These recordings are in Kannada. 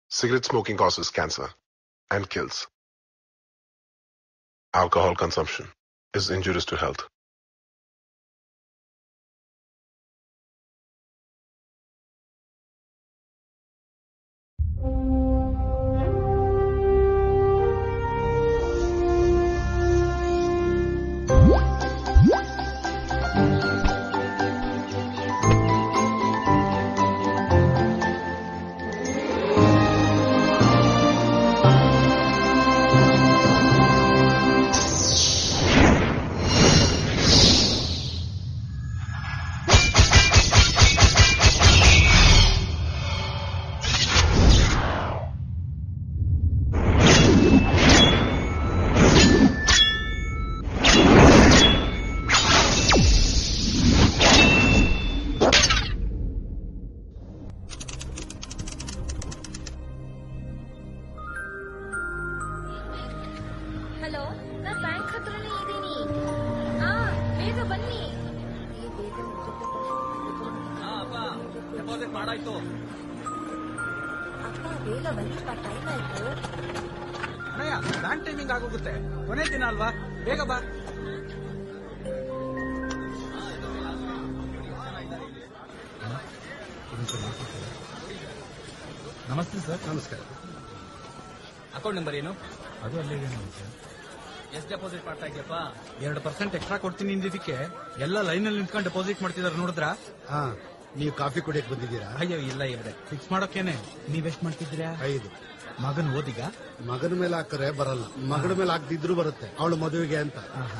Cigarette smoking causes cancer and kills. Alcohol consumption is injurious to health. Hello ನಾನ್ ಬ್ಯಾಂಕ್ ಹತ್ರನೇ ಇದ್ದೀನಿ ಹಾ ಬೇಗ ಬನ್ನಿ ಡೆಪಾಸಿಟ್ ಮಾಡಾಯ್ತು ಅಪ್ಪ ಬೇಗ ಬನ್ನಿಪ್ಪ ಟೈಮ್ ಆಯ್ತು ಅಣ್ಣಯ್ಯ ಬ್ಯಾಂಕ್ ಟೈಮಿಂಗ್ ಆಗೋಗುತ್ತೆ ಕೊನೆ ದಿನ ಅಲ್ವಾ ಬೇಗ ಬಾ ನಮಸ್ತೆ ಸರ್ ನಮಸ್ಕಾರ ಅಕೌಂಟ್ ನಂಬರ್ ಏನು ಅದು ಅಲ್ಲೇ ಇದೆ ನೋಡಿ ಸರ್ ಎಷ್ಟು ಡೆಪಾಸಿಟ್ ಮಾಡ್ತಾ ಇದೆಯಪ್ಪ ಎರಡು ಪರ್ಸೆಂಟ್ ಎಕ್ಸ್ಟ್ರಾ ಕೊಡ್ತೀನಿ ಅಂದಿದ್ದಕ್ಕೆ ಎಲ್ಲ ಲೈನಲ್ಲಿ ನಿಂತ್ಕೊಂಡು ಡೆಪಾಸಿಟ್ ಮಾಡ್ತಿದಾರೆ ನೋಡಿದ್ರ ಹಾ ನೀವು ಕಾಫಿ ಕುಡಿಯಕ್ ಬಂದಿದ್ದೀರಾ ಅಯ್ಯೋ ಇಲ್ಲ ಇವ್ರೆ ಫಿಕ್ಸ್ ಮಾಡೋಕೇನೆ ನೀವೆಷ್ಟ್ ಮಾಡ್ತಿದ್ದೀರಾ ಐದು ಮಗನ್ ಓದಿಗ ಮಗನ ಮೇಲೆ ಹಾಕರೆ ಬರಲ್ಲ ಮಗನ ಮೇಲೆ ಹಾಕ್ದಿದ್ರು ಬರುತ್ತೆ ಅವಳು ಮದುವೆಗೆ ಅಂತ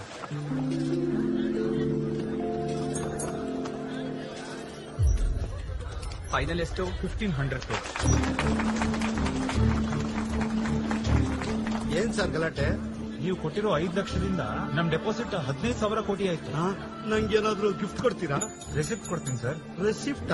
ಫೈನಲ್ ಎಷ್ಟು ಫಿಫ್ಟೀನ್ ಹಂಡ್ರೆಡ್ ಏನ್ ಸರ್ ಗಲಾಟೆ ನೀವು ಕೊಟ್ಟಿರೋ ಐದ್ ಲಕ್ಷದಿಂದ ನಮ್ ಡೆಪಾಸಿಟ್ ಹದಿನೈದು ಸಾವಿರ ಕೋಟಿ ಆಯ್ತು ಹಾ ನಂಗೇನಾದ್ರೂ ಗಿಫ್ಟ್ ಕೊಡ್ತೀರಾ ರೆಸಿಪ್ಟ್ ಕೊಡ್ತೀನಿ ಸರ್ ರೆಸಿಪ್ಟಾ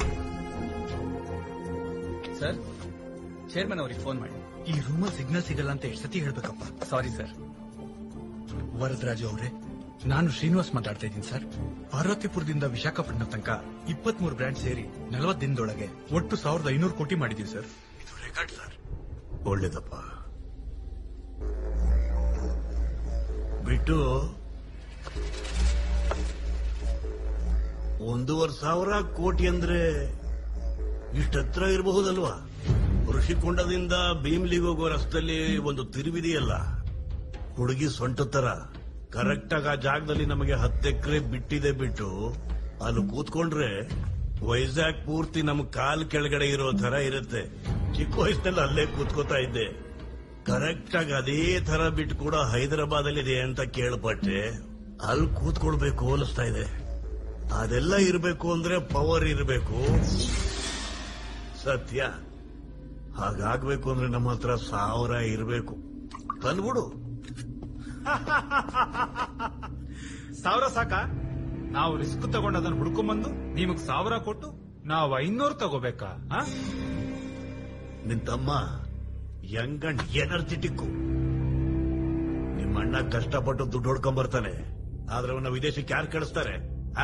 ಸರ್ ಚೇರ್ಮನ್ ಅವ್ರಿಗೆ ಫೋನ್ ಮಾಡಿ ಈ ರೂಮಲ್ಲಿ ಸಿಗ್ನಲ್ ಸಿಗಲ್ಲ ಅಂತ ಎಷ್ಟು ಸತಿ ಹೇಳ್ಬೇಕಪ್ಪ ಸಾರಿ ಸರ್ ವರದರಾಜು ಅವರೇ ನಾನು ಶ್ರೀನಿವಾಸ್ ಮಾತಾಡ್ತಾ ಇದ್ದೀನಿ ಸರ್ ಪಾರ್ವತಿಪುರದಿಂದ ವಿಶಾಖಪಟ್ಟಣ ತನಕ ಇಪ್ಪತ್ಮೂರು ಬ್ರ್ಯಾಂಡ್ ಸೇರಿ ನಲವತ್ತು ದಿನದೊಳಗೆ ಒಟ್ಟು ಸಾವಿರದ ಐನೂರು ಕೋಟಿ ಮಾಡಿದೀವಿ ಸರ್ ಇದು ರೆಕಾರ್ಡ್ ಸರ್ ಒಳ್ಳೇದಪ್ಪ ಬಿಟ್ಟು ಒಂದೂವರೆ ಸಾವಿರ ಕೋಟಿ ಅಂದ್ರೆ ಇಷ್ಟತ್ರ ಇರಬಹುದಲ್ವಾ ಋಷಿಕೊಂಡದಿಂದ ಭೀಮ್ಲಿಗೆ ಹೋಗೋ ರಸ್ತೆಯಲ್ಲಿ ಒಂದು ತಿರುವಿದೆಯಲ್ಲ ಹುಡುಗಿ ಸೊಂಟ ತರ ಕರೆಕ್ಟ್ ಆಗಿ ಆ ಜಾಗದಲ್ಲಿ ನಮಗೆ ಹತ್ತು ಎಕರೆ ಬಿಟ್ಟಿದೆ ಬಿಟ್ಟು ಅಲ್ಲಿ ಕೂತ್ಕೊಂಡ್ರೆ ವೈಜಾಗ್ ಪೂರ್ತಿ ನಮ್ ಕಾಲ್ ಕೆಳಗಡೆ ಇರೋ ತರ ಇರುತ್ತೆ ಚಿಕ್ಕ ವಯಸ್ಸಿನಲ್ಲಿ ಅಲ್ಲೇ ಕೂತ್ಕೋತಾ ಇದ್ದೆ ಕರೆಕ್ಟ್ ಆಗಿ ಅದೇ ತರ ಬಿಟ್ಟು ಕೂಡ ಹೈದರಾಬಾದ್ ಅಲ್ಲಿ ಇದೆ ಅಂತ ಕೇಳ್ಪಟ್ಟೆ ಅಲ್ಲಿ ಕೂತ್ಕೊಳ್ಬೇಕು ಅನಿಸ್ತಾ ಇದೆ ಅದೆಲ್ಲ ಇರಬೇಕು ಅಂದ್ರೆ ಪವರ್ ಇರಬೇಕು ಸತ್ಯ ಹಾಗಾಗ್ಬೇಕು ಅಂದ್ರೆ ನಮ್ಮ ಹತ್ರ ಸಾವಿರ ಇರಬೇಕು ತಂದ್ಬಿಡು ಸಾವಿರ ಸಾಕ ನಾವು ರಿಸ್ಕ್ ತಗೊಂಡು ಅದನ್ನ ಹುಡ್ಕೊಂಬಂದು ನಿಮಗ್ ಸಾವಿರ ಕೊಟ್ಟು ನಾವು ಐನೂರು ತಗೋಬೇಕಾ ಆ? ನಿನ್ ತಮ್ಮ ಯಂಗ್ ಅಂಡ್ ಎನರ್ಜೆಟಿಕ್ ನಿಮ್ಮ ಅಣ್ಣ ಕಷ್ಟಪಟ್ಟು ದುಡ್ಡು ಹೊಡ್ಕೊಂಡ್ ಬರ್ತಾನೆ ಆದ್ರೆ ಅವನ ವಿದೇಶಕ್ಕೆ ಯಾರು ಕಳಿಸ್ತಾರೆ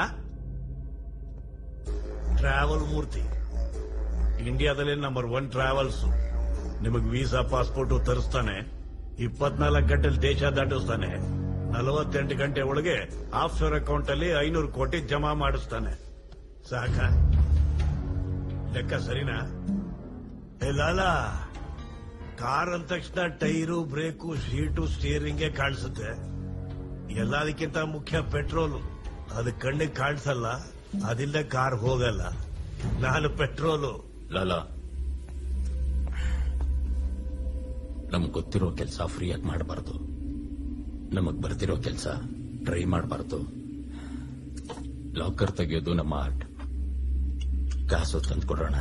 ಟ್ರಾವೆಲ್ ಮೂರ್ತಿ ಇಂಡಿಯಾದಲ್ಲೇ ನಂಬರ್ ಒನ್ ಟ್ರಾವೆಲ್ಸ್ ನಿಮಗ್ ವೀಸಾ ಪಾಸ್ಪೋರ್ಟ್ ತರಿಸ್ತಾನೆ ಇಪ್ಪತ್ನಾಲ್ಕು ಗಂಟೆಲಿ ದೇಶ ದಾಟಿಸ್ತಾನೆ ನಲವತ್ತೆಂಟು ಗಂಟೆ ಒಳಗೆ ಆಫ್ಶೋರ್ ಅಕೌಂಟ್ ಅಲ್ಲಿ ಐನೂರು ಕೋಟಿ ಜಮಾ ಮಾಡಿಸ್ತಾನೆ ಸಾಕ ಲೆಕ್ಕ ಸರಿನಾ ಏ ಲಾಲಾ ಕಾರ್ ಅಂದ ತಕ್ಷಣ ಟೈರು ಬ್ರೇಕು ಸೀಟು ಸ್ಟೀರಿಂಗ್ಗೆ ಕಾಣಿಸುತ್ತೆ ಎಲ್ಲದಕ್ಕಿಂತ ಮುಖ್ಯ ಪೆಟ್ರೋಲು ಅದು ಕಣ್ಣಿಗೆ ಕಾಣಿಸಲ್ಲ ಅದಿಲ್ಲ ಕಾರ್ ಹೋಗಲ್ಲ ನಾನು ಪೆಟ್ರೋಲು ಲಾಲ ನಮ್ಗ್ ಗೊತ್ತಿರೋ ಕೆಲಸ ಫ್ರೀಯಾಗಿ ಮಾಡಬಾರ್ದು ನಮಗ್ ಬರ್ತಿರೋ ಕೆಲಸ ಟ್ರೈ ಮಾಡಬಾರ್ದು ಲಾಕರ್ ತೆಗೆಯೋದು ನಮ್ಮ ಆರ್ಟ್ ಕಾಸು ತಂದ್ಕೊಡೋಣ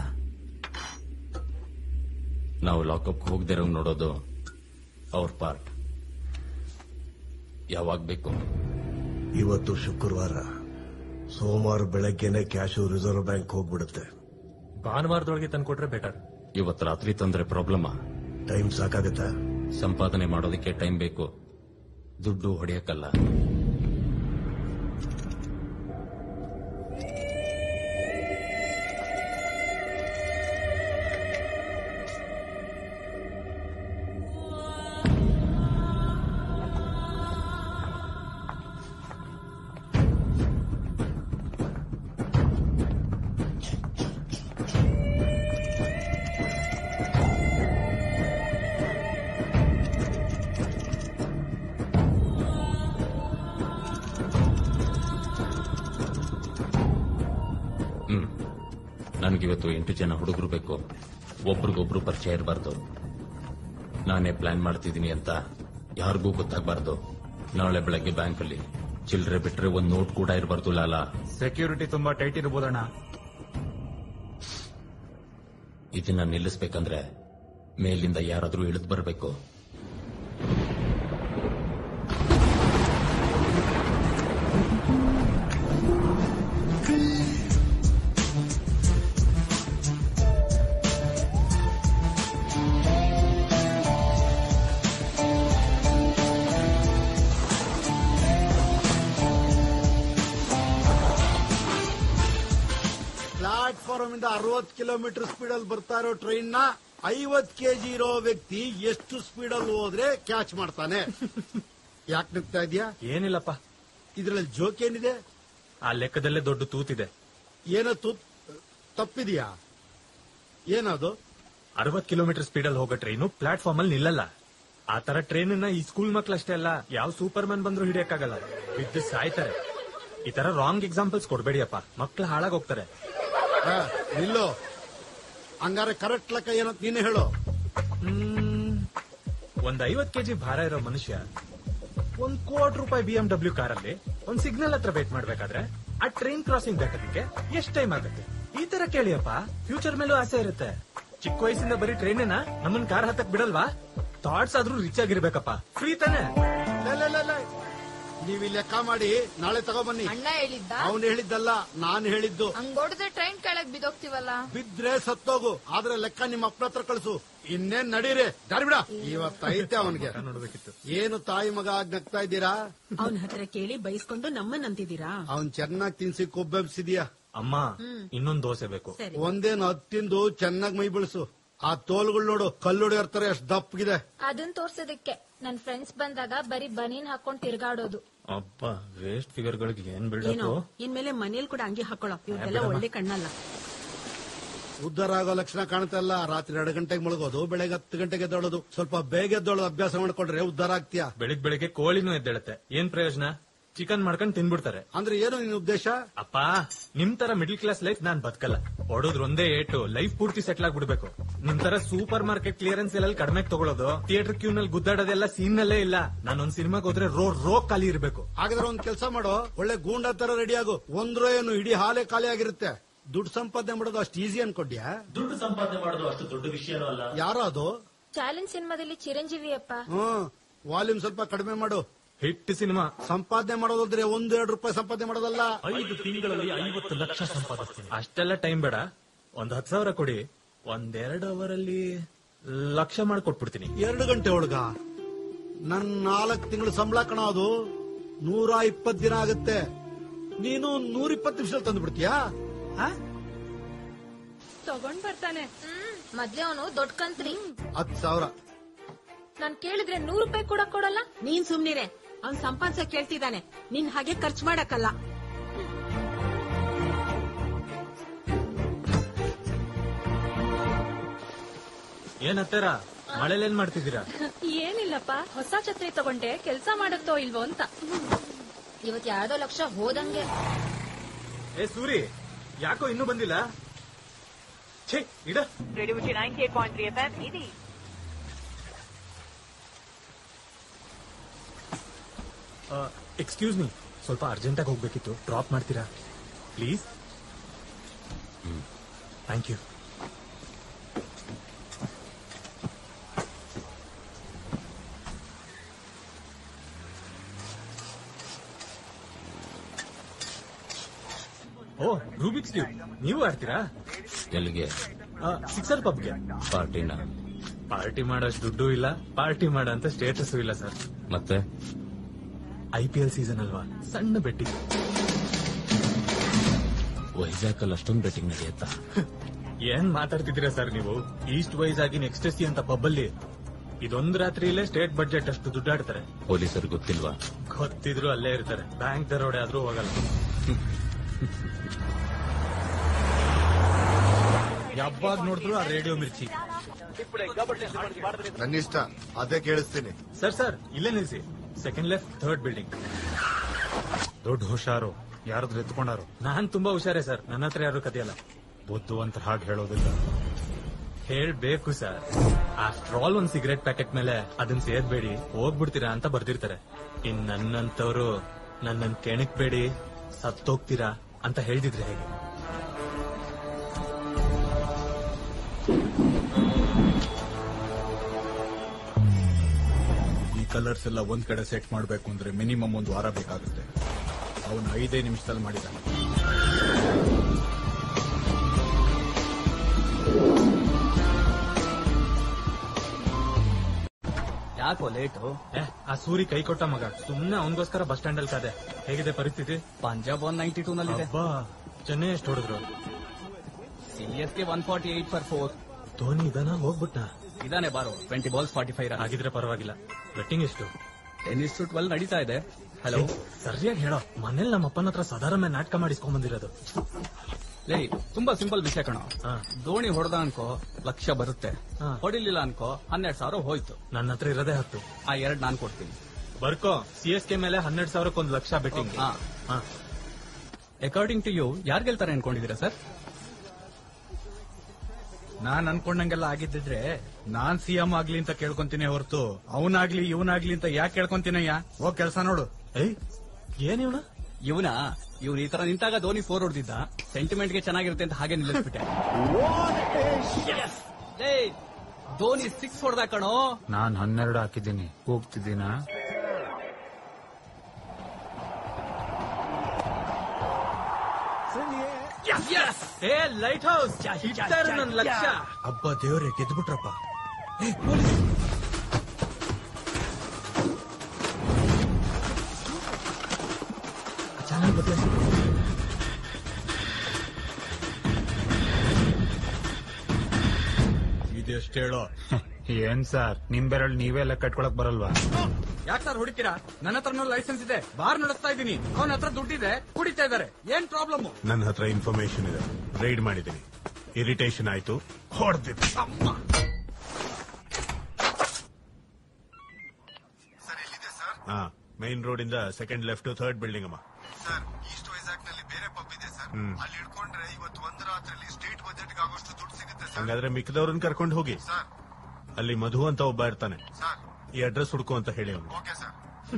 ನಾವು ಲಾಕಪ್ ಹೋಗ್ದಿರೋ ನೋಡೋದು ಅವ್ರ ಪಾರ್ಟ್ ಯಾವಾಗ ಬೇಕು ಇವತ್ತು ಶುಕ್ರವಾರ ಸೋಮವಾರ ಬೆಳಗ್ಗೆನೆ ಕ್ಯಾಶು ರಿಸರ್ವ್ ಬ್ಯಾಂಕ್ ಹೋಗ್ಬಿಡುತ್ತೆ ಭಾನುವಾರದೊಳಗೆ ತಂದ್ಕೊಟ್ರೆ ಬೆಟರ್ ಇವತ್ತು ರಾತ್ರಿ ತಂದ್ರೆ ಪ್ರಾಬ್ಲಮ್ ಟೈಮ್ ಸಾಕಾಗತ್ತಾ ಸಂಪಾದನೆ ಮಾಡೋದಕ್ಕೆ ಟೈಮ್ ಬೇಕು ದುಡ್ಡು ಹೊಡೆಯಕ್ಕಲ್ಲ ಹ್ಮ್ ನನಗಿವತ್ತು ಎಂಟು ಜನ ಹುಡುಗರು ಬೇಕು ಒಬ್ರಿಗೊಬ್ರು ಪರಿಚಯ ಇರಬಾರ್ದು ನಾನೇ ಪ್ಲಾನ್ ಮಾಡ್ತಿದ್ದೀನಿ ಅಂತ ಯಾರಿಗೂ ಗೊತ್ತಾಗಬಾರ್ದು ನಾಳೆ ಬೆಳಗ್ಗೆ ಬ್ಯಾಂಕಲ್ಲಿ ಚಿಲ್ಲರೆ ಬಿಟ್ರೆ ಒಂದ್ ನೋಟ್ ಕೂಡ ಇರಬಾರ್ದು ಲಾಲಾ ಸೆಕ್ಯೂರಿಟಿ ತುಂಬಾ ಟೈಟ್ ಇರ್ಬೋದಣ್ಣ ಇದನ್ನ ನಿಲ್ಲಿಸ್ಬೇಕಂದ್ರೆ ಮೇಲಿಂದ ಯಾರಾದ್ರೂ ಇಳಿದು ಬರಬೇಕು ಪ್ಲಾಟ್ಫಾರ್ಮ್ ಇಂದ ಅರವತ್ ಕಿಲೋಮೀಟರ್ ಸ್ಪೀಡ್ ಅಲ್ಲಿ ಬರ್ತಾ ಇರೋ ಟ್ರೈನ್ ನ ಐವತ್ ಕೆಜಿ ಇರೋ ವ್ಯಕ್ತಿ ಎಷ್ಟು ಸ್ಪೀಡ್ ಅಲ್ಲಿ ಹೋದ್ರೆ ಕ್ಯಾಚ್ ಮಾಡ್ತಾನೆ ಯಾಕೆ ನಿಗ್ತಾ ಇದೆಯಾ ಏನಿಲ್ಲಪ್ಪ ಇದ್ರಲ್ಲಿ ಜೋಕ್ ಏನಿದೆ ಆ ಲೆಕ್ಕದಲ್ಲೇ ದೊಡ್ಡ ತೂತಿದೆ ಏನೋ ತು- ತಪ್ಪಿದ್ಯಾ ಏನದು ಅರವತ್ ಕಿಲೋಮೀಟರ್ ಸ್ಪೀಡ್ ಅಲ್ಲಿ ಹೋಗೋ ಟ್ರೈನು ಪ್ಲಾಟ್ಫಾರ್ಮ್ ಅಲ್ಲಿ ನಿಲ್ಲಲ್ಲ ಆ ತರ ಟ್ರೈನ್ ಈ ಸ್ಕೂಲ್ ಮಕ್ಳಷ್ಟೇ ಅಲ್ಲ ಯಾವ ಸೂಪರ್ ಮ್ಯಾನ್ ಬಂದ್ರು ಹಿಡಿಯಕ್ಕಾಗಲ್ಲ ಬಿದ್ದು ಸಾಯ್ತಾರೆ ಈ ತರ ರಾಂಗ್ ಎಕ್ಸಾಂಪಲ್ಸ್ ಕೊಡ್ಬೇಡಿಯಪ್ಪ ಮಕ್ಳು ಹಾಳಾಗ್ ಹೋಗ್ತಾರೆ ಆ, ನಿಲ್ಲು ಹಂಗಾರೆ ಕರೆಕ್ಟ್ ಲೆಕ್ಕ ಏನಂತ ನೀನೇ ಹೇಳು ಹ್ಮ್, ಒಂದ್ ಐವತ್ ಕೆಜಿ ಭಾರ ಇರೋ ಮನುಷ್ಯ ಒಂದ್ ಕೋಟಿ ರೂಪಾಯಿ ಬಿ ಎಂ ಡಬ್ಲ್ಯೂ ಕಾರಲ್ಲಿ ಒಂದ್ ಸಿಗ್ನಲ್ ಹತ್ರ ವೇಟ್ ಮಾಡ್ಬೇಕಾದ್ರೆ ಆ ಟ್ರೈನ್ ಕ್ರಾಸಿಂಗ್ ದಾಟೋದಕ್ಕೆ ಎಷ್ಟ್ ಟೈಮ್ ಆಗುತ್ತೆ ಈ ತರ ಕೇಳಿಯಪ್ಪ ಫ್ಯೂಚರ್ ಮೇಲೂ ಆಸೆ ಇರುತ್ತೆ ಚಿಕ್ಕ ವಯಸ್ಸಿಂದ ಬರೀ ಟ್ರೈನೇನ ನಮ್ಮನ್ ಕಾರ್ ಹತ್ತಕ್ ಬಿಡಲ್ವಾ ಥಾಟ್ಸ್ ಆದ್ರೂ ರಿಚ್ ಆಗಿರ್ಬೇಕಪ್ಪ ಫ್ರೀ ತಾನೆ ಲೇ, ಲೇ, ಲೇ, ಲೇ. ನೀವ್ ಈ ಲೆಕ್ಕ ಮಾಡಿ ನಾಳೆ ತಗೊಬನ್ನಿ ಅಣ್ಣ ಹೇಳಿದ್ದ ಅವನು ಹೇಳಿದ್ದಲ್ಲ ನಾನು ಹೇಳಿದ್ದು ಹಂಗೊಡ್ದೆ ಟ್ರೈನ್ ಕೆಳಗ್ ಬಿದ್ದೋಗ್ತಿವಲ್ಲ ಬಿದ್ರೆ ಸತ್ತೋಗು ಆದ್ರೆ ಲೆಕ್ಕ ನಿಮ್ಮ ಅಪ್ಪನ ಹತ್ರ ಕಳಿಸು ಇನ್ನೇನ್ ನಡೀರಿ ದಾರಿ ಬಿಡ ಇವತ್ತೈತೆ ಅವನಿಗೆ ನೋಡ್ಬೇಕಿತ್ತು ಏನು ತಾಯಿ ಮಗ ಆಗ್ ನಗ್ತಾ ಇದ್ದೀರಾ ಅವನ ಹತ್ರ ಕೇಳಿ ಬೈಸ್ಕೊಂಡು ನಮ್ಮನ್ನಂತಿದ್ದೀರಾ ಅವನ್ ಚೆನ್ನಾಗ್ ತಿನ್ಸಿ ಕೊಬ್ಬೆಬ್ಸಿದ್ಯಾ ಅಮ್ಮ ಇನ್ನೊಂದ್ ದೋಸೆ ಬೇಕು ಸರಿ ಒಂದೇನು ಹತ್ತಿಂದು ಚೆನ್ನಾಗ್ ಮೈ ಬೆಳೆಸು ಆ ತೋಲ್ಗಳು ನೋಡು ಕಲ್ಲುಡಿ ಇರ್ತಾರೆ ಅಷ್ಟ್ ದಪ್ಪಗಿದೆ ಅದನ್ ತೋರ್ಸೋದಕ್ಕೆ ನನ್ ಫ್ರೆಂಡ್ಸ್ ಬಂದಾಗ ಬರೀ ಬನೀನ್ ಹಾಕೊಂಡ್ ತಿರ್ಗಾಡೋದು ಅಪ್ಪ ವೇಸ್ಟ್ ಫಿಗರ್ ಗಳಿಗೆ ಏನ್ ಏನೋ ಬಿಡಬೇಕು ಇನ್ಮೇಲೆ ಮನೇಲಿ ಕೂಡ ಹಂಗೆ ಹಾಕೊಳ್ಳೋ ಇವ್ರೆಲ್ಲ ಒಳ್ಳೆ ಕಣ್ಣಲ್ಲ ಉದ್ಧಾರ ಆಗೋ ಲಕ್ಷಣ ಕಾಣ್ತಾ ಇಲ್ಲ ರಾತ್ರಿ ಎರಡು ಗಂಟೆಗೆ ಮುಳುಗೋದು ಬೆಳಗ್ಗೆ ಹತ್ತು ಗಂಟೆಗೆ ಎದ್ದೋಳೋದು ಸ್ವಲ್ಪ ಬೇಗ ಎದ್ದೋಳೋದು ಅಭ್ಯಾಸ ಮಾಡ್ಕೊಂಡ್ರೆ ಉದ್ಧಾರ ಆಗ್ತೀಯಾ ಬೆಳಿಗ್ ಬೆಳಿಗ್ಗೆ ಕೋಳಿನೂ ಎದ್ದೇಳುತ್ತೆ ಏನ್ ಪ್ರಯೋಜನ ಚಿಕನ್ ಮಾಡ್ಕೊಂಡ್ ತಿನ್ಬಿಡ್ತಾರೆ ಅಂದ್ರೆ ಏನು ನಿನ್ ಉದ್ದೇಶ ಅಪ್ಪ ನಿಮ್ ತರ ಮಿಡ್ಲ್ ಕ್ಲಾಸ್ ಲೈಫ್ ನಾನ್ ಬದುಕಲ್ಲ ಹೊಡೋದ್ರ ಒಂದೇ ಏಟು ಲೈಫ್ ಪೂರ್ತಿ ಸೆಟ್ಲ್ ಆಗ್ಬಿಡ್ಬೇಕು ನಿಮ್ ತರ ಸೂಪರ್ ಮಾರ್ಕೆಟ್ ಕ್ಲಿಯರೆನ್ಸ್ ಎಲ್ಲ ಕಡಿಮೆ ತಗೊಳ್ಳೋದು ಥಿಯೇಟರ್ ಕ್ಯೂ ನಲ್ಲಿ ಗುದ್ದಾಡೋದೆಲ್ಲ ಸೀನ್ ನಲ್ಲೇ ಇಲ್ಲ ನಾನು ಒಂದ್ ಸಿನಿಮಾಗೆ ಹೋದ್ರೆ ರೋ ರೋ ಖಾಲಿ ಇರ್ಬೇಕು ಹಾಗಾದ್ರೆ ಒಂದ್ ಕೆಲಸ ಮಾಡೋ ಒಳ್ಳೆ ಗೂಂಡ ತರ ರೆಡಿ ಆಗು ಒಂದ್ರ ಏನು ಇಡೀ ಹಾಲೇ ಖಾಲಿ ಆಗಿರುತ್ತೆ ದುಡ್ಡು ಸಂಪಾದನೆ ಮಾಡೋದು ಅಷ್ಟು ಈಸಿ ಅನ್ಕೊಂಡ್ಯಾ ದುಡ್ಡು ಸಂಪಾದನೆ ಮಾಡೋದು ಅಷ್ಟು ದೊಡ್ಡ ವಿಷಯನೂ ಅಲ್ಲ ಯಾರೋ ಅದು ಚಾಲೆಂಜ್ ಸಿನಿಮಾದಲ್ಲಿ ಚಿರಂಜೀವಿ ಅಪ್ಪ ಹ್ಮ್ ವಾಲ್ಯೂಮ್ ಸ್ವಲ್ಪ ಕಡಿಮೆ ಮಾಡು ಹಿಟ್ ಸಿನಿಮಾ ಸಂಪಾದನೆ ಮಾಡೋದಾದ್ರೆ ಒಂದ್ ಎರಡು ರೂಪಾಯಿ ಸಂಪಾದನೆ ಮಾಡೋದಲ್ಲ ಐದು ತಿಂಗಳಲ್ಲಿ ಐವತ್ತು ಲಕ್ಷ ಸಂಪಾದಿಸ್ತೀನಿ ಅಷ್ಟೆಲ್ಲ ಟೈಮ್ ಬೇಡ ಒಂದ್ ಹತ್ತು ಸಾವಿರ ಕೊಡಿ ಒಂದೆರಡು ಅವರ್ ಅಲ್ಲಿ ಲಕ್ಷ ಮಾಡ್ಕೊಟ್ಬಿಡ್ತೀನಿ ಎರಡು ಗಂಟೆ ಒಳಗ ನನ್ ನಾಲ್ಕು ತಿಂಗಳು ಸಂಬಳ ಕಣ ಅದು ನೂರ ಇಪ್ಪತ್ ದಿನ ಆಗುತ್ತೆ ನೀನು ನೂರ ಇಪ್ಪತ್ತು ನಿಮಿಷದಲ್ಲಿ ತಂದು ಬಿಡ್ತೀಯಾ ತಗೊಂಡ್ ಬರ್ತಾನೆ ಮೊದ್ಲೇ ಅವನು ದೊಡ್ಡ ಕಂತ್ರಿ ಹತ್ತು ಸಾವಿರ ನಾನ್ ಕೇಳಿದ್ರೆ ನೂರು ರೂಪಾಯಿ ಕೂಡ ಕೊಡಲ್ಲ ನೀನ್ ಸುಮ್ನಿರೆ ಅವ್ನ್ ಸಂಪಾದಿಸ ಕೇಳ್ತಿದ್ದಾನೆ ನಿನ್ ಹಾಗೆ ಖರ್ಚು ಮಾಡಕ್ಕಲ್ಲ ಏನ್ ಹತ್ತಾರ ಮಳೆಲ್ ಏನ್ ಮಾಡ್ತಿದ್ದೀರಾ ಏನಿಲ್ಲಪ್ಪ ಹೊಸ ಛತ್ರಿ ತಗೊಂಡೆ ಕೆಲ್ಸ ಮಾಡುತ್ತೋ ಇಲ್ವೋ ಅಂತ ಇವತ್ ಯಾವ್ದೋ ಲಕ್ಷ ಹೋದಂಗೆ ಏ ಸೂರಿ ಯಾಕೋ ಇನ್ನೂ ಬಂದಿಲ್ಲ ಛೇ ಇಡ radio ninety eight point three F M ಇದು ಎಕ್ಸ್ಕ್ಯೂಸ್ ಮೀ ಸ್ವಲ್ಪ ಅರ್ಜೆಂಟ್ ಆಗಿ ಹೋಗ್ಬೇಕಿತ್ತು ಡ್ರಾಪ್ ಮಾಡ್ತೀರಾ please thank you oh Rubik's cube ನೀವು ಆಡ್ತೀರಾ ಎಲ್ಲಿಗೆ ಸಿಕ್ಸರ್ ಪಬ್ಗೆ ಪಾರ್ಟಿನ ಪಾರ್ಟಿ ಮಾಡೋಷ್ಟು ದುಡ್ಡು ಇಲ್ಲ ಪಾರ್ಟಿ ಮಾಡೋ ಅಂತ ಸ್ಟೇಟಸ್ ಇಲ್ಲ ಸರ್ ಮತ್ತೆ ಐ ಪಿ ಎಲ್ ಸೀಸನ್ ಅಲ್ವಾ ಸಣ್ಣ ಬೆಟ್ಟಿಂಗ್ ವೈಜಾಗ್ ಅಷ್ಟೊಂದು ಬೆಟ್ಟಿಂಗ್ ನಡೆಯುತ್ತಾ ಏನ್ ಮಾತಾಡ್ತಿದ್ದೀರಾ ಸರ್ ನೀವು ಈಸ್ಟ್ ವೈಸ್ ಆಗಿ ನೆಕ್ಸ್ಟ್ ಎಸ್ಟಿ ಅಂತ ಪಬ್ಬಲ್ಲಿ ಇದೊಂದು ರಾತ್ರಿಯಲ್ಲೇ ಸ್ಟೇಟ್ ಬಡ್ಜೆಟ್ ಅಷ್ಟು ದುಡ್ಡಾಡ್ತಾರೆ ಪೊಲೀಸರು ಗೊತ್ತಿಲ್ವಾ ಗೊತ್ತಿದ್ರು ಅಲ್ಲೇ ಇರ್ತಾರೆ ಬ್ಯಾಂಕ್ ದರೋಡೆ ಆದ್ರೂ ಹೋಗಲ್ಲ ಯಾವಾಗ ನೋಡಿದ್ರು ಆ ರೇಡಿಯೋ ಮಿರ್ಚಿ ನನ್ನ ಇಷ್ಟ ಅದೇ ಕೇಳಿಸ್ತೀನಿ ಸರ್ ಸರ್ ಇಲ್ಲೇ ನಿಲ್ಸಿ ಸೆಕೆಂಡ್ ಲೆಫ್ಟ್ ಥರ್ಡ್ ಬಿಲ್ಡಿಂಗ್ ದೊಡ್ಡ ಹುಷಾರು ಯಾರಾದ್ರೂ ಎತ್ಕೊಂಡಾರು ನಾನ್ ತುಂಬಾ ಹುಷಾರೇ ಸರ್ ನನ್ನ ಹತ್ರ ಯಾರು ಕಥೆಯಲ್ಲ ಬುದ್ಧು ಅಂತ ಹಾಗೆ ಹೇಳೋದಿಲ್ಲ ಹೇಳ್ಬೇಕು ಸರ್ ಆಫ್ಟರ್ ಆಲ್ ಒಂದ್ ಸಿಗರೆಟ್ ಪ್ಯಾಕೆಟ್ ಮೇಲೆ ಅದನ್ನ ಸೇರ್ಬೇಡಿ ಹೋಗ್ಬಿಡ್ತೀರಾ ಅಂತ ಬರ್ದಿರ್ತಾರೆ ಇನ್ ನನ್ನಂತವ್ರು ನನ್ನನ್ ಕೆಣಕ್ಬೇಡಿ ಸತ್ತೋಗ್ತೀರಾ ಅಂತ ಹೇಳ್ದಿದ್ರೆ ಹೇಗೆ ಈ ಕಲರ್ಸ್ ಎಲ್ಲ ಒಂದ್ ಕಡೆ ಸೆಟ್ ಮಾಡ್ಬೇಕು ಅಂದ್ರೆ ಮಿನಿಮಮ್ ಒಂದು ವಾರ ಬೇಕಾಗುತ್ತೆ ಅವನು ಐದೇ ನಿಮಿಷದಲ್ಲಿ ಮಾಡಿದ್ದಾನೆ ಯಾಕೋ ಲೇಟು ಏ, ಆ ಸೂರಿ ಕೈ ಕೊಟ್ಟ ಮಗ ಸುಮ್ನೆ ಅವನಿಗೋಸ್ಕರ ಬಸ್ ಸ್ಟ್ಯಾಂಡ್ ಅಲ್ಲಿ ಕಾದೆ ಹೇಗಿದೆ ಪರಿಸ್ಥಿತಿ ಪಂಜಾಬ್ ಒನ್ ನೈಂಟಿ ಟೂ ನಲ್ಲಿದೆ ಅಬ್ಬಾ ಚೆನ್ನೈ ಎಷ್ಟು ಹೊಡೆದ್ರು C S K one forty eight for four Dhoni ಇದನ್ನ ಹೋಗ್ಬಿಟ್ಟ ಇದಾನೆ ಬಾರೋ twenty balls forty five run ಆಗಿದ್ರೆ ಪರವಾಗಿಲ್ಲ ಬೆಟ್ಟಿಂಗ್ ಎಷ್ಟು ಟೆನ್ನಿಸ್ ಟು ಟ್ವೆಲ್ ನಡೀತಾ ಇದೆ ಹಲೋ ಸರಿಯಾಗಿ ಹೇಳೋ ಮನೇಲಿ ನಮ್ಮ ಅಪ್ಪನ ಹತ್ರ ಸಾಧಾರಣ ನಾಟಕ ಮಾಡಿಸ್ಕೊಂಡ್ ಬಂದಿರೋದು ಲೇ ತುಂಬಾ ಸಿಂಪಲ್ ವಿಷಯ ಕಣ ಹಾ. ದೋಣಿ ಹೊಡೆದ ಅನ್ಕೋ ಲಕ್ಷ ಬರುತ್ತೆ ಹಾ. ಹೊಡಿಲಿಲ್ಲ ಅನ್ಕೋ ಹನ್ನೆರಡು ಸಾವಿರ ಹೋಯ್ತು ನನ್ನ ಹತ್ರ ಇರೋದೇ ಹತ್ತು ಆ ಎರಡ್ ನಾನ್ ಕೊಡ್ತೀನಿ ಬರ್ಕೋ ಸಿ ಎಸ್ ಕೆ ಮೇಲೆ ಹನ್ನೆರಡು ಸಾವಿರಕ್ಕೆ ಒಂದು ಲಕ್ಷ ಬೆಟ್ಟಿಂಗ್ ಹಾ. ಅಕಾರ್ಡಿಂಗ್ ಟು ಯು ಯಾರು ಗೆಲ್ತಾರೆ ಅನ್ಕೊಂಡಿದೀರಾ ಸರ್ ನಾನ್ ಅನ್ಕೊಂಡಂಗೆಲ್ಲ ಆಗಿದ್ದಿದ್ರೆ ನಾನ್ ಸಿಎಂ ಆಗ್ಲಿ ಅಂತ ಕೇಳ್ಕೊಂತೀನಿ ಹೊರತು ಅವನಾಗ್ಲಿ ಇವನಾಗ್ಲಿ ಅಂತ ಯಾಕೆ ಕೇಳ್ಕೊಂತೀನಯ್ಯ ಹೋಗ್ ಕೆಲ್ಸ ನೋಡು ಏಯ್ ಏನ್ ಇವನ ಇವನ ಇವ್ರು ಈ ತರ ನಿಂತಾಗ ಧೋನಿ ಫೋರ್ ಹೊಡೆದಿದ್ದ ಸೆಂಟಿಮೆಂಟ್ ಗೆ ಚೆನ್ನಾಗಿರುತ್ತೆ ಅಂತ ಹಾಗೆ ನಿಲ್ಲಿಸ್ಬಿಟ್ಟೆ Yes! ಲೇ, ಧೋನಿ ಸಿಕ್ಸ್ ಹೊಡೆದ ಕಣೋ ನಾನ್ ಹನ್ನೆರಡು ಹಾಕಿದ್ದೀನಿ ಹೋಗ್ತಿದ್ದೀನಾ ಏ ಲೈಟ್ ಹೌಸ್ ಇಟ್ಟಾರು ನನ್ ಲಕ್ಷ ಅಬ್ಬ ದೇವ್ರೆ ಗೆದ್ಬಿಟ್ರಪ್ಪ ಚೆನ್ನಾಗಿ ಬದಲಾಯಿಸಿ ಇದೆಷ್ಟು ಹೇಳೋ ಏನ್ ಸರ್ ನಿಮ್ ಬೆರಳು ನೀವೇ ಲೆಕ್ಕ ಕಟ್ಕೊಳಕ್ ಬರಲ್ವಾ ಯಾಕೆ ಸರ್ ಹೊಡಿತೀರಾ ನನ್ನ ಹತ್ರನೂ ಲೈಸೆನ್ಸ್ ಇದೆ ಬಾರ್ ನಡೆಸ್ತಾ ಇದ್ದೀನಿ ಅವನ ಹತ್ರ ದುಡ್ಡಿದೆ ಕುಡಿತಾ ಇದಾರೆ ಏನ್ ಪ್ರಾಬ್ಲಮ್ ನನ್ನ ಹತ್ರ ಇನ್ಫಾರ್ಮೇಶನ್ ಇದೆ ರೈಡ್ ಮಾಡಿದ್ದೀನಿ ಇರಿಟೇಷನ್ ಆಯ್ತು ಹೊಡೆದಿದ್ದೆ ಸರ್ ಎಲ್ಲಿದೆ ಸರ್ ಹಾ ಮೈನ್ ರೋಡ್ ಇಂದ ಸೆಕೆಂಡ್ ಲೆಫ್ಟ್ ಥರ್ಡ್ ಬಿಲ್ಡಿಂಗ್ ಅಮ್ಮ ಸರ್ ಈಸ್ಟ್ ವೈಜಾಗ್ ನಲ್ಲಿ ಬೇರೆ ಪಬ್ ಇದೆ ಸರ್ ಹ್ಮ್. ಅಲ್ಲಿ ಇಟ್ಕೊಂಡ್ರೆ ಇವತ್ತು ಒಂದು ರಾತ್ರಿಯಲ್ಲಿ ಸ್ಟೇಟ್ ಬಜೆಟ್ ಆಗೋಷ್ಟು ದುಡ್ಡು ಸಿಗುತ್ತೆ ಸರ್ ಹಂಗಾದ್ರೆ ಮಿಕ್ಕದವ್ರನ್ನ ಕರ್ಕೊಂಡು ಹೋಗಿ ಸರ್ ಅಲ್ಲಿ ಮಧು ಅಂತ ಒಬ್ಬ ಇರ್ತಾನೆ ಸರ್ ಈ ಅಡ್ರೆಸ್ ಹುಡ್ಕೋ ಅಂತ ಹೇಳಿ ಅವನು ಓಕೆ ಸರ್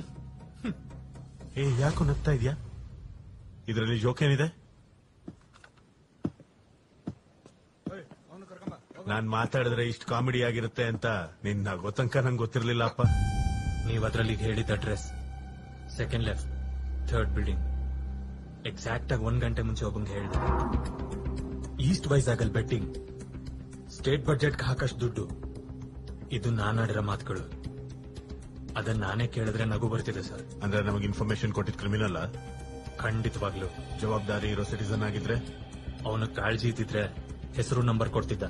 ಏ ಯಾಕೋ ನಗ್ತಾ ಇದೆಯಾ ಇದರಲ್ಲಿ ಜೋಕ್ ಏನಿದೆ ನಾನ್ ಮಾತಾಡಿದ್ರೆ ಇಷ್ಟು ಕಾಮಿಡಿ ಆಗಿರುತ್ತೆ ಅಂತ ನಿನ್ನ ಗೊತ್ತಂಕ ನಂಗೆ ಗೊತ್ತಿರ್ಲಿಲ್ಲ ಅಪ್ಪ ನೀವ್ ಅದ್ರಲ್ಲಿ ಹೇಳಿದ address second left third building exact ಆಗಿ ಒಂದ್ ಗಂಟೆ ಮುಂಚೆ ಒಬ್ಬಂಗೆ ಹೇಳಿದೆ ಈಸ್ಟ್ ವೈಸಾಗಲ್ ಬೆಟ್ಟಿಂಗ್ ಸ್ಟೇಟ್ ಬಜೆಟ್ ಹಾಕಷ್ಟು ದುಡ್ಡು ಇದು ನಾನಾಡಿರೋ ಮಾತುಗಳು ಅದನ್ನ ನಾನೇ ಕೇಳಿದ್ರೆ ನಗು ಬರ್ತಿದೆ ಸರ್ ಅಂದ್ರೆ ನಮಗೆ ಇನ್ಫಾರ್ಮೇಶನ್ ಕೊಟ್ಟಿದ್ ಕ್ರಿಮಿನಲ್ ಖಂಡಿತವಾಗ್ಲು ಜವಾಬ್ದಾರಿ ಇರೋ ಸಿಟಿಸನ್ ಆಗಿದ್ರೆ ಅವನ ಕಾಳಜಿ ಇದ್ದಿದ್ರೆ ಹೆಸರು ನಂಬರ್ ಕೊಡ್ತಿದ್ದ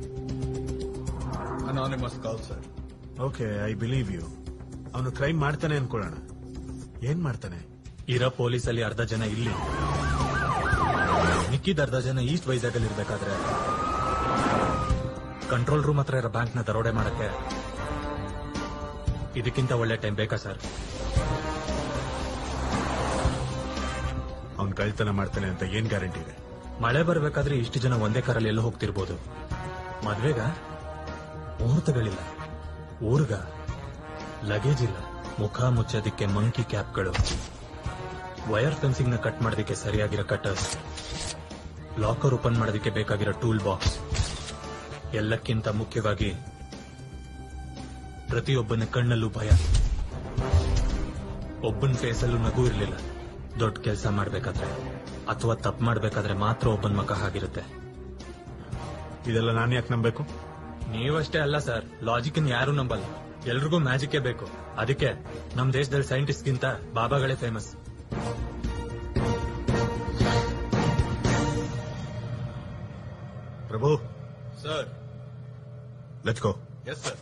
anonymous call sir okay I believe you ಅವನು ಕ್ರೈಮ್ ಮಾಡ್ತಾನೆ ಅನ್ಕೊಳ್ಳೋಣ ಏನ್ ಮಾಡ್ತಾನೆ ಇರೋ ಪೊಲೀಸಲ್ಲಿ ಅರ್ಧ ಜನ ಇಲ್ಲಿ ಮಿಕ್ಕಿದ ಅರ್ಧ ಜನ ಈಸ್ಟ್ ವೈಜಾಗಲ್ಲಿ ಇರ್ಬೇಕಾದ್ರೆ ಕಂಟ್ರೋಲ್ ರೂಮ್ ಹತ್ರ ಇರೋ ಬ್ಯಾಂಕ್ ನ ದರೋಡೆ ಮಾಡಕ್ಕೆ ಇದಕ್ಕಿಂತ ಒಳ್ಳೆ ಟೈಮ್ ಬೇಕಾ ಸರ್ ಅವ್ನ್ ಕಳ್ತನ ಮಾಡ್ತಾನೆ ಅಂತ ಏನ್ ಗ್ಯಾರಂಟಿ ಇದೆ ಮಳೆ ಬರ್ಬೇಕಾದ್ರೆ ಇಷ್ಟು ಜನ ಒಂದೇ ಕಾರಲ್ಲಿ ಎಲ್ಲ ಹೋಗ್ತಿರ್ಬೋದು ಮದ್ವೆಗ ಮುಹೂರ್ತಗಳಿಲ್ಲ ಊರ್ಗ ಲಗೇಜ್ ಇಲ್ಲ ಮುಖ ಮುಚ್ಚೋದಿಕ್ಕೆ ಮಂಕಿ ಕ್ಯಾಪ್ಗಳು ವೈರ್ ಫೆನ್ಸಿಂಗ್ ನ ಕಟ್ ಮಾಡೋದಕ್ಕೆ ಸರಿಯಾಗಿರೋ ಕಟರ್ಸ್ ಲಾಕರ್ ಓಪನ್ ಮಾಡೋದಕ್ಕೆ ಬೇಕಾಗಿರೋ ಟೂಲ್ ಬಾಕ್ಸ್ ಎಲ್ಲಕ್ಕಿಂತ ಮುಖ್ಯವಾಗಿ ಪ್ರತಿಯೊಬ್ಬನ ಕಣ್ಣಲ್ಲೂ ಭಯ ಒಬ್ಬನ ಫೇಸಲ್ಲೂ ನಗು ಇರಲಿಲ್ಲ ದೊಡ್ಡ ಕೆಲಸ ಮಾಡ್ಬೇಕಾದ್ರೆ ಅಥವಾ ತಪ್ಪು ಮಾಡ್ಬೇಕಾದ್ರೆ ಮಾತ್ರ ಒಬ್ಬನ ಮಗ ಆಗಿರುತ್ತೆ ಇದೆಲ್ಲ ನಾನು ಯಾಕೆ ನಂಬೇಕು ನೀವಷ್ಟೇ ಅಲ್ಲ ಸರ್ ಲಾಜಿಕ್ ಯಾರು ನಂಬಲ್ಲ ಎಲ್ರಿಗೂ ಮ್ಯಾಜಿಕ್ಕೇ ಬೇಕು ಅದಕ್ಕೆ ನಮ್ ದೇಶದಲ್ಲಿ ಸೈಂಟಿಸ್ಟ್ ಗಿಂತ ಬಾಬಾಗಳೇ famous Prabhu sir let's go yes sir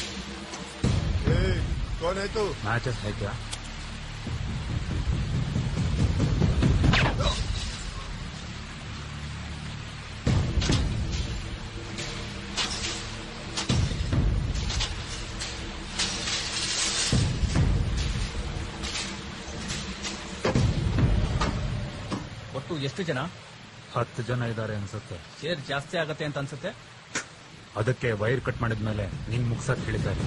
ए, कौन है तू ಮ್ಯಾಚಸ್ है क्या ಒಟ್ಟು ಎಷ್ಟು ಜನ ಹತ್ತು ಜನ ಇದ್ದಾರೆ ಅನ್ಸುತ್ತೆ ಶೇರ್ ಜಾಸ್ತಿ ಆಗತ್ತೆ ಅಂತ ಅನ್ಸುತ್ತೆ ಅದಕ್ಕೆ ವೈರ್ ಕಟ್ ಮಾಡಿದ್ಮೇಲೆ ನಿನ್ ಮುಗ್ಸಕ್ ಹೇಳಿದ್ದಾರೆ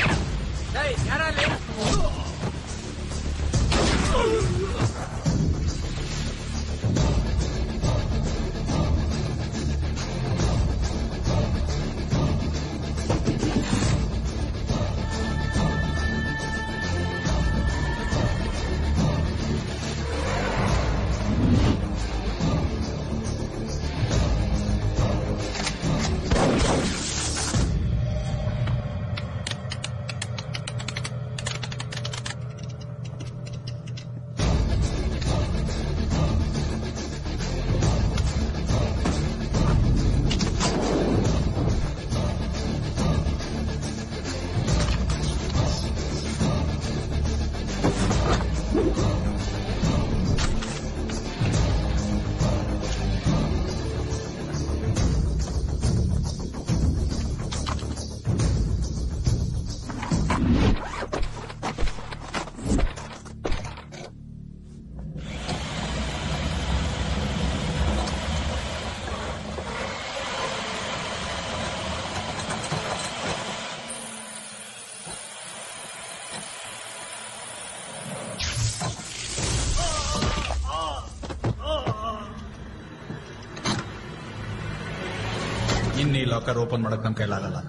ಇನ್ನು ಈ ಲಾಕರ್ ಓಪನ್ ಮಾಡಕ್ ನಮ್ ಕೈಲಾಗಲ್ಲ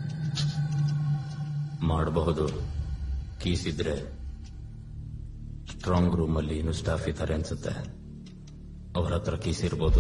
ಮಾಡಬಹುದು ಕೀಸ್ ಇದ್ರೆ ಸ್ಟ್ರಾಂಗ್ ರೂಮ್ ಅಲ್ಲಿ ಇನ್ನೂ ಸ್ಟಾಫ್ ಇದ್ದಾರೆ ಅನ್ಸುತ್ತೆ ಅವ್ರ ಹತ್ರ ಕೀಸ್ ಇರ್ಬೋದು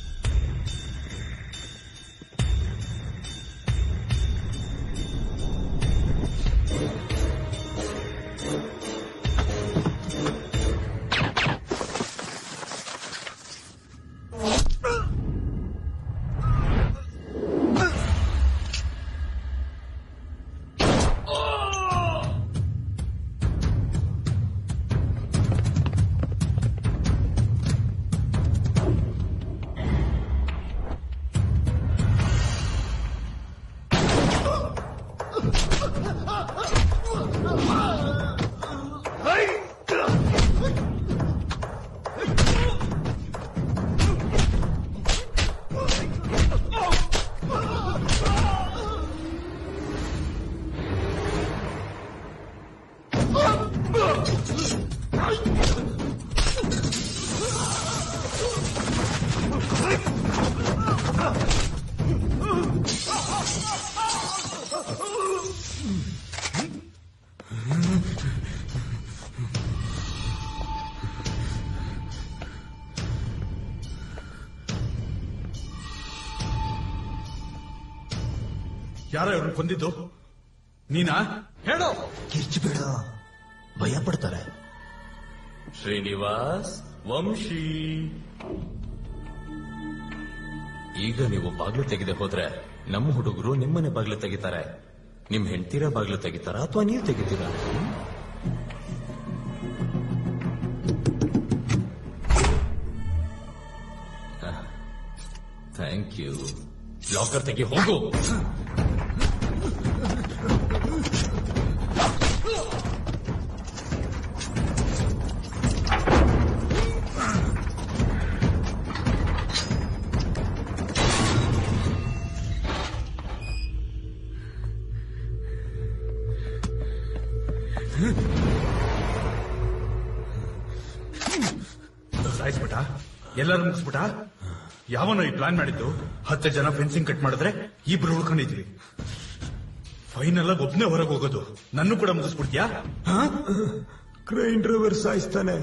ಯಾರೋ ಇವ್ರನ್ನ ಕೊಂದಿದ್ದು ನೀನಾ ಹೇಳೋ ಕಿರ್ಚಬೇಡ ಭಯ ಪಡ್ತಾರೆ ಶ್ರೀನಿವಾಸ್ ವಂಶಿ ಈಗ ನೀವು ಬಾಗ್ಲು ತೆಗೆದೆ ಹೋದ್ರೆ ನಮ್ಮ ಹುಡುಗರು ನಿಮ್ಮನೆ ಬಾಗ್ಲು ತೆಗಿತಾರೆ ನಿಮ್ ಹೆಂಡ್ತೀರ ಬಾಗ್ಲು ತೆಗಿತಾರ ಅಥವಾ ನೀವು ತೆಗಿತೀರಾ ಥ್ಯಾಂಕ್ ಯು ಲಾಕರ್ ತೆಗಿ ಹೋಗು ಸಾಯಿಸ್ಬಿಟ್ಟ ಎಲ್ಲರೂ ಮುಗಿಸ್ಬಿಟ್ಟ ಯಾವನೋ ಈ ಪ್ಲಾನ್ ಮಾಡಿದ್ದು ಹತ್ತು ಜನ ಫೆನ್ಸಿಂಗ್ ಕಟ್ ಮಾಡಿದ್ರೆ ಇಬ್ರು ಉಳ್ಕೊಂಡಿದ್ವಿ ಫೈನಲ್ ಆಗಿ ಒಬ್ನೇ ಹೊರಗೆ ಹೋಗೋದು ನನ್ನ ಕೂಡ ಮುಗಿಸ್ಬಿಡ್ತೀಯಾ ಕ್ರೈನ್ ಡ್ರೈವರ್ ಸಾಯಿಸ್ತಾನೆ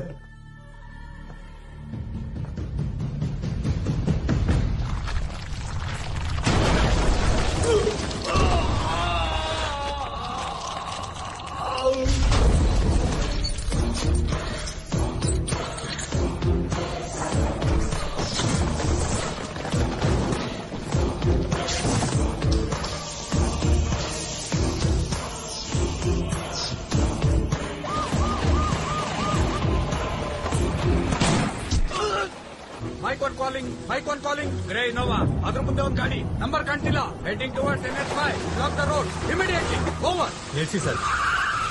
mike one calling mike one calling grey Innova ಅದ್ರ ಮುಂದೆ ಒಂದು ಗಾಡಿ ನಂಬರ್ ಕಾಣ್ತಿಲ್ಲ heading towards N H five block the road immediately over ನಿಲ್ಸಿ ಸರ್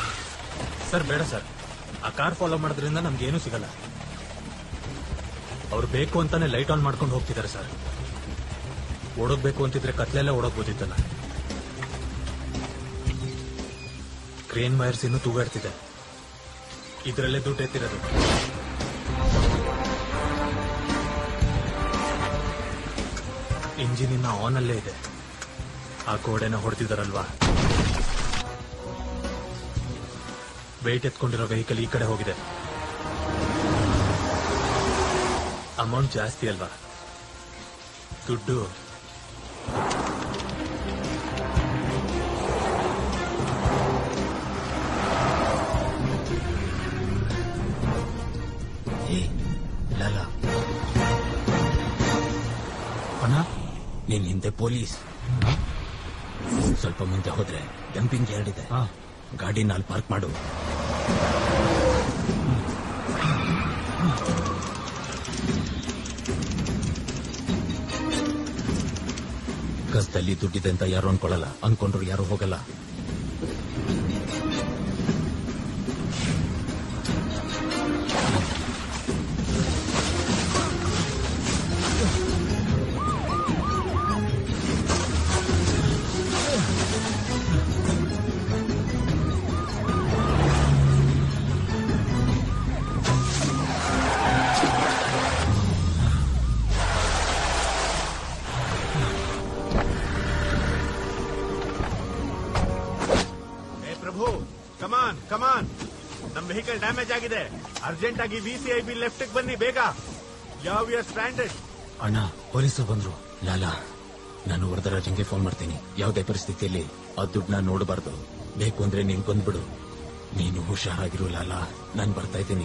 ಸರ್ ಬೇಡ ಸರ್ ಆ ಕಾರ್ ಫಾಲೋ ಮಾಡೋದ್ರಿಂದ ನಮ್ಗೇನು ಸಿಗಲ್ಲ ಅವ್ರು ಬೇಕು ಅಂತಾನೆ ಲೈಟ್ ಆನ್ ಮಾಡ್ಕೊಂಡು ಹೋಗ್ತಿದ್ದಾರೆ ಸರ್ ಓಡೋಗ್ಬೇಕು ಅಂತಿದ್ರೆ ಕತ್ಲೆಲ್ಲ ಓಡೋಗ್ಬೋದಿತ್ತಲ್ಲ ಕ್ರೇನ್ ವೈರ್ಸ್ ಇನ್ನೂ ತೂಗಾಡ್ತಿದೆ ಇದರಲ್ಲೇ ದುಡ್ಡು ಎತ್ತಿರೋದು ಇಂಜಿನ್ ಇನ್ನ ಆನ್ ಅಲ್ಲೇ ಇದೆ ಆ ಗೋಡೆನ ಹೊಡೆದಿದ್ದಾರಲ್ವಾ ವೆಯ್ಟ್ ಎತ್ಕೊಂಡಿರೋ ವೆಹಿಕಲ್ ಈ ಕಡೆ ಹೋಗಿದೆ ಅಮೌಂಟ್ ಜಾಸ್ತಿ ಅಲ್ವಾ ದುಡ್ಡು ಲಲ್ಲ ಅಣ್ಣ ನೀನ್ ಹಿಂದೆ ಪೊಲೀಸ್ ಸ್ವಲ್ಪ ಮುಂದೆ ಹೋದ್ರೆ ಡಂಪಿಂಗ್ ಯಾರ್ಡ್ ಇದೆ ಗಾಡಿ ನಾಲ್ ಪಾರ್ಕ್ ಮಾಡು ಕಸದಲ್ಲಿ ದುಡ್ಡಿದೆ ಅಂತ ಯಾರು ಅನ್ಕೊಳ್ಳಲ್ಲ ಅನ್ಕೊಂಡ್ರು ಯಾರು ಹೋಗಲ್ಲ ಏ ಪ್ರಭು ಕಮಾನ್ ಕಮಾನ್ ನಮ್ ವೆಹಿಕಲ್ ಡ್ಯಾಮೇಜ್ ಆಗಿದೆ ಅರ್ಜೆಂಟ್ ಆಗಿ ವಿಸಿಐಬಿ ಲೆಫ್ಟ್ ಬನ್ನಿ ಬೇಗ ಯಾವ ಯರ್ ಸ್ಟ್ಯಾಂಡರ್ಡ್ ಅಣ್ಣ ಪೊಲೀಸರು ಬಂದ್ರು ಲಾಲಾ ನಾನು ವರದರಾಜಂಗೆ ಫೋನ್ ಮಾಡ್ತೀನಿ ಯಾವುದೇ ಪರಿಸ್ಥಿತಿಯಲ್ಲಿ ಆ ದುಡ್ಡನ್ನ ನೋಡಬಾರ್ದು ಬೇಕು ಅಂದ್ರೆ ನೀನ್ ಬಂದ್ಬಿಡು ನೀನು ಹುಷಾರಾಗಿರು ಲಾಲಾ ನಾನ್ ಬರ್ತಾ ಇದ್ದೀನಿ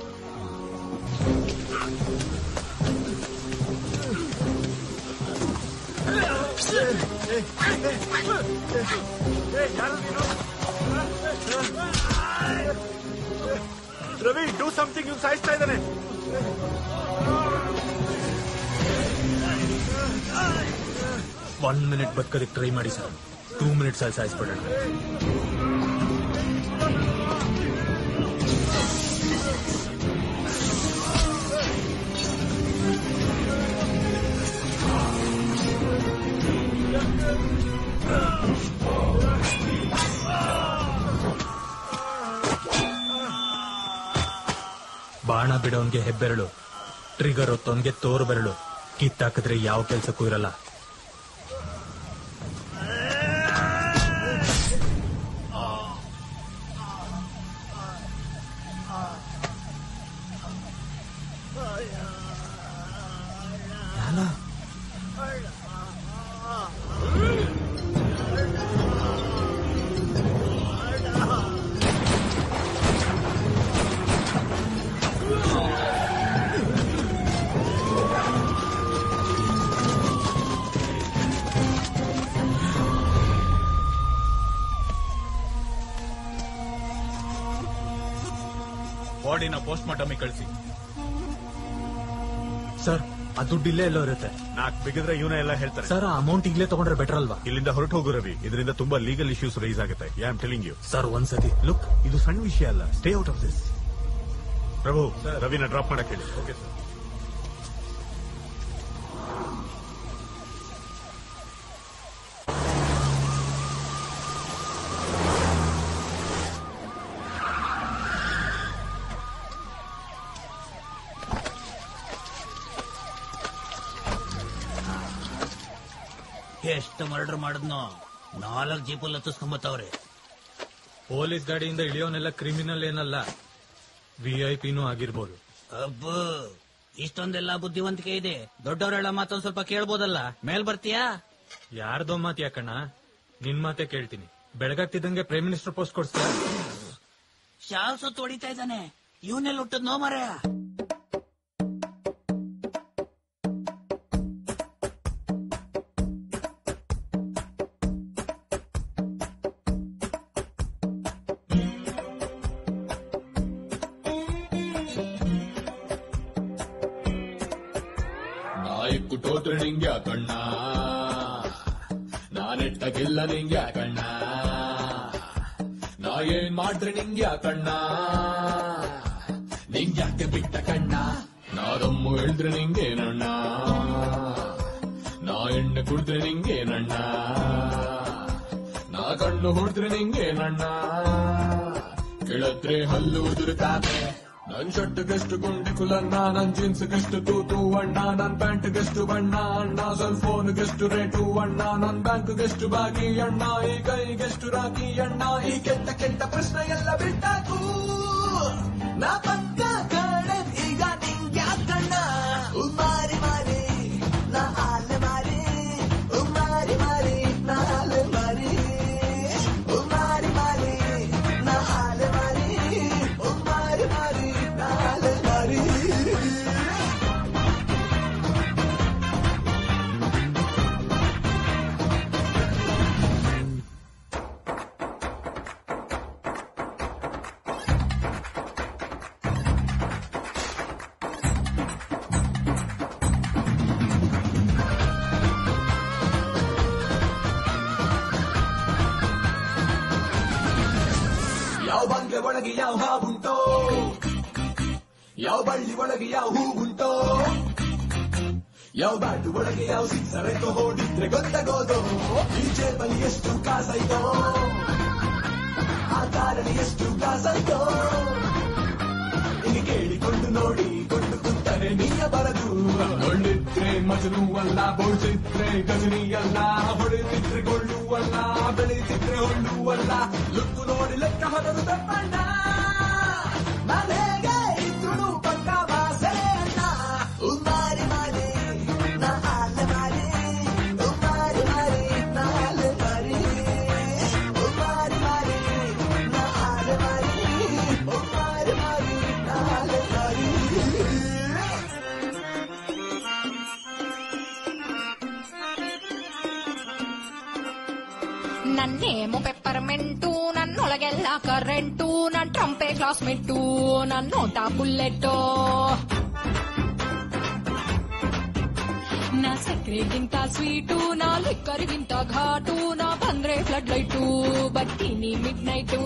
ರವಿ ಡೂ ಸಮಥಿಂಗ್ ಇವ್ ಸಾಯಿಸ್ತಾ ಇದ್ದಾನೆ ಒನ್ ಮಿನಿಟ್ ಬದುಕೋದಕ್ಕೆ ಟ್ರೈ ಮಾಡಿ ಸರ್ ಟೂ ಮಿನಿಟ್ಸ್ ಅಲ್ಲಿ ಸಾಯಿಸ್ಬಿಡೋಣ ಬಾಣ ಬಿಡೋನ್ಗೆ ಹೆಬ್ಬೆರಳು ಟ್ರಿಗರ್ ಹೊತ್ತೋನ್ಗೆ ತೋರು ಬೆರಳು ಕಿತ್ತಾಕಿದ್ರೆ ಯಾವ ಕೆಲ್ಸಕ್ಕೂ ಇರಲ್ಲ ಬಾಡಿನ ಪೋಸ್ಟ್ ಮಾರ್ಟಮಿಗೆ ಕಳಿಸಿ ಸರ್ ಆ ದುಡ್ಡು ಇಲ್ಲೇ ಎಲ್ಲೋ ಇರುತ್ತೆ ನಾಕ್ ಬಿಗಿದ್ರೆ ಇವನ ಎಲ್ಲ ಹೇಳ್ತಾರೆ ಸರ್ ಆ ಅಮೌಂಟ್ ಈಗಲೇ ತಗೊಂಡ್ರೆ ಬೆಟರ್ ಅಲ್ವಾ ಇಲ್ಲಿಂದ ಹೊರಟು ಹೋಗು ರವಿ ಇದರಿಂದ ತುಂಬಾ ಲೀಗಲ್ ಇಶ್ಯೂಸ್ ರೈಸ್ ಆಗುತ್ತೆ I am telling you sir ಒಂದ್ಸತಿ ಲುಕ್ ಇದು ಸಣ್ಣ ವಿಷಯ ಅಲ್ಲ stay out of this Prabhu ರವಿನ ಡ್ರಾಪ್ ಮಾಡಕ್ ಹೇಳಿ ಓಕೆ ಸರ್ ಎಷ್ಟು ಮರ್ಡರ್ ಮಾಡಿದ್ನೋ ನಾಲ್ಕು ಜೀಪಲ್ಲಿ ಹತ್ತಿಸ್ಕೊಂಬತ್ತವ್ರೆ ಪೊಲೀಸ್ ಗಾಡಿಯಿಂದ ಇಳಿಯೋನೆಲ್ಲ ಕ್ರಿಮಿನಲ್ ಏನಲ್ಲ ವಿಐಪಿನೂ ಆಗಿರ್ಬೋದು ಅಬ್ಬ ಇಷ್ಟೊಂದೆಲ್ಲ ಬುದ್ಧಿವಂತಿಕೆ ಇದೆ ದೊಡ್ಡವರೆಲ್ಲ ಮಾತೊಂದ್ ಸ್ವಲ್ಪ ಕೇಳ್ಬೋದಲ್ಲ ಮೇಲ್ ಬರ್ತೀಯಾ ಯಾರ್ದೋ ಮಾತು ಯಾಕಣ್ಣ ನಿನ್ ಮಾತೆ ಕೇಳ್ತೀನಿ ಬೆಳಗಾಗ್ತಿದ್ದಂಗೆ ಪ್ರೈಮ್ ಮಿನಿಸ್ಟರ್ ಪೋಸ್ಟ್ ಕೊಡ್ಸ್ತಾ ಶಾಲ್ ಸುತ್ತು ಹೊಡಿತಾ ಇದ್ದಾನೆ ಇವನೆಲ್ಲ ಹುಟ್ಟದ್ ನೋ ಮರ ನಾಯಿ ಕುಟೋದ್ರೆ ನಿಂಗೆ ಕಣ್ಣ ನಾನೆಟ್ಟಗಿಲ್ಲ ನಿಂಗೆ ಕಣ್ಣ ನಾ ಏನ್ ಮಾಡ್ರೆ ನಿಂಗೆ ಕಣ್ಣ ನಿಂಗ್ಯಾಕೆ ಬಿಟ್ಟ ಕಣ್ಣ ನಾ ನಾಗಮ್ಮು ಹೇಳಿದ್ರೆ ನಿಂಗೇನಣ್ಣ ನಾ ಎಣ್ಣೆ ಕುಡಿದ್ರೆ ನಿಂಗೇನಣ್ಣ ನಾ ಕಣ್ಣು ಹೊಡೆದ್ರೆ ನಿಂಗೇನಣ್ಣ ಕೆಳತ್ರೆ ಹಲ್ಲು ಉದುರುತ್ತಾನೆ ನನ್ ಶರ್ಟ್ಗೆಷ್ಟು ಗುಂಡಿ ಕುಲನ್ನ ನನ್ ಜೀನ್ಸ್ಗೆಷ್ಟು ತೂತು ಅಣ್ಣ ನನ್ ಪ್ಯಾಂಟ್ಗೆಷ್ಟು ಬಣ್ಣ ಅಣ್ಣ ಸೆಲ್ ಫೋನ್ಗೆಷ್ಟು ರೇಟು ಅಣ್ಣ ನನ್ ಬ್ಯಾಂಕ್ಗೆಷ್ಟು ಬಾಕಿ ಅಣ್ಣ ಈ ಕೈಗೆಷ್ಟು ರಾಕಿ ಅಣ್ಣ ಈ ಕೆಟ್ಟ ಕೆಟ್ಟ ಪ್ರಶ್ನೆ ಎಲ್ಲ ಬಿಟ್ಟಾಕು ನಾ ಪಕ್ಕ ಕಾಣೆ ಈಗ ನಿಂಗ್ಯಾಕಣ್ಣ ಉಮಾರಿ ಮಾರಿ ನಾ ಹಾಲೆ ಮಾರಿ ಉಮಾರಿ ಮಾರಿ ನಾ ಹಾಲೆ ಮಾರಿ ಉಮಾರಿ ಮಾರಿ ನಾ ಹಾಲೆ ಮಾರಿ ಉಮಾರಿ ಮಾರಿ ನಾ ಹಾಲೆ ಮಾರಿ ಯಾವ ಬಂಗ್ಲೆ ಒಳಗೆ ಯಾವ ಹಾವುಂಟೋ ಯಾವ ಬಳ್ಳಿ ಒಳಗೆ ಯಾವ ಹೂವುಂಟೋ ಯಾವ ಬ್ಯಾಟು ಒಳಗೆ ಯಾವ ಸಿಕ್ಸರೆತೋ ಹೊಡಿದ್ರೆ ಗೊತ್ತಾಗೋದು ಈ ಜೇಬಲ್ಲಿ ಎಷ್ಟು ಕಾಸೈತೋ ಆ ಕಾರಲ್ಲಿ ಎಷ್ಟು ಕಾಸೈತೋ ಇಲ್ಲಿ ಕೇಳಿಕೊಂಡು ನೋಡಿ ಕೊಂಡು ಕುಂತರೆ ನೀಯ ಬರದು ಕೊಂಡಿದ್ರೆ ಮಜನು ಅಲ್ಲ ಬೋಳ್ಸಿದ್ರೆ ಗಜನಿ ಅಲ್ಲ ಹೊಡೆದಿದ್ರೆ ಕೊಳ್ಳು ಅಲ್ಲ ಬೆಳೆದಿದ್ರೆ ಹೊಳ್ಳು ಅಲ್ಲ ಲುಕ್ಕು ನೋಡಿ ಲೆಕ್ಕ ಹೊರದು ತಪ್ಪಣ್ಣ ಮನೆಗೆ ಇದ್ರು ಪಕ್ಕ ಬಾಸೆ ಅಣ್ಣ ಉಮಾರಿ ಮಾರಿ ನಾ ಹಾಲೆ ಮಾರಿ ಉಮಾರಿ ಮಾರಿ ನಾ ಹಾಲೆ ಮಾರಿ ಉಮಾರಿ ಮಾರಿ ನಾ ಹಾಲೆ ಮಾರಿ ಉಮಾರಿ ಮಾರಿ ನಾ ಹಾಲೆ ಮಾರಿ ನನ್ನೇಮು ಪೆಪ್ಪರ್ಮೆಂಟು ನನ್ನೊಳಗೆಲ್ಲ ಕರೆಂಟು ನನ್ ಟ್ರಂಪೆ ಕ್ಲಾಸ್ಮೇಟು ನನ್ ನೋಟ ಬುಲ್ಲೆಟ್ಟು ನಾ ಸಕ್ಕರೆಗಿಂತ ಸ್ವೀಟು ನಾ ಲಿಕ್ಕರಿಗಿಂತ ಘಾಟು ನಾ ಬಂದ್ರೆ ಫ್ಲಡ್ ಲೈಟು ಬರ್ತೀನಿ ಮಿಡ್ ನೈಟು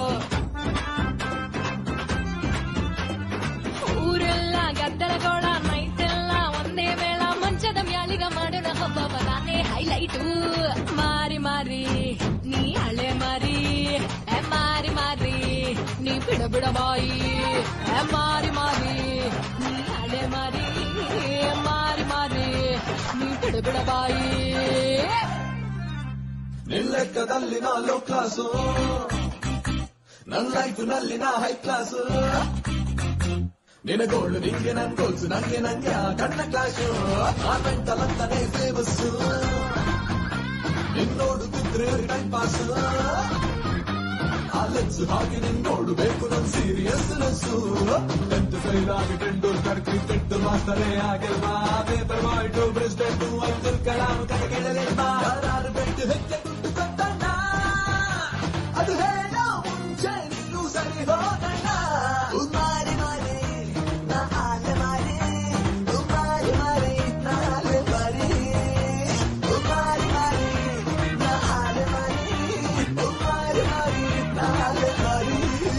ಊರೆಲ್ಲ ಗದ್ದಲಗೋಳ ನೈಟ್ ಎಲ್ಲ ಒಂದೇ ಮೇಳ ಮಂಚದ ಮ್ಯಾಲಿಗ ಮಾಡೋಣ ಹಬ್ಬ ನಾನೇ ಹೈಲೈಟು ಮಾರಿ ಮಾರಿ ನೀ ಹಳೆ ಮಾರಿ ಎ ಮಾರಿ ಮಾರಿ ನೀ ಬಿಡ ಬಿಡ ಬಾಯಿ ಎ ಮಾರಿ ಮಾರಿ ನೀ ಹಳೆ ಮಾರಿ ಮಾರಿ ಮಾರಿ ನೀ ಬಿಡ ಬಿಡ ಬಾಯಿ ನಿಲ್ಲೆಕ್ಕದಲ್ಲಿ ನಾ ಲೋ ಕ್ಲಾಸು ನನ್ನ ಲೈಫ್ ನಲ್ಲಿ ನಾ ಹೈ ಕ್ಲಾಸು ನಿನಗೋಳು ನಿಂಗೆ ನನ್ ಗೋಲ್ಸು ನಂಗೆ ನಂಗೆ ಆ ಕಣ್ಣ ಕ್ಲಾಶು ಆ ಮೆಂಟಲ್ ಅಂತಾನೆ ಫೇಮಸ್ಸು ನಿನ್ನೋಡುತ್ತಿದ್ರೆ ಟೈಮ್ ಪಾಸ್ ಆ ಲೆನ್ಸ್ ಹಾಗೆ ನಿನ್ ನೋಡಬೇಕು ನನ್ ಸೀರಿಯಸ್ ನೆಸ್ಸು ಟೆಂತ್ ಫೈಲ್ ಆಗಿ ಟೆಂಡೂಲ್ಕರ್ ಕ್ರಿಕೆಟ್ ಮಾಸ್ತರೇ ಆಗಿಲ್ವಾ ಪೇಪರ್ ಬಾಯ್ಟು ಪ್ರೆಸಿಡೆಂಟ್ ಅಬ್ದುಲ್ ಕಲಾಂ ಕತೆ ಕೇಳಲಿಲ್ವಾ ಯಾರು ಬೆಟ್ಟು ಹೆಚ್ಚೆ ದುಡ್ಡು ಕೊಟ್ಟಣ್ಣ ಅದು ಹೇಳೋ ಮುಂಚೆ ನೀನು ಸರಿ ಹೋದಣ್ಣ ಉಮಾರಿ ಮಾರಿ ನಾ ಹಾಲೆ ಮಾರಿ ಉಮಾರಿ ಮಾರಿ ನಾ ಹಾಲೆ ಮಾರಿ ಉಮಾರಿ ಮಾರಿ ನಾ ಹಾಲೆ ಮಾರಿ ಉಮಾರಿ ಮಾರಿ ನಾ ಹಾಲೆ ಮಾರಿ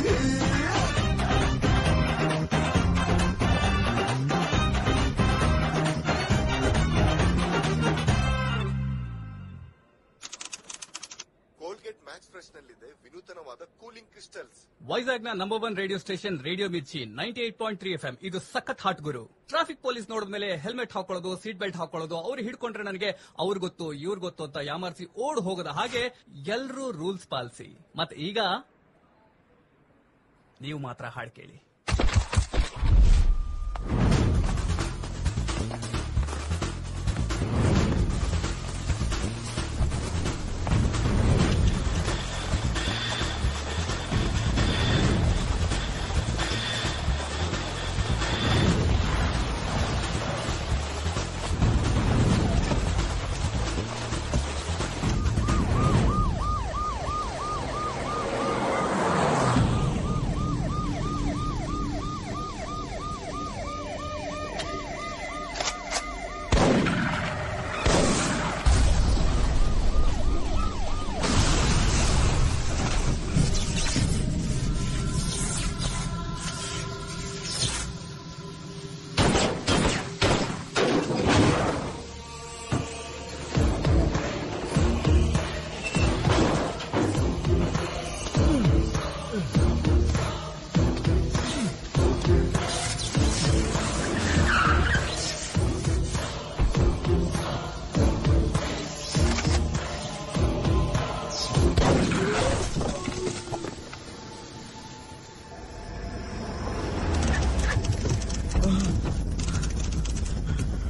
ಕೋಲ್ಗೇಟ್ ಮ್ಯಾಕ್ಸ್ ಫ್ರೆಶ್ ನಲ್ಲಿದೆ ವಿನೂತನವಾದ ಕೂಲಿಂಗ್ ಕ್ರಿಸ್ಟಲ್ಸ್ ವೈಜಾಗ್ ನ number one radio station radio Mirchi ninety eight point three F M ಇದು ಸಖತ್ ಹಾಟ್ ಗುರು ಟ್ರಾಫಿಕ್ ಪೊಲೀಸ್ ನೋಡಿದ್ಮೇಲೆ ಹೆಲ್ಮೆಟ್ ಹಾಕೊಳ್ಳೋದು ಸೀಟ್ ಬೆಲ್ಟ್ ಹಾಕೊಳ್ಳೋದು ಅವ್ರು ಹಿಡ್ಕೊಂಡ್ರೆ ನನಗೆ ಅವ್ರ ಗೊತ್ತು ಇವ್ರ ಗೊತ್ತು ಅಂತ ಯಾಮಾರಿಸಿ ಓಡ್ ಹೋಗದ ಹಾಗೆ ಎಲ್ರೂ ರೂಲ್ಸ್ ಪಾಲಿಸಿ ಮತ್ತೆ ಈಗ ನೀವು ಮಾತ್ರ ಹಾಡ್ ಕೇಳಿ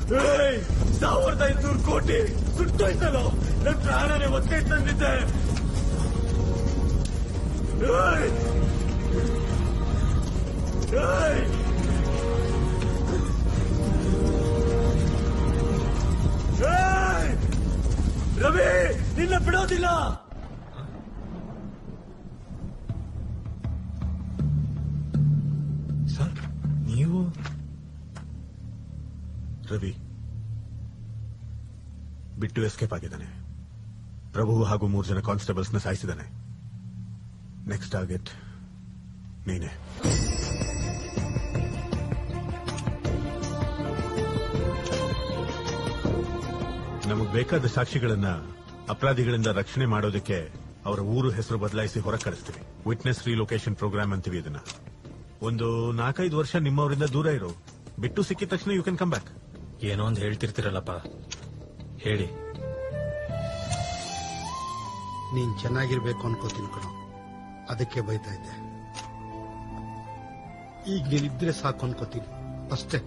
ಏಯ್, ಸಾವಿರದ ಐನೂರು ಕೋಟಿ ಸುಟ್ಟೋಯ್ತಲ್ಲೋ ನನ್ನ ಪ್ರಾಣನೇ ಒತ್ತೆ ತಂದಿದ್ದೆ ಏಯ್! ಏಯ್! ಏಯ್! ರವಿ ನಿನ್ನ ಬಿಡೋದಿಲ್ಲ ಸರ್ ನೀವು ರವಿ ಬಿಟ್ಟು ಎಸ್ಕೇಪ್ ಆಗಿದ್ದಾನೆ ಪ್ರಭು ಹಾಗೂ ಮೂರು ಜನ ಕಾನ್ಸ್ಟೇಬಲ್ಸ್ ನ ಸಾಯಿಸಿದ್ದಾನೆ ನೆಕ್ಸ್ಟ್ ಟಾರ್ಗೆಟ್ ನೀನೆ ನಮಗ್ ಬೇಕಾದ ಸಾಕ್ಷಿಗಳನ್ನ ಅಪರಾಧಿಗಳಿಂದ ರಕ್ಷಣೆ ಮಾಡೋದಕ್ಕೆ ಅವರ ಊರು ಹೆಸರು ಬದಲಾಯಿಸಿ ಹೊರ ಕಳಿಸ್ತೀವಿ ವಿಟ್ನೆಸ್ ರಿಲೊಕೇಶನ್ ಪ್ರೋಗ್ರಾಮ್ ಅಂತೀವಿ ಇದನ್ನ ಒಂದು ನಾಲ್ಕೈದು ವರ್ಷ ನಿಮ್ಮವರಿಂದ ದೂರ ಇರು ಬಿಟ್ಟು ಸಿಕ್ಕಿದ ತಕ್ಷಣ ಯು ಕ್ಯಾನ್ ಕಮ್ ಬ್ಯಾಕ್ ಏನೋ ಒಂದು ಹೇಳ್ತಿರ್ತೀರಲ್ಲಪ್ಪ ಹೇಳಿ ನೀನ್ ಚೆನ್ನಾಗಿರ್ಬೇಕು ಅನ್ಕೋತೀನಿ ಕಣೋ ಅದಕ್ಕೆ ಬೈತಾ ಇದ್ದೆ ಈಗ ನೀನಿದ್ರೆ ಸಾಕು ಅನ್ಕೋತೀನಿ ಅಷ್ಟೇ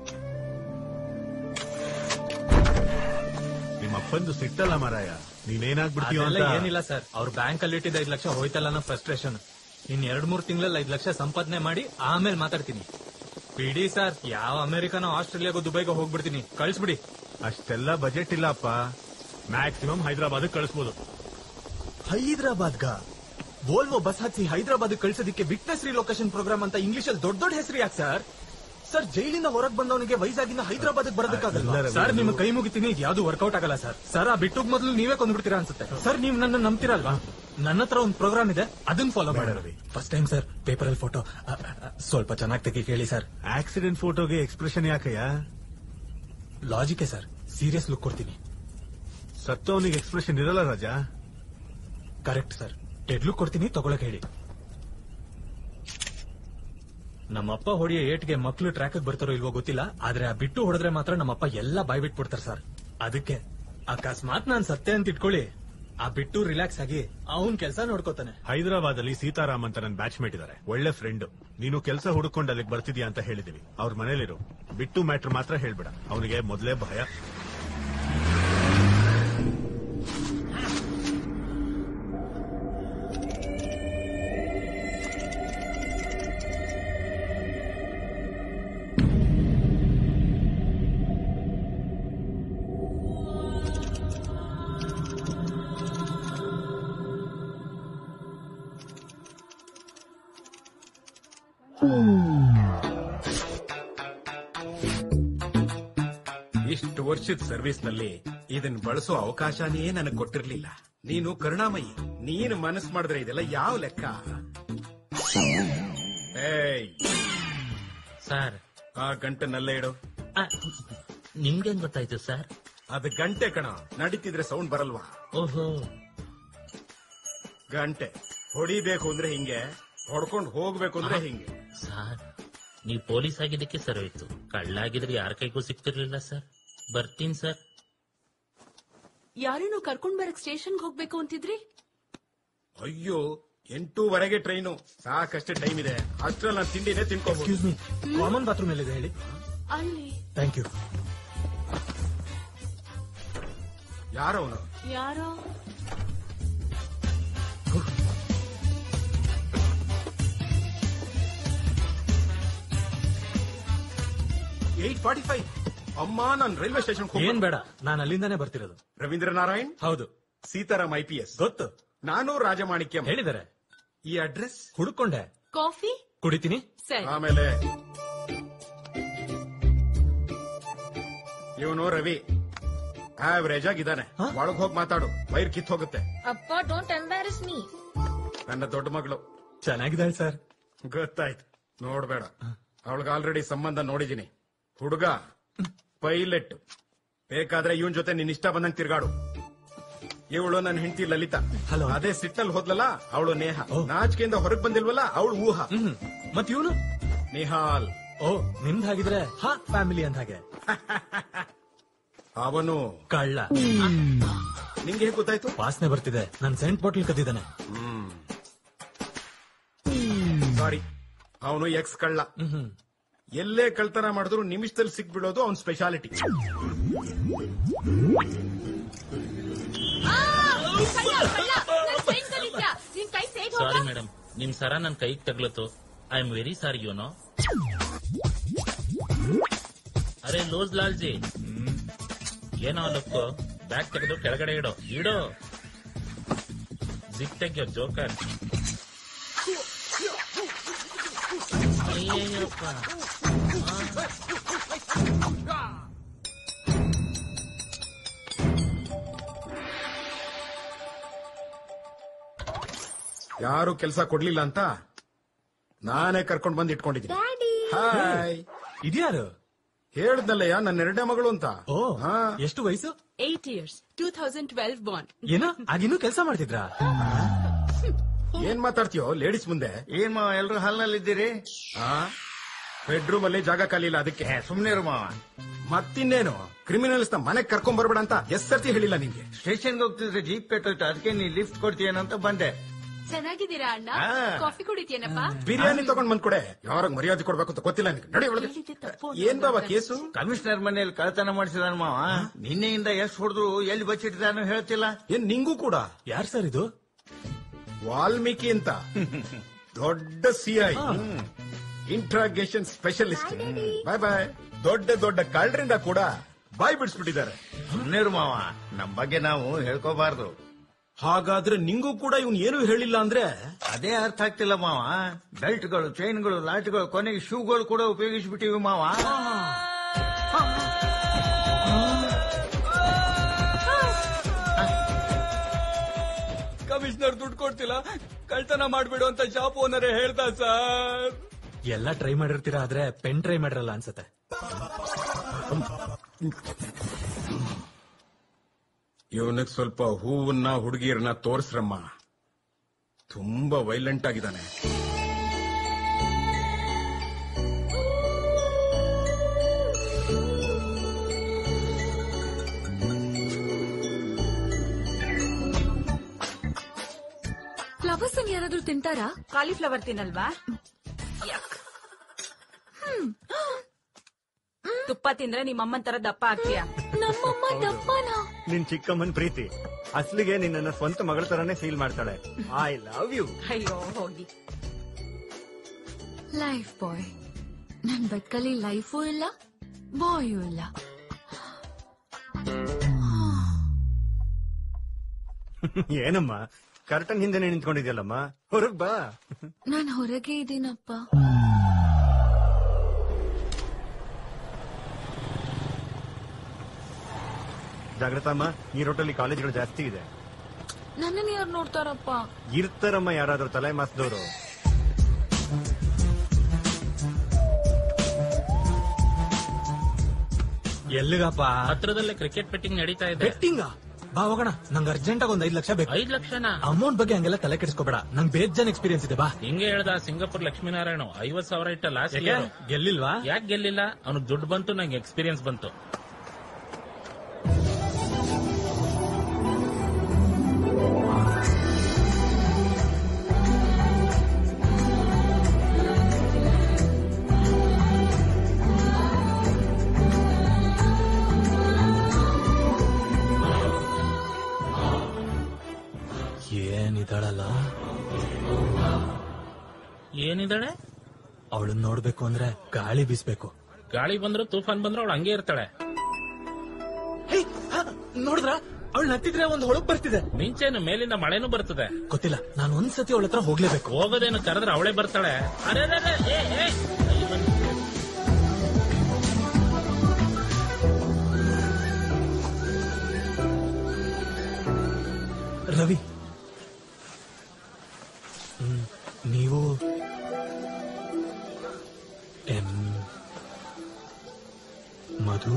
ನಿಮ್ಮ ಅಪ್ಪಂದು ಸಿಟ್ಟಲ್ಲ ಮಾರಾಯ ನೀನೇನಾಗ್ಬಿಡ್ತೀಯೋ ಅದೆಲ್ಲ ಅಂತ ಏನಿಲ್ಲ ಸರ್ ಅವ್ರ ಬ್ಯಾಂಕ್ ಅಲ್ಲಿ ಇಟ್ಟಿದ್ದ ಐದು ಲಕ್ಷ ಹೋಯ್ತಲ್ಲ ಅನ್ನೋ ಫ್ರಸ್ಟ್ರೇಷನ್ ಇನ್ ಎರಡ್ ಮೂರ್ ತಿಂಗಳಲ್ಲಿ ಐದು ಲಕ್ಷ ಸಂಪಾದನೆ ಮಾಡಿ ಆಮೇಲೆ ಮಾತಾಡ್ತೀನಿ ಬಿಡಿ ಸರ್ ಯಾವ ಅಮೆರಿಕನೋ ಆಸ್ಟ್ರೇಲಿಯಾಗೋ ದುಬೈಗೋ ಹೋಗ್ಬಿಡ್ತೀನಿ ಕಳ್ಸ್ಬಿಡಿ ಅಷ್ಟೆಲ್ಲ ಬಜೆಟ್ ಇಲ್ಲ ಅಪ್ಪ ಮ್ಯಾಕ್ಸಿಮಮ್ ಹೈದರಾಬಾದ್ ಕಳಿಸ್ಬೋದು ಹೈದರಾಬಾದ್ಗ ವೋಲ್ವೋ ಬಸ್ ಹಚ್ಚಿ ಹೈದರಾಬಾದ್ ಕಳ್ಸೋದಕ್ಕೆ ವಿಟ್ನೆಸ್ ರಿಲೊಕೇಶನ್ ಪ್ರೋಗ್ರಾಮ್ ಅಂತ ಇಂಗ್ಲಿಷ್ ಅಲ್ಲಿ ದೊಡ್ಡ ದೊಡ್ಡ ಹೆಸರು ಯಾಕೆ ಸರ್ ಸರ್ ಜೈಲಿಂದ ಹೊರಗ್ ಬಂದವನಿಗೆ ವೈಜಾಗಿಂದ ಹೈದರಾಬಾದ್ ಬರೋದಕ್ಕಾಗಲ್ಲ ಎಲ್ಲರ ಸರ್ ನಿಮ್ಮ ಒಂದು- ಕೈ ಮುಗಿತೀನಿ ಇದು ಯಾವ್ದು ವರ್ಕೌಟ್ ಆಗಲ್ಲ ಸರ್ ಸರ್ ಆ ಬಿಟ್ಟುಗ್ ಮೊದಲು ನೀವೇ ಕೊಂದ್ಬಿಡ್ತೀರಾ ಅನ್ಸುತ್ತೆ ಸರ್ ನೀವು ನನ್ನ ನಂಬ್ತಿರಲ್ವಾ ನನ್ನ ಹತ್ರ ಒಂದು ಪ್ರೋಗ್ರಾಮ್ ಇದೆ ಅದನ್ನ ಫಾಲೋ ಬೇಡ ಮಾಡಿ Ravi. First time sir paper ಅಲ್ಲಿ ಫೋಟೋ ಸ್ವಲ್ಪ ಚೆನ್ನಾಗಿ ತೆಗಿ ಕೇಳಿ ಸರ್ ಆಕ್ಸಿಡೆಂಟ್ ಫೋಟೋಗೆ ಎಕ್ಸ್ಪ್ರೆಷನ್ ಯಾಕಯ್ಯ ಲಾಜಿಕೆ ಸರ್ ಸೀರಿಯಸ್ ಲುಕ್ ಕೊಡ್ತೀನಿ ಸತ್ತವನಿಗೆ ಎಕ್ಸ್ಪ್ರೆಷನ್ ಇರಲ್ಲ Raja correct sir dead look ಕೊಡ್ತೀನಿ ತಗೊಳಕ್ ಹೇಳಿ ನಮ್ಮಪ್ಪ ಹೊಡೆಯೋ ಏಟ್ಗೆ ಮಕ್ಳು ಟ್ರ್ಯಾಕ್ ಬರ್ತಾರೋ ಇಲ್ವೋ ಗೊತ್ತಿಲ್ಲ ಆದ್ರೆ ಆ ಬಿಟ್ಟು ಹೊಡೆದ್ರೆ ಮಾತ್ರ ನಮ್ಮಪ್ಪ ಎಲ್ಲ ಬಾಯ್ ಬಿಟ್ಬಿಡ್ತಾರೆ ಸರ್ ಅದಕ್ಕೆ ಅಕಸ್ಮಾತ್ ನಾನ್ ಸತ್ತೆ ಅಂತ ಇಟ್ಕೊಳ್ಳಿ ಆ ಬಿಟ್ಟು ರಿಲ್ಯಾಕ್ಸ್ ಆಗಿ ಅವನ್ ಕೆಲಸ ನೋಡ್ಕೋತಾನೆ ಹೈದರಾಬಾದ್ ಅಲ್ಲಿ ಸೀತಾರಾಮ್ ಅಂತ ನನ್ನ ಬ್ಯಾಚ್ಮೇಟ್ ಇದ್ದಾರೆ ಒಳ್ಳೆ ಫ್ರೆಂಡ್ ನೀನು ಕೆಲಸ ಹುಡುಕೊಂಡು ಅಲ್ಲಿಗೆ ಬರ್ತಿದ್ಯಾ ಅಂತ ಹೇಳಿದೀವಿ ಅವ್ರ ಮನೇಲಿರು ಬಿಟ್ಟು ಮ್ಯಾಟ್ರ್ ಮಾತ್ರ ಹೇಳ್ಬೇಡ ಅವನಿಗೆ ಮೊದಲೇ ಭಯ ಇಷ್ಟು ವರ್ಷದ ಸರ್ವಿಸ್ ನಲ್ಲಿ ಇದನ್ನ ಬಳಸೋ ಅವಕಾಶನೇ ನನಗೆ ಕೊಟ್ಟಿರ್ಲಿಲ್ಲ ನೀನು ಕರುಣಾಮಯಿ ನೀನು ಮನಸ್ಸು ಮಾಡಿದ್ರೆ ಇದೆಲ್ಲ ಯಾವ ಲೆಕ್ಕ ಏಯ್ ಸರ್ ಆ ಗಂಟನಲ್ಲೇ ಇಡು ನಿಮ್ಗೆ ಗೊತ್ತಾಯ್ತು ಸರ್ ಅದು ಗಂಟೆ ಕಣ ನಡೀತಿದ್ರೆ ಸೌಂಡ್ ಬರಲ್ವಾ ಓಹೋ ಗಂಟೆ ಹೊಡಿಬೇಕು ಅಂದ್ರೆ ಹಿಂಗೆ ಹೊಡ್ಕೊಂಡು ಹೋಗ್ಬೇಕು ಅಂದ್ರೆ ಹಿಂಗೆ ಸರ್ ನೀವು ಪೊಲೀಸ್ ಆಗಿದ್ದಕ್ಕೆ ಸರ್ ಹೋಯ್ತು ಕಳ್ಳಾಗಿದ್ರೆ ಯಾರ ಕೈಗೂ ಸಿಗ್ತಿರ್ಲಿಲ್ಲ ಸರ್ ಬರ್ತೀನಿ ಸರ್ ಯಾರೇನೋ ಕರ್ಕೊಂಡ್ ಬರಕ್ ಸ್ಟೇಷನ್ಗೆ ಹೋಗ್ಬೇಕು ಅಂತಿದ್ರಿ ಅಯ್ಯೋ ಎಂಟೂವರೆಗೆ ಟ್ರೈನು ಸಾಕಷ್ಟೇ ಟೈಮ್ ಇದೆ ಅಷ್ಟ್ರಲ್ಲಿ ನಾನು ತಿಂಡಿನೇ ತಿನ್ಕೋಬಹುದು ಎಕ್ಸ್ಕ್ಯೂಸ್ ಮೀ ಕಾಮನ್ ಬಾತ್ರೂಮ್ ಎಲ್ಲಿದೆ ಹೇಳಿ ಅಲ್ಲಿ ಥ್ಯಾಂಕ್ ಯು ಯಾರವನು ಯಾರೋ ಏಟ್ ಫಾರ್ಟಿ ಫೈವ್ ಅಮ್ಮ ನಾನು ರೈಲ್ವೆ ಸ್ಟೇಷನ್ ಏನ್ ಬೇಡ ನಾನು ಅಲ್ಲಿಂದಾನೇ ಬರ್ತಿರೋದು ರವೀಂದ್ರ ನಾರಾಯಣ್ ಹೌದು ಸೀತಾರಾಮ್ ಐ ಪಿ ಎಸ್ ಗೊತ್ತು ನಾನು ರಾಜಮಾಣಿಕ್ಯಂ ಹೇಳಿದ್ದಾರೆ ಈ ಅಡ್ರೆಸ್ ಹುಡುಕೊಂಡೆ ಕಾಫಿ ಕುಡಿತೀನಿ ಸರಿ ಆಮೇಲೆ ಇವನು ರವಿ ಆವರೇಜ್ ಆಗಿದ್ದಾನೆ ಒಳಗ್ ಹೋಗಿ ಮಾತಾಡು ವೈರ್ ಕಿತ್ ಹೋಗುತ್ತೆ ಅಪ್ಪ ಡೋಂಟ್ ಎಂಬ್ಯಾರಸ್ ಮೀ ನನ್ನ ದೊಡ್ಡ ಮಗಳು ಚೆನ್ನಾಗಿದ್ದಾಳೆ ಸರ್ ಗೊತ್ತಾಯ್ತು ನೋಡ್ಬೇಡ ಅವಳಿಗೆ ಆಲ್ರೆಡಿ ಸಂಬಂಧ ನೋಡಿದೀನಿ ಹುಡುಗ ಪೈಲಟ್ ಬೇಕಾದ್ರೆ ಇವನ್ ಜೊತೆ ನಿನ್ ಇಷ್ಟ ಬಂದಂಗ್ ತಿರ್ಗಾಡು ಇವಳು ನನ್ನ ಹೆಂಡತಿ ಲಲಿತಾ ಅದೇ ಸಿಟ್ನಲ್ಲಿ ಹೋದ್ಲಲ್ಲ ಅವಳು ನೇಹ ನಾಚಿಕೆಯಿಂದ ಹೊರಗ್ ಬಂದಿಲ್ವಲ್ಲ ಅವಳು ಊಹ ಮತ್ ಇವನು ನಿಹಾಲ್ ಓ ನಿಮ್ದು ಹಾಗಿದ್ರೆ ಹಾ ಫ್ಯಾಮಿಲಿ ಅಂತ ಹಾಗೆ ಅವನು ಕಳ್ಳ ನಿಂಗೆ ಹೇಗೆ ಗೊತ್ತಾಯ್ತು ವಾಸನೆ ಬರ್ತಿದೆ ನನ್ ಸೆಂಟ್ ಬಾಟಲ್ ಕದ್ದಿದ್ದಾನೆ ಸಾರಿ ಅವನು ಎಕ್ಸ್ ಕಳ್ಳ ಎಲ್ಲೇ ಕಳ್ತನ ಮಾಡಿದ್ರು ನಿಮಿಷದಲ್ಲಿ ಸಿಕ್ಬಿಡೋದು ಅವ್ನ ಸ್ಪೆಷಾಲಿಟಿ ನಿನ್ ಕೈ ಸೇಗ್ ಸಾರಿ ಮೇಡಮ್ ನಿಮ್ ಸರ ನನ್ ಕೈಗೆ ತಗ್ಲತ್ತು I am very sorry you know ಅರೆ ಲೋಜ್ ಲಾಲ್ಜಿ ಏನೋ ಲುಕ್ಕು ಬ್ಯಾಗ್ ತೆಗೆದು ಕೆಳಗಡೆ ಇಡೋ ಇಡೋ ಜಿಪ್ ತೆಗ್ಯೋ ಜೋಕರ್ ಅಯ್ಯಯ್ಯಪ್ಪ ಯಾರು ಕೆಲಸ ಕೊಡ್ಲಿಲ್ಲ ಅಂತ ನಾನೇ ಕರ್ಕೊಂಡ್ ಬಂದು ಇಟ್ಕೊಂಡಿದ್ದೀನಿ ಹಾಯ್ ಇದ್ಯಾರು ಹೇಳ್ದಲ್ಲಯ್ಯ ನನ್ನ ಎರಡನೇ ಮಗಳು ಅಂತ ಓ ಎಷ್ಟು ವಯಸ್ಸು eight years two thousand twelve bond ಏನೋ ಆಗಿನ್ನೂ ಕೆಲಸ ಮಾಡ್ತಿದ್ರಾ ಏನ್ ಮಾತಾಡ್ತೀಯೋ ಲೇಡೀಸ್ ಮುಂದೆ ಏನ್ ಮಾವ ಎಲ್ರು ಹಾಲ್ನಲ್ಲಿದ್ದೀರಿ ಬೆಡ್ರೂಮ್ ಅಲ್ಲಿ ಜಾಗ ಖಾಲಿ ಇಲ್ಲ ಅದಕ್ಕೆ ಸುಮ್ನೆ ಇರು ಮಾವ ಮತ್ತಿನ್ನೇನು ಕ್ರಿಮಿನಲ್ಸ್ ನ ಮನೆಗ್ ಕರ್ಕೊಂಡ್ ಬರ್ಬೇಡ ಅಂತ ಎಸ್ ಸರ್ತಿ ಹೇಳಿಲ್ಲ ನಿಂಗೆ ಸ್ಟೇಷನ್ಗೆ ಹೋಗ್ತಿದ್ರೆ ಜೀಪ್ ಕೆಟ್ಟೋಯ್ತು ಅದಕ್ಕೆ ನೀ ಲಿಫ್ಟ್ ಕೊಡ್ತೀಯನಂತ ಬಂದೆ ಚೆನ್ನಾಗಿದ್ದೀರಾ ಅಣ್ಣ ಆ. ಕಾಫಿ ಕುಡಿತೀಯನಪ್ಪ ಬಿರಿಯಾನಿ ತಗೊಂಡ್ ಬಂದ್ ಕೊಡೆ ಯಾವಾಗ ಮರ್ಯಾದೆ ಕೊಡ್ಬೇಕು ಅಂತ ಗೊತ್ತಿಲ್ಲ ನಿನ್ಗೆ ನಡಿ ಒಳಗೆ ಏನ್ ಬಾಬಾ ಕೇಸು ಕಮಿಷನರ್ ಮನೆಯಲ್ಲಿ ಕಳ್ತನ ಮಾಡಿಸಿದಾನ ಮಾವ ನಿನ್ನೆಯಿಂದ ಎಷ್ಟು ಹೊಡೆದ್ರು ಎಲ್ಲಿ ಬಚ್ಚಿಟ್ಟಿದಾನೋ ಹೇಳ್ತಿಲ್ಲ ಏನ್ ನಿಂಗೂ ಕೂಡ ಯಾರ್ ಸರ್ ಇದು ವಾಲ್ಮೀಕಿ ಅಂತ ದೊಡ್ಡ ಸಿಐ ಇಂಟ್ರಾಗೇಷನ್ ಸ್ಪೆಷಲಿಸ್ಟ್ ಬಾಯ್ ಬಾಯ್ ದೊಡ್ಡ ದೊಡ್ಡ ಕಳ್ಳರಿಂದ ಕೂಡ ಬಾಯ್ ಬಿಡಿಸ್ಬಿಟ್ಟಿದ್ದಾರೆ ಸುಮ್ನೆ ಇರು ಮಾವ ನಮ್ ಬಗ್ಗೆ ನಾವು ಹೇಳ್ಕೋಬಾರ್ದು ಹಾಗಾದ್ರೆ ನಿಂಗೂ ಕೂಡ ಇವನ್ ಏನು ಹೇಳಿಲ್ಲ ಅಂದ್ರೆ ಅದೇ ಅರ್ಥ ಆಗ್ತಿಲ್ಲ ಮಾವ ಬೆಲ್ಟ್ಗಳು ಚೈನ್ಗಳು ಲಾಟ್ಗಳು ಕೊನೆಗೆ ಶೂಗಳು ಕೂಡ ಉಪಯೋಗಿಸ್ಬಿಟ್ಟಿವಿ ಮಾವ ಕಮಿಷನರ್ ದುಡ್ಡು ಕೊಡ್ತಿಲ್ಲ ಕಳ್ತನ ಮಾಡ್ಬಿಡು ಅಂತ ಶಾಪ್ ಓನರೇ ಹೇಳ್ದ ಸರ್ ಎಲ್ಲ ಟ್ರೈ ಮಾಡಿರ್ತೀರಾ ಆದ್ರೆ ಪೆನ್ ಟ್ರೈ ಮಾಡಿರಲ್ಲ ಅನ್ಸತ್ತೆ ಇವನಿಗೆ ಸ್ವಲ್ಪ ಹೂವನ್ನ ಹುಡುಗಿಯರನ್ನ ತೋರಿಸ್ರಮ್ಮ ತುಂಬಾ ವೈಲೆಂಟ್ ಆಗಿದ್ದಾನೆ ಫ್ಲವರ್ಸ್ ಅನ್ನು ಯಾರಾದ್ರೂ ತಿಂತಾರಾ ಕಾಲಿಫ್ಲವರ್ ತಿನ್ನಲ್ವಾ ತುಪ್ಪ ತಿಂದ್ರೆ ನಿಮ್ಮಮ್ಮನ್ ತರ ದಪ್ಪ ಆಗ್ತೀಯ ನಮ್ಮಮ್ಮ ದಪ್ಪನಾ ನಿನ್ ಚಿಕ್ಕಮ್ಮನ್ ಪ್ರೀತಿ ಅಸ್ಲಿಗೆ ನಿನ್ನ ಸ್ವಂತ ಮಗಳ ತರಾನೇ ಫೀಲ್ ಮಾಡ್ತಾಳೆ ಐ ಲವ್ ಯು ಅಯ್ಯೋ ಹೋಗಿ ಲೈಫ್ ಬಾಯ್ ನನ್ ಬೆಕ್ಕಲ್ಲಿ ಲೈಫೂ ಇಲ್ಲ ಬಾಯೂ ಇಲ್ಲ ಏನಮ್ಮ ಕರ್ಟನ್ ಹಿಂದೆನೆ ನಿಂತ್ಕೊಂಡಿದ್ಯಲ್ಲಮ್ಮ ಹೊರಗ್ ಬಾ ನಾನ್ ಹೊರಗೆ ಇದ್ದೀನಪ್ಪ ಜಾಗ್ರತಮ್ಮ ಈ ರೋಟಲ್ಲಿ ಕಾಲೇಜ್ಗಳು ಜಾಸ್ತಿ ಇದೆ ನನ್ನನ್ನು ಯಾರು ನೋಡ್ತಾರಪ್ಪ ಇರ್ತಾರಮ್ಮ ಯಾರಾದ್ರೂ ತಲೆ ಮಾಸ್ದವರು ಎಲ್ಲಿಗಪ್ಪ ಹತ್ರದಲ್ಲೇ ಕ್ರಿಕೆಟ್ ಬೆಟ್ಟಿಂಗ್ ನಡೀತಾ ಇದೆ ಬೆಟ್ಟಿಂಗ ಬಾ ಹೋಗೋಣ ನಂಗೆ ಅರ್ಜೆಂಟ್ ಆಗಿ ಒಂದ್ ಐದ್ ಲಕ್ಷ ಬೇಕು ಐದ್ ಲಕ್ಷನಾ ಅಮೌಂಟ್ ಬಗ್ಗೆ ಹಂಗೆಲ್ಲ ತಲೆ ಕೆಡಿಸ್ಕೋಬೇಡ ನಂಗೆ ಬೇಜಾನ್ ಎಕ್ಸ್ಪೀರಿಯನ್ಸ್ ಇದೆ ಬಾ ಹಿಂಗೆ ಹೇಳ್ದ ಸಿಂಗಾಪುರ್ ಲಕ್ಷ್ಮೀನಾರಾಯಣ ಐವತ್ ಸಾವಿರ ಇಟ್ಟ ಲಾಸ್ಟ್ ಯಾಕೆ? ಗೆಲ್ಲಿಲ್ವಾ ಯಾಕೆ ಗೆಲ್ಲಿಲ್ಲ ಅವ್ನಿಗೆ ದುಡ್ಡು ಬಂತು ನಂಗೆ ಎಕ್ಸ್ಪೀರಿಯನ್ಸ್ ಬಂತು ಏನಿದಾಳಲ್ಲ ಏನಿದಾಳೆ ಅವಳನ್ನ ನೋಡ್ಬೇಕು ಅಂದ್ರೆ ಗಾಳಿ ಬೀಸ್ಬೇಕು ಗಾಳಿ ಬಂದ್ರು ತೂಫಾನ್ ಬಂದ್ರು ಅವಳು ಹಂಗೆ ಇರ್ತಾಳೆ ನೋಡಿದ್ರ ಅವಳು ಹತ್ತಿದ್ರೆ ಒಂದ್ ಹೊಳಗ್ ಬರ್ತಿದೆ ಮಿಂಚೇನು ಮೇಲಿಂದ ಮಳೆನೂ ಬರ್ತದೆ ಗೊತ್ತಿಲ್ಲ ನಾನು ಒಂದ್ಸತಿ ಅವಳ ಹತ್ರ ಹೋಗ್ಲೇಬೇಕು ಹೋಗೋದೇನು ಕರೆದ್ರೆ ಅವಳೇ ಬರ್ತಾಳೆ ಅರೆ ಅರೆ, ಅರೆ, ಏ, ಏ. ಅಲ್ಲಿ ಬಂದು. ರವಿ ಹ್ಮ್, ನೀವು ಎಂ ಮಧು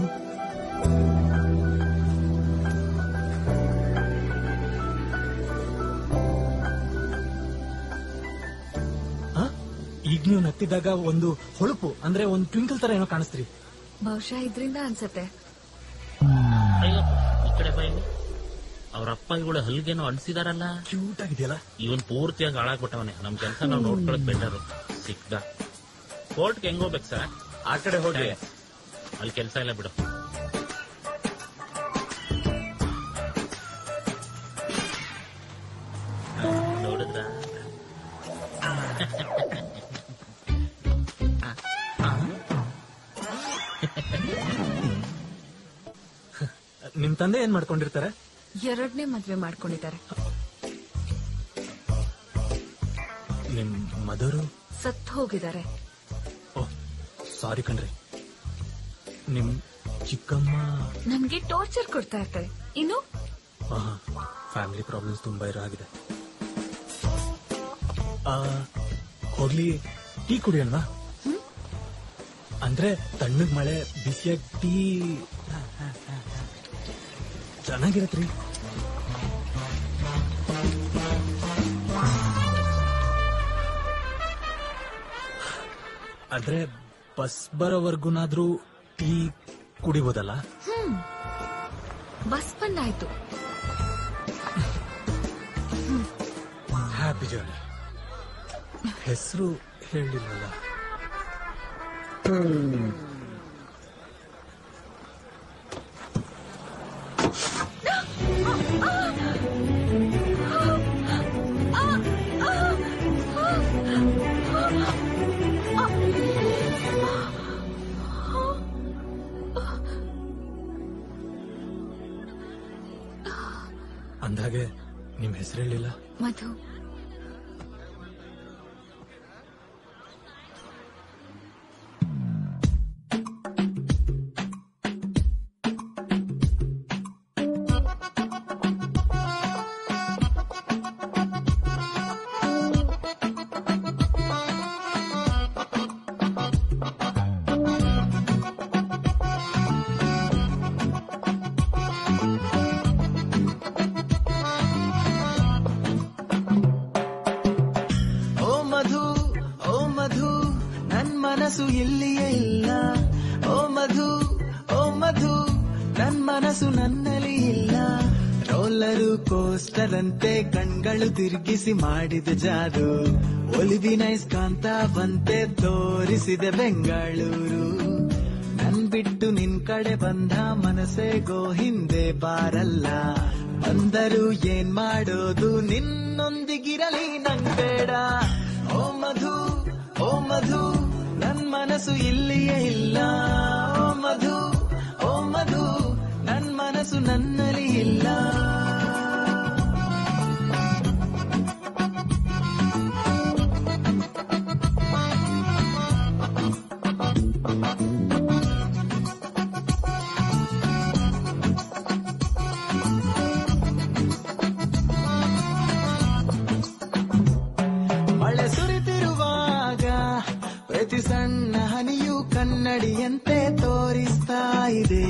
ಆ? ಈಗ ನೀವು ನತ್ತಿದ್ದಾಗ ಒಂದು ಹೊಳಪು ಅಂದ್ರೆ ಒಂದು ಟ್ವಿಂಕಲ್ ತರ ಏನೋ ಕಾಣಿಸ್ತ್ರಿ ಬಹುಶಃ ಇದ್ರಿಂದ ಅನ್ಸತ್ತೆ ಅಯ್ಯಪ್ಪ, ಈ ಕಡೆ ಬಾ ಇಲ್ಲಿ. ಅವ್ರ ಅಪ್ಪ ಇವಳು ಹಲ್ಗೇನೋ ಅನ್ಸಿದಾರಲ್ಲ ಕ್ಯೂಟ್ ಆಗಿದೆಯಲ್ಲ ಇವನ್ ಪೂರ್ತಿಯಾಗಿ ಹಾಳಾಗ್ಬಿಟ್ಟವನೆ ನಮ್ ಕೆಲಸ ನಾವು ನೋಡ್ಕೊಳಕ್ ಬೆಟರ್ ಸಿಕ್ದ ಕೋರ್ಟ್ಗೆ ಹೆಂಗ್ ಹೋಗ್ಬೇಕು ಸರ್ ಆ ಕಡೆ ಹೋಗಿ ಅಲ್ಲಿ ಕೆಲಸ ಇಲ್ಲ ಬಿಡು ನೋಡಿದ್ರ ನಿಮ್ ತಂದೆ ಏನ್ ಮಾಡ್ಕೊಂಡಿರ್ತಾರೆ ಎರಡನೇ ಮದ್ವೆ ಮಾಡ್ಕೊಂಡಿದ್ದಾರೆ ನಿಮ್ ಮದರು ಸತ್ ಹೋಗಿದ್ದಾರೆ ಸಾರಿ ಕಣ್ರಿ ನಿಮ್ ಚಿಕ್ಕಮ್ಮ ನಮ್ಗೆ ಟಾರ್ಚರ್ ಕೊಡ್ತಾ ಇರ್ತಾರೆ ಇನ್ನು ಫ್ಯಾಮಿಲಿ ಪ್ರಾಬ್ಲಮ್ಸ್ ತುಂಬಾ ಇರೋ ಆಗಿದೆ ಆ, ಹೋಗ್ಲಿ ಟೀ ಕುಡಿಯೋಣವಾ ಅಂದ್ರೆ ತಣ್ಣಗ್ ಮಳೆ ಬಿಸಿಯಾಗಿ ಟೀ ಚೆನ್ನಾಗಿರತ್ರಿ ಆದ್ರೆ ಬಸ್ ಬರೋವರ್ಗುನಾದ್ರೂ ಟೀ ಕುಡಿಬೋದಲ್ಲ ಹ್ಮ್ ಬಸ್ ಬಂದಾಯ್ತು ಹ್ಯಾಪಿ ಜರ್ನಿ ಹೆಸರು ಹೇಳಿಲ್ವಲ್ಲ ಅಂದಾಗೆ ನಿಮ್ ಹೆಸರು ಹೇಳಿಲ್ಲ ಮಧು ಓ ಮಧು ಓ ಮಧು ನನ್ ಮನಸ್ಸು ಇಲ್ಲಿಯೇ ಇಲ್ಲ ಓ ಮಧು ಓ ಮಧು ನನ್ ಮನಸ್ಸು ನನ್ನಲ್ಲಿ ಇಲ್ಲ ರೋಲರು ಕೋಸ್ಟರ್ ಅಂತೆ ಕಣ್ಗಳು ತಿರುಗಿಸಿ ಮಾಡಿದ ಜಾದು ಒಲಿವಿನ ಇಸ್ಕಾಂತ ಬಂತೆ ತೋರಿಸಿದೆ ಬೆಂಗಳೂರು ನನ್ ಬಿಟ್ಟು ನಿನ್ ಕಡೆ ಬಂದ ಮನಸ್ಸೇ ಗೋ ಹಿಂದೆ ಬಾರಲ್ಲ ಬಂದರು ಏನ್ ಮಾಡೋದು ನಿನ್ನೊಂದಿಗಿರಲಿ ನಂಗ್ ಬೇಡ ಓ ಮಧು ಓ ಮಧು ನನ್ ಮನಸ್ಸು ಇಲ್ಲಿಯೇ ಇಲ್ಲ ಓ ಮಧು ಓ ಮಧು ನನ್ ಮನಸ್ಸು ನನ್ನಲ್ಲಿ ಇಲ್ಲ ಮಳೆ ಸುರಿತಿರುವಾಗ ಪ್ರತಿ ಸಣ್ಣ ಹನಿಯು ಕನ್ನಡಿಯಂತೆ ತೋರಿಸ್ತಾ ಇದೆ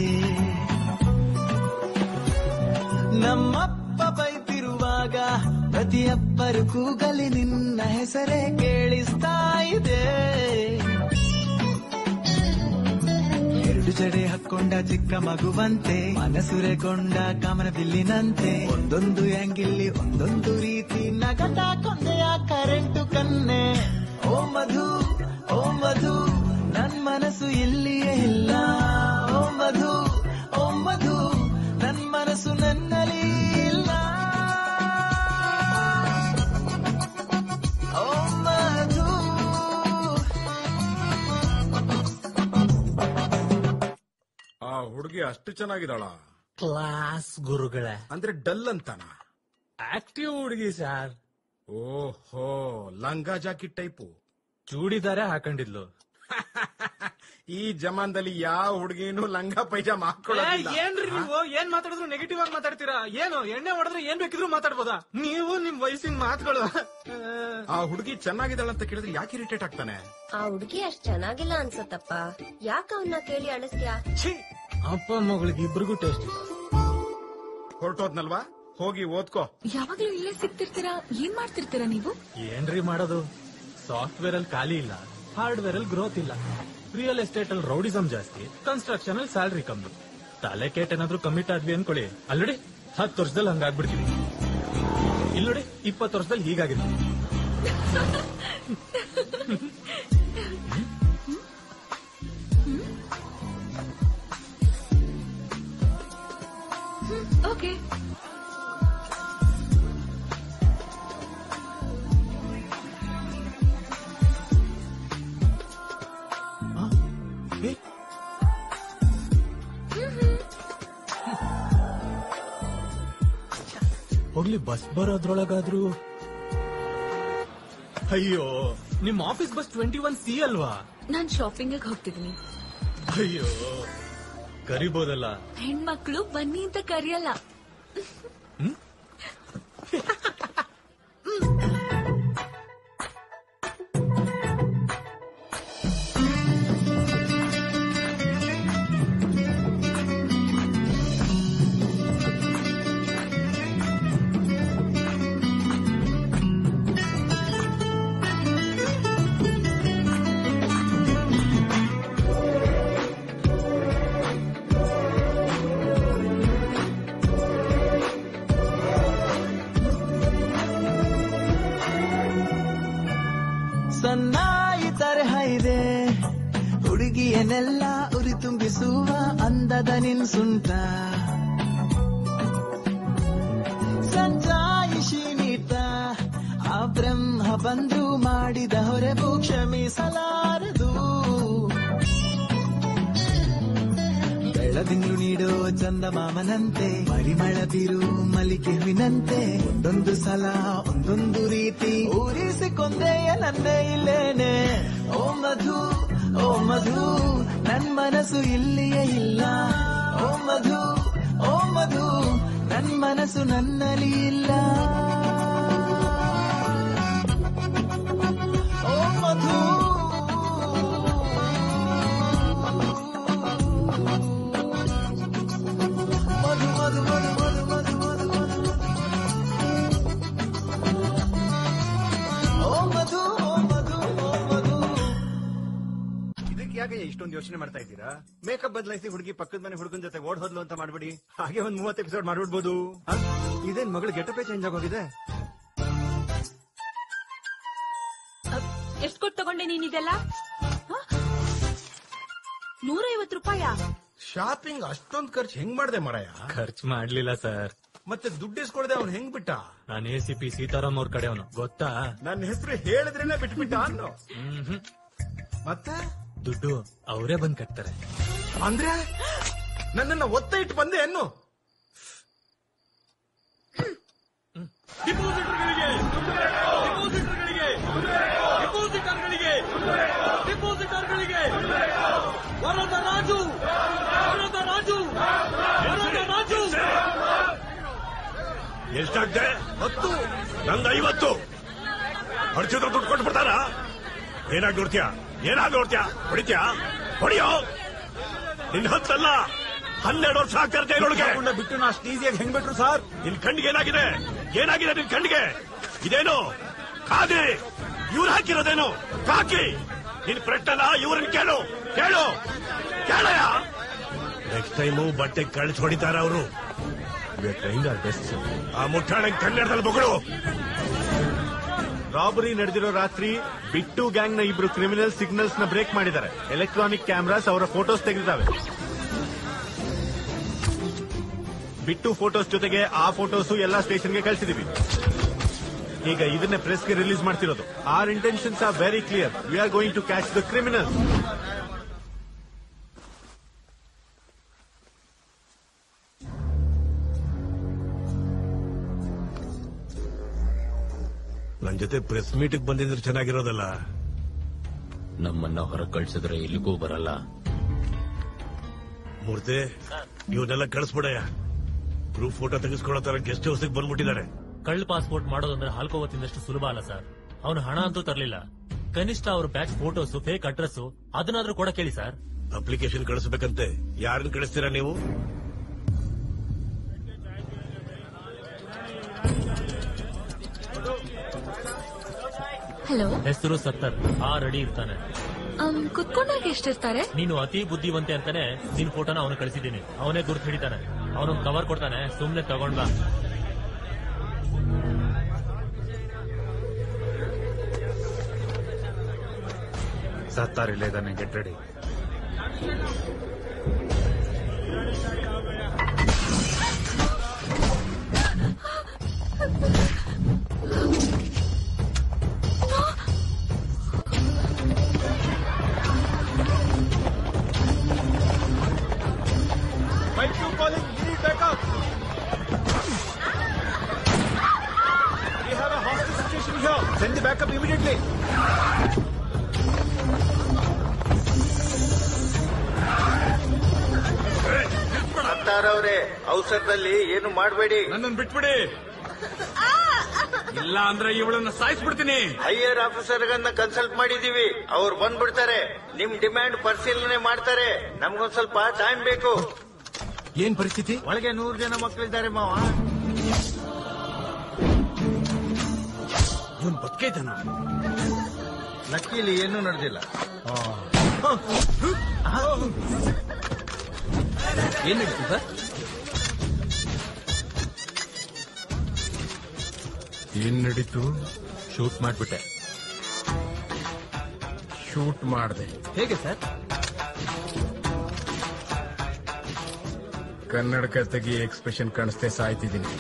ನಮ್ಮಪ್ಪ ಬೈತಿರುವಾಗ ಪ್ರತಿಯೊಬ್ಬರು ಕೂಗಲಿ ನಿನ್ನ ಹೆಸರೇ ಕೇಳಿಸ್ತಾ ಇದೆ ಎರಡು ಜಡೆ ಹಾಕೊಂಡ ಚಿಕ್ಕ ಮಗುವಂತೆ ಮನಸುರೆಗೊಂಡ ಕಾಮನ ಬಿಲ್ಲಿನಂತೆ ಒಂದೊಂದು ಆಂಗಿಲ್ಲಿ ಒಂದೊಂದು ರೀತಿ ನಗಟ ಕೊಂದೆಯ ಕರೆಂಟು ಕನ್ನೆ ಓ ಮಧು ಓ ಮಧು ನನ್ ಮನಸ್ಸು ಇಲ್ಲಿಯೇ ಇಲ್ಲ ಓ ಮಧು ಓ ಮಧು ನನ್ ಮನಸ್ಸು ನನ್ನಲ್ಲಿ ಇಲ್ಲ ಓ ಮಧು ಆ ಹುಡುಗಿ ಅಷ್ಟು ಚೆನ್ನಾಗಿದ್ದಾಳ ಕ್ಲಾಸ್ ಗುರುಗಳೇ ಅಂದ್ರೆ ಡಲ್ ಅಂತಾನ ಆಕ್ಟಿವ್ ಹುಡುಗಿ ಸರ್ ಓಹೋ ಲಂಗ ಜಾಕೆಟ್ ಟೈಪು ಚೂಡಿದಾರೆ ಹಾಕೊಂಡಿದ್ಲು ಈ ಜಮಾನ್ದಲ್ಲಿ ಯಾವ ಹುಡುಗಿನೂ ಲಂಗ ಪೈಜಾಮ ಹಾಕೊಳ್ಳೋದಿಲ್ಲ ಏನ್ರಿ ನೀವು ಏನ್ ಮಾತಾಡಿದ್ರು ನೆಗೆಟಿವ್ ಆಗಿ ಮಾತಾಡ್ತೀರಾ ಏನು ಎಣ್ಣೆ ಹೊಡೆದ್ರೆ ಏನ್ ಬೇಕಿದ್ರು ಮಾತಾಡ್ಬೋದಾ ನೀವು ನಿಮ್ ವಯಸ್ಸಿನ ಮಾತುಗಳು ಆ ಹುಡುಗಿ ಚೆನ್ನಾಗಿದ್ದಾಳಂತ ಕೇಳಿದ್ರೆ ಯಾಕೆ ಇರಿಟೇಟ್ ಆಗ್ತಾನೆ ಆ ಹುಡುಗಿ ಅಷ್ಟ್ ಚೆನ್ನಾಗಿಲ್ಲ ಅನ್ಸತ್ತಪ್ಪ ಯಾಕ ಅವನ್ನ ಕೇಳಿ ಅಳಿಸ್ತ್ಯಾ ಅಪ್ಪ ಮಗಳಿಗೆ ಇಬ್ರಿಗೂ ಟೇಸ್ಟ್ ಹೊರಟೋದ್ನಲ್ವಾ ಹೋಗಿ ಓದ್ಕೋ ಯಾವಾಗ್ಲೂ ಇಲ್ಲೇ ಸಿಗ್ತಿರ್ತೀರಾ ಏನ್ ಮಾಡ್ತಿರ್ತೀರಾ ನೀವು ಏನ್ರಿ ಮಾಡೋದು ಸಾಫ್ಟ್ವೇರ್ ಅಲ್ಲಿ ಖಾಲಿ ಇಲ್ಲ ಹಾರ್ಡ್ವೇರ್ ಅಲ್ಲಿ ಗ್ರೋತ್ ಇಲ್ಲ ರಿಯಲ್ ಎಸ್ಟೇಟ್ ಅಲ್ಲಿ ರೌಡಿಸಮ್ ಜಾಸ್ತಿ ಕನ್ಸ್ಟ್ರಕ್ಷನ್ ಅಲ್ಲಿ ಸ್ಯಾಲ್ರಿ ಕಮ್ಮಿ ತಲೆ ಕೇಟ್ ಏನಾದ್ರೂ ಕಮಿಟ್ ಆದ್ವಿ ಅನ್ಕೊಳ್ಳಿ ಅಲ್ಲಡಿ ಹತ್ತು ವರ್ಷದಲ್ಲಿ ಹಂಗಾಗ್ಬಿಡ್ತೀವಿ ಇಲ್ಲಿ ನೋಡಿ ಇಪ್ಪತ್ತು ವರ್ಷದಲ್ಲಿ ಹೀಗಾಗಿದೆ ಓಕೆ ಹೋಗ್ಲಿ ಬಸ್ ಬರೋದ್ರೊಳಗಾದ್ರೂ ಅಯ್ಯೋ ನಿಮ್ office bus twenty one C ಅಲ್ವಾ ನಾನ್ ಶಾಪಿಂಗ್ ಹೋಗ್ತಿದೀನಿ ಅಯ್ಯೋ ಕರಿಬೋದಲ್ಲ ಹೆಣ್ಮಕ್ಳು ಬನ್ನಿ ಅಂತ ಕರೆಯಲ್ಲ ಸನ್ನಾಯಿ ತರಹ ಇದೆ ಹುಡುಗಿಯನ್ನೆಲ್ಲ ಉರಿ ತುಂಬಿಸುವ ಅಂದದ ನಿನ್ ಸುಂಟ ಸಂಜಾಯಿಷಿ ನೀತ ಆ ಬ್ರಹ್ಮ ಬಂದ್ರು ಮಾಡಿದ ಹೊರಬು ಕ್ಷಮಿಸಲಾರದು ಬೆಳದಿಂಗ್ಳು ನೀಡೋ ಚಂದಮಾಮನಂತೆ ಪರಿಮಳ ಬೀರು ಮಲ್ಲಿಗೆ ಹೂವಿನಂತೆ ಒಂದೊಂದು ಸಲ ಒಂದೊಂದು ರೀತಿ ಊರಿಸಿಕೊಂಡೆಯ ನನ್ನೇ ಇಲ್ಲೇನೆ ಓ ಮಧು ಓ ಮಧು ನನ್ ಮನಸ್ಸು ಇಲ್ಲಿಯೇ ಇಲ್ಲ ಓ ಮಧು ಓ ಮಧು ನನ್ ಮನಸ್ಸು ನನ್ನಲ್ಲಿ ಇಲ್ಲ ಓ ಮಧು ಮಧು ಮಧು ಮಧು ಮಧು ಮಧು ಮಧು ಮಧು ಓ ಮಧು ಓ ಮಧು ಓ ಮಧು ಇದಕ್ಕೆ ಯಾಕೆ ಇಷ್ಟೊಂದು ಯೋಚನೆ ಮಾಡ್ತಾ ಇದ್ದೀರಾ ಮೇಕಪ್ ಬದಲಾಯಿಸಿ ಹುಡುಗಿ ಪಕ್ಕದ ಮನೆ ಹುಡುಗನ ಜೊತೆ ಓಡ್ ಹೋದ್ಲು ಅಂತ ಮಾಡ್ಬಿಡಿ ಹಾಗೆ ಒಂದ್ ಮೂವತ್ತು ಎಪಿಸೋಡ್ ಮಾಡ್ಬಿಡ್ಬೋದು ಹ? ಇದೇನ್ ಮಗಳು ಗೆಟಪೇ ಚೇಂಜ್ ಆಗೋಗಿದೆ ಎಷ್ಟ್ ಕೊಟ್ಟು ತಗೊಂಡೆ ನೀನಿದೆಲ್ಲ ನೂರೈವತ್ತು ರೂಪಾಯ ಶಾಪಿಂಗ್ ಅಷ್ಟೊಂದ್ ಖರ್ಚು ಹೆಂಗ್ ಮಾಡ್ದೆ ಮರಯ ಖರ್ಚು ಮಾಡ್ಲಿಲ್ಲ ಸರ್ ಮತ್ತೆ ದುಡ್ಡು ಇಸ್ಕೊಳ್ದೆ ಅವ್ನು ಹೆಂಗ್ ಬಿಟ್ಟ ನಾನು ಎ ಸಿ ಪಿ ಸೀತಾರಾಮ್ ಅವ್ರ ಕಡೆ ಅವನು ಗೊತ್ತಾ ನನ್ನ ಹೆಸರು ಹೇಳಿದ್ರೇನೆ ಬಿಟ್ಬಿಟ್ಟ ಅನ್ನೋ ಮತ್ತೆ ದುಡ್ಡು ಅವರೇ ಬಂದ್ ಕಟ್ತಾರೆ ಅಂದ್ರೆ ನನ್ನನ್ನ ಒತ್ತ ಇಟ್ಟು ಬಂದೆ ಅನ್ನು ಡಿಪಾಸಿಟರ್ಗಳಿಗೆ ಡಿಪಾಸಿಟರ್ಗಳಿಗೆ ವರದ ರಾಜು ವರದ ರಾಜು ವರದ ರಾಜು ಎಷ್ಟಾಗ್ದೆ ಹತ್ತು ನಂದು ಐವತ್ತು ಅರ್ಜಿತ ದುಡ್ಡು ಕೊಟ್ಟು ಬಿಡ್ತಾರ ಏನಾಗ್ ನೋಡ್ತೀಯ ಏನಾಗ್ ನೋಡ್ತೀಯ ಹೊಡಿತ್ಯಾ ಹೊಡಿಯೋ ನಿನ್ ಹತ್ತಲ್ಲ ಹನ್ನೆರಡು ವರ್ಷ ಆಗ್ತಾರೆ ಜೈಲೊಳಗೆ ಬಿಟ್ಟು ನಾ ಅಷ್ಟು ಈಸಿಯಾಗಿ ಹೆಂಗ್ ಬಿಟ್ರು ಸರ್ ನಿನ್ ಕಣ್ಣಿಗೆ ಏನಾಗಿದೆ ಏನಾಗಿದೆ ನಿನ್ ಕಣ್ಣಿಗೆ ಇದೇನು ಖಾದಿ ಇವ್ರು ಹಾಕಿರೋದೇನು ಕಾಕಿ ನಿನ್ ಫ್ರೆಂಡಲ್ಲ ಇವ್ರನ್ನ ಕೇಳು ಕೇಳು ಕೇಳಯ್ಯ ನೆಕ್ಸ್ಟ್ ಟೈಮು ಬಟ್ಟೆ ಕಳ್ಸಿ ಹೊಡಿತಾರ ಅವರು ಬೆಸ್ಟ್ ಆ ಮುಟ್ಟಾಳ ಕನ್ನಡದಲ್ಲಿ ಬಗಳು ರಾಬರಿ ನಡೆದಿರೋ ರಾತ್ರಿ ಬಿಟ್ಟು ಗ್ಯಾಂಗ್ ನ ಇಬ್ರು ಕ್ರಿಮಿನಲ್ ಸಿಗ್ನಲ್ಸ್ ನ ಬ್ರೇಕ್ ಮಾಡಿದ್ದಾರೆ ಎಲೆಕ್ಟ್ರಾನಿಕ್ ಕ್ಯಾಮ್ರಾಸ್ ಅವರ ಫೋಟೋಸ್ ತೆಗೆದಿದ್ದಾವೆ ಬಿಟ್ಟು ಫೋಟೋಸ್ ಜೊತೆಗೆ ಆ ಫೋಟೋಸ್ ಎಲ್ಲಾ ಸ್ಟೇಷನ್ಗೆ ಕಳಿಸಿದೀವಿ ಈಗ ಇದನ್ನೇ ಪ್ರೆಸ್ಗೆ ರಿಲೀಸ್ ಮಾಡ್ತಿರೋದು our intentions are very clear we are going to catch the criminal ನನ್ ಜೊತೆ ಪ್ರೆಸ್ ಮೀಟಿಗೆ ಬಂದಿದ್ರೆ ಚೆನ್ನಾಗಿರೋದಲ್ಲ ನಮ್ಮನ್ನ ಹೊರ ಕಳ್ಸಿದ್ರೆ ಇಲ್ಲಿಗೂ ಬರಲ್ಲ ಮೂರ್ತಿ ಇವನ್ನೆಲ್ಲ ಕಳಿಸ್ಬಿಡಯ್ಯ ಗ್ರೂಪ್ ಫೋಟೋ ತೆಗೆಸ್ಕೊಳ್ಳೋ ತರ ಗೆಸ್ಟ್ ಹೌಸ್ ಬಂದ್ಬಿಟ್ಟಿದ್ದಾರೆ ಕಳ್ಳ ಪಾಸ್ಪೋರ್ಟ್ ಮಾಡೋದಂದ್ರೆ ಹಾಲ್ಕೋ ತಿಂದಷ್ಟು ಸುಲಭ ಅಲ್ಲ ಸರ್ ಅವನು ಹಣ ಅಂತೂ ತರಲಿಲ್ಲ ಕನಿಷ್ಠ ಅವ್ರ ಬ್ಯಾಚ್ ಫೋಟೋಸ್ ಫೇಕ್ ಅಡ್ರೆಸ್ ಅದನ್ನಾದ್ರೂ ಕೂಡ ಕೇಳಿ ಸರ್ ಅಪ್ಲಿಕೇಶನ್ ಕಳಿಸ್ಬೇಕಂತೆ ಯಾರನ್ನ ಕಳಿಸ್ತೀರಾ ನೀವು ಹಲೋ ಹೆಸರು ಸತ್ತರ್ ಆ ರೆಡಿ ಇರ್ತಾನೆ ಕುತ್ಕೊಂಡಾಗ ಎಷ್ಟಿರ್ತಾರೆ ನೀನು ಅತಿ ಬುದ್ಧಿವಂತೆ ಅಂತಾನೆ ನಿನ್ ಫೋಟೋನ ಅವನು ಕಳಿಸಿದ್ದೀನಿ ಅವನೇ ಗುರ್ತು ಹಿಡಿತಾನೆ ಅವನು ಕವರ್ ಕೊಡ್ತಾನೆ ಸುಮ್ನೆ ತಗೊಂಡ್ ಬಾ ಸತ್ತಾರ್ ಇಲ್ಲೇ ಇದ್ದಾನೆ get ready Tank 2 calling. We need backup. We have a hostage situation here. Send the backup immediately. ಅತ್ತಾರವ್ರೆ ಅವಸರದಲ್ಲಿ ಏನು ಮಾಡಬೇಡಿ ನನ್ನನ್ನು ಬಿಟ್ಬಿಡಿ ಇಲ್ಲ ಅಂದ್ರೆ ಇವಳನ್ನ ಸಾಯಿಸ್ಬಿಡ್ತೀನಿ ಹೈಯರ್ ಆಫೀಸರ್ಗನ್ನ ಕನ್ಸಲ್ಟ್ ಮಾಡಿದೀವಿ ಅವ್ರು ಬಂದ್ಬಿಡ್ತಾರೆ ನಿಮ್ ಡಿಮ್ಯಾಂಡ್ ಪರಿಶೀಲನೆ ಮಾಡ್ತಾರೆ ನಮ್ಗೊಂದ್ ಸ್ವಲ್ಪ ಟೈಮ್ ಬೇಕು ಏನ್ ಪರಿಸ್ಥಿತಿ ಒಳಗೆ ನೂರು ಜನ ಮಕ್ಕಳಿದ್ದಾರೆ ಮಾವ ಇವನ್ ಬದುಕೈತನ ಲಕ್ಕಿಲಿ ಏನೂ ನಡೆದಿಲ್ಲ ಏನ್ ನಡೀತು ಸರ್ ಏನ್ ನಡೀತು ಶೂಟ್ ಮಾಡ್ಬಿಟ್ಟೆ ಶೂಟ್ ಮಾಡ್ದೆ ಹೇಗೆ ಸರ್ ಕನ್ನಡಕ ತೆಗಿ ಎಕ್ಸ್ಪ್ರೆಷನ್ ಕಾಣಿಸ್ತೆ ಸಾಯ್ತಿದ್ದೀನಿ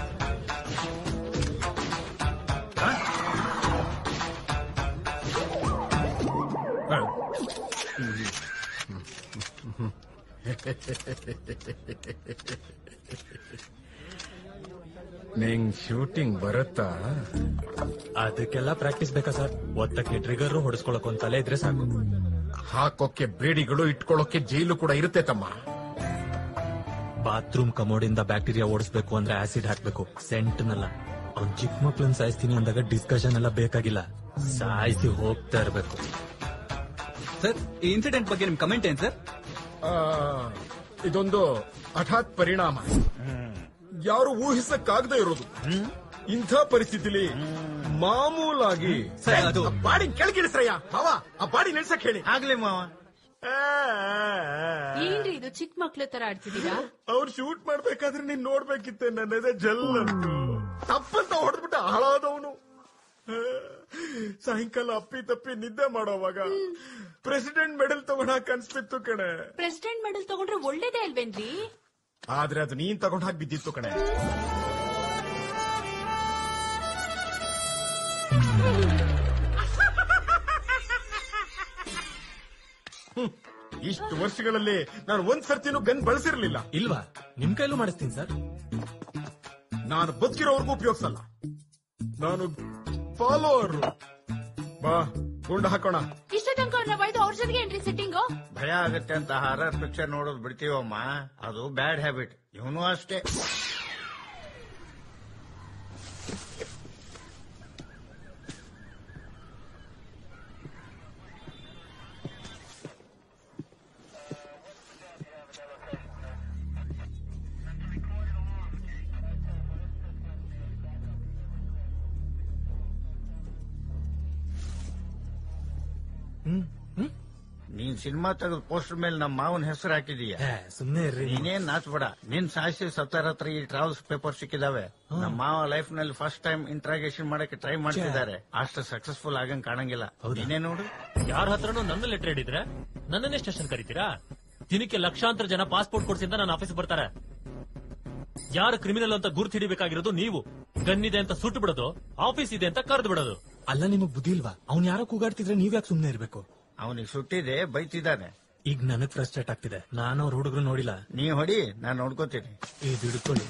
ನಿಂಗ್ ಶೂಟಿಂಗ್ ಬರುತ್ತಾ ಅದಕ್ಕೆಲ್ಲ ಪ್ರಾಕ್ಟೀಸ್ ಬೇಕಾ ಸರ್ ಒತ್ತಕ್ಕೆ ಟ್ರಿಗರ್ ಹೊಡಿಸ್ಕೊಳಕ್ ಒಂದ್ ತಲೆ ಇದ್ರೆ ಸಾಕು ಹಾಕೋಕೆ ಬೇಡಿಗಳು ಇಟ್ಕೊಳ್ಳೋಕೆ ಜೈಲು ಕೂಡ ಇರುತ್ತೆ ತಮ್ಮ ಬಾತ್ರೂಮ್ ಕಮೋಡಿಂದ ಬ್ಯಾಕ್ಟೀರಿಯಾ ಓಡಿಸ್ಬೇಕು ಅಂದ್ರೆ ಆಸಿಡ್ ಹಾಕ್ಬೇಕು ಸೆಂಟ್ನಲ್ಲ ಅವ್ನ್ ಚಿಕ್ಕ ಮಕ್ಳನ್ನ ಸಾಯಿಸ್ತೀನಿ ಅಂದಾಗ ಡಿಸ್ಕಷನ್ ಎಲ್ಲ ಬೇಕಾಗಿಲ್ಲ ಸಾಯಿಸಿ ಹೋಗ್ತಾ ಇರ್ಬೇಕು ಸರ್ ಈ ಇನ್ಸಿಡೆಂಟ್ ಬಗ್ಗೆ ನಿಮ್ ಕಮೆಂಟ್ ಏನ್ ಸರ್ ಆ, ಇದೊಂದು ಹಠಾತ್ ಪರಿಣಾಮ ಯಾರು ಊಹಿಸಕ್ಕಾಗದೇ ಇರೋದು ಇಂಥ ಪರಿಸ್ಥಿತಿಲಿ ಮಾಮೂಲಾಗಿ ಸರ್, ಅದು- ಆ ಬಾಡಿ ಕೆಳಗಿಳಿಸ್ರಯ್ಯ ಮಾವ ಆ ಬಾಡಿ ನಿಲ್ಸಕ್ ಹೇಳಿ ಆಗ್ಲಿ ಮಾವ ಏನ್ರಿ ಇದು ಚಿಕ್ಕ ಮಕ್ಳ ತರ ಆಡ್ತಿದ್ದೀರಾ ಅವ್ರು ಶೂಟ್ ಮಾಡ್ಬೇಕಾದ್ರೆ ನೀನ್ ನೋಡ್ಬೇಕಿತ್ತೆ ನನ್ನದೇ ಜಲ್ ಅಂತು ತಪ್ಪಂತ ಹೊಡೆದ್ಬಿಟ್ಟು ಹಾಳಾದವನು ಸಾಯಂಕಾಲ ಅಪ್ಪಿ ತಪ್ಪಿ ನಿದ್ದೆ ಮಾಡೋವಾಗ ಪ್ರೆಸಿಡೆಂಟ್ ಮೆಡಲ್ ತಗೊಳಕ್ ಅನ್ಸ್ತಿತ್ತು ಕಣೆ ಪ್ರೆಸಿಡೆಂಟ್ ಮೆಡಲ್ ತಗೊಂಡ್ರೆ ಒಳ್ಳೇದೇ ಅಲ್ವೇನ್ರಿ ಆದ್ರೆ ಅದು ನೀನ್ ತಗೊಂಡ್ ಹಾಕಿ ಬಿದ್ದಿತ್ತು ಕಣೆ ಹ್ಮ್. ಇಷ್ಟು ವರ್ಷಗಳಲ್ಲಿ ನಾನು ಒಂದ್ ಸರ್ತಿನೂ ಗನ್ ಬಳಸಿರ್ಲಿಲ್ಲ ಇಲ್ವಾ ನಿಮ್ ಕೈಲೂ ಮಾಡಿಸ್ತೀನಿ ಸರ್ ನಾನು ಬದುಕಿರೋರ್ಗೂ ಉಪಯೋಗಿಸಲ್ಲ ನಾನು ಫಾಲೋವರ್ ಬಾ ಗುಂಡು ಹಾಕೋಣ ಇಷ್ಟ ತನಕ ಅವ್ರನ್ನ ಬೈದು ಅವ್ರ ಜೊತೆಗೆ ಏನ್ರಿ ಸಿಟ್ಟಿಂಗು ಭಯ ಆಗತ್ತೆ ಅಂತ ಹಾರರ್ ಪಿಕ್ಚರ್ ನೋಡೋದು ಬಿಡ್ತೀವಮ್ಮ ಅದು ಬ್ಯಾಡ್ ಹ್ಯಾಬಿಟ್ ಇವನು ಅಷ್ಟೇ ನೀನ್ ಸಿನಿಮಾ ತೆಗೆದು ಪೋಸ್ಟರ್ ಮೇಲೆ ನಮ್ಮ ಮಾವನ ಹೆಸರು ಹಾಕಿದೀಯ ಸುಮ್ನೆ ಇರ್ರಿ ನೀನೇನ್ ನಾಚ್ಬೇಡ ನಿನ್ ಸಾಯಿಸಿ ಸತ್ತರ ಹತ್ರ ಈ ಟ್ರಾವೆಲ್ಸ್ ಪೇಪರ್ ಸಿಕ್ಕಿದಾವೆ ನಮ್ಮ ಮಾವ ಲೈಫ್ ನಲ್ಲಿ ಫಸ್ಟ್ ಟೈಮ್ ಇಂಟ್ರಾಗೇಷನ್ ಮಾಡಕ್ಕೆ ಟ್ರೈ ಮಾಡ್ತಿದ್ದಾರೆ ಅಷ್ಟು ಸಕ್ಸಸ್ಫುಲ್ ಆಗಂಗ್ ಕಾಣಂಗಿಲ್ಲ ನೀನೇ ನೋಡು ಯಾರ ಹತ್ರನೂ ನನ್ನ ಲೆಟರ್ ಹಿಡಿದ್ರೆ ನನ್ನನ್ನೇ ಸ್ಟೇಷನ್ ಕರೀತೀರಾ ದಿನಕ್ಕೆ ಲಕ್ಷಾಂತರ ಜನ ಪಾಸ್ಪೋರ್ಟ್ ಕೊಡ್ಸಿಂದ ನನ್ನ ಆಫೀಸ್ ಬರ್ತಾರೆ ಯಾರು ಕ್ರಿಮಿನಲ್ ಅಂತ ಗುರ್ತು ಹಿಡಿಬೇಕಾಗಿರೋದು ನೀವು ಗನ್ನಿದೆ ಅಂತ ಸುಟ್ಟು ಬಿಡೋದು ಆಫೀಸ್ ಇದೆ ಅಂತ ಕರೆದು ಬಿಡೋದು ಅಲ್ಲ ನಿಮಗ್ ಬುದ್ಧಿ ಇಲ್ವಾ ಅವ್ನ್ ಯಾರೋ ಕೂಗಾಡ್ತಿದ್ರೆ ನೀವ್ ಯಾಕೆ ಸುಮ್ನೆ ಇರ್ಬೇಕು ಅವನಿಗೆ ಸುಟ್ಟಿದೆ ಬೈತಿದ್ದಾನೆ ಈಗ ನನಗ್ ಫ್ರಸ್ಟ್ರೇಟ್ ಆಗ್ತಿದೆ ನಾನು ಅವ್ರ ಹುಡುಗರು ನೋಡಿಲ್ಲ ನೀ ಹೊಡಿ ನಾನ್ ನೋಡ್ಕೋತೀನಿ ಇದು ಹಿಡ್ಕೊಳ್ಳಿ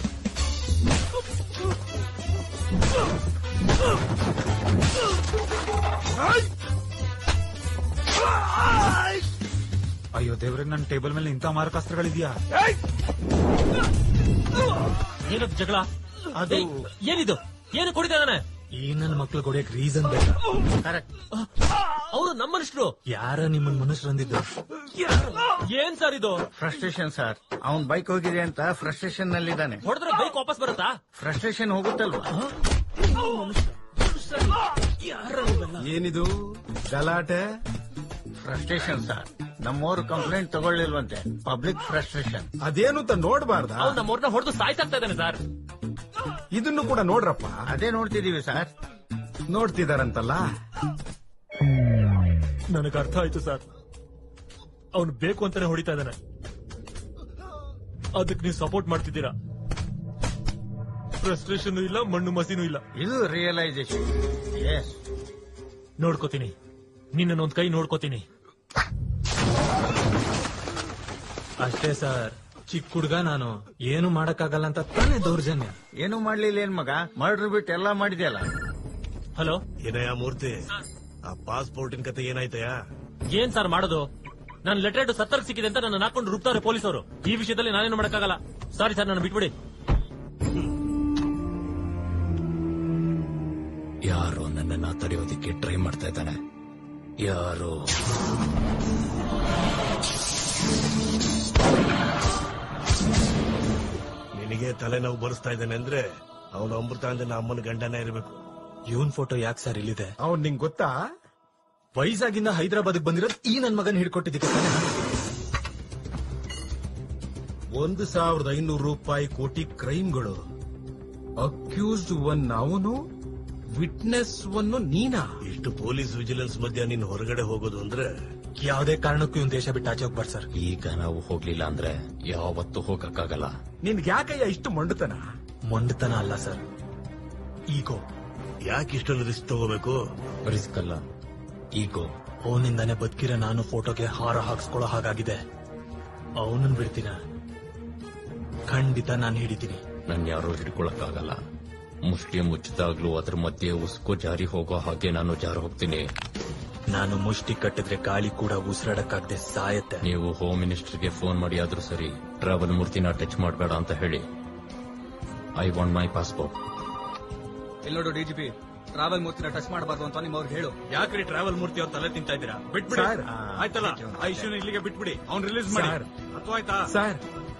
ಅಯ್ಯೋ ದೇವ್ರೆ ನನ್ನ ಟೇಬಲ್ ಮೇಲೆ ಇಂಥ ಮಾರಕಾಸ್ತ್ರಗಳಿದ್ಯಾ ಏನದು ಜಗಳ ಏಯ್, ಏನಿದು ಏನು ಕುಡಿತಾ ಇದಾನೆ ಈ ನನ್ನ ಮಕ್ಳು ಕೊಡಿಯಕ್ ರೀಸನ್ ಬೇಕಾ ಅವರು ನಮ್ಮ ಮನುಷ್ಯರು ಯಾರ ನಿಮ್ಮನ್ ಮನುಷ್ಯರು ಅಂದಿದ್ದು ಏನ್ ಸರ್ ಇದು ಫ್ರಸ್ಟ್ರೇಷನ್ ಸರ್ ಅವ್ನ್ ಬೈಕ್ ಹೋಗಿದೆ ಅಂತ ಫ್ರಸ್ಟ್ರೇಷನ್ ನಲ್ಲಿದ್ದಾನೆ ಹೊಡೆದ್ರೆ ಬೈಕ್ ವಾಪಸ್ ಬರುತ್ತಾ ಫ್ರಸ್ಟ್ರೇಷನ್ ಹೋಗುತ್ತಲ್ವಾ ಏನಿದು ಗಲಾಟೆ ಫ್ರಸ್ಟ್ರೇಷನ್ ಸರ್ ನಮ್ಮವ್ರು ಕಂಪ್ಲೇಂಟ್ ತಗೊಳ್ಳಿಲ್ವಂತೆ ಪಬ್ಲಿಕ್ ಫ್ರಸ್ಟ್ರೇಷನ್ ಅದೇನು ಅಂತ ನೋಡ್ಬಾರ್ದ ಅವ್ನು ನಮ್ಮವ್ರನ್ನ ಹೊಡೆದು ಸಾಯ್ಸಾಕ್ತಾ ಇದ್ದಾನೆ ಸರ್ ಇದನ್ನು ಕೂಡ ನೋಡ್ರಪ್ಪ ಅದೇ ನೋಡ್ತಿದೀವಿ ಸರ್ ನೋಡ್ತಿದಾರಂತಲ್ಲ ನನಗೆ ಅರ್ಥ ಆಯ್ತು ಸರ್ ಅವನು ಬೇಕು ಅಂತಾನೆ ಹೊಡಿತಾ ಇದ್ದಾನೆ ಅದಕ್ಕೆ ನೀವು ಸಪೋರ್ಟ್ ಮಾಡ್ತಿದ್ದೀರಾ ಫ್ರಸ್ಟ್ರೇಷನ್ ಇಲ್ಲ ಮಣ್ಣು ಮಸಿನೂ ಇಲ್ಲ ಇದು ರಿಯಲೈಸೇಷನ್ ಎಸ್ ನೋಡ್ಕೋತೀನಿ ನಿನ್ನ ಒಂದ್ ಕೈ ನೋಡ್ಕೋತೀನಿ ಅಷ್ಟೇ ಸರ್ ಚಿಕ್ಕ ಹುಡ್ಗ ನಾನು ಏನು ಮಾಡಕ್ಕಾಗಲ್ಲ ಅಂತ ತಾನೇ ದೌರ್ಜನ್ಯ ಏನು ಮಾಡ್ಲಿಲ್ಲ ಏನ್ ಮಗ ಮರ್ಡರ್ ಬಿಟ್ಟು ಎಲ್ಲಾ ಮಾಡಿದ್ಯಲ್ಲ ಹಲೋ ಏನಯ್ಯ ಮೂರ್ತಿ ಆ ಪಾಸ್ಪೋರ್ಟಿನ ಕತೆ ಏನಾಯ್ತಯ್ಯ ಏನ್ ಸರ್ ಮಾಡೋದು ನನ್ನ ಲೆಟರ್ ಸತ್ತರ್ ಸಿಕ್ಕಿದೆ ಅಂತ ನನ್ನ ಹಾಕೊಂಡು ರುಬ್ತಾರೆ ಪೊಲೀಸರು ಈ ವಿಷಯದಲ್ಲಿ ನಾನೇನು ಮಾಡಕ್ಕಾಗಲ್ಲ ಸಾರಿ ಸರ್ ನಾನು ಬಿಟ್ಬಿಡಿ ಯಾರೋ ನನ್ನನ್ನ ತಡೆಯೋದಿಕ್ಕೆ ಟ್ರೈ ಮಾಡ್ತಾ ಇದ್ದಾನೆ ಯಾರೋ ನಿನಗೆ ತಲೆನೋವು ಬರೆಸ್ತಾ ಇದ್ದಾನೆ ಅಂದ್ರೆ ಅವನು ಅಮೃತಾಂಜನ ಅಮ್ಮನ ಗಂಡನೇ ಇರಬೇಕು ಇವನ್ ಫೋಟೋ ಯಾಕೆ ಸರ್ ಇಲ್ಲಿದೆ ಅವ್ನ್ ನಿಂಗ್ ಗೊತ್ತಾ ವೈಜಾಗಿಂದ ಹೈದರಾಬಾದ್ ಬಂದಿರೋದು ಈ ನನ್ ಮಗನ್ ಹಿಡ್ಕೊಟ್ಟಿದ್ದಕ್ಕೆ ತಾನೇ ಒಂದು ಸಾವಿರದ ಐನೂರು ರೂಪಾಯಿ ಕೋಟಿ ಕ್ರೈಮ್ಗಳು ಅಕ್ಯೂಸ್ಡ್ ಒನ್ ಅವನು ವಿಟ್ನೆಸ್ ಒನ್ ನೀನಾ ಇಷ್ಟು ಪೊಲೀಸ್ ವಿಜಿಲೆನ್ಸ್ ಮಧ್ಯ ನೀನು ಹೊರಗಡೆ ಹೋಗೋದು ಅಂದ್ರೆ ಯಾವುದೇ ಕಾರಣಕ್ಕೂ ಇವನ್ ದೇಶ ಬಿಟ್ಟು ಆಚೆ ಹೋಗ್ಬಾರ್ದು ಸರ್ ಈಗ ನಾವು ಹೋಗ್ಲಿಲ್ಲ ಅಂದ್ರೆ ಯಾವತ್ತೂ ಹೋಗಕ್ಕಾಗಲ್ಲ ನಿನ್ಗೆ ಯಾಕಯ್ಯ ಇಷ್ಟು ಮಂಡುತನ ಮೊಂಡತನ ಅಲ್ಲ ಸರ್ ಈಗೋ ಯಾಕೆ ಇಷ್ಟೊಂದು ರಿಸ್ಕ್ ತಗೋಬೇಕು ರಿಸ್ಕ್ ಅಲ್ಲ ಈಗೋ ಅವನಿಂದಾನೆ ಬದುಕಿರೋ ನಾನು ಫೋಟೋಗೆ ಹಾರ ಹಾಕ್ಸ್ಕೊಳ್ಳೋ ಹಾಗಾಗಿದೆ ಅವನನ್ ಬಿಡ್ತೀನ ಖಂಡಿತ ನಾನು ಹಿಡಿತೀನಿ ನನ್ ಯಾರು ಹಿಡ್ಕೊಳಕ್ಕಾಗಲ್ಲ ಮುಷ್ಟಿ ಮುಚ್ಚಿದಾಗ್ಲೂ ಅದ್ರ ಮಧ್ಯೆ ಉಸ್ಕೋ ಜಾರಿ ಹೋಗೋ ಹಾಗೆ ನಾನು ಜಾರಿ ಹೋಗ್ತೀನಿ ನಾನು ಮುಷ್ಟಿ ಕಟ್ಟಿದ್ರೆ ಗಾಳಿ ಕೂಡ ಉಸಿರಾಡಕ್ಕಾಗದೆ ಸಾಯತ್ತೆ ನೀವು ಹೋಮ್ ಮಿನಿಸ್ಟರ್ಗೆ ಫೋನ್ ಮಾಡಿ ಆದ್ರೂ ಸರಿ ಟ್ರಾವೆಲ್ ಮೂರ್ತಿನ ಟಚ್ ಮಾಡಬೇಡ ಅಂತ ಹೇಳಿ ಐ ವಾಂಟ್ ಮೈ ಪಾಸ್ಪೋರ್ಟ್ ಇಲ್ಲಿ ನೋಡು ಡಿಜಿಪಿ ಟ್ರಾವೆಲ್ ಮೂರ್ತಿನ ಟಚ್ ಮಾಡಬಾರ್ದು ಅಂತ ನಿಮ್ಮವ್ರಿಗೆ ಹೇಳು ಯಾಕ್ರಿ ಟ್ರಾವೆಲ್ ಮೂರ್ತಿ ಅವ್ರ ತಲೆ ತಿಂತಾ ಇದ್ದೀರಾ ಬಿಟ್ಬಿಡಿ ಸರ್. ಆಯ್ತಲ್ಲ ಆ ಇಶ್ಯೂನ ಇಲ್ಲಿಗೆ ಬಿಟ್ಬಿಡಿ ಅವ್ನ್ ರಿಲೀಸ್ ಮಾಡಿ ಸರ್. ಅಥವಾ ಆಯ್ತಾ ಸರ್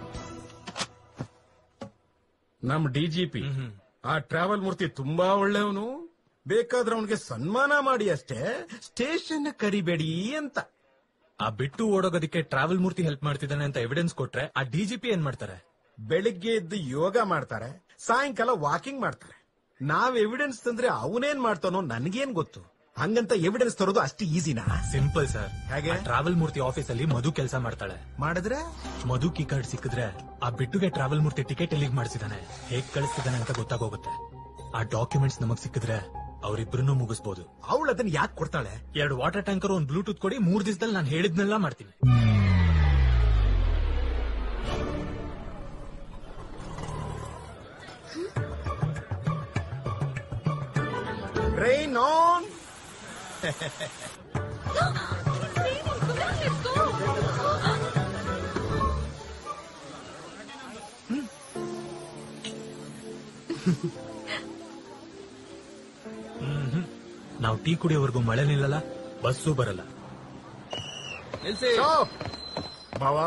ನಮ್ ಡಿಜಿಪಿ ಆ ಟ್ರಾವೆಲ್ ಮೂರ್ತಿ ತುಂಬಾ ಒಳ್ಳೆಯವನು ಬೇಕಾದ್ರೆ ಅವನಿಗೆ ಸನ್ಮಾನ ಮಾಡಿ ಅಷ್ಟೇ ಸ್ಟೇಷನ್ ಕರಿಬೇಡಿ ಅಂತ ಆ ಬಿಟ್ಟು ಓಡೋಗೋದಕ್ಕೆ ಟ್ರಾವೆಲ್ ಮೂರ್ತಿ ಹೆಲ್ಪ್ ಮಾಡ್ತಿದ್ದಾನೆ ಅಂತ ಎವಿಡೆನ್ಸ್ ಕೊಟ್ರೆ ಆ ಡಿಜಿಪಿ ಏನ್ ಮಾಡ್ತಾರೆ ಬೆಳಿಗ್ಗೆ ಎದ್ದು ಯೋಗ ಮಾಡ್ತಾರೆ ಸಾಯಂಕಾಲ ವಾಕಿಂಗ್ ಮಾಡ್ತಾರೆ ನಾವ್ ಎವಿಡೆನ್ಸ್ ತಂದ್ರೆ ಅವನೇನ್ ಮಾಡ್ತಾನೋ ನನ್ಗೇನ್ ಗೊತ್ತು ಹಂಗಂತ ಎವಿಡೆನ್ಸ್ ತರೋದು ಅಷ್ಟು ಈಸಿನಾ ಸಿಂಪಲ್ ಸರ್ ಹೇಗೆ? ಟ್ರಾವೆಲ್ ಮೂರ್ತಿ ಆಫೀಸ್ ಅಲ್ಲಿ ಮಧು ಕೆಲಸ ಮಾಡ್ತಾಳೆ ಮಾಡಿದ್ರೆ ಮಧು ಕೀ ಕಾರ್ಡ್ ಸಿಕ್ಕಿದ್ರೆ ಆ ಬಿಟ್ಟುಗೆ ಟ್ರಾವೆಲ್ ಮೂರ್ತಿ ಟಿಕೆಟ್ ಎಲ್ಲಿಗೆ ಮಾಡಿಸಿದಾನೆ ಹೇಗ್ ಕಳಿಸ್ತಿದ್ದಾನೆ ಅಂತ ಗೊತ್ತಾಗೋಗುತ್ತೆ ಆ ಡಾಕ್ಯುಮೆಂಟ್ಸ್ ನಮಗ್ ಸಿಕ್ಕಿದ್ರೆ ಅವರಿಬ್ರು ಮುಗಿಸ್ಬೋದು ಅವಳು ಅದನ್ನ ಯಾಕೆ ಕೊಡ್ತಾಳೆ ಎರಡು ವಾಟರ್ ಟ್ಯಾಂಕರ್ ಒಂದ್ ಬ್ಲೂಟೂತ್ ಕೊಡಿ ಮೂರ್ ದಿವಸದಲ್ಲಿ ನಾನು ಹೇಳಿದ್ನೆಲ್ಲ ಮಾಡ್ತೀನಿ ರೈನ್ ಆನ್ ನಾವು ಟೀ ಕುಡಿಯೋವರೆಗೂ ಮಳೆ ನಿಲ್ಲಲ್ಲ ಬಸ್ಸು ಬರಲ್ಲ ನಿಲ್ಸಿ ಬಾವಾ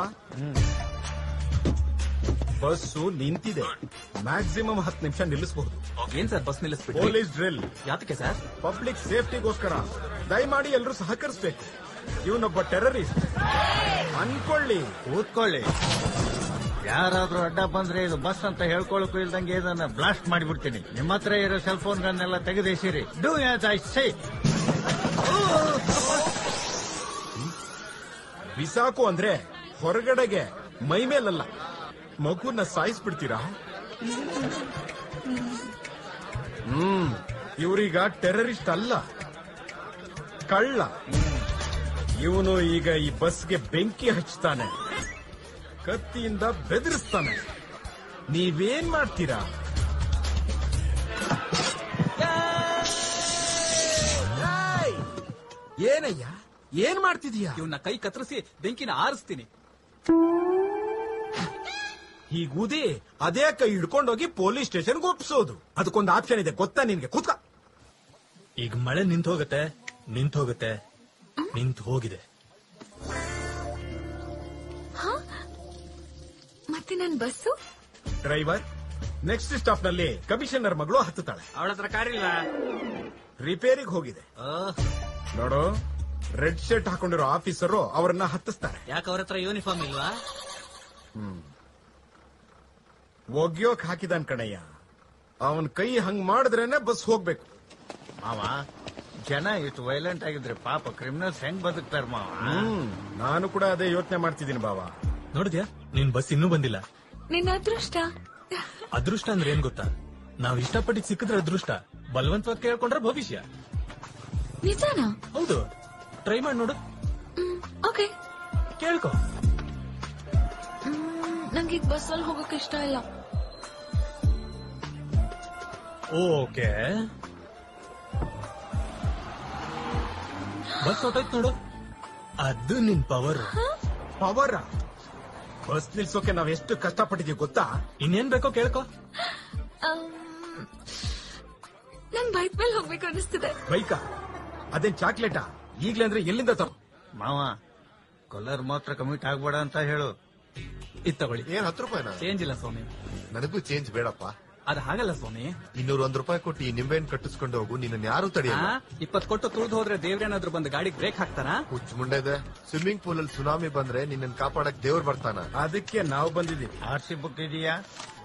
ಬಸ್ಸು ನಿಂತಿದೆ ಮ್ಯಾಕ್ಸಿಮಮ್ ಹತ್ತು ನಿಮಿಷ ನಿಲ್ಲಿಸಬಹುದು ಏನ್ ಸರ್ ಬಸ್ ನಿಲ್ಲಿಸ್ಬಿಟ್ಟು ಪೊಲೀಸ್ ಡ್ರಿಲ್ ಯಾತಕ್ಕೆ ಸರ್ ಪಬ್ಲಿಕ್ ಸೇಫ್ಟಿಗೋಸ್ಕರ ದಯಮಾಡಿ ಎಲ್ಲರೂ ಸಹಕರಿಸಬೇಕು ಇವನೊಬ್ಬ ಟೆರರಿಸ್ಟ್ ಅನ್ಕೊಳ್ಳಿ ಕೂತ್ಕೊಳ್ಳಿ ಯಾರಾದ್ರೂ ಅಡ್ಡ ಬಂದ್ರೆ ಇದು ಬಸ್ ಅಂತ ಹೇಳ್ಕೊಳಕ್ಕೂ ಇಲ್ದಂಗೆ ಇದನ್ನ ಬ್ಲಾಸ್ಟ್ ಮಾಡಿಬಿಡ್ತೀನಿ ನಿಮ್ಮ ಹತ್ರ ಇರೋ ಸೆಲ್ ಫೋನ್ಗಳನ್ನೆಲ್ಲ ತೆಗೆದೇಸಿರಿ ಡೂ ಆಸ್ ಐ ಸೇ ಬಿಸಾಕು ಅಂದ್ರೆ ಹೊರಗಡೆಗೆ ಮೈ ಮೇಲಲ್ಲ ಮಗುನ ಸಾಯಿಸ್ಬಿಡ್ತೀರಾ ಹ್ಮ್ ಇವ್ರೀಗ ಟೆರರಿಸ್ಟ್ ಅಲ್ಲ ಕಳ್ಳ ಇವನು ಈಗ ಈ ಬಸ್ಗೆ ಬೆಂಕಿ ಹಚ್ತಾನೆ ಕತ್ತಿಯಿಂದ ಬೆದರಿಸ್ತಾನೆ ನೀವೇನ್ ಮಾಡ್ತೀರಾ ಏಯ್! ಏನಯ್ಯ ಏನ್ ಮಾಡ್ತಿದೀಯ ಇವನ್ನ ಕೈ ಕತ್ತರಿಸಿ ಬೆಂಕಿನ ಆರಿಸ್ತೀನಿ ಹೀಗೂದಿ ಅದೇ ಕೈ ಹಿಡ್ಕೊಂಡೋಗಿ ಪೊಲೀಸ್ ಸ್ಟೇಷನ್ಗೆ ಒಪ್ಸೋದು ಅದಕ್ಕೊಂದು ಆಪ್ಷನ್ ಇದೆ ಗೊತ್ತಾ ನಿನ್ಗೆ ಕೂತ್ಕ ಈಗ ಮಳೆ ನಿಂತ ಹೋಗುತ್ತೆ ನಿಂತ ಹೋಗುತ್ತೆ ನಿಂತ ಹೋಗಿದೆ ಮತ್ತೆ ನನ್ ಬಸ್ಸು ಡ್ರೈವರ್ ನೆಕ್ಸ್ಟ್ ಸ್ಟಾಪ್ ನಲ್ಲಿ ಕಮಿಷನರ್ ಮಗಳು ಹತ್ತುತ್ತಾಳೆ ಅವಳ ಹತ್ರ ಕಾರಿಲ್ಲ ರಿಪೇರಿಗೆ ಹೋಗಿದೆ ನೋಡು ರೆಡ್ ಶರ್ಟ್ ಹಾಕೊಂಡಿರೋ ಆಫೀಸರು ಅವರನ್ನ ಹತ್ತಿಸ್ತಾರೆ ಯಾಕೆ ಅವ್ರ ಹತ್ರ ಯೂನಿಫಾರ್ಮ್ ಇಲ್ವಾ ಒಗ್ಯೋಕ್ ಹಾಕಿದಾನ್ ಕಣಯ್ಯ ಅವನ್ ಕೈ ಹಂಗ್ ಮಾಡಿದ್ರೇನೆ ಬಸ್ ಹೋಗ್ಬೇಕು ಮಾವ ಜನ ಇಷ್ಟು ವೈಲೆಂಟ್ ಆಗಿದ್ರೆ ಪಾಪ ಕ್ರಿಮಿನಲ್ಸ್ ಹೆಂಗ್ ಬದುಕ್ತಾರ ಮಾವ ಹ್ಮ್ ನಾನು ಕೂಡ ಅದೇ ಯೋಚನೆ ಮಾಡ್ತಿದ್ದೀನಿ ಬಾವಾ ನೋಡಿದ್ಯಾ ನಿನ್ ಬಸ್ ಇನ್ನೂ ಬಂದಿಲ್ಲ ನಿನ್ನ ಅದೃಷ್ಟ ಅದೃಷ್ಟ ಅಂದ್ರೆ ಏನ್ ಗೊತ್ತಾ ನಾವ್ ಇಷ್ಟಪಟ್ಟಿದ್ ಸಿಕ್ಕಿದ್ರೆ ಅದೃಷ್ಟ ಬಲವಂತವಾಗಿ ಕೇಳ್ಕೊಂಡ್ರೆ ಭವಿಷ್ಯ ನಿಜಾನಾ ಹೌದು ಟ್ರೈ ಮಾಡಿ ನೋಡು ಓಕೆ ಕೇಳ್ಕೊ ನಂಗೆ ಈಗ ಬಸ್ಸಲ್ಲಿ ಹೋಗಕ್ ಇಷ್ಟ ಇಲ್ಲ ಓಕೆ ಬಸ್ ಹೊಟ್ಟೋಯ್ತು ನೋಡು ಅದು ನಿನ್ ಪವರ್ ಪವರ್ ಬಸ್ ನಿಲ್ಸೋಕೆ ನಾವ್ ಎಷ್ಟು ಕಷ್ಟಪಟ್ಟಿದೀವಿ ಗೊತ್ತಾ ಇನ್ನೇನ್ ಬೇಕೋ ಕೇಳ್ಕೊ ನಂಗ್ ಬೈಕ್ ಮೇಲೆ ಹೋಗ್ಬೇಕು ಅನಿಸ್ತಿದೆ ಬೈಕಾ ಅದೇನ್ ಚಾಕ್ಲೇಟಾ ಈಗ್ಲೇ ಅಂದ್ರೆ ಎಲ್ಲಿಂದ ತರ ಮಾವ ಕೊಲ್ಲರ್ ಮಾತ್ರ ಕಮಿಟ್ ಆಗ್ಬೇಡ ಅಂತ ಹೇಳು ಇದ್ ತಗೊಳ್ಳಿ ಏನ್ ಹತ್ತು ರೂಪಾಯಿನ ಚೇಂಜ್ ಇಲ್ಲ ಸ್ವಾಮಿ ನನಗೂ ಚೇಂಜ್ ಬೇಡಪ್ಪ ಅದ್ ಹಾಗಲ್ಲ ಸ್ವಾಮಿ ಇನ್ನೂರ ಒಂದ್ ರೂಪಾಯಿ ಕೊಟ್ಟು ಈ ನಿಂಬೆಹಣ್ಣು ಕಟ್ಟಿಸ್ಕೊಂಡು ಹೋಗು ನಿನ್ನ ಯಾರು ತಡೆಯಲ್ಲ ಇಪ್ಪತ್ ಕೊಟ್ಟು ತುಳಿದು ಹೋದ್ರೆ ದೇವ್ರೇನಾದ್ರೂ ಬಂದು ಗಾಡಿಗೆ ಬ್ರೇಕ್ ಹಾಕ್ತಾನ ಹುಚ್ಚ ಮುಂಡೆ ಇದೆ ಸ್ವಿಮ್ಮಿಂಗ್ ಪೂಲ್ ಅಲ್ಲಿ ಸುನಾಮಿ ಬಂದ್ರೆ ನಿನ್ನ ಕಾಪಾಡಕ್ ದೇವ್ರು ಬರ್ತಾನ ಅದಕ್ಕೆ ನಾವು ಬಂದಿದ್ದೀವಿ ಆರ್ ಸಿ ಬುಕ್ ಇದೆಯಾ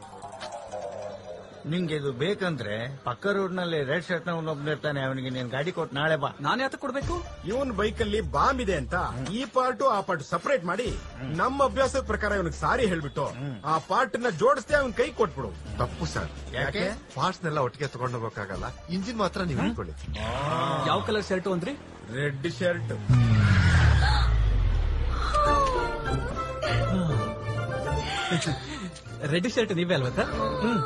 ನಿಂಗೆ ಇದು ಬೇಕಂದ್ರೆ ಪಕ್ಕ ರೋಡ್ ನಲ್ಲಿ ರೆಡ್ ಶರ್ಟ್ ನ ಒಬ್ಬನಿರ್ತಾನೆ ಅವನಿಗೆ ನೀನ್ ಗಾಡಿ ಕೊಟ್ಟು ನಾಳೆ ಬಾ ನಾನು ಯಾತ ಕೊಡ್ಬೇಕು ಇವನ್ ಬೈಕ್ ಅಲ್ಲಿ ಬಾಂಬ್ ಇದೆ ಅಂತ ಈ ಪಾರ್ಟ್ ಆ ಪಾರ್ಟ್ ಸಪರೇಟ್ ಮಾಡಿ ನಮ್ಮ ಅಭ್ಯಾಸದ ಪ್ರಕಾರ ಇವನಿಗೆ ಸಾರಿ ಹೇಳ್ಬಿಟ್ಟು ಆ ಪಾರ್ಟ್ ನ ಜೋಡಿಸ್ದೆ ಅವನ್ ಕೈ ಕೊಟ್ಬಿಡು ತಪ್ಪು ಸರ್ ಯಾಕೆ? ಪಾರ್ಟ್ಸ್ ನೆಲ್ಲ ಒಟ್ಟಿಗೆ ತಗೊಂಡ್ ಹೋಗಕ್ಕಾಗಲ್ಲ ಇಂಜಿನ್ ಮಾತ್ರ ನೀವು ಇಟ್ಕೊಳ್ಳಿ ಯಾವ ಕಲರ್ ಶರ್ಟ್ ಅಂದ್ರಿ ರೆಡ್ ಶರ್ಟ್ ರೆಡ್ ಶರ್ಟ್ ನೀವೇ ಅಲ್ವಾ ಸರ್ ಹ್ಮ್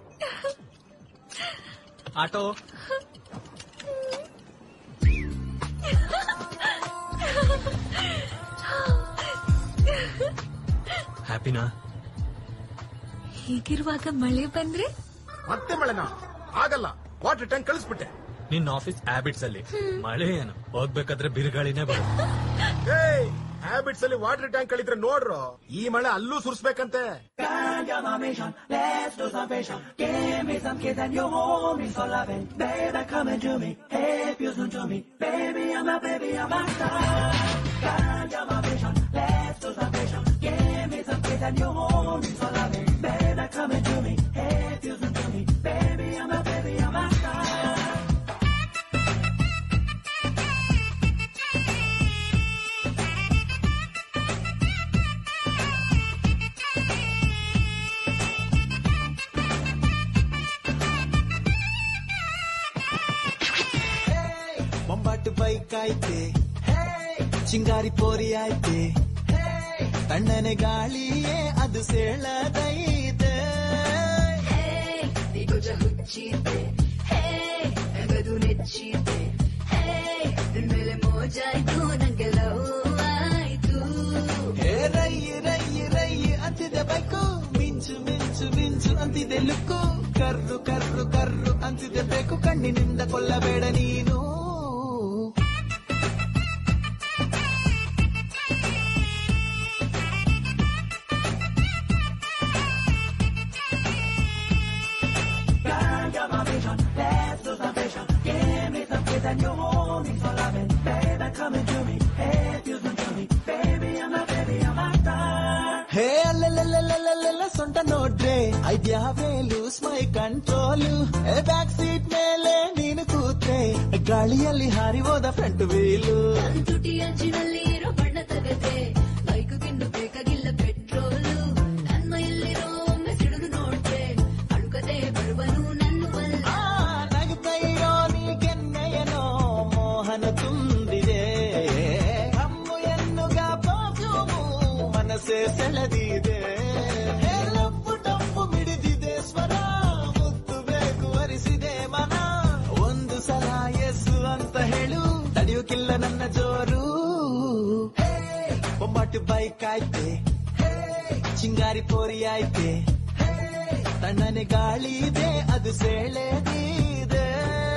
ಆಟೋ ಹ್ಯಾಪಿನಾ ಹೀಗಿರುವಾಗ ಮಳೆ ಬಂದ್ರೆ ಮತ್ತೆ ಮಳೆನಾ ಆಗಲ್ಲ ವಾಟರ್ ಟ್ಯಾಂಕ್ ಕಳಿಸ್ಬಿಟ್ಟೆ ನಿನ್ನ ಆಫೀಸ್ ಹ್ಯಾಬಿಟ್ಸ್ ಅಲ್ಲಿ ಮಳೆ ಏನು ಹೋಗ್ಬೇಕಾದ್ರೆ ಬಿರುಗಾಳಿನೇ ಬರುತ್ತೆ ಏಯ್ ಹ್ಯಾಬಿಟ್ಸ್ ಅಲ್ಲಿ ವಾಟರ್ ಟ್ಯಾಂಕ್ ಕಳಿದ್ರೆ ನೋಡ್ರು ಈ ಮಳೆ ಅಲ್ಲೂ ಸುರಿಸ್ಬೇಕಂತೆ Let's do some fashion. Give me some kids and you hold me so loving. Baby, come and do me. If you listen to me. Baby, I'm a baby, I'm a star. Ganja my vision. Let's do some fashion. Give me some kids and you hold me so loving. Baby, come and do me. If you listen to me. Baby, I'm a baby, I'm a star. ಬೊಂಬಾಟು ಬೈಕ್ ಐತೆ ಚಿಂಗಾರಿ ಪೋರಿ ಐತೆ ತಣ್ಣನೆ ಗಾಳಿಯೇ ಅದು ಸೇಳದೈತೆ ನಿಗುಜ ಹುಚ್ಚಿದೆ ಹೇ ನಗದು ನೆಚ್ಚಿದೆ ಹೇ ನಿನ್ ಮೇಲೆ ಮೋಜಾಯ್ತು ನಂಗೆ ಲವ್ ಆಯ್ತು ಹೇ ರೈ ರೈ ರೈ ಅಂತಿದೆ ಬೈಕು ಮಿಂಚು ಮಿಂಚು ಮಿಂಚು ಅಂತಿದೆ ಲುಕ್ಕು ಕರ್ರು ಕರ್ರು ಕರ್ರು ಅಂತಿದೆ ಬೇಕು ಕಣ್ಣಿನಿಂದ ಕೊಲ್ಲಬೇಡ ನೀನು Ganja my vision, let's do some fashion. Give me some kids and you hold me so loving. Baby, come and do me. If you listen to me, baby, I'm a baby, I'm a star. ಹೇ ಅಲ್ಲೆಲ್ಲ ಸೊಂಟ ನೋಡ್ರೆ ಐದ್ಯಾವೇ lose my control back seat ಮೇಲೆ ನೀನು ಕೂತ್ರೆ ಗಾಳಿಯಲ್ಲಿ ಹಾರಿ ಹೋದ ಫ್ರಂಟ್ ವೀಲು ತುಟಿ ಅಂಚಿನಲ್ಲಿ ಇರೋ ಬಣ್ಣ ತಗದೆ ಬೈಕು ಗಿಂಡು ಬೇಕಾಗಿಲ್ಲ ಪೆಟ್ರೋಲು ನನ್ನ ಮೈಯಲ್ಲಿರೋ ಒಮ್ಮೆ ಸಿಡಿದು ನೋಡ್ರೆ ಅಳುಕದೆ ಬರುವನು ನನ್ನುವಲ್ಲ ನಗುತ್ತಾ ಇರೋ ನೀ ಕೆನ್ನೆಯನೋ ಮೋಹನ ತುಂಬಿದೆ ಅಮ್ಮು ಎನ್ನುಗ ಬಾಜುಮು ಮನಸ್ಸೇ ಸೆಳೆದಿದೆ ಹೇ ಲಪ್ಪು ಟಪ್ಪು ಮಿಡಿದಿದೆ ಸ್ವರ ಮುತ್ತು ಬೇಕು ಅರಿಸಿದೆ ಮನ ಒಂದು ಸಲ ಎಸ್ಸು ಅಂತ ಹೇಳು ತಡೆಯೋಕಿಲ್ಲ ನನ್ನ ಜೋರು ಬೊಂಬಾಟು ಬೈಕ್ ಆಯ್ತೆ ಚಿಂಗಾರಿ ಪೋರಿ ಆಯ್ತೆ ತಣ್ಣನೆ ಗಾಳಿ ಇದೆ ಅದು ಸೆಳೆದಿದೆ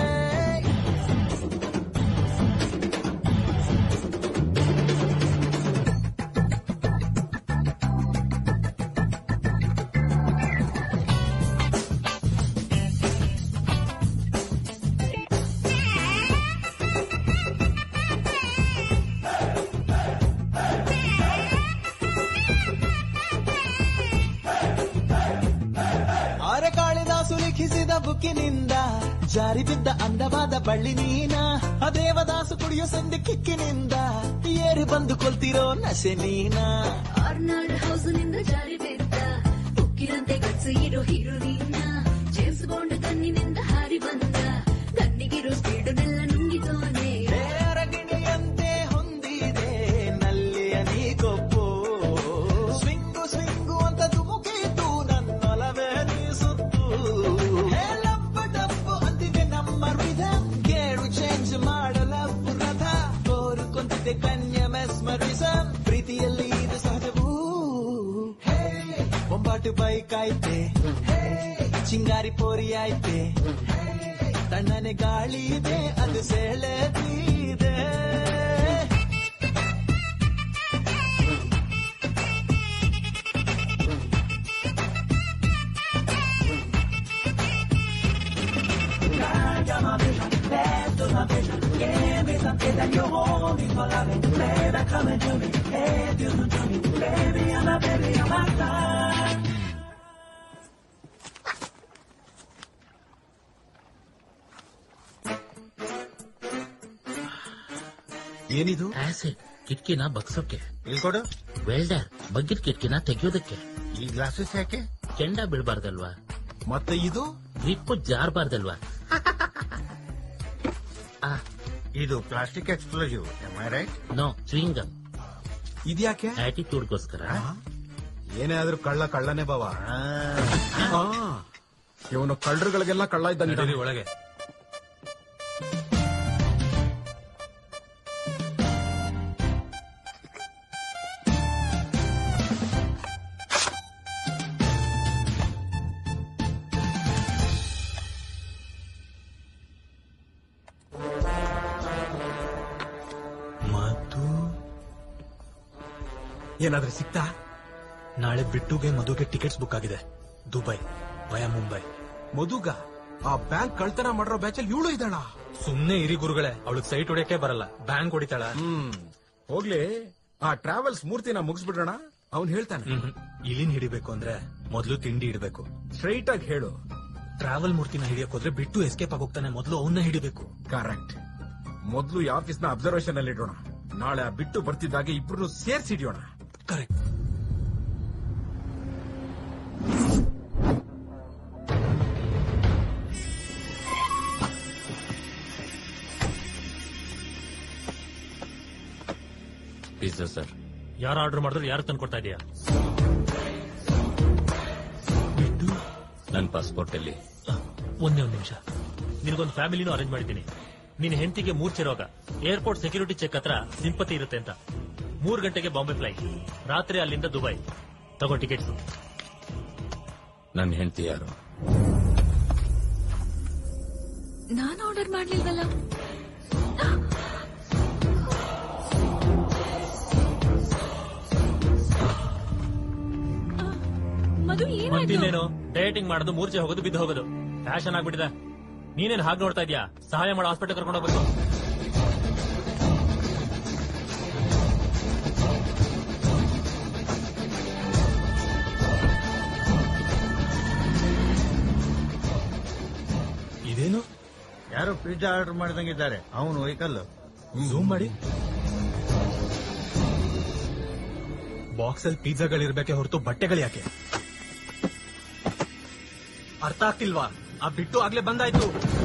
ಆರೆ ಕಾಳಿದಾಸು ಲಿಖಿಸಿದ ಬುಕ್ಕಿನಿಂದ ಜಾರಿ ಬಿದ್ದ ಅಂದವಾದ ಬಳ್ಳಿ ನೀನ ಆ ದೇವದಾಸು ಕುಡಿಯೋ ಸಂಧಿ ಕಿಕ್ಕಿನಿಂದ ಏರಿ ಬಂದು ಕೊಲ್ತಿರೋ ನಶೆ ನೀನ ಆರ್ನಾಲ್ಡ್ ಹೌಸ್ ನಿಂದ ಜಾರಿ ಬಿದ್ದ ಉಕ್ಕಿರಂತೆ ಗಟ್ಸು ಇರೋ ಹೀರೋ ನೀನ ಜೇಮ್ಸ್ ಬಾಂಡ್ ಕಣ್ಣಿನಿಂದ ಹಾರಿ ಬಂದ ಕಣ್ಣಿಗಿರೋ ಸ್ಪೀಡನ್ನೆಲ್ಲ ನುಂಗಿದೋನೆ ಅರಗಿಣಿಯಂತೆ ಹೊಂದಿದೆ ನಲ್ಲಿಯ ನೀ ಕೊಪ್ಪು ಸ್ವಿಂಗು ಸ್ವಿಂಗು ಅಂತ ದುಮ್ ಐತೆ ಚಿಂಗಾರಿ ಪೋರಿ ಐತೆ ತಣ್ಣನೆ ಗಾಳಿ ಇದೆ ಅದು ಸೆಳೆ ಬೀದೆ ಏನಿದು ಆಸಿಡ್ ಕಿಟಕಿನ ಬಗ್ಸೋಕೆ ಇಲ್ಕೊಡು ವೆಲ್ಡರ್ ಬಗ್ಗಿದ ಕಿಟಕಿನ ತೆಗೆಯೋದಕ್ಕೆ ಈ ಗ್ಲಾಸಸ್ ಯಾಕೆ ಕೆಂಡ ಬೀಳ್ಬಾರ್ದಲ್ವಾ ಮತ್ತೆ ಇದು ಗ್ರಿಪ್ ಜಾರ್ಬಾರ್ದಲ್ವಾ ಇದು ಪ್ಲಾಸ್ಟಿಕ್ ಎಕ್ಸ್ಪ್ಲೋಸಿವ್ ರೈಟ್ ನೋ ಸ್ವಿಂಗಮ್ ಇದ್ಯಾಕೆ ಆಟಿಟ್ಯೂಡ್ಗೋಸ್ಕರ ಏನೇ ಆದ್ರೂ ಕಳ್ಳ ಕಳ್ಳನೇ ಬಾವ ಇವನು ಕಳ್ಳರುಗಳಿಗೆಲ್ಲ ಕಳ್ಳ ಇದ್ದಂಗೆ ಒಳಗೆ ಮಧು ಏನಾದ್ರೂ ಸಿಕ್ತಾ ನಾಳೆ ಬಿಟ್ಟುಗೆ ಮಧುಗೆ ಟಿಕೆಟ್ಸ್ ಬುಕ್ ಆಗಿದೆ ದುಬೈ ವಯ ಮುಂಬೈ ಮಧುಗ ಆ ಬ್ಯಾಂಕ್ ಕಳ್ತನ ಮಾಡಿರೋ ಬ್ಯಾಚಲ್ಲಿ ಇವಳು ಇದ್ದಾಳ ಸುಮ್ನೆ ಇರಿ ಗುರುಗಳೇ ಅವಳಿಗೆ ಸೈಟ್ ಹೊಡಿಯಕ್ಕೆ ಬರಲ್ಲ ಬ್ಯಾಂಕ್ ಹೊಡಿತಾಳ ಹ್ಮ್ ಹೋಗ್ಲಿ ಆ ಟ್ರಾವೆಲ್ಸ್ ಮೂರ್ತಿನ ಮುಗಿಸ್ಬಿಡೋಣ ಅವ್ನ್ ಹೇಳ್ತಾನೆ ಇಲಿನ್ ಹಿಡಿಬೇಕು ಅಂದ್ರೆ ಮೊದ್ಲು ತಿಂಡಿ ಇಡಬೇಕು ಸ್ಟ್ರೈಟ್ ಆಗಿ ಹೇಳು ಟ್ರಾವೆಲ್ ಮೂರ್ತಿನ ಹಿಡಿಯಕ್ ಹೋದ್ರೆ ಬಿಟ್ಟು ಎಸ್ಕೇಪ್ ಆಗೋಗ್ತಾನೆ ಮೊದ್ಲು ಅವನ್ನ ಹಿಡಿಬೇಕು ಕರೆಕ್ಟ್ ಮೊದ್ಲು ಈ ಆಫೀಸ್ ನ ಅಬ್ಸರ್ವೇಷನ್ ಅಲ್ಲಿ ಇಡೋಣ ನಾಳೆ ಆ ಬಿಟ್ಟು ಬರ್ತಿದ್ದಾಗೆ ಇಬ್ರು ಸೇರ್ಸಿ ಹಿಡಿಯೋಣ ಕರೆಕ್ಟ್ ಪಿಜ್ಜಾ ಸರ್ ಯಾರು ಆರ್ಡರ್ ಮಾಡಿದ್ರು ಯಾರು ತಂದು ಕೊಡ್ತಾ ಇದೀಯಾ ನನ್ನ ಪಾಸ್ಪೋರ್ಟ್ ಅಲ್ಲಿ ಒಂದೇ ಒಂದ್ ನಿಮಿಷ ನಿನಗೊಂದು ಫ್ಯಾಮಿಲಿನೂ ಅರೇಂಜ್ ಮಾಡಿದ್ದೀನಿ ನಿನ್ ಹೆಂಡತಿಗೆ ಮೂರ್ಛೆ ರೋಗ ಏರ್ಪೋರ್ಟ್ ಸೆಕ್ಯೂರಿಟಿ ಚೆಕ್ ಹತ್ರ ಸಿಂಪತಿ ಇರುತ್ತೆ ಅಂತ ಮೂರ್ ಗಂಟೆಗೆ ಬಾಂಬೆ ಫ್ಲೈಟ್ ರಾತ್ರಿ ಅಲ್ಲಿಂದ ದುಬೈ ತಗೋ ಟಿಕೆಟ್ಸ್ ನನ್ನ ಹೆಂಡತಿ ಯಾರು ನಾನು ಆರ್ಡರ್ ಮಾಡ್ಲಿಲ್ವಲ್ಲ ಮಧು ಏನಾಯ್ತು ಮತ್ತಿನ್ನೇನು ಡಯಟಿಂಗ್ ಮಾಡೋದು ಮೂರ್ಛೆ ಹೋಗೋದು ಬಿದ್ದು ಹೋಗೋದು ಫ್ಯಾಷನ್ ಆಗ್ಬಿಟ್ಟಿದೆ ನೀನೇನ್ ಹಾಗೆ ನೋಡ್ತಾ ಇದೀಯಾ ಸಹಾಯ ಮಾಡೋ ಹಾಸ್ಪಿಟಲ್ ಕರ್ಕೊಂಡು ಹೋಗ್ಬೇಕು ಇದೇನು ಯಾರು ಪಿಜ್ಜಾ ಆರ್ಡರ್ ಮಾಡ್ದಂಗಿದ್ದಾರೆ ಅವನು ವೆಹಿಕಲ್ ಝೂಮ್ ಮಾಡಿ ಬಾಕ್ಸ್ ಅಲ್ಲಿ ಪಿಜ್ಜಾಗಳಿರ್ಬೇಕೆ ಹೊರತು ಬಟ್ಟೆಗಳು ಯಾಕೆ ಅರ್ಥ ಆಗ್ತಿಲ್ವಾ ಆ ಬಿಟ್ಟು ಆಗ್ಲೇ ಬಂದಾಯ್ತು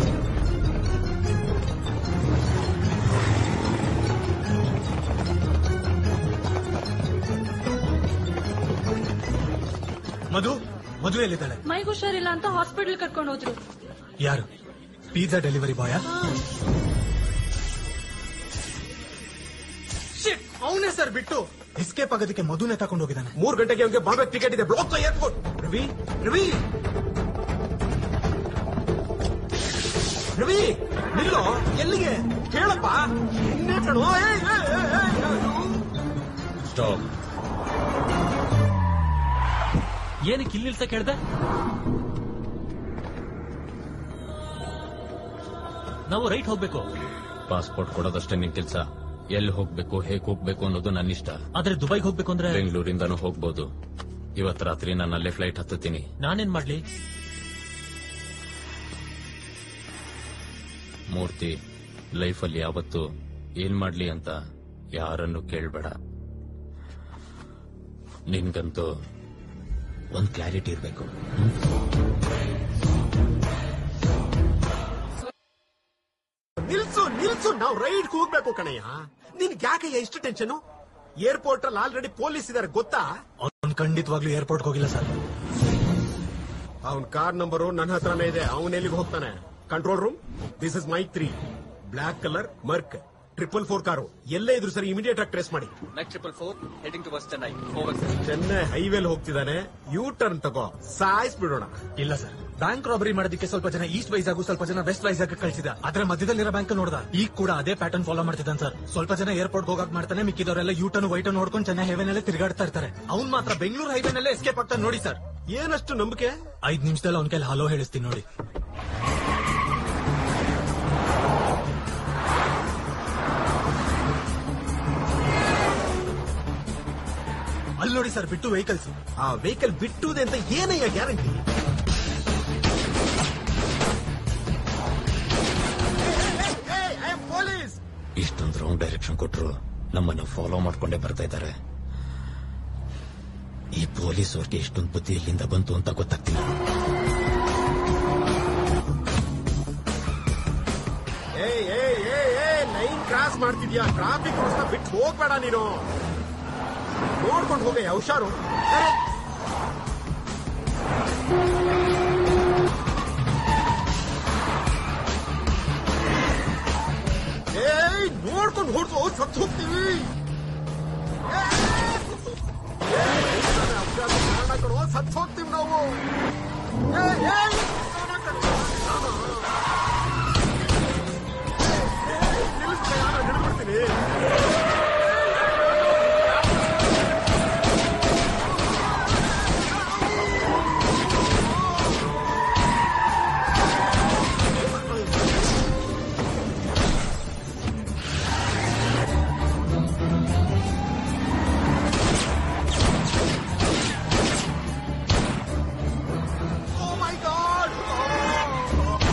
ಮಧು ಮಧು ಎಲ್ಲಿದ್ದಾಳೆ ಮೈಗೆ ಹುಷಾರಿಲ್ಲ ಅಂತ ಹಾಸ್ಪಿಟಲ್ ಕರ್ಕೊಂಡು ಹೋದ್ರು ಯಾರು ಪಿಜ್ಜಾ ಡೆಲಿವರಿ ಬಾಯ ಅವನೇ ಸರ್ ಬಿಟ್ಟು ಎಸ್ಕೇಪ್ ಆಗೋದಕ್ಕೆ ಮಧುನೇ ತಗೊಂಡು ಹೋಗಿದ್ದಾನೆ ಮೂರ್ ಗಂಟೆಗೆ ಅವ್ನಿಗೆ ಬಾಂಬೆ ಟಿಕೆಟ್ ಇದೆ ಬ್ಲಾಕ್ ಏರ್ಪೋರ್ಟ್ ರವಿ ರವಿ ರವಿ ನಿಲ್ಲೋ ಎಲ್ಲಿಗೆ ಕೇಳಪ್ಪ ಇನ್ನೇ ಕಣೋ ಏಯ್, ಏಯ್, ಏಯ್, ಏಯ್, ಸ್ಟಾಪ್ ಏನಕ್ಕೆ ಇಲ್ಲಿ ನಿಲ್ಸಕ್ ಹೇಳ್ದೆ ನಾವು ರೈಟ್ ಹೋಗ್ಬೇಕು ಪಾಸ್ಪೋರ್ಟ್ ಕೊಡೋದಷ್ಟೇ ನಿನ್ ಕೆಲ್ಸ ಎಲ್ಲಿ ಹೋಗ್ಬೇಕು ಹೇಗ್ ಹೋಗ್ಬೇಕು ಅನ್ನೋದು ನನ್ನ ಇಷ್ಟ ಆದ್ರೆ ದುಬೈಗೆ ಹೋಗ್ಬೇಕು ಅಂದ್ರೆ ಬೆಂಗಳೂರಿಂದನೂ ಹೋಗ್ಬೋದು ಇವತ್ ರಾತ್ರಿ ನಾನು ಅಲ್ಲೇ ಫ್ಲೈಟ್ ಹತ್ತುತ್ತೀನಿ ನಾನೇನ್ ಮಾಡ್ಲಿ ಮೂರ್ತಿ ಲೈಫಲ್ಲಿ ಯಾವತ್ತು ಏನ್ ಮಾಡ್ಲಿ ಅಂತ ಯಾರನ್ನು ಕೇಳ್ಬೇಡ ನಿನ್ಗಂತೂ ಒಂದ್ ಕ್ಲಾರಿಟಿ ಇರ್ಬೇಕು ನಿಲ್ಸು ನಿಲ್ಸು ನಾವು ರೈಡ್ ಹೋಗ್ಬೇಕು ಕಣಯ್ಯ ನಿನ್ ಯಾಕೆ ಎಷ್ಟು ಟೆನ್ಷನ್ ಏರ್ಪೋರ್ಟ್ ಅಲ್ಲಿ ಆಲ್ರೆಡಿ ಪೊಲೀಸ್ ಇದಾರೆ ಗೊತ್ತಾ ಅವ್ನು ಖಂಡಿತವಾಗ್ಲೂ ಏರ್ಪೋರ್ಟ್ ಹೋಗಿಲ್ಲ ಸರ್ ಅವನ್ ಕಾರ್ ನಂಬರು ನನ್ನ ಹತ್ರನೇ ಇದೆ ಅವನ್ ಎಲ್ಲಿಗೆ ಹೋಗ್ತಾನೆ control room this is my three black colour ಮರ್ಕ್ ಟ್ರಿಪಲ್ ಫೋರ್ ಕಾರು ಎಲ್ಲೇ ಇದ್ರು ಸರಿ ಇಮಿಡಿಯೇಟ್ ಆಗಿ ಟ್ರೇಸ್ ಮಾಡಿ ಮೆಕ್ triple four heading to Chennai over Chennai ಹೈವೇಲ್ ಹೋಗ್ತಿದ್ದಾನೆ ಯೂ ಟರ್ನ್ ತಗೋ ಸಾಯಿಸ್ಬಿಡೋಣ ಇಲ್ಲ ಸರ್ ಬ್ಯಾಂಕ್ ರಾಬರಿ ಮಾಡೋದಕ್ಕೆ ಸ್ವಲ್ಪ ಜನ ಈಸ್ಟ್ ವೈಸ್ ಆಗು ಸ್ವಲ್ಪ ಜನ ವೆಸ್ಟ್ ವೈಸ್ ಆಗಿ ಕಳಿಸಿದ ಆದ್ರೆ ಮಧ್ಯದಲ್ಲಿರೋ ಬ್ಯಾಂಕ್ ನೋಡ್ದ ಈಗ ಕೂಡ ಅದೇ ಪ್ಯಾಟರ್ನ್ ಫಾಲೋ ಮಾಡ್ತಿದ್ದಾನೆ ಸರ್ ಸ್ವಲ್ಪ ಜನ ಏರ್ಪೋರ್ಟ್ ಹೋಗಕ್ ಮಾಡ್ತಾನೆ ಮಿಕ್ಕಿದವರೆಲ್ಲ ಯೂ ಟರ್ನ್ ವೈಟ್ ನೋಡ್ಕೊಂಡು ಚೆನ್ನೈ ಹೈವೇನಲ್ಲೇ ತಿರುಗಾಡ್ತಾ ಇರ್ತಾರೆ ಅವ್ನ್ ಮಾತ್ರ ಬೆಂಗಳೂರು ಹೈವೇನಲ್ಲೇ ಎಸ್ಕೇಪ್ ಆಗ್ತಾನೆ ನೋಡಿ ಸರ್ ಏನಷ್ಟು ನಂಬಿಕೆ ಐದ್ ನಿಮಿಷದಲ್ಲಿ ಅವ್ನ ಕೈಲಿ ಹಲೋ ಹೇಳಿಸ್ತೀನಿ ನೋಡಿ ಅಲ್ಲಿ ನೋಡಿ ಸರ್ ಬಿಟ್ಟು ವೆಹಿಕಲ್ಸ್ ಆ ವೆಹಿಕಲ್ ಬಿಟ್ಟುದೆ ಅಂತ ಏನಯ್ಯ ಗ್ಯಾರಂಟಿ ಪೊಲೀಸ್ ಇಷ್ಟೊಂದು ರಾಂಗ್ ಡೈರೆಕ್ಷನ್ ಕೊಟ್ರು ನಮ್ಮನ್ನ ಫಾಲೋ ಮಾಡ್ಕೊಂಡೇ ಬರ್ತಾ ಇದ್ದಾರೆ ಈ ಪೊಲೀಸ್ ಅವ್ರಿಗೆ ಇಷ್ಟೊಂದು ಬುದ್ಧಿ ಎಲ್ಲಿಂದ ಬಂತು ಅಂತ ಗೊತ್ತಾಗ್ತಿಲ್ಲ ಏಯ್ ಏಯ್ ಏಯ್ ಏಯ್ ಲೈನ್ ಕ್ರಾಸ್ ಮಾಡ್ತಿದ್ಯಾ ಟ್ರಾಫಿಕ್ ರೂಲ್ಸ್ ಬಿಟ್ಟು ಹೋಗ್ಬೇಡ ನೀನು ನೋಡ್ಕೊಂಡು ಹೋಗಯ್ಯ ಹುಷಾರು ಏ, ಏಯ್ ನೋಡ್ಕೊಂಡು ಹೊಡ್ತು ಸತ್ತು ಹೋಗ್ತೀವಿ ಸತ್ತು ಹೋಗ್ತೀವಿ ನಾವು ಏಯ್, ಏಯ್, ನಿಲ್ಲಿಸ್ತೀಯ? ನಾನು ಹಿಡ್ಬಿಡ್ತೀನಿ. Oh my God!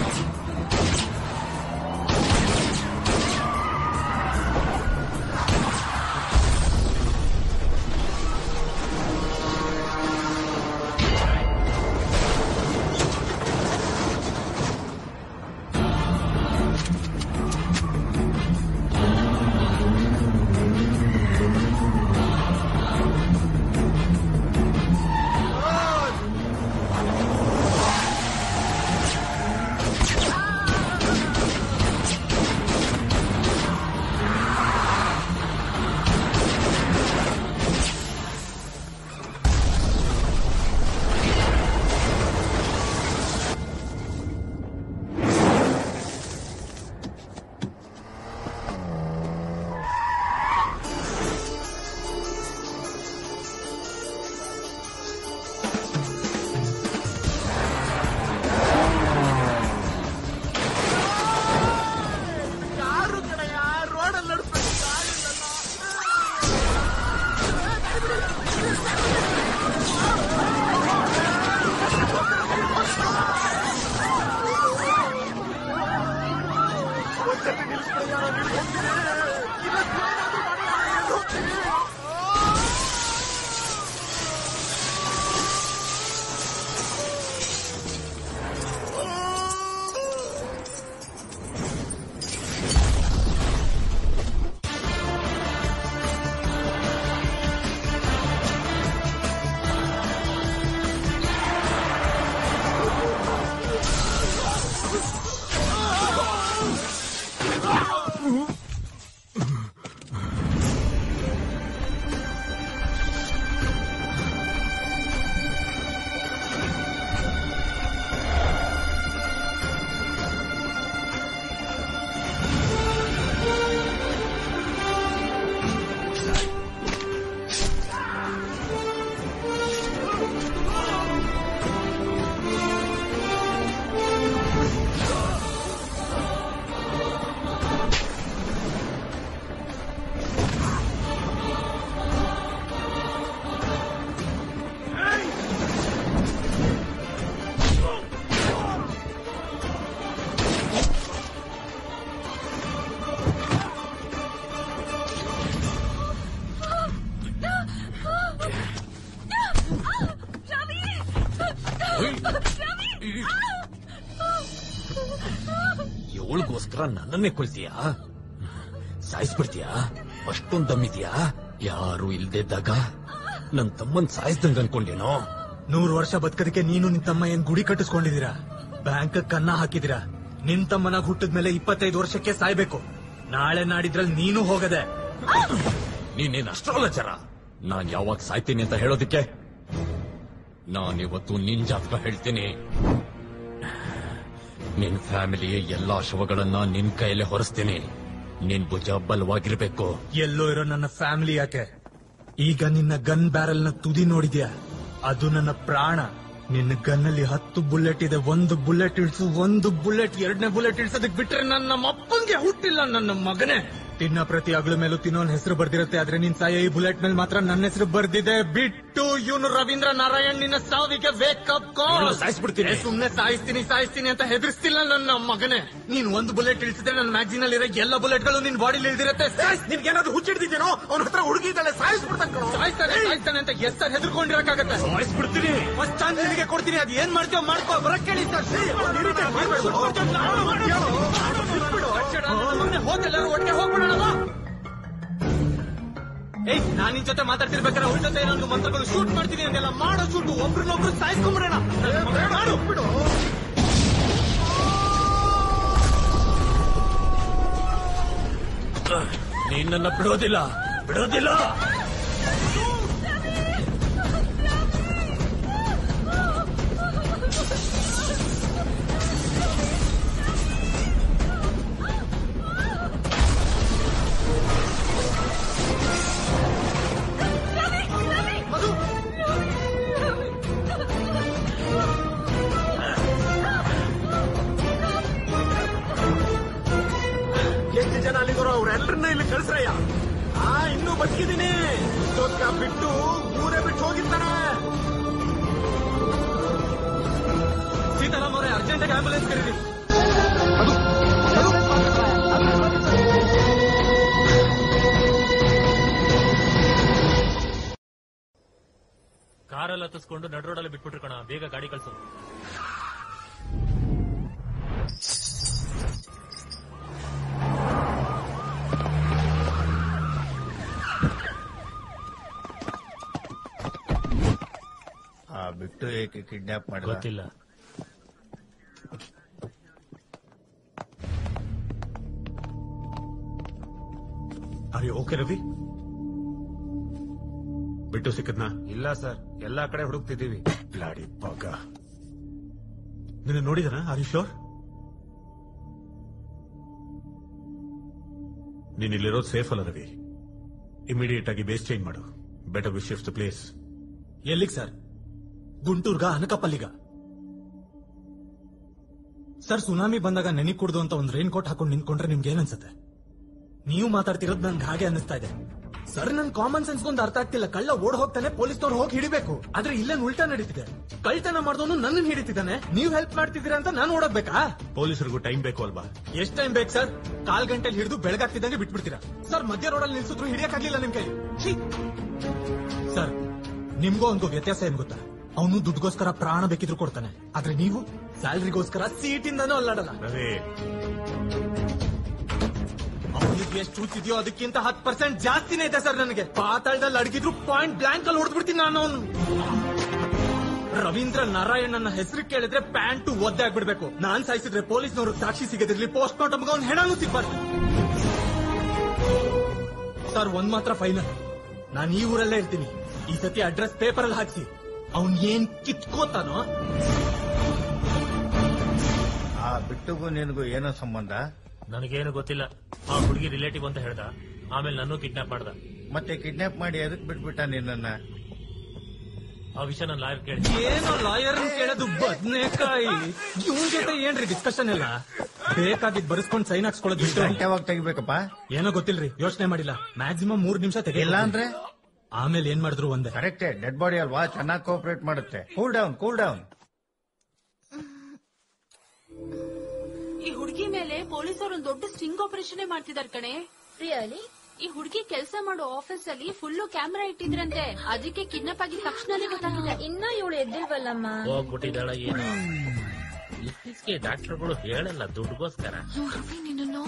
ಯಾರು ಕಡೆಯ ರೋಡಲ್ಲಿ ನಡ್ಸ್ಬೇಕು ಯಾರಿಲ್ಲಲ್ಲ. ಒಂದ್ಸತಿ ನಿಲ್ಲಿಸ್ಬಿಡಿ, ನಾನು ಹಿಡ್ದು ಹೋಗ್ತೀನಿ. ಇಲ್ಲ, ಏನಾದ್ರೂ ಮಾಡಿ ನಾನು ಹಿಡ್ದು ಹೋಗ್ತೀನಿ. ಇವಳಿಗೋಸ್ಕರ ನನ್ನನ್ನೇ ಕೊಲ್ತೀಯಾ ಸಾಯಿಸ್ಬಿಡ್ತೀಯಾ ಅಷ್ಟೊಂದ್ ದಮ್ಮಿದ್ಯಾ ಯಾರು ಇಲ್ದಿದ್ದಾಗ ನನ್ ತಮ್ಮನ್ ಸಾಯಿಸ್ದಂಗ ಅನ್ಕೊಂಡೇನೋ ನೂರು ವರ್ಷ ಬದುಕದಕ್ಕೆ ನೀನು ನಿನ್ ತಮ್ಮ ಏನ್ ಗುಡಿ ಕಟ್ಟಿಸ್ಕೊಂಡಿದೀರಾ ಬ್ಯಾಂಕ್ ಕನ್ನ ಹಾಕಿದಿರಾ ನಿನ್ ತಮ್ಮನಾಗ ಹುಟ್ಟಿದ್ಮೇಲೆ ಇಪ್ಪತ್ತೈದು ವರ್ಷಕ್ಕೆ ಸಾಯ್ಬೇಕು ನಾಳೆ ನಾಡಿದ್ರಲ್ಲಿ ನೀನು ಹೋಗದೆ ನೀನೇನ್ ಅಸ್ಟ್ರಾಲಜರ ನಾನ್ ಯಾವಾಗ ಸಾಯ್ತೀನಿ ಅಂತ ಹೇಳೋದಿಕ್ಕೆ ನಾನಿವತ್ತು ನಿನ್ ಜಾತಕ ಹೇಳ್ತೀನಿ ನಿನ್ ಫ್ಯಾಮಿಲಿಯ ಎಲ್ಲಾ ಶವಗಳನ್ನ ನಿನ್ ಕೈಯಲ್ಲೇ ಹೊರಿಸ್ತೀನಿ ನಿನ್ ಭುಜ ಬಲವಾಗಿರ್ಬೇಕು ಎಲ್ಲೋ ಇರೋ ನನ್ನ ಫ್ಯಾಮಿಲಿ ಯಾಕೆ ಈಗ ನಿನ್ನ ಗನ್ ಬ್ಯಾರಲ್ ನ ತುದಿ ನೋಡಿದ್ಯಾ ಅದು ನನ್ನ ಪ್ರಾಣ ನಿನ್ನ ಗನ್ನಲ್ಲಿ ಹತ್ತು ಬುಲೆಟ್ ಇದೆ ಒಂದು ಬುಲೆಟ್ ಇಳಿಸು ಒಂದು ಬುಲೆಟ್ ಎರಡನೇ ಬುಲೆಟ್ ಇಳಿಸೋದಕ್ ಬಿಟ್ರೆ ನನ್ನ ಅಪ್ಪಂಗೆ ಹುಟ್ಟಿಲ್ಲ ನನ್ನ ಮಗನೇ ತಿನ್ನ ಪ್ರತಿ ಅಗಳ ಮೇಲೂ ತಿನ್ನೋನ್ ಹೆಸರು ಬರ್ದಿರತ್ತೆ ಆದ್ರೆ ನಿನ್ ಸಾಯ ಈ ಬುಲೆಟ್ ಮೇಲೆ ಮಾತ್ರ ನನ್ನ ಹೆಸರು ಬರ್ದಿದೆ ಬಿಟ್ಟು ಇವನು ರವೀಂದ್ರ ನಾರಾಯಣ್ ನಿನ್ನ ಸಾವಿಗೆ ವೇಕಪ್ ಇವ್ನು ಸಾಯಿಸ್ಬಿಡ್ತೀನಿ. ಸುಮ್ನೆ ಸಾಯಿಸ್ತೀನಿ ಸಾಯಿಸ್ತೀನಿ ಅಂತ ಹೆದರ್ಸ್ತಿಲ್ಲ ನನ್ನ ಮಗನೇ ನೀನ್ ಒಂದು ಬುಲೆಟ್ ಇಳಿಸಿದ್ರೆ ನನ್ನ ಮ್ಯಾಗ್ಝಿನ್ ಅಲ್ಲಿ ಇರೋ ಎಲ್ಲ ಬುಲೆಟ್ ಗಳು ನಿನ್ ಬಾಡಿಲಿ ಇಳಿದಿರತ್ತೆ ನಿನ್ಗೇನಾದ್ರು ಹುಚ್ಚಿಡ್ದಿದ್ದೇನೋ ಅವ್ನ ಹತ್ರ ಹುಡುಗಿ ಇದ್ದಾಳೆ ಸಾಯಿಸ್ಬಿಡ್ತಾನೆ ಕಣೋ. ಸಾಯ್ತಾನೆ ಸಾಯ್ತಾನೆ ಅಂತ ಎಸ್ ಸರ್ ಹೆದರ್ಕೊಂಡಿರಕ್ಕಾಗತ್ತೆ ಸಾಯಿಸ್ಬಿಡ್ತೀನಿ ಫಸ್ಟ್ ಚಾನ್ಸ್ ನಿನಗೆ ಕೊಡ್ತೀನಿ ಅದ್ ಏನ್ ಮಾಡ್ತೀವೋ ಮಾಡ್ಕೋ ಬರಕ್ ಕೇಳಿ ಸರ್ ಹೋದೆಲ್ಲರೂ ಒಟ್ಟಿಗೆ ಹೋಗ್ಬಿಡೋಣ ಏಯ್ ನಾನ್ ನಿನ್ ಜೊತೆ ಮಾತಾಡ್ತಿರ್ಬೇಕಾದ್ರೆ ಅವ್ರ ಜೊತೆ ಏನಾದ್ರು ಮಂತ್ರಗಳು ಶೂಟ್ ಮಾಡ್ತೀನಿ ಅಂತೆಲ್ಲ ಮಾಡೋ ಶೂಟ್ ಒಬ್ರನ್ನೊಬ್ರು ಸಾಯಿಸ್ಕೊಂಬಿಡೋಣ ಮಾಡು ಬಿಡು ನೀನ್ ನನ್ನ ಬಿಡೋದಿಲ್ಲ ಬಿಡೋದಿಲ್ಲ ಎಷ್ಟು ಜನ ಅಲ್ಲಿಗೋರು ಅವ್ರೆಲ್ಲರನ್ನ ಇಲ್ಲಿ ಕಳ್ಸ್ರಯ್ಯ ಆ ಇನ್ನೂ ಬದುಕಿದೀನಿ ಇಷ್ಟೊತ್ತ ಬಿಟ್ಟು ಊರೇ ಬಿಟ್ಟು ಹೋಗಿರ್ತಾನೆ ಸೀತಾರಾಮ್ ಅವರೇ ಅರ್ಜೆಂಟಾಗಿ ಆಂಬುಲೆನ್ಸ್ ಕರೀರಿ ಕಾರಲ್ಲಿ ಹತ್ತಿಸ್ಕೊಂಡು ನಡ್ ರೋಡಲ್ಲಿ ಬಿಟ್ಬಿಟ್ರು ಕಣ ಬೇಗ ಗಾಡಿ ಕಳ್ಸು ಆ ಬಿಟ್ಟು ಏಕೆ ಕಿಡ್ನಾಪ್ ಮಾಡಿದ ಗೊತ್ತಿಲ್ಲ ಅರೆ ಓಕೆ ರವಿ ಬಿಟ್ಟು ಸಿಕ್ಕದ್ನಾ ಇಲ್ಲ ಸರ್ ಎಲ್ಲಾ ಕಡೆ ಹುಡುಕ್ತಿದ್ದೀವಿ ಬ್ಲಾಡಿ ಪಾಗ ನಿನ್ನ ನೋಡಿದನ ಆರ್ ಯು ಶೋರ್ ನೀನ್ ಇಲ್ಲಿರೋದು ಸೇಫ್ ಅಲ್ಲ ರವಿ ಇಮಿಡಿಯೇಟ್ ಆಗಿ ಬೇಸ್ ಚೇಂಜ್ ಮಾಡು ಬೆಟರ್ ವಿ ಶಿಫ್ಟ್ ಪ್ಲೇಸ್ ಎಲ್ಲಿಗ್ ಸರ್ ಗುಂಟೂರ್ಗ ಅನಕಪಲ್ಲಿಗ ಸರ್ ಸುನಾಮಿ ಬಂದಾಗ ನೆನಿ ಕುಡ್ದು ಅಂತ ಒಂದು ರೈನ್ ಕೋಟ್ ಹಾಕೊಂಡು ನಿಂತ್ಕೊಂಡ್ರೆ ನಿಮ್ಗೆ ಏನನ್ಸುತ್ತೆ ನೀವು ಮಾತಾಡ್ತಿರೋದು ನನ್ಗೆ ಹಾಗೆ ಅನಿಸ್ತಾ ಇದೆ ಸರ್ ನನ್ ಕಾಮನ್ ಸೆನ್ಸ್ ಒಂದು ಅರ್ಥ ಆಗ್ತಿಲ್ಲ ಕಳ್ಳ ಓಡ್ ಹೋಗ್ತಾನೆ ಪೊಲೀಸ್ನವ್ರು ಹೋಗಿ ಹಿಡಿಬೇಕು ಆದ್ರೆ ಇಲ್ಲೇನ್ ಉಲ್ಟಾ ನಡೀತಿದೆ ಕಳ್ತನ ಮಾಡಿದವನು ನನ್ನ ಹಿಡಿತಿದ್ದಾನೆ ನೀವ್ ಹೆಲ್ಪ್ ಮಾಡ್ತಿದ್ದೀರಾ ಅಂತ ನಾನು ಓಡೋಗ್ಬೇಕಾ ಪೊಲೀಸರಿಗೂ ಟೈಮ್ ಬೇಕು ಅಲ್ವಾ ಎಷ್ಟ್ ಟೈಮ್ ಬೇಕು ಸರ್ ಕಾಲ್ ಗಂಟೆಲಿ ಹಿಡಿದು ಬೆಳಗಾಗ್ತಿದ್ದಂಗೆ ಬಿಟ್ಬಿಡ್ತೀರಾ ಸರ್ ಮಧ್ಯ ರೋಡಲ್ಲಿ ನಿಲ್ಸಿದ್ರು ಹಿಡಿಯಕ್ಕಾಗ್ಲಿಲ್ಲ ನಿಮ್ ಕೈ ಛೀ! ಸರ್ ನಿಮ್ಗೂ ಒಂದು ವ್ಯತ್ಯಾಸ ಏನ್ ಗೊತ್ತಾ ಅವನು ದುಡ್ಡುಗೋಸ್ಕರ ಪ್ರಾಣ ಬೇಕಿದ್ರು ಕೊಡ್ತಾನೆ ಆದ್ರೆ ನೀವು ಸ್ಯಾಲ್ರಿಗೋಸ್ಕರ ಸೀಟಿಂದನೂ ಅಲ್ಲಾಡಲ್ಲ ರವಿ ಅವನಿಗೆ ಎಷ್ಟು ಚೂತಿದ್ಯೋ ಅದಕ್ಕಿಂತ ಹತ್ತು ಪರ್ಸೆಂಟ್ ಜಾಸ್ತಿನೇ ಇದೆ ಸರ್ ನನಗೆ ಪಾತಾಳದಲ್ಲಿ ಅಡಗಿದ್ರು ಪಾಯಿಂಟ್ ಬ್ಲಾಂಕ್ ಅಲ್ಲಿ ಹೊಡೆದ್ಬಿಡ್ತೀನಿ ನಾನು ಅವನು ರವೀಂದ್ರ ನಾರಾಯಣ್ ನನ್ನ ಹೆಸರು ಕೇಳಿದ್ರೆ ಪ್ಯಾಂಟು ಒದ್ದೆ ಆಗ್ಬಿಡ್ಬೇಕು ನಾನ್ ಸಾಯಿಸಿದ್ರೆ ಪೊಲೀಸ್ನವರು ಸಾಕ್ಷಿ ಸಿಗದಿರ್ಲಿ ಪೋಸ್ಟ್ ಮಾರ್ಟಮ್ಗೆ ಅವ್ನ ಹೆಣನೂ ಸಿಗ್ಬಾರ್ದು ಸರ್ ಒಂದ್ ಮಾತ್ರ ಫೈನಲ್ ನಾನು ಈ ಊರಲ್ಲೇ ಇರ್ತೀನಿ ಈ ಸತಿ ಅಡ್ರೆಸ್ ಪೇಪರ್ ಅಲ್ಲಿ ಹಾಕ್ಸಿ ಅವ್ನ್ ಏನ್ ಕಿತ್ಕೋತಾನೋ ಆ ಬಿಟ್ಟುಗೂ ನಿನಗೂ ಏನೋ ಸಂಬಂಧ ನನಗೇನು ಗೊತ್ತಿಲ್ಲ ಆ ಹುಡುಗಿ ರಿಲೇಟಿವ್ ಅಂತ ಹೇಳ್ದ ಆಮೇಲೆ ನನ್ನೂ ಕಿಡ್ನಾಪ್ ಮಾಡ್ದ ಮತ್ತೆ ಕಿಡ್ನಾಪ್ ಮಾಡಿ ಎದಕ್ ಬಿಟ್ಬಿಟ್ಟ ನಿನ್ನನ್ನ ಆ ವಿಷಯ ನನ್ನ ಲಾಯರ್ ಕೇಳಿ ಏನೋ ಲಾಯರ್ ಕೇಳೋದು ಬದ್ನೇಕಾಯಿ ಇವನ್ ಜೊತೆ ಏನ್ರಿ ಡಿಸ್ಕಷನ್ ಎಲ್ಲ ಬೇಕಾಗಿದ್ ಬರ್ಸ್ಕೊಂಡ್ ಸೈನ್ ಹಾಕ್ಸ್ಕೊಳ್ಳೋದು ಬಿಟ್ಟು ಗಂಟೆ ಯಾವಾಗ ತೆಗಿಬೇಕಪ್ಪ ಏನೋ ಗೊತ್ತಿಲ್ರಿ ಯೋಚನೆ ಮಾಡಿಲ್ಲ ಮ್ಯಾಕ್ಸಿಮಮ್ ಮೂರ್ ನಿಮಿಷ ತೆಗೆ ಇಲ್ಲ ಅಂದ್ರೆ ಆಮೇಲೆ ಏನ್ ಮಾಡಿದ್ರು ಒಂದೇ ಕರೆಕ್ಟೇ ಡೆಡ್ ಬಾಡಿ ಅಲ್ವಾ ಚೆನ್ನಾಗಿ ಕೋಪರೇಟ್ ಮಾಡುತ್ತೆ ಕೂಲ್ ಡೌನ್ ಕೂಲ್ ಡೌನ್ ಈ ಹುಡುಗಿ ಮೇಲೆ ಪೊಲೀಸರು ಒಂದು ದೊಡ್ಡ ಸ್ಟಿಂಗ್ ಆಪರೇಷನ್ ಮಾಡ್ತಿದಾರೆ ಕಣೆ ರಿಯಲಿ ಈ ಹುಡುಗಿ ಕೆಲಸ ಮಾಡೋ ಆಫೀಸ್ ಅಲ್ಲಿ ಫುಲ್ಲು ಕ್ಯಾಮೆರಾ ಇಟ್ಟಿದ್ರಂತೆ ಅದಕ್ಕೆ ಕಿಡ್ನಾಪ್ ಆಗಿದ ತಕ್ಷಣನೇ ಗೊತ್ತಾಗಿದೆ ಇನ್ನ ಇವಳು ಎದ್ದಿಲ್ವಲ್ಲಮ್ಮ ಹೋಗ್ಬಿಟ್ಟಿದ್ದಾಳ ಏನು ಇತ್ತೀಚೆಗೆ ಡಾಕ್ಟರ್ಗಳು ಹೇಳಲ್ಲ ದುಡ್ಡುಗೋಸ್ಕರ ಅಯ್ಯೋ ರವಿ ನಿನ್ನನ್ನು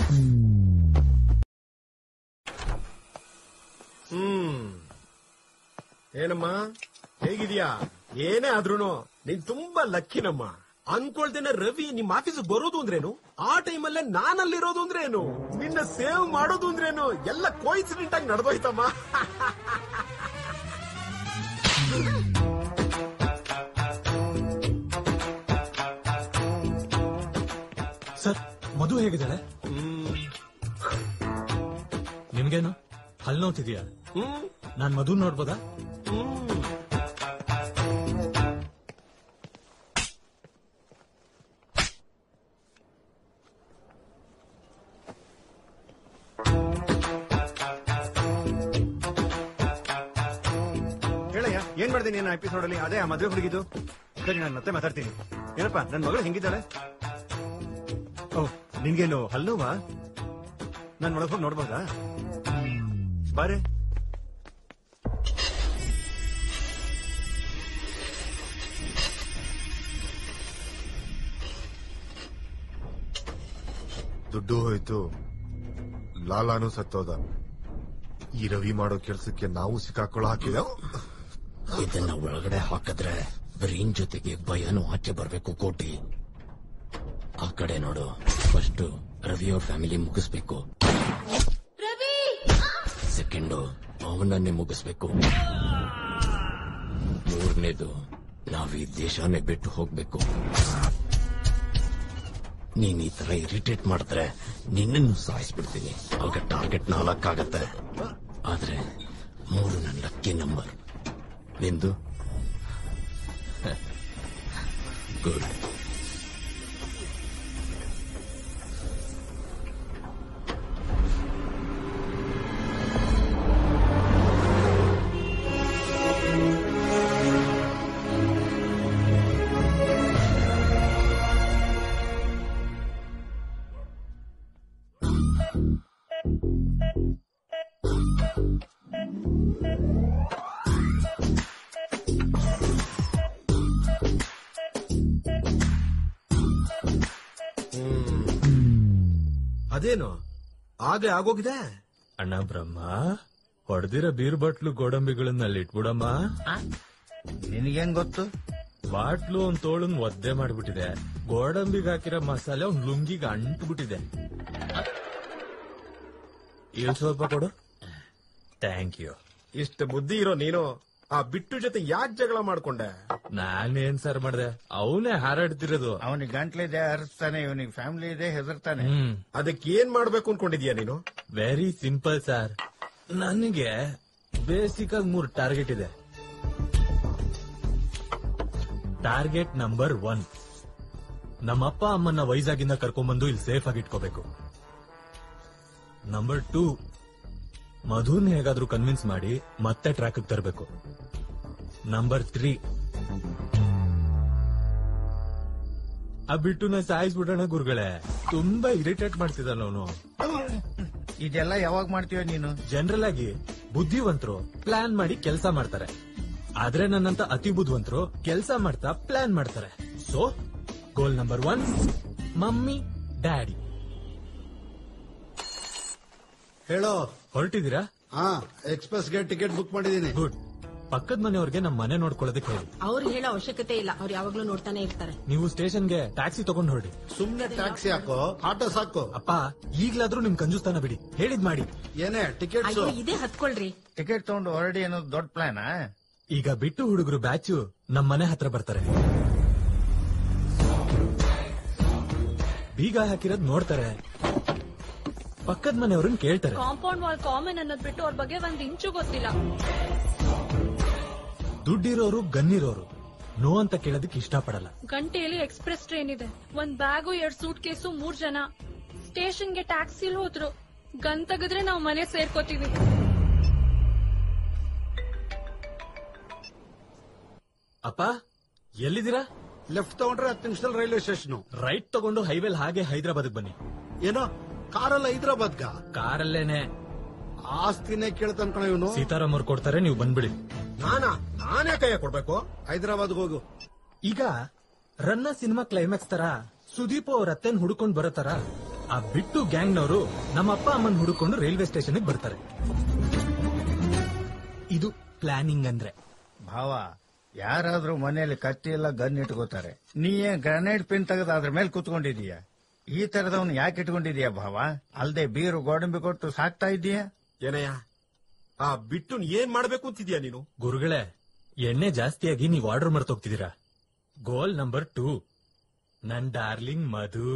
ಹ್ಮ್ ಏನಮ್ಮ ಹೇಗಿದ್ಯಾ ಏನೇ ಆದ್ರೂನು ನೀನ್ ತುಂಬಾ ಲಕ್ಕಿನಮ್ಮ ಅನ್ಕೊಳ್ತೇನೆ ರವಿ ನಿಮ್ ಆಫೀಸ್ ಬರೋದು ಅಂದ್ರೇನು ಆ ಟೈಮಲ್ಲೇ ನಾನಲ್ಲಿರೋದು ಅಂದ್ರೇನು ನಿನ್ನ ಸೇವ್ ಮಾಡೋದು ಅಂದ್ರೇನು ಎಲ್ಲ ಕೋಯಿನ್ಸಿಡೆಂಟ್ ಆಗಿ ನಡೆದೋಯ್ತಮ್ಮ ಸರ್ ಮಧು ಹೇಗಿದ್ದಾಳೆ ನಿಮ್ಗೇನು ಹಲ್ ನೋತಿದ್ಯಾ ನಾನ್ ಮಧು ನೋಡ್ಬೋದಾ ಹೇಳಯ್ಯ ಏನ್ ಮಾಡ್ದೆ ನೀನು ಎಪಿಸೋಡ್ ಅಲ್ಲಿ ಅದೇ ಆ ಮದುವೆ ಹುಡುಗಿದು ಸರಿ ನಾನು ಮತ್ತೆ ಮಾತಾಡ್ತೀನಿ ಏನಪ್ಪ ನನ್ ಮಗಳು ಹೆಂಗಿದ್ದಾಳೆ ಓ ನಿನ್ಗೇನು ಹಲ್ಲುವಾ ನಾನ್ ಒಳಗ್ ಹೋಗಿ ನೋಡ್ಬೋದಾ ಬಾರೆ ದುಡ್ಡು ಹೋಯ್ತು ಲಾಲಾನು ಸತ್ತೋದ ಈ ರವಿ ಮಾಡೋ ಕೆಲ್ಸಕ್ಕೆ ನಾವು ಸಿಕ್ಕಾಕೊಳ್ಳೋ ಹಾಕಿದ ಇದನ್ನ ಒಳಗಡೆ ಹಾಕಿದ್ರೆ ಬ್ರೈನ್ ಜೊತೆಗೆ ಭಯನೂ ಆಚೆ ಬರ್ಬೇಕು ಕೋಟಿ ಆ ಕಡೆ ನೋಡು ಫಸ್ಟ್ ರವಿ ಅವ್ರ ಫ್ಯಾಮಿಲಿ ಮುಗಿಸ್ಬೇಕು ಸೆಕೆಂಡು ಅವನನ್ನೇ ಮುಗಿಸ್ಬೇಕು ಮೂರನೇದು ನಾವ್ ಈ ದೇಶನೇ ಬಿಟ್ಟು ಹೋಗ್ಬೇಕು ನೀನ್ ಈ ತರ ಇರಿಟೇಟ್ ಮಾಡಿದ್ರೆ ನಿನ್ನನ್ನು ಸಾಯಿಸ್ಬಿಡ್ತೀನಿ ಆಗ ಟಾರ್ಗೆಟ್ ನಾಲ್ಕಾಗತ್ತೆ ಆದ್ರೆ ಮೂರು ನನ್ನ ಲಕ್ಕಿ ನಂಬರ್ ನಿಂದು ಗುಡ್ ಅದೇನು ಆಗ್ಲೇ ಆಗೋಗಿದೆ ಅಣ್ಣ ಬ್ರಹ್ಮ ಹೊಡೆದಿರೋ ಬೀರ್ ಬಾಟ್ಲು ಗೋಡಂಬಿಗಳನ್ನ ಅಲ್ಲಿ ಇಟ್ಬಿಡಮ್ಮ ನಿನಗೇನ್ ಗೊತ್ತು ಬಾಟ್ಲು ಒಂದ್ ತೋಳನ್ ಒದ್ದೆ ಮಾಡ್ಬಿಟ್ಟಿದೆ ಗೋಡಂಬಿಗೆ ಹಾಕಿರೋ ಮಸಾಲೆ ಒಂದ್ ಲುಂಗಿಗೆ ಅಂಟ್ಬಿಟ್ಟಿದೆ ಇಲ್ ಸ್ವಲ್ಪ ಕೊಡು ಥ್ಯಾಂಕ್ ಯು ಇಷ್ಟ ಬುದ್ಧಿ ಇರೋ ನೀನು ಆ ಬಿಟ್ಟು ಜೊತೆ ಯಾಕೆ ಜಗಳ ಮಾಡ್ಕೊಂಡೆ ನಾನೇನ್ ಸರ್ ಮಾಡ್ದೆ ಅವನೇ ಹಾರಾಡ್ತಿರೋದು ಅವನಿಗೆ ಗಂಟ್ಲಿದೆ ಹರಿಸ್ತಾನೆ ಇವನಿಗೆ ಫ್ಯಾಮಿಲಿ ಇದೆ ಹೆದರ್ತಾನೆ ಹ್ಮ್ ಅದಕ್ಕೆ ಏನ್ ಮಾಡ್ಬೇಕು ಅನ್ಕೊಂಡಿದ್ಯಾ ನೀನು ವೆರಿ ಸಿಂಪಲ್ ಸರ್ ನನಗೆ ಬೇಸಿಕ್ ಆಗಿ ಮೂರು ಟಾರ್ಗೆಟ್ ಇದೆ ಟಾರ್ಗೆಟ್ ನಂಬರ್ ಒನ್ ನಮ್ಮಪ್ಪ ಅಮ್ಮನ್ನ ವೈಜಾಗಿಂದ ಕರ್ಕೊಂಡ್ಬಂದು ಇಲ್ಲಿ ಸೇಫ್ ಆಗಿ ಇಟ್ಕೋಬೇಕು ನಂಬರ್ ಟೂ ಮಧುನ್ ಹೇಗಾದ್ರೂ ಕನ್ವಿನ್ಸ್ ಮಾಡಿ ಮತ್ತೆ ಟ್ರ್ಯಾಕ್ ತರಬೇಕು ನಂಬರ್ ತ್ರೀ ಆ ಬಿಟ್ಟು ನಾ ಸಾಯಿಸ್ಬಿಡೋಣ ಗುರುಗಳೇ ತುಂಬಾ ಇರಿಟೇಟ್ ಮಾಡ್ತಿದ್ದಾನ ಅವನು ಇದೆಲ್ಲ ಯಾವಾಗ ಮಾಡ್ತೀವ ನೀನು ಜನರಲ್ ಆಗಿ ಬುದ್ಧಿವಂತರು ಪ್ಲಾನ್ ಮಾಡಿ ಕೆಲಸ ಮಾಡ್ತಾರೆ ಆದ್ರೆ ನನ್ನಂತ ಅತಿ ಬುದ್ಧಿವಂತರು ಕೆಲಸ ಮಾಡ್ತಾ ಪ್ಲಾನ್ ಮಾಡ್ತಾರೆ so goal number one mummy daddy ಹೇಳೋ ಹೊರಟಿದ್ದೀರಾ ಹಾ ಎಕ್ಸ್ಪ್ರೆಸ್ಗೆ ಟಿಕೆಟ್ ಬುಕ್ ಮಾಡಿದೀನಿ ಗುಡ್ ಪಕ್ಕದ ಮನೆಯವ್ರಿಗೆ ನಮ್ಮ ಮನೆ ನೋಡ್ಕೊಳ್ಳೋದಕ್ಕೆ ಹೇಳಿ ಅವ್ರು ಹೇಳೋ ಅವಶ್ಯಕತೆ ಇಲ್ಲ ಅವ್ರು ಯಾವಾಗ್ಲೂ ನೋಡ್ತಾನೆ ಇರ್ತಾರೆ ನೀವು ಸ್ಟೇಷನ್ಗೆ ಟ್ಯಾಕ್ಸಿ ತಗೊಂಡ್ ಹೊರಡಿ ಸುಮ್ನೆ ಟ್ಯಾಕ್ಸಿ ಹಾಕೋ ಆಟೋ ಸಾಕು ಅಪ್ಪ ಈಗ್ಲಾದ್ರೂ ನಿಮ್ ಕಂಜುಸ್ತಾನ ಬಿಡಿ ಹೇಳಿದ್ ಮಾಡಿ ಏನೇ ಟಿಕೆಟ್ಸ್ ಅಯ್ಯೋ ಇದೇ ಹತ್ಕೊಳ್ರಿ ಟಿಕೆಟ್ ತಗೊಂಡು ಹೊರಡಿ ಅನ್ನೋದು ದೊಡ್ಡ ಪ್ಲಾನಾ ಈಗ ಬಿಟ್ಟು ಹುಡುಗರು ಬ್ಯಾಚು ನಮ್ ಮನೆ ಹತ್ರ ಬರ್ತಾರೆ ಬೀಗ ಹಾಕಿರೋದ್ ನೋಡ್ತಾರೆ ಪಕ್ಕದ ಮನೆಯವ್ರನ್ನ ಕೇಳ್ತಾರೆ ಕಾಂಪೌಂಡ್ ವಾಲ್ ಕಾಮನ್ ಅನ್ನೋದ್ ಬಿಟ್ಟು ಅವ್ರ ಬಗ್ಗೆ ಒಂದ್ ಇಂಚು ಗೊತ್ತಿಲ್ಲ ದುಡ್ಡಿರೋರು ಗನ್ನಿರೋರು ನೋ ಅಂತ ಕೇಳೋದಕ್ಕೆ ಇಷ್ಟಪಡಲ್ಲ ಗಂಟೆಯಲ್ಲಿ ಎಕ್ಸ್ಪ್ರೆಸ್ ಟ್ರೈನ್ ಇದೆ ಒಂದ್ ಬ್ಯಾಗು ಎರಡ್ ಸೂಟ್ ಕೇಸು ಮೂರ್ ಜನ ಸ್ಟೇಷನ್ಗೆ ಟ್ಯಾಕ್ಸಿಲ್ ಹೋದ್ರು ಗನ್ ತೆಗೆದ್ರೆ ನಾವ್ ಮನೆ ಸೇರ್ಕೋತೀವಿ ಅಪ್ಪ ಎಲ್ಲಿದ್ದೀರಾ ಲೆಫ್ಟ್ ತಗೊಂಡ್ರೆ ಹತ್ತು ನಿಮಿಷದಲ್ಲಿ ರೈಲ್ವೆ ಸ್ಟೇಷನ್ ರೈಟ್ ತಗೊಂಡು ಹೈವೇಲ್ ಹಾಗೆ ಹೈದರಾಬಾದ್ ಬನ್ನಿ ಏನೋ ಕಾರಲ್ಲಿ ಹೈದ್ರಾಬಾದ್ಗ ಕಾರಲ್ಲೇನೆ ಆಸ್ತಿನೇ ಕೇಳ್ತಾನ ಕಣ ಇವನು ಸೀತಾರಾಮ್ ಅವ್ರು ಕೊಡ್ತಾರೆ ನೀವು ಬಂದ್ಬಿಡಿ ನಾನಾ ನಾನೇ ಕೈಯ ಕೊಡ್ಬೇಕು ಹೈದರಾಬಾದ್ ಹೋಗು ಈಗ ರನ್ನ ಸಿನಿಮಾ ಕ್ಲೈಮ್ಯಾಕ್ಸ್ ತರ ಸುದೀಪ್ ಅವ್ರ ಅತ್ತೆನ್ ಹುಡ್ಕೊಂಡ್ ಬರೋ ತರ ಆ ಬಿಟ್ಟು ಗ್ಯಾಂಗ್ನವರು ನಮ್ಮ ಅಪ್ಪ ಅಮ್ಮನ್ ಹುಡುಕೊಂಡು ರೈಲ್ವೆ ಸ್ಟೇಷನ್ ಬರ್ತಾರೆ ಇದು ಪ್ಲಾನಿಂಗ್ ಅಂದ್ರೆ ಭಾವ ಯಾರಾದ್ರೂ ಮನೆಯಲ್ಲಿ ಕತ್ತಿ ಇಲ್ಲ ಗನ್ ಇಟ್ಕೋತಾರೆ ನೀ ಏನ್ ಗ್ರನೇಡ್ ಪಿನ್ ತೆಗೆದು ಅದ್ರ ಮೇಲೆ ಕುತ್ಕೊಂಡಿದೀಯ ಈ ತರದವನ್ ಯಾಕೆ ಇಟ್ಕೊಂಡಿದೀಯ ಭಾವ ಅಲ್ದೆ ಬೀರು ಗೋಡಂಬಿ ಕೊಟ್ಟು ಸಾಕ್ತಾ ಇದ್ದೀಯ ಏನಯ್ಯ ಆ ಬಿಟ್ಟು ಏನ್ ಮಾಡ್ಬೇಕು ಅಂತಿದ್ಯಾ ನೀನು ಗುರುಗಳೇ ಎಣ್ಣೆ ಜಾಸ್ತಿಯಾಗಿ ನೀವು ಆರ್ಡರ್ ಮರ್ತೋಗ್ತಿದ್ದೀರಾ ಗೋಲ್ ನಂಬರ್ ಟೂ ನನ್ ಡಾರ್ಲಿಂಗ್ ಮಧು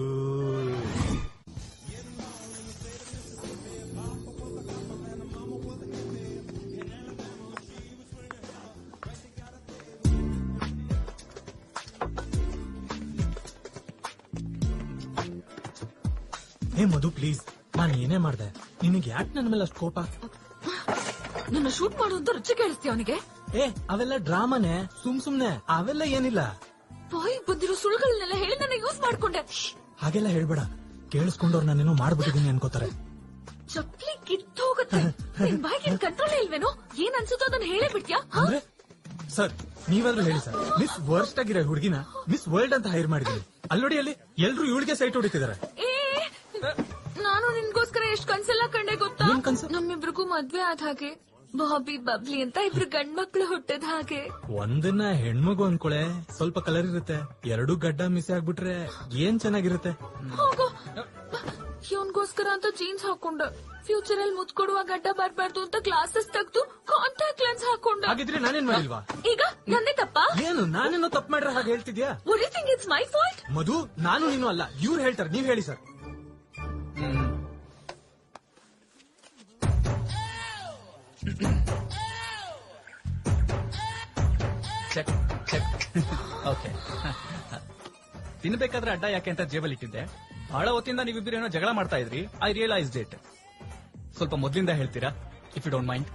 ಹೇ ಮಧು ಪ್ಲೀಸ್ ನಾನು ಏನೇ ಮಾಡ್ದೆ ನಿನಗೆ ಯಾಕೆ ನನ್ನ ಮೇಲೆ ಅಷ್ಟು ಕೋಪ ನನ್ನ ಶೂಟ್ ಮಾಡು ಅಂತ ರುಚಿ ಕೇಳಿಸ್ತೀಯ ಅವನಿಗೆ ಏ ಅವೆಲ್ಲ ಡ್ರಾಮಾನೇ ಸುಮ್ ಸುಮ್ನೆ ಅವೆಲ್ಲ ಏನಿಲ್ಲ ಬಾಯಿ ಬಂದಿರೋ ಸುಳ್ಳುಗಳನ್ನೆಲ್ಲ ಹೇಳಿ ನನ್ನ ಯೂಸ್ ಮಾಡ್ಕೊಂಡೆ ಹಾಗೆಲ್ಲ ಹೇಳ್ಬೇಡ ಕೇಳಿಸ್ಕೊಂಡವ್ರು ನಾನೇನೋ ಮಾಡ್ಬಿಟ್ಟಿದೀನಿ ಅನ್ಕೋತಾರೆ ಚಪ್ಲಿ ಕಿತ್ತು ಹೋಗುತ್ತೆ ನಿನ್ ಬಾಯಿಗೆ ಕಂಟ್ರೋಲ್ ಇಲ್ವೇನೋ ಏನ್ ಅನ್ಸುತ್ತೋ ಅದನ್ನ ಹೇಳೇ ಬಿಡ್ತೀಯಾ ಅಂದ್ರೆ ಸರ್ ನೀವಾದ್ರೂ ಹೇಳಿ ಸರ್ ಮಿಸ್ ವರ್ಸ್ಟ್ ಆಗಿರೋ ಹುಡುಗಿನ ಮಿಸ್ ವರ್ಲ್ಡ್ ಅಂತ ಹೈರ್ ಮಾಡಿದೀನಿ ಅಲ್ಲೋಡಿ ಅಲ್ಲಿ ಎಲ್ರು ಇವಳಿಗೆ ಸೈಟ್ ಹೊಡಿತಿದ್ದಾರೆ ಏ ನಾನು ನಿನ್ಗೋಸ್ಕರ ಎಷ್ಟ್ ಕನ್ಸೆಲ್ಲ ಕಂಡೆ ಗೊತ್ತಾ ಏನ್ ಕನ್ಸು? ನಮ್ಮಿಬ್ರಿಗೂ ಮದ್ವೆ ಆದ ಹಾಗೆ ಬಾಬಿ ಬಬ್ಲಿ ಅಂತ ಇಬ್ರು ಗಂಡ್ ಮಕ್ಳು ಹುಟ್ಟದ ಹಾಗೆ ಒಂದನ್ನ ಹೆಣ್ಮಗು ಅನ್ಕೊಳೆ ಸ್ವಲ್ಪ ಕಲರ್ ಇರುತ್ತೆ ಎರಡು ಗಡ್ಡ ಮಿಸ್ ಆಗ್ಬಿಟ್ರೆ ಏನ್ ಚೆನ್ನಾಗಿರುತ್ತೆ ಹೋಗು ಇವನ್ಗೋಸ್ಕರ ಅಂತ ಜೀನ್ಸ್ ಹಾಕೊಂಡ ಫ್ಯೂಚರ್ ಅಲ್ಲಿ ಮುತ್ಕೊಡುವ ಗಡ್ಡ ಬರ್ಬಾರ್ದು ಅಂತ ಗ್ಲಾಸಸ್ ತೆಗ್ದು ಕಾಂಟ್ಯಾಕ್ಟ್ ಲೆನ್ಸ್ ಹಾಕೊಂಡ ಹಾಗಿದ್ರೆ ನಾನೇನ್ ಮಾಡಿಲ್ವಾ ಈಗ ನಂದೇ ತಪ್ಪ ಏನು ನಾನೇನೋ ತಪ್ಪು ಮಾಡ್ರೆ ಹಾಗೆ ಹೇಳ್ತಿದ್ಯಾ would you think it's my fault Madhu ನಾನು ನೀನು ಅಲ್ಲ ಇವ್ರು ಹೇಳ್ತಾರೆ ನೀವ್ ಹೇಳಿ ಸರ್ ಚೆಕ್ ಚೆಕ್ ಓಕೆ ತಿನ್ಬೇಕಾದ್ರೆ ಅಡ್ಡ ಯಾಕೆ ಅಂತ ಜೇಬಲ್ ಇಟ್ಟಿದ್ದೆ ಬಹಳ ಹೊತ್ತಿಂದ ನೀವಿಬ್ಬರು ಏನೋ ಜಗಳ ಮಾಡ್ತಾ ಇದ್ರಿ ಐ ರಿಯಲೈಸ್ ಇಟ್ ಸ್ವಲ್ಪ ಮೊದ್ಲಿಂದ ಹೇಳ್ತೀರಾ if you don't mind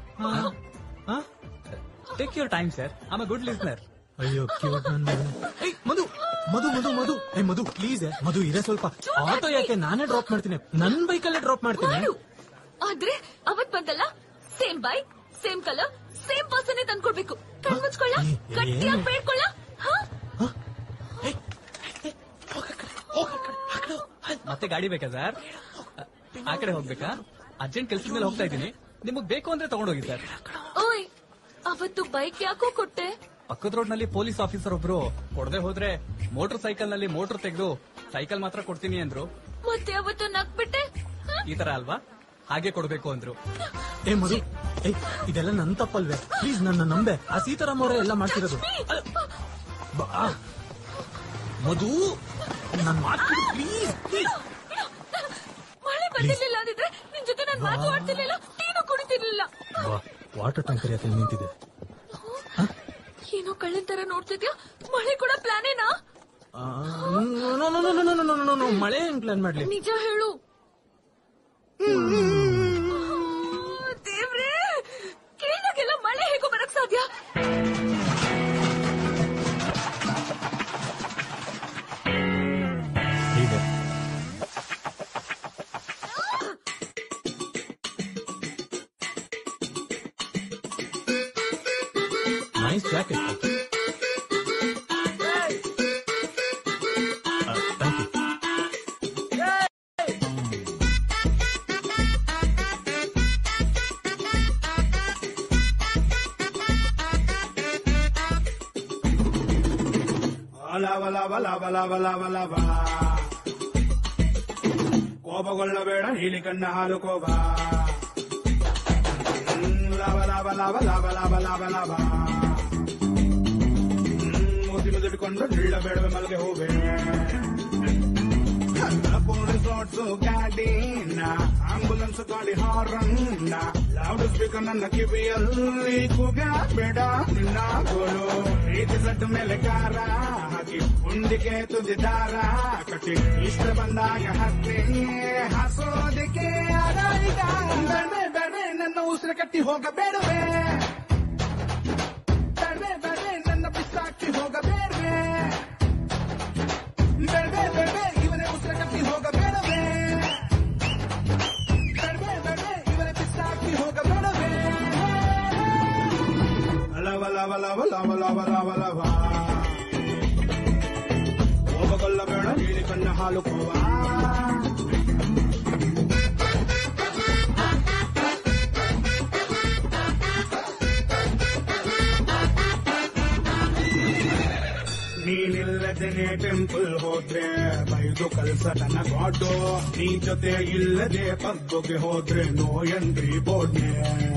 take your time sir I'm a good listener ಅಯ್ಯೋ ಕ್ಯೂಟ್ ನನ್ ಮಗನೇ. ಏಯ್, ಮಧು ಮಧು ಮಧು ಮಧು ಏ ಮಧು ಪ್ಲೀಸ್ ಮಧು ಇರೇ ಸ್ವಲ್ಪ ಆಟೋ ಯಾಕೆ ನಾನೇ ಡ್ರಾಪ್ ಮಾಡ್ತೀನಿ ನನ್ ಬೈಕಲ್ಲೇ ಡ್ರಾಪ್ ಮಾಡ್ತೀನಿ ಮಾಡು ಆದ್ರೆ ಅವತ್ ಬಂದಲ್ಲ same bike same colour same person ತಂದ್ಕೊಡ್ಬೇಕು ಕಣ್ ಮುಚ್ಕೊಳ್ಳ ಗಟ್ಟಿಯಾಗಿ ಬೇಡ್ಕೊಳ್ಳ ಹಾ ಮತ್ತೆ ಗಾಡಿ ಬೇಕಾ ಸರ್ ಆ ಕಡೆ ಹೋಗ್ಬೇಕಾ ಅರ್ಜೆಂಟ್ ಕೆಲ್ಸದ ಮೇಲೆ ಹೋಗ್ತಾ ಇದ್ದೀನಿ ನಿಮಗ್ ಬೇಕು ಅಂದ್ರೆ ತಗೊಂಡೋಗಿ ಸರ್ ಓಯ್ ಅವತ್ತು ಬೈಕ್ ಯಾಕೋ ಕೊಟ್ಟೆ ಪಕ್ಕದ ರೋಡ್ ನಲ್ಲಿ ಪೊಲೀಸ್ ಆಫೀಸರ್ ಒಬ್ರು ಕೊಡದೆ ಹೋದ್ರೆ ಮೋಟರ್ ಸೈಕಲ್ ನಲ್ಲಿ ಮೋಟರ್ ತೆಗೆದು ಸೈಕಲ್ ಮಾತ್ರ ಕೊಡ್ತೀನಿ ಅಂದ್ರು ಮತ್ತೆ ಅವತ್ತು ನಗ್ಬಿಟ್ಟೆ ಈ ತರ ಅಲ್ವಾ ಹಾಗೆ ಕೊಡ್ಬೇಕು ಅಂದ್ರು ಏ ಮಧು ಏಯ್ ಇದೆಲ್ಲ ನನ್ ತಪ್ಪಲ್ವೇ ಪ್ಲೀಸ್ ನನ್ನ ನಂಬೆ ಆ ಸೀತಾರಾಮ್ ಅವರೇ ಎಲ್ಲ ಮಾಡ್ತಿರೋದು ಅಲ್ಲ, ಬಾ. ಮಧು ನನ್ ಮಾತು ಪ್ಲೀಸ್ ಪ್ಲೀಸ್ ಮಳೆ ಬಂದಿರ್ಲಿಲ್ಲ ಅಂದಿದ್ರೆ ನಿನ್ ಜೊತೆ ನಾನು ಮಾತಾಡ್ತಿರ್ಲಿಲ್ಲ ಟೀನು ಕುಡಿತಿರ್ಲಿಲ್ಲ ವಾಟರ್ ಟ್ಯಾಂಕರ್ ಯಾಕೆ ನಿಂತಿದೆ ಏನೋ ಕಳ್ಳನ್ ತರ ನೋಡ್ತಿದ್ಯಾ ಮಳೆ ಕೂಡ ಪ್ಲಾನೇನಾ ಆ, no, no, no, no, no, no, no, no, no, ಮಳೆ ಹೆಂಗ್ ಪ್ಲಾನ್ ಮಾಡ್ಲಿ ನಿಜ ಹೇಳು ದೇವ್ರೇ ಕೇಳಿದಾಗೆಲ್ಲ ಮಳೆ ಹೇಗೋ ಬರಕ್ ಸಾಧ್ಯ ಹೀಗೆ ನೈಸ್ ಜಾಕೆಟ್ ಥ್ಯಾಂಕ್ ಯು ಲವ ಲವ ಲವ ಲವ ಲವ ಲವ ಕೋಪಗೊಳ್ಳಬೇಡ ನೀಲಿ ಕಣ್ಣ ಹಾಲು ಕೋಪ ಹ್ಮ್, ಲವ ಲವ ಲವ ಲವ ಲವ ಲವ ಲವ ಮೂತಿ ಮುದುಡಿಕೊಂಡು ನಿಳ್ಳಬೇಡವೆ ಮಲ್ಗೆ ಹೋವೆ ರಿಸಾರ್ಟ್ಸ್ ಗಾಡಿನ ಆಂಬುಲೆನ್ಸ್ ಗಾಡಿ ಹಾರನ್ನ ಲೌಡ್ ಸ್ಪೀಕರ್ ನನ್ನ ಕಿವಿಯಲ್ಲಿ ಕೂಗ ಬೇಡ ನಿನ್ನ ಗೋಳು ಪ್ರೀತಿ ಸಡ್ಡು ಮೇಲೆ ಕಾರ ಹಾಕಿ ಉಂಡಿಗೆ ತುದಿ ದಾರ ಕಟ್ಟಿ ಇಷ್ಟ ಬಂದಾಗ ಹತ್ತಿ ಹಾಸೋದಕ್ಕೆ ಆಡಾಡಿದ ಬೇಡ ಬೇಡ ನನ್ನ ಉಸಿರು ಕಟ್ಟಿ ಹೋಗಬೇಡವೇ ಬೇಡ ಬೇಡ ನನ್ನ ಬಿಸಾಕಿ ಹೋಗಬೇಡವೇ ಬೇಡವೇ ಬೇಡವೇ ಇವನೇ ಉಸಿರು ಕಟ್ಟಿ ಹೋಗಬೇಡವೇ ಬೇಡವೇ ಬೇಡವೇ ಇವನೇ ಬಿಸಾಕಿ ಹೋಗಬೇಡವೇ ಲವ ಲವ ಲವ ಲವ ಲವ ಲವ ಲವ ಕೋಪಗೊಳ್ಳಬೇಡ ನೀಲಿ ಕಣ್ಣ ಹಾಲು ಕೋವ ಕೇಳ್ತೇನೆ ಟೆಂಪಲ್ ಹೋದ್ರೆ ಬೈದು ಕಲ್ಸಟನ ಗಾಡು ನೀ ಜೊತೆ ಇಲ್ಲದೆ ಪಬ್ಬಗೆ ಹೋದ್ರೆ ನೋ ಎಂಟ್ರಿ ಬೋರ್ಡ್ನೆ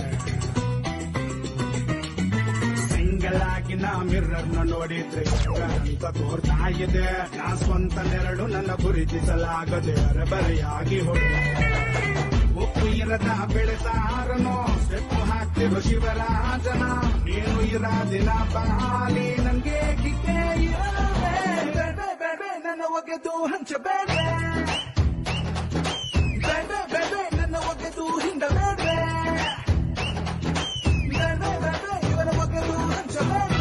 ಸಿಂಗಲ್ ಆಗಿ ನಾ ಮಿರ್ರರ್ ನ ನೋಡಿದ್ರೆ ಅಂತ ತೋರ್ತಾ ಇದೆ ನಾ ಸ್ವಂತ ನೆರಳು ನನ್ನ ಗುರುತಿಸಲಾಗದೆ ಅರಬರೆಯಾಗಿ ಹೊಡೆ ಉಪ್ಪು ಇರದ ಬೆಳೆಸಾರನು ಸ್ಟೆಪ್ ಹಾಕ್ತಿರೋ ಶಿವರಾಜನ ನೀನು ಇರ ದಿನ ಬಾಲಿ ನನ್ಗೆ ಕಿಕ್ಕೆ ಇರವೇ. ಬೇಡ ಬೇಡ ನನ್ನ ಒಗೆದು ಹಂಚಬೇಡ ಬೇಡ ಬೇಡ ನನ್ನ ಒಗೆದು ಹಿಂಡಬೇಡ ಬೇಡ ಬೇಡ ಇವನ ಒಗೆದು ಹಂಚಬೇಡ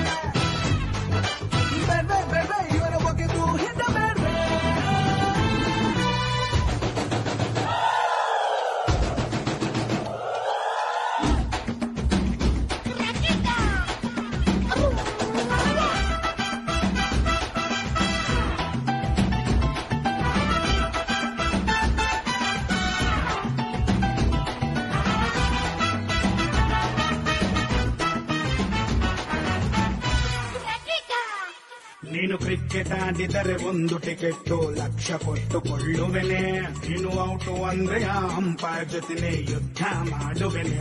ಬೇಡ ಬೇಡ ಇವನ ಒಗೆದು ಹಿಂಡಬೇಡ ನೀನು ಕ್ರಿಕೆಟ್ ಆಡಿದರೆ ಒಂದು ಟಿಕೆಟ್ ಲಕ್ಷ ಕೊಟ್ಟುಕೊಳ್ಳುವೆನೆ ನೀನು ಔಟು ಅಂದ್ರೆ ಆ ಅಂಪೈರ್ ಜೊತೆನೆ ಯುದ್ಧ ಮಾಡುವೆನೆ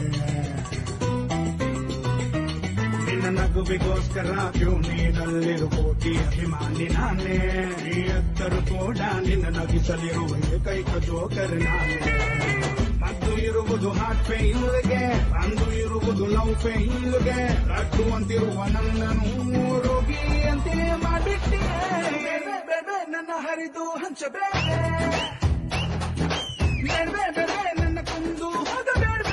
ನಿನ್ನ ನಗುವಿಗೋಸ್ಕರ ಪ್ಯೂನಿನಲ್ಲಿರು ಕೋಟಿ ಅಭಿಮಾನಿ ನಾನೇ ನೀ ಎತ್ತರು ಕೂಡ ನಿನ್ನ ನಗಿಸಲಿರುವ ಏಕೈಕ ಜೋಕರ್ ನಾನೇ ಮದ್ದು ಇರುವುದು ಹಾರ್ಟ್ ಫೇಲ್ಗೆ ಅಂದು ಇರುವುದು ಲವ್ ಫೇಲ್ಗೆ ರಟ್ಟು ಅಂತಿರುವ ನನ್ನನ್ನು ರೋಗಿ ಅಂತೆ ಮಾಡಿಟ್ಟೆ ಬೇಡ ಬೇಡ ನನ್ನ ಹರಿದು ಹಂಚಬೇಡ ಬೇಡ ಬೇಡ ನನ್ನ ಕುಂದು ಹೋಗಬೇಡ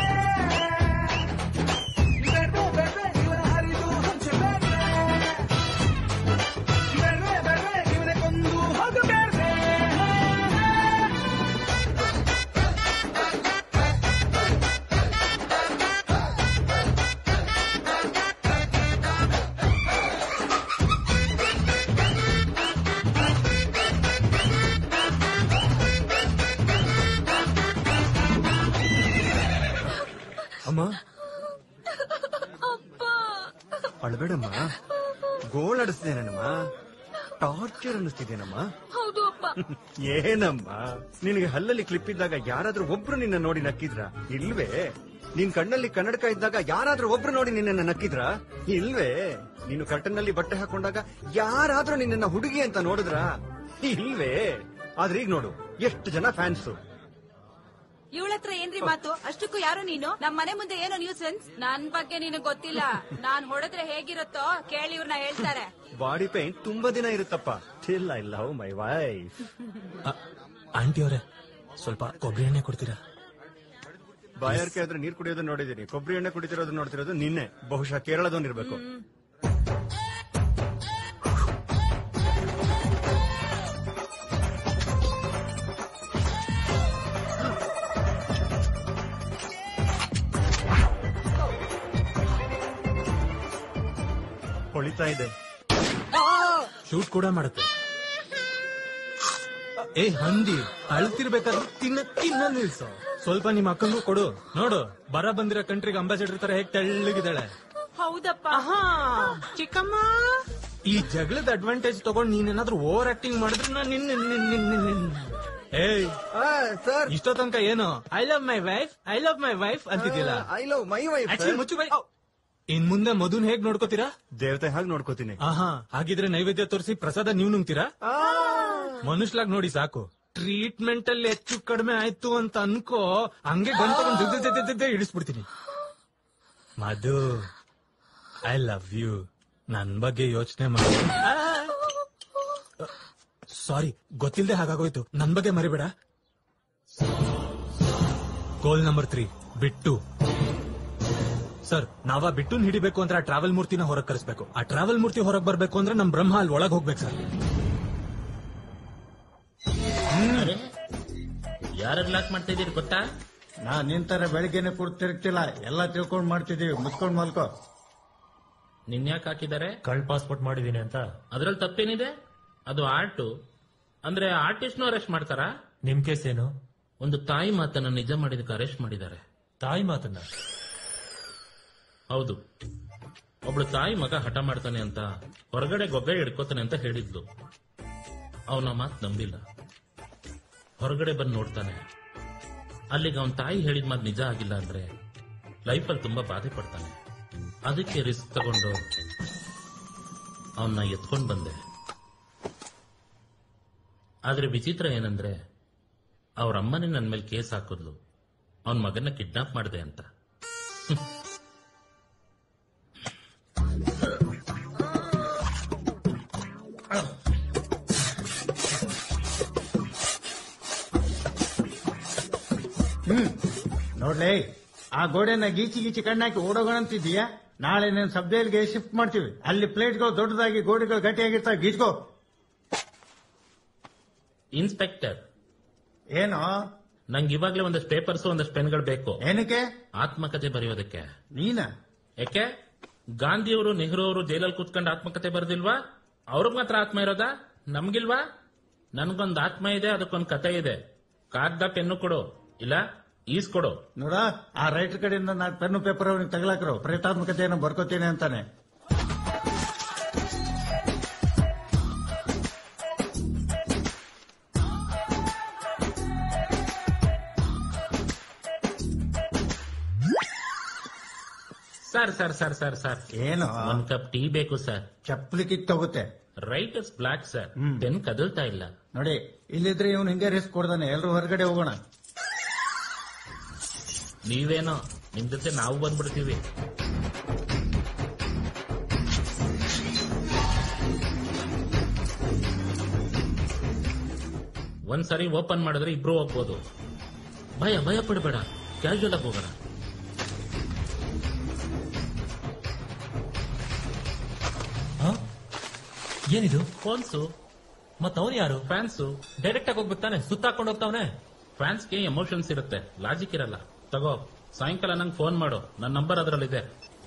ಬೇಡ ಬೇಡ ಇವನ ಹರಿದು ಹಂಚಬೇಡ ಬೇಡ ಬೇಡ ಇವನ ಕೊಂದು ಹೋಗಬೇಡ ಅಮ್ಮ ಅಳಬೇಡಮ್ಮ ಗೋಳ್ ಆಡಿಸ್ದೇನಮ್ಮ ಟಾರ್ಚರ್ ಅನ್ನಿಸ್ತಿದ್ದೇನಮ್ಮ ಹೌದು ಅಪ್ಪ ಏನಮ್ಮ ನಿನಗೆ ಹಲ್ಲಲ್ಲಿ ಕ್ಲಿಪ್ ಇದ್ದಾಗ ಯಾರಾದ್ರೂ ಒಬ್ರು ನಿನ್ನ ನೋಡಿ ನಕ್ಕಿದ್ರ ಇಲ್ವೇ ನಿನ್ ಕಣ್ಣಲ್ಲಿ ಕನ್ನಡಕ ಇದ್ದಾಗ ಯಾರಾದ್ರೂ ಒಬ್ರು ನೋಡಿ ನಿನ್ನ ನಕ್ಕಿದ್ರ ಇಲ್ವೇ ನೀನು ಕರ್ಟನ್ ನಲ್ಲಿ ಬಟ್ಟೆ ಹಾಕೊಂಡಾಗ ಯಾರಾದ್ರೂ ನಿನ್ನ ಹುಡುಗಿ ಅಂತ ನೋಡಿದ್ರ ಇಲ್ವೇ ಆದ್ರೆ ಈಗ ನೋಡು ಎಷ್ಟು ಜನ ಫ್ಯಾನ್ಸ್ ಇವಳ ಹತ್ರ ಏನ್ರಿ ಮಾತು ಅಷ್ಟಕ್ಕೂ ಯಾರು ನೀನು ನಮ್ ಮನೆ ಮುಂದೆ ಏನೋ ನ್ಯೂಸೆನ್ಸ್ ನನ್ ಬಗ್ಗೆ ನಿನಗ್ ಗೊತ್ತಿಲ್ಲ ನಾನ್ ಹೊಡೆದ್ರೆ ಹೇಗಿರುತ್ತೋ ಕೇಳಿ ಇವ್ರನ್ನ ಹೇಳ್ತಾರೆ ಬಾಡಿ ಪೇಂಟ್ ತುಂಬಾ ದಿನ ಇರುತ್ತಪ್ಪ till I love my wife aunty ಅವರೇ ಸ್ವಲ್ಪ ಕೊಬ್ಬರಿ ಎಣ್ಣೆ ಕೊಡ್ತೀರಾ ಬಾಯಾರಿಕೆ ಆದ್ರೆ ನೀರ್ ಕುಡಿಯೋದನ್ನ ನೋಡಿದೀನಿ ಕೊಬ್ಬರಿ ಎಣ್ಣೆ ಕುಡಿತಿರೋದು ನೋಡ್ತಿರೋದು ನಿನ್ನೆ ಬಹುಶಃ ಕೇರಳದವನಿರ್ಬೇಕು ಹೊಳಿತಾ ಇದೆ ಶೂಟ್ ಕೂಡ ಮಾಡುತ್ತೆ ಏ ಹಂದಿ ಅಳ್ತಿರ್ಬೇಕಾದ್ರೆ ತಿನ್ನ ತಿನ್ನ ನಿಲ್ಸು ಸ್ವಲ್ಪ ನಿಮ್ಮ ಅಕ್ಕಂಗೂ ಕೊಡು ನೋಡು ಬರ ಬಂದಿರೋ ಕಂಟ್ರಿಗೆ ಅಂಬಾಸಿಡರ್ ತರ ಹೇಗ್ ತೆಳ್ಳಗಿದ್ದಾಳೆ ಹೌದಪ್ಪ ಚಿಕ್ಕಮ್ಮ ಈ ಜಗಳದ ಅಡ್ವಾಂಟೇಜ್ ತಗೊಂಡ್ ನೀನೇನಾದ್ರೂ ಓವರ್ ಆಕ್ಟಿಂಗ್ ಮಾಡಿದ್ರೆ ನಾನು ನಿನ್ನ ನಿನ್ನ- ನಿನ್ನ- ನಿನ್ನ- ಏಯ್ ಸರ್ ಇಷ್ಟೋ ತನಕ ಏನು I love my wife I love my wife ಅಂತಿದ್ದಿಲ್ಲ I love my wife Actually, ಮುಚ್ಚು ಬೈ ಇನ್ ಮುಂದೆ ಮಧುನ್ ಹೇಗ್ ನೋಡ್ಕೋತೀರಾ ದೇವತೆ ಹಾಗೆ ನೋಡ್ಕೋತೀನಿ ಆಹಾ ಹಾಗಿದ್ರೆ ನೈವೇದ್ಯ ತೋರಿಸಿ ಪ್ರಸಾದ ನೀವ್ ನುಂಗ್ತೀರಾ ಮನುಷ್ಯಲಾಗ್ ನೋಡಿ ಸಾಕು ಟ್ರೀಟ್ಮೆಂಟ್ ಅಲ್ಲಿ ಹೆಚ್ಚು ಕಡಿಮೆ ಆಯ್ತು ಅಂತ ಅನ್ಕೋ ಹಂಗೆ ಗಂಟೆ ಜೊತೆ ಜೊತೆ ಜೊತೆ ಇಳಿಸ್ಬಿಡ್ತೀನಿ ಮಧು ಐ ಲವ್ ಯು ನನ್ ಬಗ್ಗೆ ಯೋಚನೆ ಮಾಡಿ ಸಾರಿ ಗೊತ್ತಿಲ್ಲದೆ ಹಾಗಾಗೋಯ್ತು ನನ್ ಬಗ್ಗೆ ಮರಿಬೇಡ ಗೋಲ್ ನಂಬರ್ ತ್ರೀ ಬಿಟ್ಟು ಸರ್ ನಾವ ಬಿಟ್ಟುನ್ ಹಿಡಿಬೇಕು ಅಂದ್ರೆ ಆ ಟ್ರಾವೆಲ್ ಮೂರ್ತಿನ ಹೊರಗ್ ಕರೆಸ್ಬೇಕು ಆ ಟ್ರಾವೆಲ್ ಮೂರ್ತಿ ಹೊರಗ್ ಬರ್ಬೇಕು ಅಂದ್ರೆ ನಮ್ ಬ್ರಹ್ಮ ಅಲ್ಲಿ ಒಳಗ್ ಹೋಗ್ಬೇಕು ಸರ್ ಯಾರು ಲಾಕ್ ಮಾಡ್ತಾ ಇದೀರಿ ಗೊತ್ತಾ ನಾ ನಿಂತರ ಬೆಳಿಗ್ಗೆನೆ ಕೂರ್ತಿರ್ತಿಲ್ಲ ಎಲ್ಲ ತಿಳ್ಕೊಂಡ್ ಮಾಡ್ತಿದೀವಿ ಮುಚ್ಕೊಂಡ್ ಮಲ್ಕೋ ನಿನ್ ಯಾಕೆ ಹಾಕಿದ್ದಾರೆ ಕಳ್ ಪಾಸ್ಪೋರ್ಟ್ ಮಾಡಿದೀನಿ ಅಂತ ಅದ್ರಲ್ಲಿ ತಪ್ಪೇನಿದೆ ಅದು ಆರ್ಟು ಅಂದ್ರೆ ಆರ್ಟಿಸ್ಟ್ನು ಅರೆಸ್ಟ್ ಮಾಡ್ತಾರಾ ನಿಮ್ ಕೇಸ್ ಏನು ಒಂದು ತಾಯಿ ಮಾತನ್ನ ನಿಜ ಮಾಡಿದಕ್ಕೆ ಅರೆಸ್ಟ್ ಮಾಡಿದ್ದಾರೆ ತಾಯಿ ಮಾತನ್ನ ಹೌದು ಒಬ್ಳು ತಾಯಿ ಮಗ ಹಠ ಮಾಡ್ತಾನೆ ಅಂತ ಹೊರಗಡೆ ಗೊಬ್ಬೆ ಹಿಡ್ಕೋತಾನೆ ಅಂತ ಹೇಳಿದ್ಲು ಅವನ ಮಾತು ನಂಬಿಲ್ಲ ಹೊರಗಡೆ ಬಂದು ನೋಡ್ತಾನೆ ಅಲ್ಲಿಗೆ ಅವನ ತಾಯಿ ಹೇಳಿದ ಮಾತು ನಿಜ ಆಗಿಲ್ಲ ಅಂದ್ರೆ ಲೈಫಲ್ಲಿ ತುಂಬಾ ಬಾಧೆ ಪಡ್ತಾನೆ ಅದಕ್ಕೆ ರಿಸ್ಕ್ ತಗೊಂಡು ಅವನ್ನ ಎತ್ಕೊಂಡ್ ಬಂದೆ ಆದ್ರೆ ವಿಚಿತ್ರ ಏನಂದ್ರೆ ಅವ್ರ ಅಮ್ಮನೇ ನನ್ನ ಮೇಲೆ ಕೇಸ್ ಹಾಕಿದ್ಲು ಅವನ ಮಗನ ಕಿಡ್ನಾಪ್ ಮಾಡಿದೆ ಅಂತ ಹ್ಮ್ ನೋಡ್ಲೇ ಆ ಗೋಡೆನ ಗೀಚಿ ಗೀಚಿ ಕಣ್ಣಾಕಿ ಓಡೋಗೋಣ ಅಂತಿದೀಯಾ ನಾಳೆ నేను ಸಬ್ಜೈಲ್ಗೆ ಶಿಫ್ಟ್ ಮಾಡ್ತೀವಿ ಅಲ್ಲಿ ಪ್ಲೇಟ್ಗಳು ದೊಡ್ಡದಾಗಿ ಗೋಡೆಗಳು ಗಟ್ಟಿಯಾಗಿರ್ತಾವೆ ಗೀಚ್ಕೋ ಇನ್ಸ್ಪೆಕ್ಟರ್ ಏನು ನಂಗೆ ಇವಾಗ್ಲೇ ಒಂದಷ್ಟು ಪೇಪರ್ಸ್ ಒಂದಷ್ಟು ಪೆನ್ಗಳು ಬೇಕು ಏನಕ್ಕೆ ಆತ್ಮಕಥೆ ಬರೆಯೋದಕ್ಕೆ ನೀನ ಯಾಕೆ ಗಾಂಧಿಯವರು ನೆಹರು ಅವರು ಜೈಲಲ್ಲಿ ಕೂತ್ಕೊಂಡು ಆತ್ಮಕಥೆ ಬರೆದಿಲ್ವಾ ಅವ್ರಿಗೆ ಮಾತ್ರ ಆತ್ಮ ಇರೋದಾ ನಮ್ಗಿಲ್ವಾ ನನ್ಗೊಂದ್ ಆತ್ಮ ಇದೆ ಅದಕ್ಕೊಂದ್ ಕತೆ ಇದೆ ಕಾಗ್ದ ಪೆನ್ನು ಕೊಡು ಇಲ್ಲ ಈಸ್ ಕೊಡು ನೋಡ ಆ ರೈಟರ್ ಕಡೆಯಿಂದ ನಾಲ್ಕು ಪೆನ್ನು ಪೇಪರ್ ಅವನಿಗೆ ತಗಲಾಕ್ರು ಪ್ರೇತಾತ್ಮಕತೆಯನ್ನು ಬರ್ಕೋತೀನಿ ಅಂತಾನೆ sir sir sir sir sir ಏನು ಒಂದ್ ಕಪ್ ಟೀ ಬೇಕು ಸರ್ ಚಪ್ಪಲಿ ಕಿತ್ ತಗೋತೆ ರೈಟರ್ಸ್ ಬ್ಲಾಕ್ ಸರ್ ಪೆನ್ ಕದಲ್ತಾ ಇಲ್ಲ ನೋಡಿ ಇಲ್ಲಿದ್ರೆ ಇವನು ಹಿಂಗೆ ರಿಸ್ಕ್ ಕೊಡ್ದಾನೆ ಎಲ್ರು ಹೊರಗಡೆ ಹೋಗೋಣ ನೀವೇನೋ ನಿಮ್ ಜೊತೆ ನಾವು ಬಂದ್ಬಿಡ್ತೀವಿ ಒಂದ್ಸರಿ ಓಪನ್ ಮಾಡಿದ್ರೆ ಇಬ್ರು ಹೋಗ್ಬೋದು ಭಯ ಭಯ ಪಡಬೇಡ ಕ್ಯಾಶುವಲ್ ಆಗಿ ಹೋಗೋಣ ಏನಿದು ಫೋನ್ಸು ಮತ್ತ ಅವನು ಯಾರು ಫ್ಯಾನ್ಸು ಡೈರೆಕ್ಟ್ ಆಗಿ ಹೋಗ್ಬಿಡ್ತಾನೆ ಸುತ್ತಾಕೊಂಡು ಹೋಗ್ತಾವನೆ ಫ್ಯಾನ್ಸ್ಗೆ ಎಮೋಷನ್ಸ್ ಇರುತ್ತೆ ಲಾಜಿಕ್ ಇರಲ್ಲ ತಗೋ ಸಾಯಂಕಾಲ ನಂಗೆ ಫೋನ್ ಮಾಡು ನನ್ನ ನಂಬರ್ ಅದರಲ್ಲಿದೆ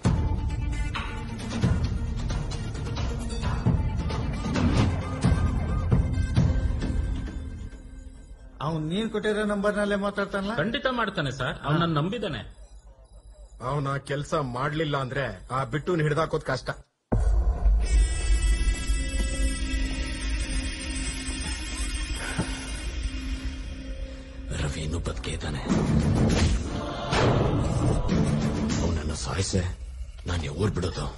ಅವ್ನು ನೀನ್ ಕೊಟ್ಟಿರೋ ನಂಬರ್ನಲ್ಲೇ ಮಾತಾಡ್ತಾನಲ್ಲ ಖಂಡಿತ ಮಾಡ್ತಾನೆ ಸರ್ ಅವ್ನು ನನ್ನ ನಂಬಿದ್ದಾನೆ ಅವನ ಕೆಲಸ ಮಾಡ್ಲಿಲ್ಲ ಅಂದ್ರೆ ಆ ಬಿಟ್ಟು ಹಿಡ್ದಾಕೋದ್ ಕಷ್ಟ ರವಿ ಇನ್ನೂ ಬದುಕೆ ಇದ್ದಾನೆ ಅವನನ್ನು ಸಾಯಿಸೆ ನಾನು ಊರ್ ಬಿಡೋದು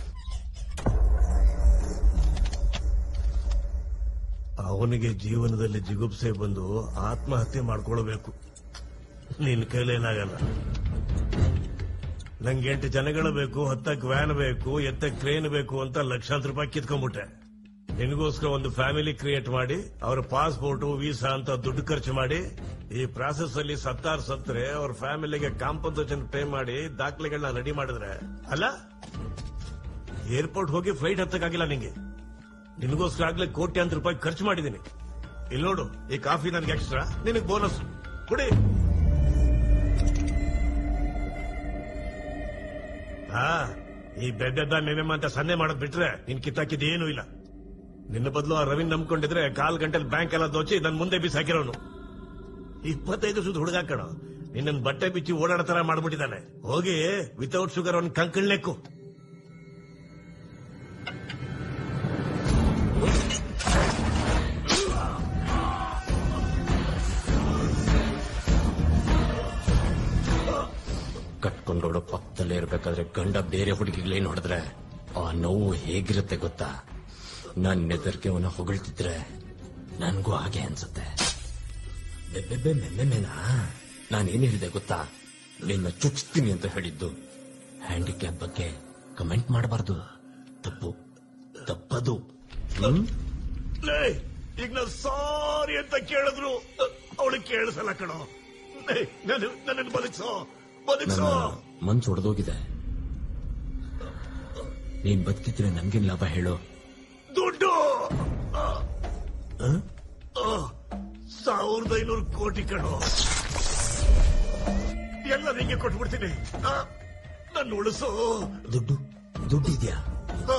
ಅವನಿಗೆ ಜೀವನದಲ್ಲಿ ಜಿಗುಪ್ಸೆ ಬಂದು ಆತ್ಮಹತ್ಯೆ ಮಾಡ್ಕೊಳ್ಬೇಕು ನಿನ್ ಕೈಲೇನಾಗಲ್ಲ ನಂಗೆ ಎಂಟು ಜನಗಳು ಬೇಕು ಹತ್ತಕ್ ವ್ಯಾನ್ ಬೇಕು ಎತ್ತಕ್ ಟ್ರೈನ್ ಬೇಕು ಅಂತ ಲಕ್ಷಾಂತರ ರೂಪಾಯಿ ಕಿತ್ಕೊಂಡ್ಬಿಟ್ಟೆ ನಿನಗೋಸ್ಕರ ಒಂದು ಫ್ಯಾಮಿಲಿ ಕ್ರಿಯೇಟ್ ಮಾಡಿ ಅವ್ರ ಪಾಸ್ಪೋರ್ಟ್ ವೀಸಾ ಅಂತ ದುಡ್ಡು ಖರ್ಚು ಮಾಡಿ ಈ ಪ್ರಾಸೆಸ್ ಅಲ್ಲಿ ಸತ್ತಾರ್ ಸತ್ರೆ ಅವ್ರ ಫ್ಯಾಮಿಲಿಗೆ ಕಾಂಪನ್ಸೇಷನ್ ಪೇ ಮಾಡಿ ದಾಖಲೆಗಳನ್ನ ರೆಡಿ ಮಾಡಿದ್ರೆ ಅಲ್ಲ ಏರ್ಪೋರ್ಟ್ ಹೋಗಿ ಫ್ಲೈಟ್ ಹತ್ತಕ್ಕಾಗಿಲ್ಲ ನಿಂಗೆ ನಿನಗೋಸ್ಕರ ಆಗ್ಲೇ ಕೋಟ್ಯಾಂತರ ರೂಪಾಯಿ ಖರ್ಚು ಮಾಡಿದ್ದೀನಿ ಇಲ್ಲಿ ನೋಡು ಈ ಕಾಫಿ ನನಗೆ ಎಕ್ಸ್ಟ್ರಾ ನಿನಗೆ ಬೋನಸ್ ಕುಡಿ ಹಾ ಈ ಬೆದ್ದದ ನೆನೆಮ ಅಂತ ಸನ್ನೆ ಮಾಡೋದ್ ಬಿಟ್ರೆ ನಿನ್ ಕಿತ್ತಾಕಿದ್ ಏನೂ ಇಲ್ಲ ನಿನ್ನ ಬದಲು ಆ ರವಿನ್ ನಂಬ್ಕೊಂಡಿದ್ರೆ ಕಾಲ್ ಗಂಟೆಲ್ ಬ್ಯಾಂಕ್ ಎಲ್ಲ ದೋಚಿ ನನ್ ಮುಂದೆ ಬಿಸಾಕಿರೋನು ಇಪ್ಪತ್ತೈದು ಸುತ್ತ ಹುಡುಗ ಕಣ ನಿನ್ನ ಬಟ್ಟೆ ಬಿಚ್ಚಿ ಓಡಾಡೋ ತರ ಮಾಡ್ಬಿಟ್ಟಿದ್ದಾನೆ ಹೋಗಿ ವಿತೌಟ್ ಶುಗರ್ ಅವ್ನ ಕಂಕಳ್ಳೆಕ್ಕು ಕಟ್ಕೊಂಡೋಡು ಪಕ್ಕದಲ್ಲೇ ಇರ್ಬೇಕಾದ್ರೆ ಗಂಡ ಬೇರೆ ಹುಡುಗಿಗಳೇನು ಹೊಡೆದ್ರೆ ಆ ನೋವು ಹೇಗಿರುತ್ತೆ ಗೊತ್ತಾ ನಾನ್ ನೆದರ್ಗೆ ಅವನ ಹೊಗಳ್ತಿದ್ರೆ ನನ್ಗೂ ಹಾಗೆ ಅನ್ಸುತ್ತೆ ಬೆಬ್ಬೆಬ್ಬೆ ಮೆಮ್ಮೆಮೆನಾ ನಾನೇನ್ ಹೇಳಿದೆ ಗೊತ್ತಾ ನಿನ್ನ ಚುಚ್ತೀನಿ ಅಂತ ಹೇಳಿದ್ದು ಹ್ಯಾಂಡಿಕ್ಯಾಪ್ ಬಗ್ಗೆ ಕಮೆಂಟ್ ಮಾಡಬಾರ್ದು ತಪ್ಪು ತಪ್ಪದು ಹ್ಮ್ ಲೇ, ಈಗ ನಾವು ಸಾರಿ ಅಂತ ಕೇಳಿದ್ರು ಅವಳಿಗೆ ಕೇಳಿಸಲ್ಲ ಕಣೋ ಲೇ, ನನ್ನ ನನ್ನನ್ನು ಬದುಕ್ಸೋ ಬದುಕ್ಸೋ ನನ್ನ ಮನ್ಸು ಒಡೆದೋಗಿದೆ ನೀನ್ ಬದುಕಿದ್ರೆ ನನ್ಗೇನ್ ಲಾಭ ಹೇಳು ದುಡ್ಡು ಆ, ಆ, ಆ, ಸಾವಿರದ ಐನೂರು ಕೋಟಿ ಕಣೋ ಎಲ್ಲ ನಿಂಗೆ ಕೊಟ್ಬಿಡ್ತೀನಿ ಆ, ನನ್ನ ಉಳಿಸೋ ದುಡ್ಡು ದುಡ್ಡು ಇದೆಯಾ ಆ,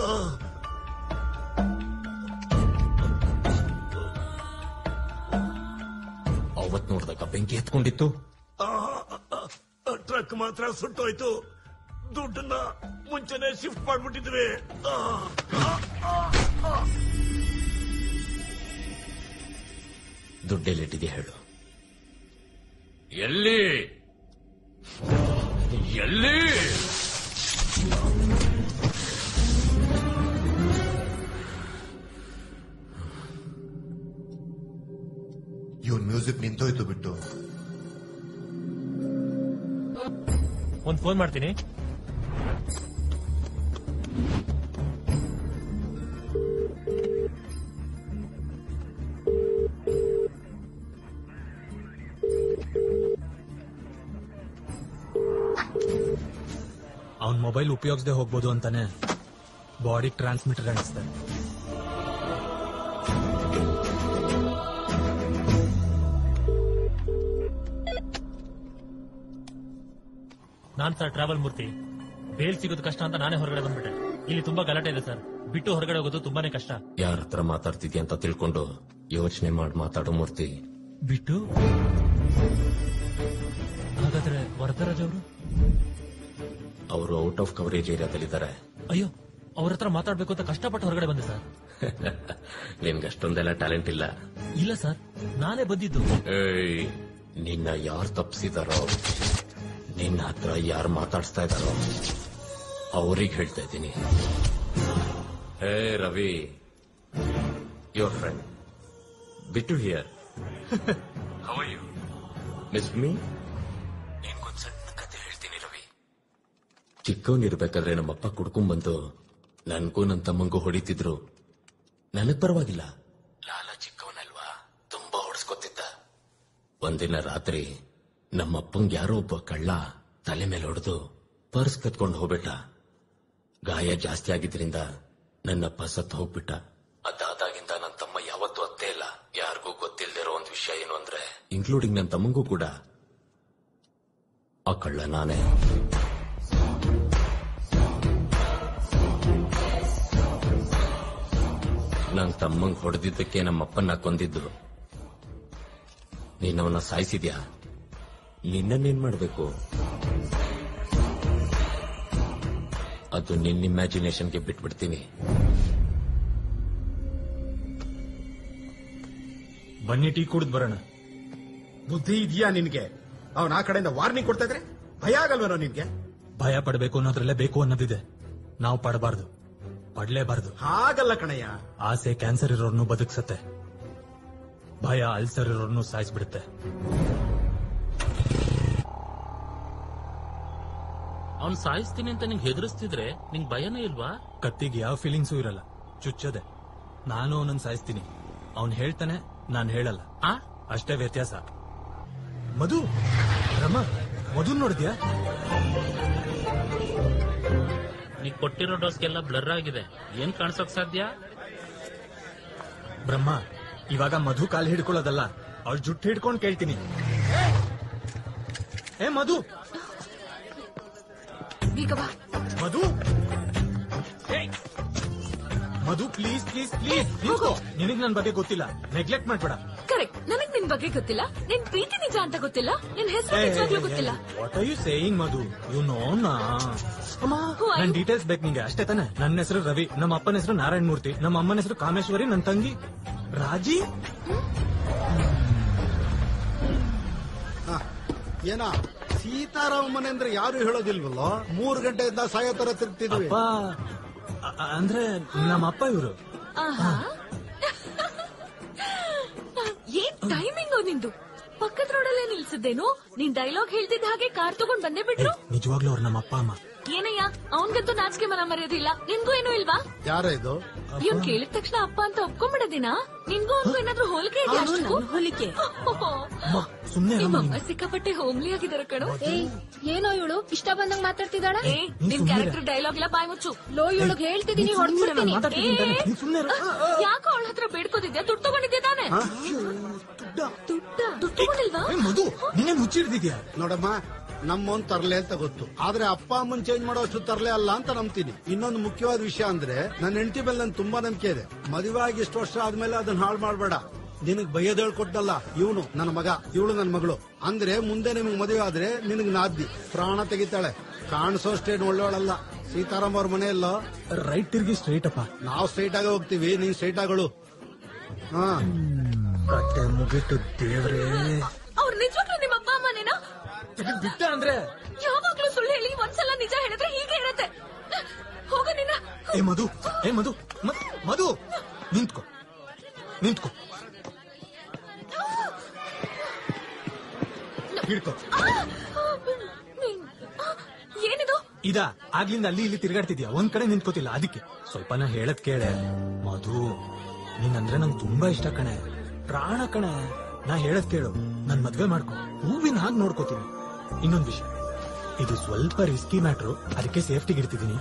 ಅವತ್ ನೋಡ್ದಾಗ ಬೆಂಕಿ ಎತ್ಕೊಂಡಿತ್ತು ಆ, ಆ, ಆ, ಟ್ರಕ್ ಮಾತ್ರ ಸುಟ್ಟೋಯ್ತು ದುಡ್ಡನ್ನ ಮುಂಚೆನೆ ಶಿಫ್ಟ್ ಮಾಡ್ಬಿಟ್ಟಿದ್ವಿ ಆ, ಆ, ಆ, ಆ. ದುಡ್ಡೆಲ್ಲಿಟ್ಟಿದೆ ಹೇಳು ಎಲ್ಲಿ ಎಲ್ಲಿ ಇವನ್ ಮ್ಯೂಸಿಕ್ ನಿಂತೋಯ್ತು ಬಿಟ್ಟು ಒಂದ್ ಫೋನ್ ಮಾಡ್ತೀನಿ ಅವ್ನ್ ಮೊಬೈಲ್ ಉಪಯೋಗಿಸದೆ ಹೋಗ್ಬೋದು ಅಂತಾನೆ ಬಾಡಿ ಟ್ರಾನ್ಸ್ಮಿಟರ್ ಅನಿಸ್ತಾರೆ ನಾನ್ ಸರ್ ಟ್ರಾವೆಲ್ ಮೂರ್ತಿ ಬೇಲ್ ಸಿಗೋದು ಕಷ್ಟ ಅಂತ ನಾನೇ ಹೊರಗಡೆ ಬಂದ್ಬಿಟ್ಟೆ ಇಲ್ಲಿ ತುಂಬಾ ಗಲಾಟೆ ಇದೆ ಸರ್ ಬಿಟ್ಟು ಹೊರಗಡೆ ಹೋಗೋದು ತುಂಬಾನೇ ಕಷ್ಟ ಯಾರ ಹತ್ರ ಮಾತಾಡ್ತಿದ್ಯಾ ಅಂತ ತಿಳ್ಕೊಂಡು ಯೋಚನೆ ಮಾಡಿ ಮಾತಾಡೋ ಮೂರ್ತಿ ಬಿಟ್ಟು ಹಾಗಾದ್ರೆ ವರದರಾಜ್ ಅವರು ಅವರು ಔಟ್ ಆಫ್ ಕವರೇಜ್ ಏರಿಯಾದಲ್ಲಿದ್ದಾರೆ ಅಯ್ಯೋ ಅವ್ರ ಹತ್ರ ಮಾತಾಡ್ಬೇಕು ಅಂತ ಕಷ್ಟಪಟ್ಟು ಹೊರಗಡೆ ಬಂದೆ ಸರ್ ನಿನ್ಗೆ ಅಷ್ಟೊಂದೆಲ್ಲ ಟ್ಯಾಲೆಂಟ್ ಇಲ್ಲ ಇಲ್ಲ ಸರ್ ನಾನೇ ಬಂದಿದ್ದು ಏಯ್ ನಿನ್ನ ಯಾರು ತಪ್ಪಿಸಿದಾರೋ ನಿನ್ನ ಹತ್ರ ಯಾರು ಮಾತಾಡ್ಸ್ತಾ ಇದಾರೋ ಅವ್ರಿಗೆ ಹೇಳ್ತಾ ಇದ್ದೀನಿ ಹೇ ರವಿ ಯೋರ್ ಫ್ರೆಂಡ್ ಬಿಟ್ಟು hear how you miss me ನಿನ್ಗೊಂದ್ ಸಣ್ಣ ಕತೆ ಹೇಳ್ತೀನಿ ರವಿ ಚಿಕ್ಕವನಿರ್ಬೇಕಾದ್ರೆ ನಮ್ಮಪ್ಪ ಕುಡ್ಕೊಂಡ್ಬಂದು ನನ್ಗೂ ನನ್ನ ತಮ್ಮಂಗೂ ಹೊಡಿತಿದ್ರು ನನಗ್ ಪರವಾಗಿಲ್ಲ ಲಾಲ ಚಿಕ್ಕವನಲ್ವಾ ತುಂಬಾ ಹೊಡ್ಸ್ಕೊತಿದ್ದ ಒಂದಿನ ರಾತ್ರಿ ನಮ್ಮಪ್ಪಂಗ್ ಯಾರೋ ಒಬ್ಬ ಕಳ್ಳ ತಲೆ ಮೇಲೆ ಹೊಡೆದು ಪರ್ಸ್ ಕತ್ಕೊಂಡು ಹೋಗ್ಬಿಟ್ಟ ಗಾಯ ಜಾಸ್ತಿ ಆಗಿದ್ರಿಂದ ನನ್ನಪ್ಪ ಸತ್ತು ಹೋಗ್ಬಿಟ್ಟ ಅದಾದಾಗಿಂದ ನನ್ನ ತಮ್ಮ ಯಾವತ್ತೂ ಅತ್ತೇ ಇಲ್ಲ ಯಾರಿಗೂ ಗೊತ್ತಿಲ್ದಿರೋ ಒಂದ್ ವಿಷಯ ಏನು ಅಂದ್ರೆ ಇನ್ಕ್ಲೂಡಿಂಗ್ ನನ್ನ ತಮ್ಮಂಗೂ ಕೂಡ ಆ ಕಳ್ಳ ನಾನೇ ನನ್ ತಮ್ಮಂಗ್ ಹೊಡೆದಿದ್ದಕ್ಕೆ ನಮ್ಮಪ್ಪನ್ನ ಕೊಂದಿದ್ದು ನೀನವನ್ನ ಸಾಯಿಸಿದ್ಯಾ ನಿನ್ನನ್ನೇನ್ ಮಾಡ್ಬೇಕು ಅದು ನಿನ್ನ ಇಮ್ಯಾಜಿನೇಷನ್ಗೆ ಬಿಟ್ಬಿಡ್ತೀನಿ ಬನ್ನಿ ಟೀ ಕುಡ್ದು ಬರೋಣ ಬುದ್ಧಿ ಇದೆಯಾ ನಿನ್ಗೆ ಅವನ್ ಆ ಕಡೆಯಿಂದ ವಾರ್ನಿಂಗ್ ಕೊಡ್ತಾ ಇದ್ರೆ ಭಯ ಆಗಲ್ವೇನೋ ನಿನ್ಗೆ ಭಯ ಪಡಬೇಕು ಅನ್ನೋದ್ರಲ್ಲೇ ಬೇಕು ಅನ್ನೋದಿದೆ ನಾವು ಪಡಬಾರ್ದು ಪಡ್ಲೇಬಾರ್ದು ಹಾಗಲ್ಲ ಕಣಯ್ಯ ಆಸೆ ಕ್ಯಾನ್ಸರ್ ಇರೋರ್ನು ಬದುಕ್ಸತ್ತೆ ಭಯ ಅಲ್ಸರ್ ಇರೋರ್ನು ಸಾಯಿಸ್ಬಿಡುತ್ತೆ ಅವ್ನ್ ಸಾಯಿಸ್ತೀನಿ ಅಂತ ನಿಂಗೆ ಹೆದರ್ಸ್ತಿದ್ರೆ ನಿಂಗ್ ಭಯನೇ ಇಲ್ವಾ ಕತ್ತಿಗೆ ಯಾವ ಫೀಲಿಂಗ್ಸು ಇರಲ್ಲ ಚುಚ್ಚದೆ ನಾನು ಅವನನ್ನ ಸಾಯಿಸ್ತೀನಿ ಅವನ್ ಹೇಳ್ತಾನೆ ನಾನ್ ಹೇಳಲ್ಲ ಅಷ್ಟೇ ವ್ಯತ್ಯಾಸ ಮಧು ರಮ ಮಧು ನೋಡಿದ್ಯಾ ನೀ ಕೊಟ್ಟಿರೋ ಡೋಸ್ಗೆಲ್ಲ ಬ್ಲರ್ ಆಗಿದೆ ಏನ್ ಕಾಣಿಸೋಕ್ ಸಾಧ್ಯ ಬ್ರಹ್ಮ ಇವಾಗ ಮಧು ಕಾಲ್ ಹಿಡ್ಕೊಳ್ಳೋದಲ್ಲ ಅವಳ ಜುಟ್ಟು ಹಿಡ್ಕೊಂಡು ಕೇಳ್ತೀನಿ ಏ ಮಧು ಬೇಗ ಬಾ ಮಧು ಏ, ಮಧು ಪ್ಲೀಸ್ ಪ್ಲೀಸ್ ಪ್ಲೀಸ್ ನಿಂತ್ಕೋ ನಿನಗ್ ನನ್ ಬಗ್ಗೆ ಗೊತ್ತಿಲ್ಲ ನೆಗ್ಲೆಕ್ಟ್ ಮಾಡ್ಬೇಡ ಕರೆಕ್ಟ್ ನನಗ್ ನಿನ್ ಬಗ್ಗೆ ಗೊತ್ತಿಲ್ಲ ನಿನ್ ಪ್ರೀತಿ ನಿಜ ಅಂತ ಗೊತ್ತಿಲ್ಲ ನಿನ್ ಹೆಸರು ನಿಜವಾಗ್ಲೂ ಗೊತ್ತಿಲ್ಲ what are you saying Madhu you know ನಾ Who are ನನ್ you? ಡೀಟೇಲ್ಸ್ ಬೇಕು ನಿಂಗೆ ಅಷ್ಟೇ ತಾನೆ ನನ್ನ ಹೆಸರು ರವಿ ನಮ್ಮ ಅಪ್ಪನ ಹೆಸರು ನಾರಾಯಣ ಮೂರ್ತಿ ನಮ್ಮ ಅಮ್ಮನ ಹೆಸರು ಕಾಮೇಶ್ವರಿ ನನ್ನ ತಂಗಿ ರಾಜಿ ಏನ ಸೀತಾರಾಮ ಮನೆ ಅಂದ್ರೆ ಯಾರು ಹೇಳೋದಿಲ್ವಲ್ಲೋ ಮೂರ್ ಗಂಟೆಯಿಂದ ಸಾಯೋ ತರ ತಿರ್ತಿದ್ವಿ ಅಪ್ಪ ಅ- ಅ- ಅಂದ್ರೆ ನಮ್ಮ ಅಪ್ಪ ಇವರು ಆಹಾ. ಏನ್ ಟೈಮಿಂಗ್ ನಿಂದು ಪಕ್ಕದ ರೋಡಲ್ಲೇ ನಿಲ್ಸಿದ್ದೇನು ನೀನ್ ಡೈಲಾಗ್ ಹೇಳ್ತಿದ್ದ ಹಾಗೆ ಕಾರ್ ತಗೊಂಡ್ ಬಂದೇ ಬಿಟ್ರು ನಿಜವಾಗ್ಲೂ ಅವ್ರು ನಮ್ಮ ಅಪ್ಪ ಅಮ್ಮ ಏನಯ್ಯ ಅವನ್ಗಂತೂ ನಾಚಿಕೆ ಮನ ಮರ್ಯಾದಿಲ್ಲ ನಿನ್ಗೂ ಏನೂ ಇಲ್ವಾ ಯಾರ ಇದು ಇವ್ನ್ ಕೇಳಿದ ತಕ್ಷಣ ಅಪ್ಪ ಅಂತ ಒಪ್ಕೊಂಡ್ಬಿಡದಿನ ನಿನ್ಗೂ ಅವ್ನ್ಗೂ ಏನಾದ್ರೂ ಹೋಲಿಕೆ ಇದೆಯಾ ಅವ್ನು ಅಷ್ಟಕ್ಕೂ? ನನ್ ಹೋಲಿಕೆ. ಅಮ್ಮ, ಸುಮ್ನೆ ನಿಮ್ಮ ಇರಮ್ಮ ಅಮ್ಮ ನೀನು. ಸಿಕ್ಕಾಪಟ್ಟೆ ಹೋಮ್ಲಿ ಆಗಿದಾರ ಕಣೋ ಏಯ್ ಏನೋ ಇವಳು ಇಷ್ಟ ಬಂದಂಗ್ ಮಾತಾಡ್ತಿದ್ದಾಳ ಏ ನಿನ್ ಕ್ಯಾರೆಕ್ಟರ್ ಡೈಲಾಗ್ ಎಲ್ಲ ಬಾಯ್ ಮುಚ್ಚು ಲೋ ಇವಳಿಗೆ ಹೇಳ್ತಿದೀನಿ ಹೊಡ್ಬಿಡ್ತೀನಿ ಮಾತಾಡ್ತಿದ್ದೀನಿ ತಾನೆ, ನೀನ್ ಸುಮ್ನೆ ಇರು. ಯಾಕೋ ಅವಳ ಹತ್ರ ಬೇಡ್ಕೋತಿದ್ಯಾ ದುಡ್ಡು ತಗೊಂಡಿದ್ಯಾ ತಾನೆ ದುಡ್ಡ ದುಡ್ಡು ತಗೊಂಡಿಲ್ವಾ ಏ, ಮಧು ನೀನೇ ಮುಚ್ಚಿಡ್ದಿದ್ಯಾ ನೋಡಮ್ಮ ನಮ್ಮೊಂದ್ ತರ್ಲೆ ಅಂತ ಗೊತ್ತು ಆದ್ರೆ ಅಪ್ಪ ಅಮ್ಮನ್ ಚೇಂಜ್ ಮಾಡೋಷ್ಟು ತರ್ಲೆ ಅಲ್ಲ ಅಂತ ನಂಬ್ತೀನಿ ಇನ್ನೊಂದು ಮುಖ್ಯವಾದ ವಿಷಯ ಅಂದ್ರೆ ನನ್ನ ಹೆಂಡತಿ ಮೇಲೆ ನನ್ ತುಂಬಾ ನಂಬಿಕೆ ಇದೆ ಮದುವೆ ಆಗಿ ಇಷ್ಟು ವರ್ಷ ಆದ್ಮೇಲೆ ಅದನ್ನ ಹಾಳು ಮಾಡ್ಬೇಡ ನಿನಗ್ ಬೈಯದ್ ಹೇಳ್ಕೊಟ್ಟಲ್ಲ ಇವನು ನನ್ನ ಮಗ ಇವಳು ನನ್ನ ಮಗಳು ಅಂದ್ರೆ ಮುಂದೆ ನಿಮಗ್ ಮದುವೆ ಆದ್ರೆ ನಿನಗ್ ನಾದ್ದಿ ಪ್ರಾಣ ತೆಗಿತಾಳೆ ಕಾಣಿಸೋಷ್ಟೇನು ಒಳ್ಳೆಯವಳಲ್ಲ ಸೀತಾರಾಮ್ ಅವ್ರ ಮನೆ ಎಲ್ಲ ರೈಟ್ ತಿರ್ಗಿ ಸ್ಟ್ರೈಟ್ ಅಪ್ಪ ನಾವು ಸ್ಟ್ರೈಟ್ ಆಗಿ ಹೋಗ್ತೀವಿ ನೀನ್ ಸ್ಟ್ರೈಟ್ ಆಗಳು ಹಾ ಕತೆ ಮುಗಿತು ದೇವ್ರೇ ಅವ್ರು ನಿಜವಾಗ್ಲೂ ನಿಮ್ಮ ಅಪ್ಪ ಅಮ್ಮನೇನಾ ಬಿಟ್ಟ ಅಂದ್ರೆ ಯಾವಾಗ್ಲೂ ಸುಳ್ಳು ಹೇಳಿ ಒಂದ್ಸಲ ನಿಜ ಹೇಳಿದ್ರೆ ಹೀಗೆ ಇರತ್ತೆ ಹೋಗ ನಿನ್ನ ಏ ಮಧು ಏ ಮಧು ಮ- ಮಧು ನಿಂತ್ಕೋ ನಿಂತ್ಕೋ ಹಿಡ್ಕೋ ಏನಿದು ಇದ ಆಗ್ಲಿಂದ ಅಲ್ಲಿ ಇಲ್ಲಿ ತಿರ್ಗಾಡ್ತಿದ್ಯಾ ಒಂದ್ ಕಡೆ ನಿಂತ್ಕೋತಿಲ್ಲ ಅದಕ್ಕೆ ಸ್ವಲ್ಪ ನಾ ಹೇಳದ್ ಕೇಳೆ ಮಧು ನೀನಂದ್ರೆ ನಂಗೆ ತುಂಬಾ ಇಷ್ಟ ಕಣೆ ಪ್ರಾಣ ಕಣೆ ನಾ ಹೇಳದ್ ಕೇಳು ನನ್ ಮದ್ವೆ ಮಾಡ್ಕೊ ಹೂವಿನ ಹಾಗೆ ನೋಡ್ಕೋತೀನಿ ಇನ್ನೊಂದ್ ವಿಷಯ ಇದು ಸ್ವಲ್ಪ ರಿಸ್ಕಿ ಮ್ಯಾಟ್ರು ಅದಕ್ಕೆ ಸೇಫ್ಟಿಗೆ ಇಡ್ತಿದ್ದೀನಿ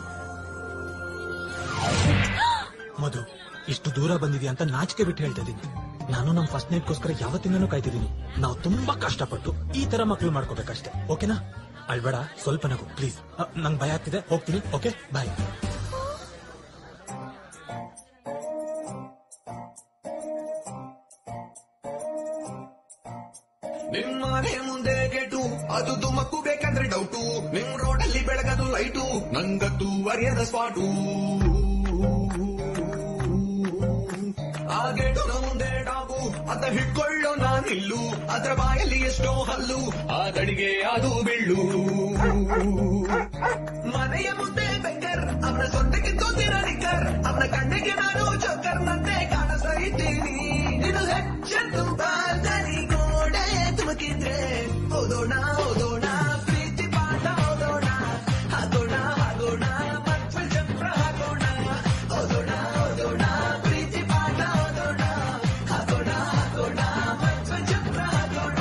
ಮಧು ಇಷ್ಟು ದೂರ ಬಂದಿದ್ಯಾ ಅಂತ ನಾಚಿಕೆ ಬಿಟ್ಟು ಹೇಳ್ತಾ ಇದ್ದೀನಿ ನಾನು ನಮ್ ಫಸ್ಟ್ ನೈಟ್ಗೋಸ್ಕರ ಯಾವತ್ತಿಂದನೂ ಕಾಯ್ತಿದ್ದೀನಿ ನಾವು ತುಂಬಾ ಕಷ್ಟಪಟ್ಟು ಈ ತರ ಮಕ್ಳು ಮಾಡ್ಕೋಬೇಕಷ್ಟೇ ಓಕೆನಾ ಅಳ್ಬೇಡ ಸ್ವಲ್ಪ ನಗು ಪ್ಲೀಸ್ ನಂಗೆ ಭಯ ಆಗ್ತಿದೆ ಹೋಗ್ತೀನಿ ಓಕೆ ಬಾಯ್ ನಿಮ್ಮನೆ ಮುಂದೆ ಗೇಟು ಅದು ತುಮಕ್ಕು ಬೇಕಂದ್ರೆ ಡೌಟು ನಿಮ್ ರೋಡಲ್ಲಿ ಬೆಳಗದು ಲೈಟು ನಂಗತ್ತು ಅರಿಯದ ಸ್ಪಾಟು ಆ ಗೇಟುನ ಮುಂದೆ ಡಾಬು ಅದ ಹಿಡ್ಕೊಳ್ಳೋ ನಾನಿಲ್ಲು ಅದ್ರ ಬಾಯಲ್ಲಿ ಎಷ್ಟೋ ಹಲ್ಲು ಆ ಗಡಿಗೆ ಅದು ಬೀಳು ಮನೆಯ ಮುಂದೆ ಬೆಕ್ಕರ್ ಅವನ ಸೊಂಟಕ್ಕೆ ತೊಂದಿರ ನಿಕ್ಕರ್ ಅವನ ಕಣ್ಣಿಗೆ ನಾನು ಜೋಕರ್ ನಂತೆ ಕಾಣಿಸ್ತಾ ಇದ್ದೀನಿ ಇದು ಹೆಚ್ಚು ಬಾಲ್ದನಿ ಗೋಡೆ ತುಮಕಿದ್ರೆ ಓದೋಣ ಓದೋಣ ಪ್ರೀತಿ ಪಾಠ ಓದೋಣ ಹಾಗೋಣ ಹಾಗೋಣ ಮತ್ವ ಚಪ್ರ ಹಾಕೋಣ ಓದೋಣ ಓದೋಣ ಪ್ರೀತಿ ಪಾಠ ಓದೋಣ ಹಾಗೋಣ ಹಾಗೋಣ ಮತ್ವ ಚಪ್ರ ಹಾಕೋಣ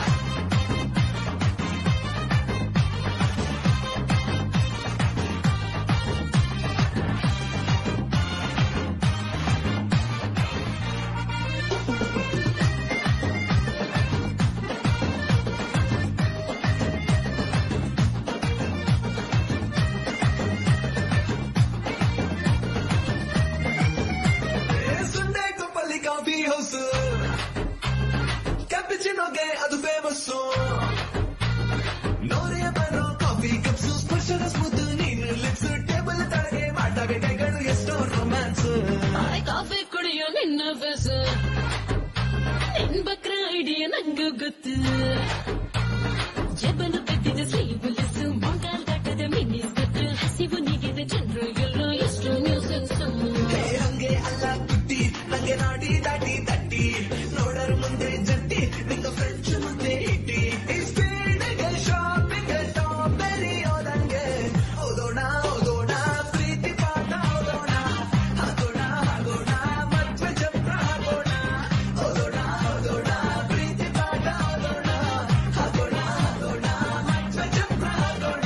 ಸುಂದೆ ಕೊಪ್ಪಲ್ಲಿ ಕಾಫಿ ಹೌಸ್ ಕ್ಯಾಪಿಚಿನೋಗೆ ಅದು ಫೇಮಸ್ ನೋರಿಯ ಬರೋ ಕಾಫಿ ಕಪ್ಸು ಸ್ಪರ್ಶದ ಸ್ಮೂತ್ ನೀನು ಲಿಪ್ಸ್ ಟೇಬಲ್ ತಳಗೆ ಮಾಡಿದಾಗ ಕೈಗಳು ಎಷ್ಟೋ ರೊಮ್ಯಾನ್ಸ್ ಕಾಫಿ ಕುಡಿಯೋ ನಿನ್ನ ಬಸ್ ನಿನ್ ಬಕ್ರ ಐಡಿಯಾ ನಂಗೂ ಗೊತ್ತು ಜಬಲು ಕಟ್ಟಿದ ಸ್ಲೀವ್ಲೆಸ್ ಮೊಂಗಾಲ್ ಕಟ್ಟದ ಮಿನಿ ಸ್ಕರ್ಟ್ ಹಸಿವು ನೀಗಿದ ಜನರು ಎಲ್ಲೋ ಎಷ್ಟು ನ್ಯೂಸೆನ್ಸ್ ಹಂಗೆ ಅಲ್ಲ ತುಟ್ಟಿ ನಂಗೆ ನಾಡಿ ದಾಟಿ ತಟ್ಟಿ ನೋಡರ ಮುಂದೆ ಜಟ್ಟಿ ನಿಂಗ ಫ್ರೆಂಚ್ ಮುಂದೆ ಇಟ್ಟಿ ಸ್ಪೀಡ್ಗೆ ಶಾಪಿಂಗ್ ಟಾಪ್ ಬೆರಿಯೋದಂಗೆ ಓದೋಣ ಓದೋಣ ಪ್ರೀತಿ ಪಾಠ ಓದೋಣ ಹಾಗೋಣ ಹಾಗೋಣ ಮದ್ವೆ ಚಪ್ರ ಹಾಕೋಣ ಓದೋಣ ಓದೋಣ ಪ್ರೀತಿ ಪಾಠ ಓದೋಣ ಹಾಗೋಣ ಹಾಗೋಣ ಮದ್ವೆ ಚಪ್ರ ಹಾಕೋಣ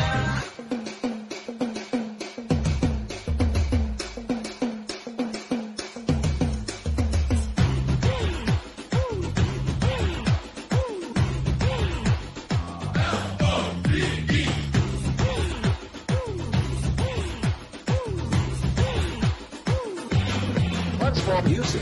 What's for music?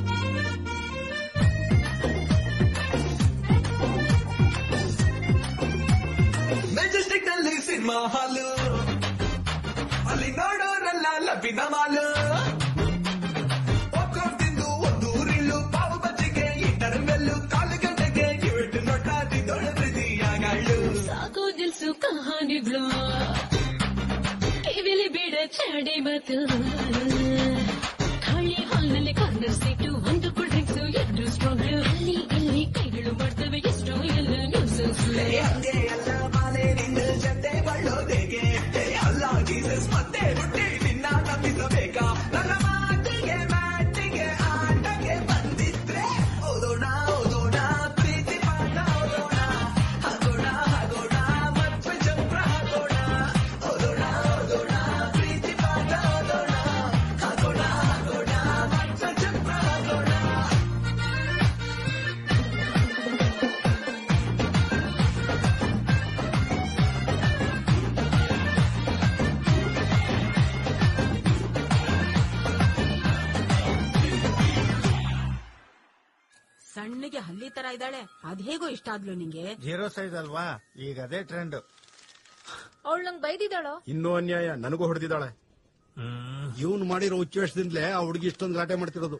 ಮೆಜೆಸ್ಟಿಕ್ ನಲ್ಲಿ ಸಿನಿಮಾ ಹಾಲು ಅಲ್ಲಿ ನೋಡೋರೆಲ್ಲ ಲಭಿನ ಮಾಲು ಪಾಪ್ಕಾರ್ನ್ ತಿಂದು ಒಂದು ರಿಲ್ಲು ಪಾವು ಬಜ್ಜಿಗೆ ಇಟ್ಟರ ಮೆಲ್ಲು ಕಾಲು ಗಂಟೆಗೆ ಕಿವಿಟ್ಟು ನೋಟಾದಿದ್ದೊಳ ಪ್ರೀತಿಯಾಗಳು ಸಾಕು ದಿಲ್ಸು ಕಹಾನಿಗಳು ಟಿವಿಲಿ ಬಿಡ ಚಾಡಿ ಮಾತು ಖಾಲಿ ಹಾಲ್ನಲ್ಲಿ ಕಾರ್ನರ್ ಸೀಟು ಒಂದು ಕೂಲ್ ಡ್ರಿಂಕ್ಸ್ ಎರಡು ಸ್ಟ್ರಾಂಗ್ ಅಲ್ಲಿ ಇಲ್ಲಿ ಕೈಗಳು ಮಾಡ್ತವೆ ಎಷ್ಟೋ ಎಲ್ಲ ನ್ಯೂಸನ್ಸ್ ಹಂಗೆ ಎಲ್ಲ ಮಾಲೆ ನಿನ್ನ ಜೊತೆ ಬಳ್ಳೋದೆಗೆ ಅಲ್ಲ ಜೀಸಸ್ ಮತ್ತೆ ಹುಟ್ಟಿ ನಿನ್ನ ನಂಬಿಸಬೇಕಾ ನನ್ನ ಮಾತಿಗೆ ಮ್ಯಾಟಿಗೆ ಆಟಕ್ಕೆ ಬಂದಿದ್ರೆ ಓದೋಣ ಓದೋಣ ಪ್ರೀತಿ ಪಾಠ ಓದೋಣ ಹಾಗೋಣ ಹಾಗೋಣ ಮತ್ವ ಚಪ್ರ ಹಾಕೋಣ ಓದೋಣ ಓದೋಣ ಪ್ರೀತಿ ಪಾಠ ಓದೋಣ ಹಾಗೋಣ ಹಾಗೋಣ ಮತ್ವ ಚಪ್ರ ಹಾಕೋಣ ಸಣ್ಣಗೆ ಹಲ್ಲಿ ತರ ಇದ್ದಾಳೆ ಅದ್ ಹೇಗೋ ಇಷ್ಟ ಆದ್ಲು ನಿಂಗೆ ಜೀರೋ ಸೈಜ್ ಅಲ್ವಾ ಈಗ ಅದೇ ಟ್ರೆಂಡ್ ಅವಳು ನಂಗ್ ಬೈದಿದ್ದಾಳೋ ಇನ್ನೂ ಅನ್ಯಾಯ ನನಗೂ ಹೊಡೆದಿದ್ದಾಳೆ ಇವನ್ ಮಾಡಿರೋ ಉಚ್ಚೇಶದಿಂದಲೇ ಆ ಹುಡುಗಿ ಇಷ್ಟೊಂದು ಗಲಾಟೆ ಮಾಡ್ತಿರೋದು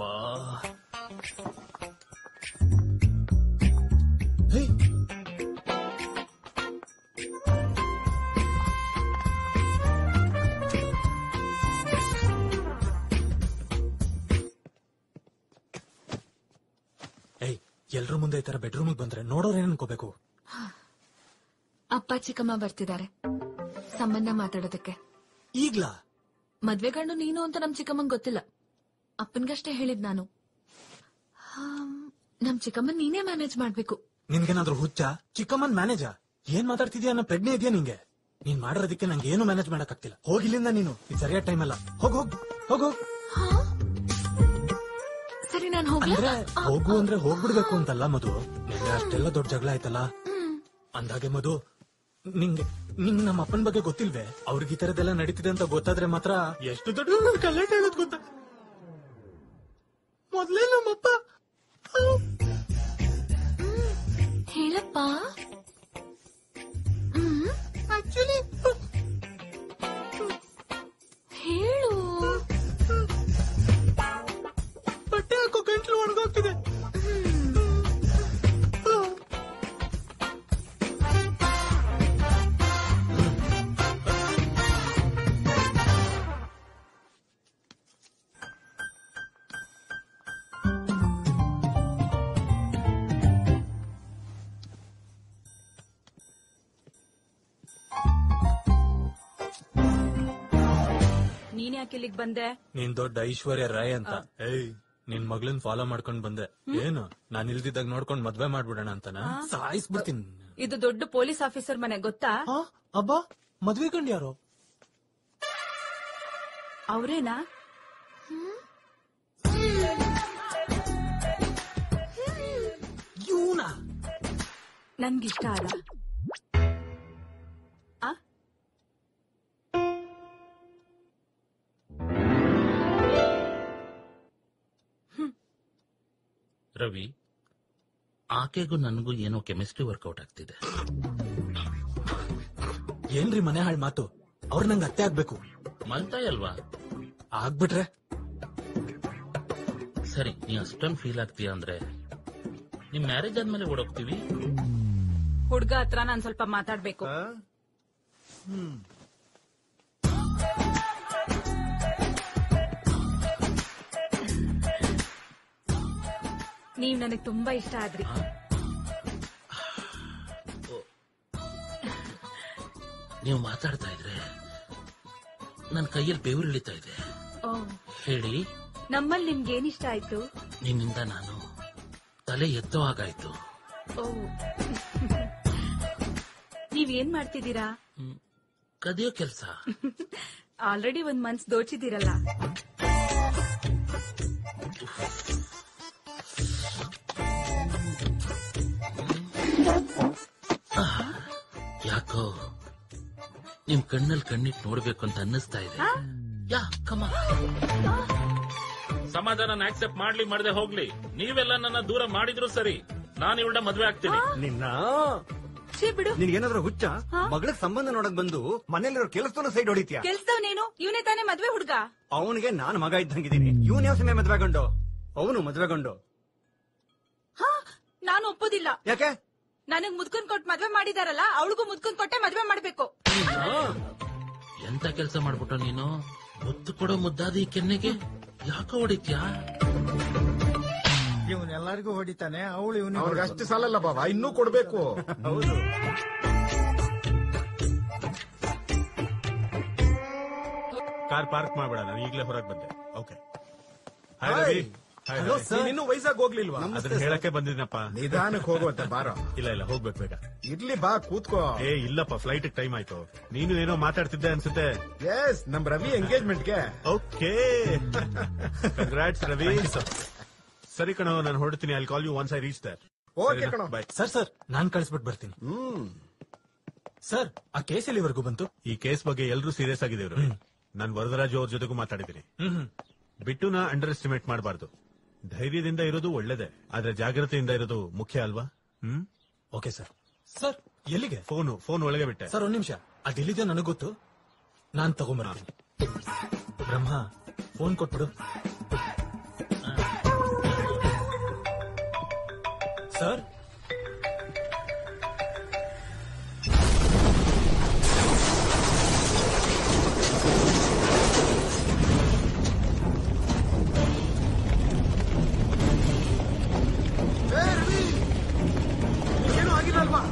ಏಯ್ ಎಲ್ರ ಮುಂದೆ ಈ ತರ ಬೆಡ್ರೂಮಿಗೆ ಬಂದ್ರೆ ನೋಡೋರ್ ಏನ್ ಅನ್ಕೋಬೇಕು ಅಪ್ಪ ಚಿಕ್ಕಮ್ಮ ಬರ್ತಿದ್ದಾರೆ ಸಂಬಂಧ ಮಾತಾಡೋದಕ್ಕೆ ಈಗ್ಲಾ ಮದ್ವೆ ಗಂಡು ನೀನು ಅಂತ ನಮ್ ಚಿಕ್ಕಮ್ಮಂಗ್ ಗೊತ್ತಿಲ್ಲ ಅಪ್ಪನ್ಗಷ್ಟೇ ಹೇಳಿದ್ ನಾನು ಹಾಮ್, ನಮ್ ಚಿಕ್ಕಮ್ಮನ್ ನೀನೇ ಮ್ಯಾನೇಜ್ ಮಾಡ್ಬೇಕು ನಿನ್ಗೇನಾದ್ರೂ ಹುಚ್ಚ ಚಿಕ್ಕಮ್ಮನ್ ಮ್ಯಾನೇಜ ಏನ್ ಮಾತಾಡ್ತಿದ್ಯಾ ಅನ್ನೋ ಪ್ರಜ್ಞೆ ಇದೆಯಾ ನಿಂಗೆ ನೀನ್ ಮಾಡಿರೋದಕ್ಕೆ ನಂಗೆ ಏನು ಮ್ಯಾನೇಜ್ ಮಾಡಕ್ಕಾಗ್ತಿಲ್ಲ ಹೋಗಿಲ್ಲಿಂದ ನೀನು ಇದು ಸರಿಯಾದ ಟೈಮ್ ಅಲ್ಲ ಹೋಗ್ ಹೋಗ್ ಹೋಗ್ ಹೋಗ್ ಸರಿ ನಾನು ಹೋಗ್ಲಾ ಅಂದ್ರೆ ಹೋಗು ಅಂದ್ರೆ ಹೋಗ್ಬಿಡ್ಬೇಕು ಅಂತಲ್ಲ ಮಧು ನಿನ್ನೆ ಅಷ್ಟೆಲ್ಲ ದೊಡ್ಡ ಜಗಳ ಆಯ್ತಲ್ಲ ಅಂದಾಗೆ ಮಧು ನಿಂಗೆ ನಿಂಗ್ ನಮ್ಮ ಅಪ್ಪನ ಬಗ್ಗೆ ಗೊತ್ತಿಲ್ವೇ ಅವ್ರಿಗೆ ಈ ತರದೆಲ್ಲ ನಡೀತಿದೆ ಅಂತ ಗೊತ್ತಾದ್ರೆ ಮಾತ್ರ ಎಷ್ಟು ದೊಡ್ಡ ಕಲ್ಲಾಟ ಹೇಳೋದ್ ಗೊತ್ತಾ ಮೊದ್ಲೇ ನಮ್ಮಪ್ಪ ಹೇಳಪ್ಪ ಆಕ್ಚುಲಿ ಹೇಳು ಬಟ್ಟೆ ಹಾಕೋ ಗಂಟ್ಲು ಒಣಗೋಗ್ತಿದೆ ನೀನ್ ಯಾಕೆ ಇಲ್ಲಿಗ್ ಬಂದೆ ನೀನ್ ದೊಡ್ಡ ಐಶ್ವರ್ಯ ರಾಯ್ ಅಂತ ಏಯ್ ನಿನ್ ಮಗಳನ್ ಫಾಲೋ ಮಾಡ್ಕೊಂಡ್ ಬಂದೆ ಏನು ನಾನ್ ಇಲ್ದಿದ್ದಾಗ ನೋಡ್ಕೊಂಡ್ ಮದ್ವೆ ಮಾಡ್ಬಿಡೋಣ ಅಂತನಾ ಆ? ಸಾಯಿಸ್ಬಿಡ್ತೀನಿ ಇದು ದೊಡ್ಡ ಪೊಲೀಸ್ ಆಫೀಸರ್ ಮನೆ ಗೊತ್ತಾ ಅಬ್ಬಾ ಮದ್ವೆ ಕಂಡು ಯಾರು ಅವ್ರೇನಾ ಇವನ ನನ್ಗಿಷ್ಟ ಅಲ್ಲ ಆ? ರವಿ ಆಕೆಗೂ ನನಗೂ ಏನೋ ಕೆಮಿಸ್ಟ್ರಿ ವರ್ಕೌಟ್ ಆಗ್ತಿದೆ ಏನ್ರಿ ಮನೆ ಹಾಳ್ ಮಾತು ಅವ್ರ ನಂಗೆ ಅತ್ತೆ ಆಗ್ಬೇಕು ಮಲ್ತಾಯ್ ಅಲ್ವಾ ಆಗ್ಬಿಟ್ರೆ ಸರಿ ನೀ ಅಷ್ಟೊಂದು ಫೀಲ್ ಆಗ್ತೀಯ ಅಂದ್ರೆ ನಿಮ್ ಮ್ಯಾರೇಜ್ ಆದ್ಮೇಲೆ ಓಡೋಗ್ತೀವಿ ಹುಡ್ಗ ಹತ್ರ ನಾನ್ ಸ್ವಲ್ಪ ಮಾತಾಡ್ಬೇಕು ನೀವ್ ನನಗ್ ತುಂಬಾ ಇಷ್ಟ ಆದ್ರಿ ನೀವು ಮಾತಾಡ್ತಾ ಇದ್ರೆ ನನ್ನ ಕೈಯಲ್ಲಿ ಬೆವರು ಇಳಿತಾ ಇದೆ ಓ ಹೇಳಿ ನಮ್ಮಲ್ಲಿ ನಿಮ್ಗೆ ಏನ್ ಇಷ್ಟ ಆಯ್ತು ನಿನ್ನಿಂದ ನಾನು ತಲೆ ಎತ್ತೋ ಹಾಗಾಯ್ತು ಓ ನೀವ್ ಏನ್ ಮಾಡ್ತಿದ್ದೀರಾ ಕದಿಯೋ ಕೆಲ್ಸ ಆಲ್ರೆಡಿ ಒಂದ್ ಮನ್ಸ್ ದೋಚಿದಿರಲ್ಲ ಯಾಕೋ ನಿಮ್ ಕಣ್ಣಲ್ಲಿ ಕಣ್ಣಿಟ್ ನೋಡ್ಬೇಕು ಅಂತ ಅನ್ನಿಸ್ತಾ ಇದೆ ಯಾ ಕಮ ಸಮಾಧಾನ ಆಕ್ಸೆಪ್ಟ್ ಮಾಡ್ಲಿ ಮಾಡದೆ ಹೋಗ್ಲಿ ನೀವೆಲ್ಲ ನನ್ನ ದೂರ ಮಾಡಿದ್ರು ಸರಿ ನಾನು ಇವಳ ಮದ್ವೆ ಆಗ್ತೀನಿ ನಿನ್ನ ಛೀ ಬಿಡು ನಿನ್ಗೇನಾದ್ರೂ ಹುಚ್ಚ ಮಗಳ ಸಂಬಂಧ ನೋಡಕ್ ಬಂದು ಮನೇಲಿರೋ ಕೆಲಸದನ್ನ ಸೈಡ್ ಹೊಡಿತೀಯ ಕೆಲ್ಸದವನೇನು ಇವನೇ ತಾನೇ ಮದ್ವೆ ಹುಡ್ಗ ಅವನಿಗೆ ನಾನು ಮಗ ಇದ್ದಂಗಿದ್ದೀನಿ ಇವನ್ ಯಾವ ಸಮಯ ಮದ್ವೆಗೊಂಡು ಅವನು ಮದ್ವೆಗೊಂಡು ಹಾ ನಾನು ಒಪ್ಪೋದಿಲ್ಲ ಯಾಕೆ ನನಗ್ ಮುದ್ಕನ್ ಕೊಟ್ ಮದ್ವೆ ಮಾಡಿದಾರಲ್ಲ ಅವಳಿಗೂ ಮುದ್ಕನ್ ಕೊಟ್ಟೆ ಮದ್ವೆ ಮಾಡ್ಬೇಕು ಎಂತ ಕೆಲಸ ಮಾಡ್ಬಿಟ್ಟು ನೀನು ಮುತ್ತು ಕೊಡೋ ಮುದ್ದಾದ ಈ ಕೆನ್ನೆಗೆ ಯಾಕೋ ಹೊಡಿತ್ಯಾ ಇವನೆಲ್ಲರಿಗೂ ಹೊಡಿತಾನೆ ಅವಳು ಅವ್ರಿಗೆ ಅಷ್ಟು ಸಾಲಲ್ಲ ಬಾಬಾ ಇನ್ನೂ ಕೊಡ್ಬೇಕು ಹೌದು ಕಾರ್ ಪಾರ್ಕ್ ಮಾಡ್ಬೇಡ ನಾನು ಈಗಲೇ ಹೊರಗೆ ಬಂದೆ okay hi hi. Ravi hi hello Ravi. Sir. ನೀನ್ ಇನ್ನೂ ವಯಸ್ಸಾಗ್ ಹೋಗ್ಲಿಲ್ವಾ? ಅದನ್ನ ಹೇಳಕ್ಕೆ ಬಂದಿದ್ನಪ್ಪ ನಿಧಾನಕ್ಕೆ ಹೋಗುವಂತೆ ಬಾರೋ ಇಲ್ಲ ಇಲ್ಲ ಹೋಗ್ಬೇಕು ಬೇಗ ಇರ್ಲಿ ಬಾ ಕೂತ್ಕೋ ಏ ಇಲ್ಲಪ್ಪ ಫ್ಲೈಟ್ ಟೈಮ್ ಆಯ್ತು ನೀನು ಏನೋ ಮಾತಾಡ್ತಿದ್ದೆ ಅನ್ಸುತ್ತೆ ಎಸ್ ನಮ್ ರವಿ ಎಂಗೇಜ್ಮೆಂಟ್ಗೆ ಓಕೆ ಕಂಗ್ರಾಟ್ಸ್ ರವಿ ಸರಿ ಕಣೋ ನಾನು ಹೊರಡ್ತೀನಿ ಅಲ್ಲಿ call you once I reach there Okay ಕಣೋ. ಬಾಯ್ ಸರ್ ಸರ್ ನಾನ್ ಕಳಿಸ್ಬಿಟ್ಟು ಬರ್ತೀನಿ ಸರ್ ಆ ಕೇಸ್ ಎಲ್ಲಿವರೆಗೂ ಬಂತು ಈ ಕೇಸ್ ಬಗ್ಗೆ ಎಲ್ಲರೂ ಸೀರಿಯಸ್ ಆಗಿದ್ದೇವ್ರು ನಾನು ವರದರಾಜು ಅವ್ರ ಜೊತೆಗೂ ಮಾತಾಡಿದ್ದೀನಿ ಬಿಟ್ಟುನ ಅಂಡರ್ ಎಸ್ಟಿಮೇಟ್ ಮಾಡಬಾರ್ದು ಧೈರ್ಯದಿಂದ ಇರೋದು ಒಳ್ಳೇದೇ ಆದ್ರೆ ಜಾಗ್ರತೆಯಿಂದ ಇರೋದು ಮುಖ್ಯ ಅಲ್ವಾ ಹ್ಮ್ ಓಕೆ ಸರ್ ಸರ್ ಎಲ್ಲಿಗೆ ಫೋನು ಫೋನ್ ಒಳಗೆ ಬಿಟ್ಟೆ ಸರ್ ಒಂದ್ ನಿಮಿಷ ಅದೆಲ್ಲಿದೆ ನನಗ್ ಗೊತ್ತು ನಾನ್ ತಗೊಂಬರ್ತೀನಿ ಬ್ರಹ್ಮ ಫೋನ್ ಕೊಟ್ಬಿಡು ಸರ್ ಏನೂ ಆಗಿಲ್ಲಲ್ವಾ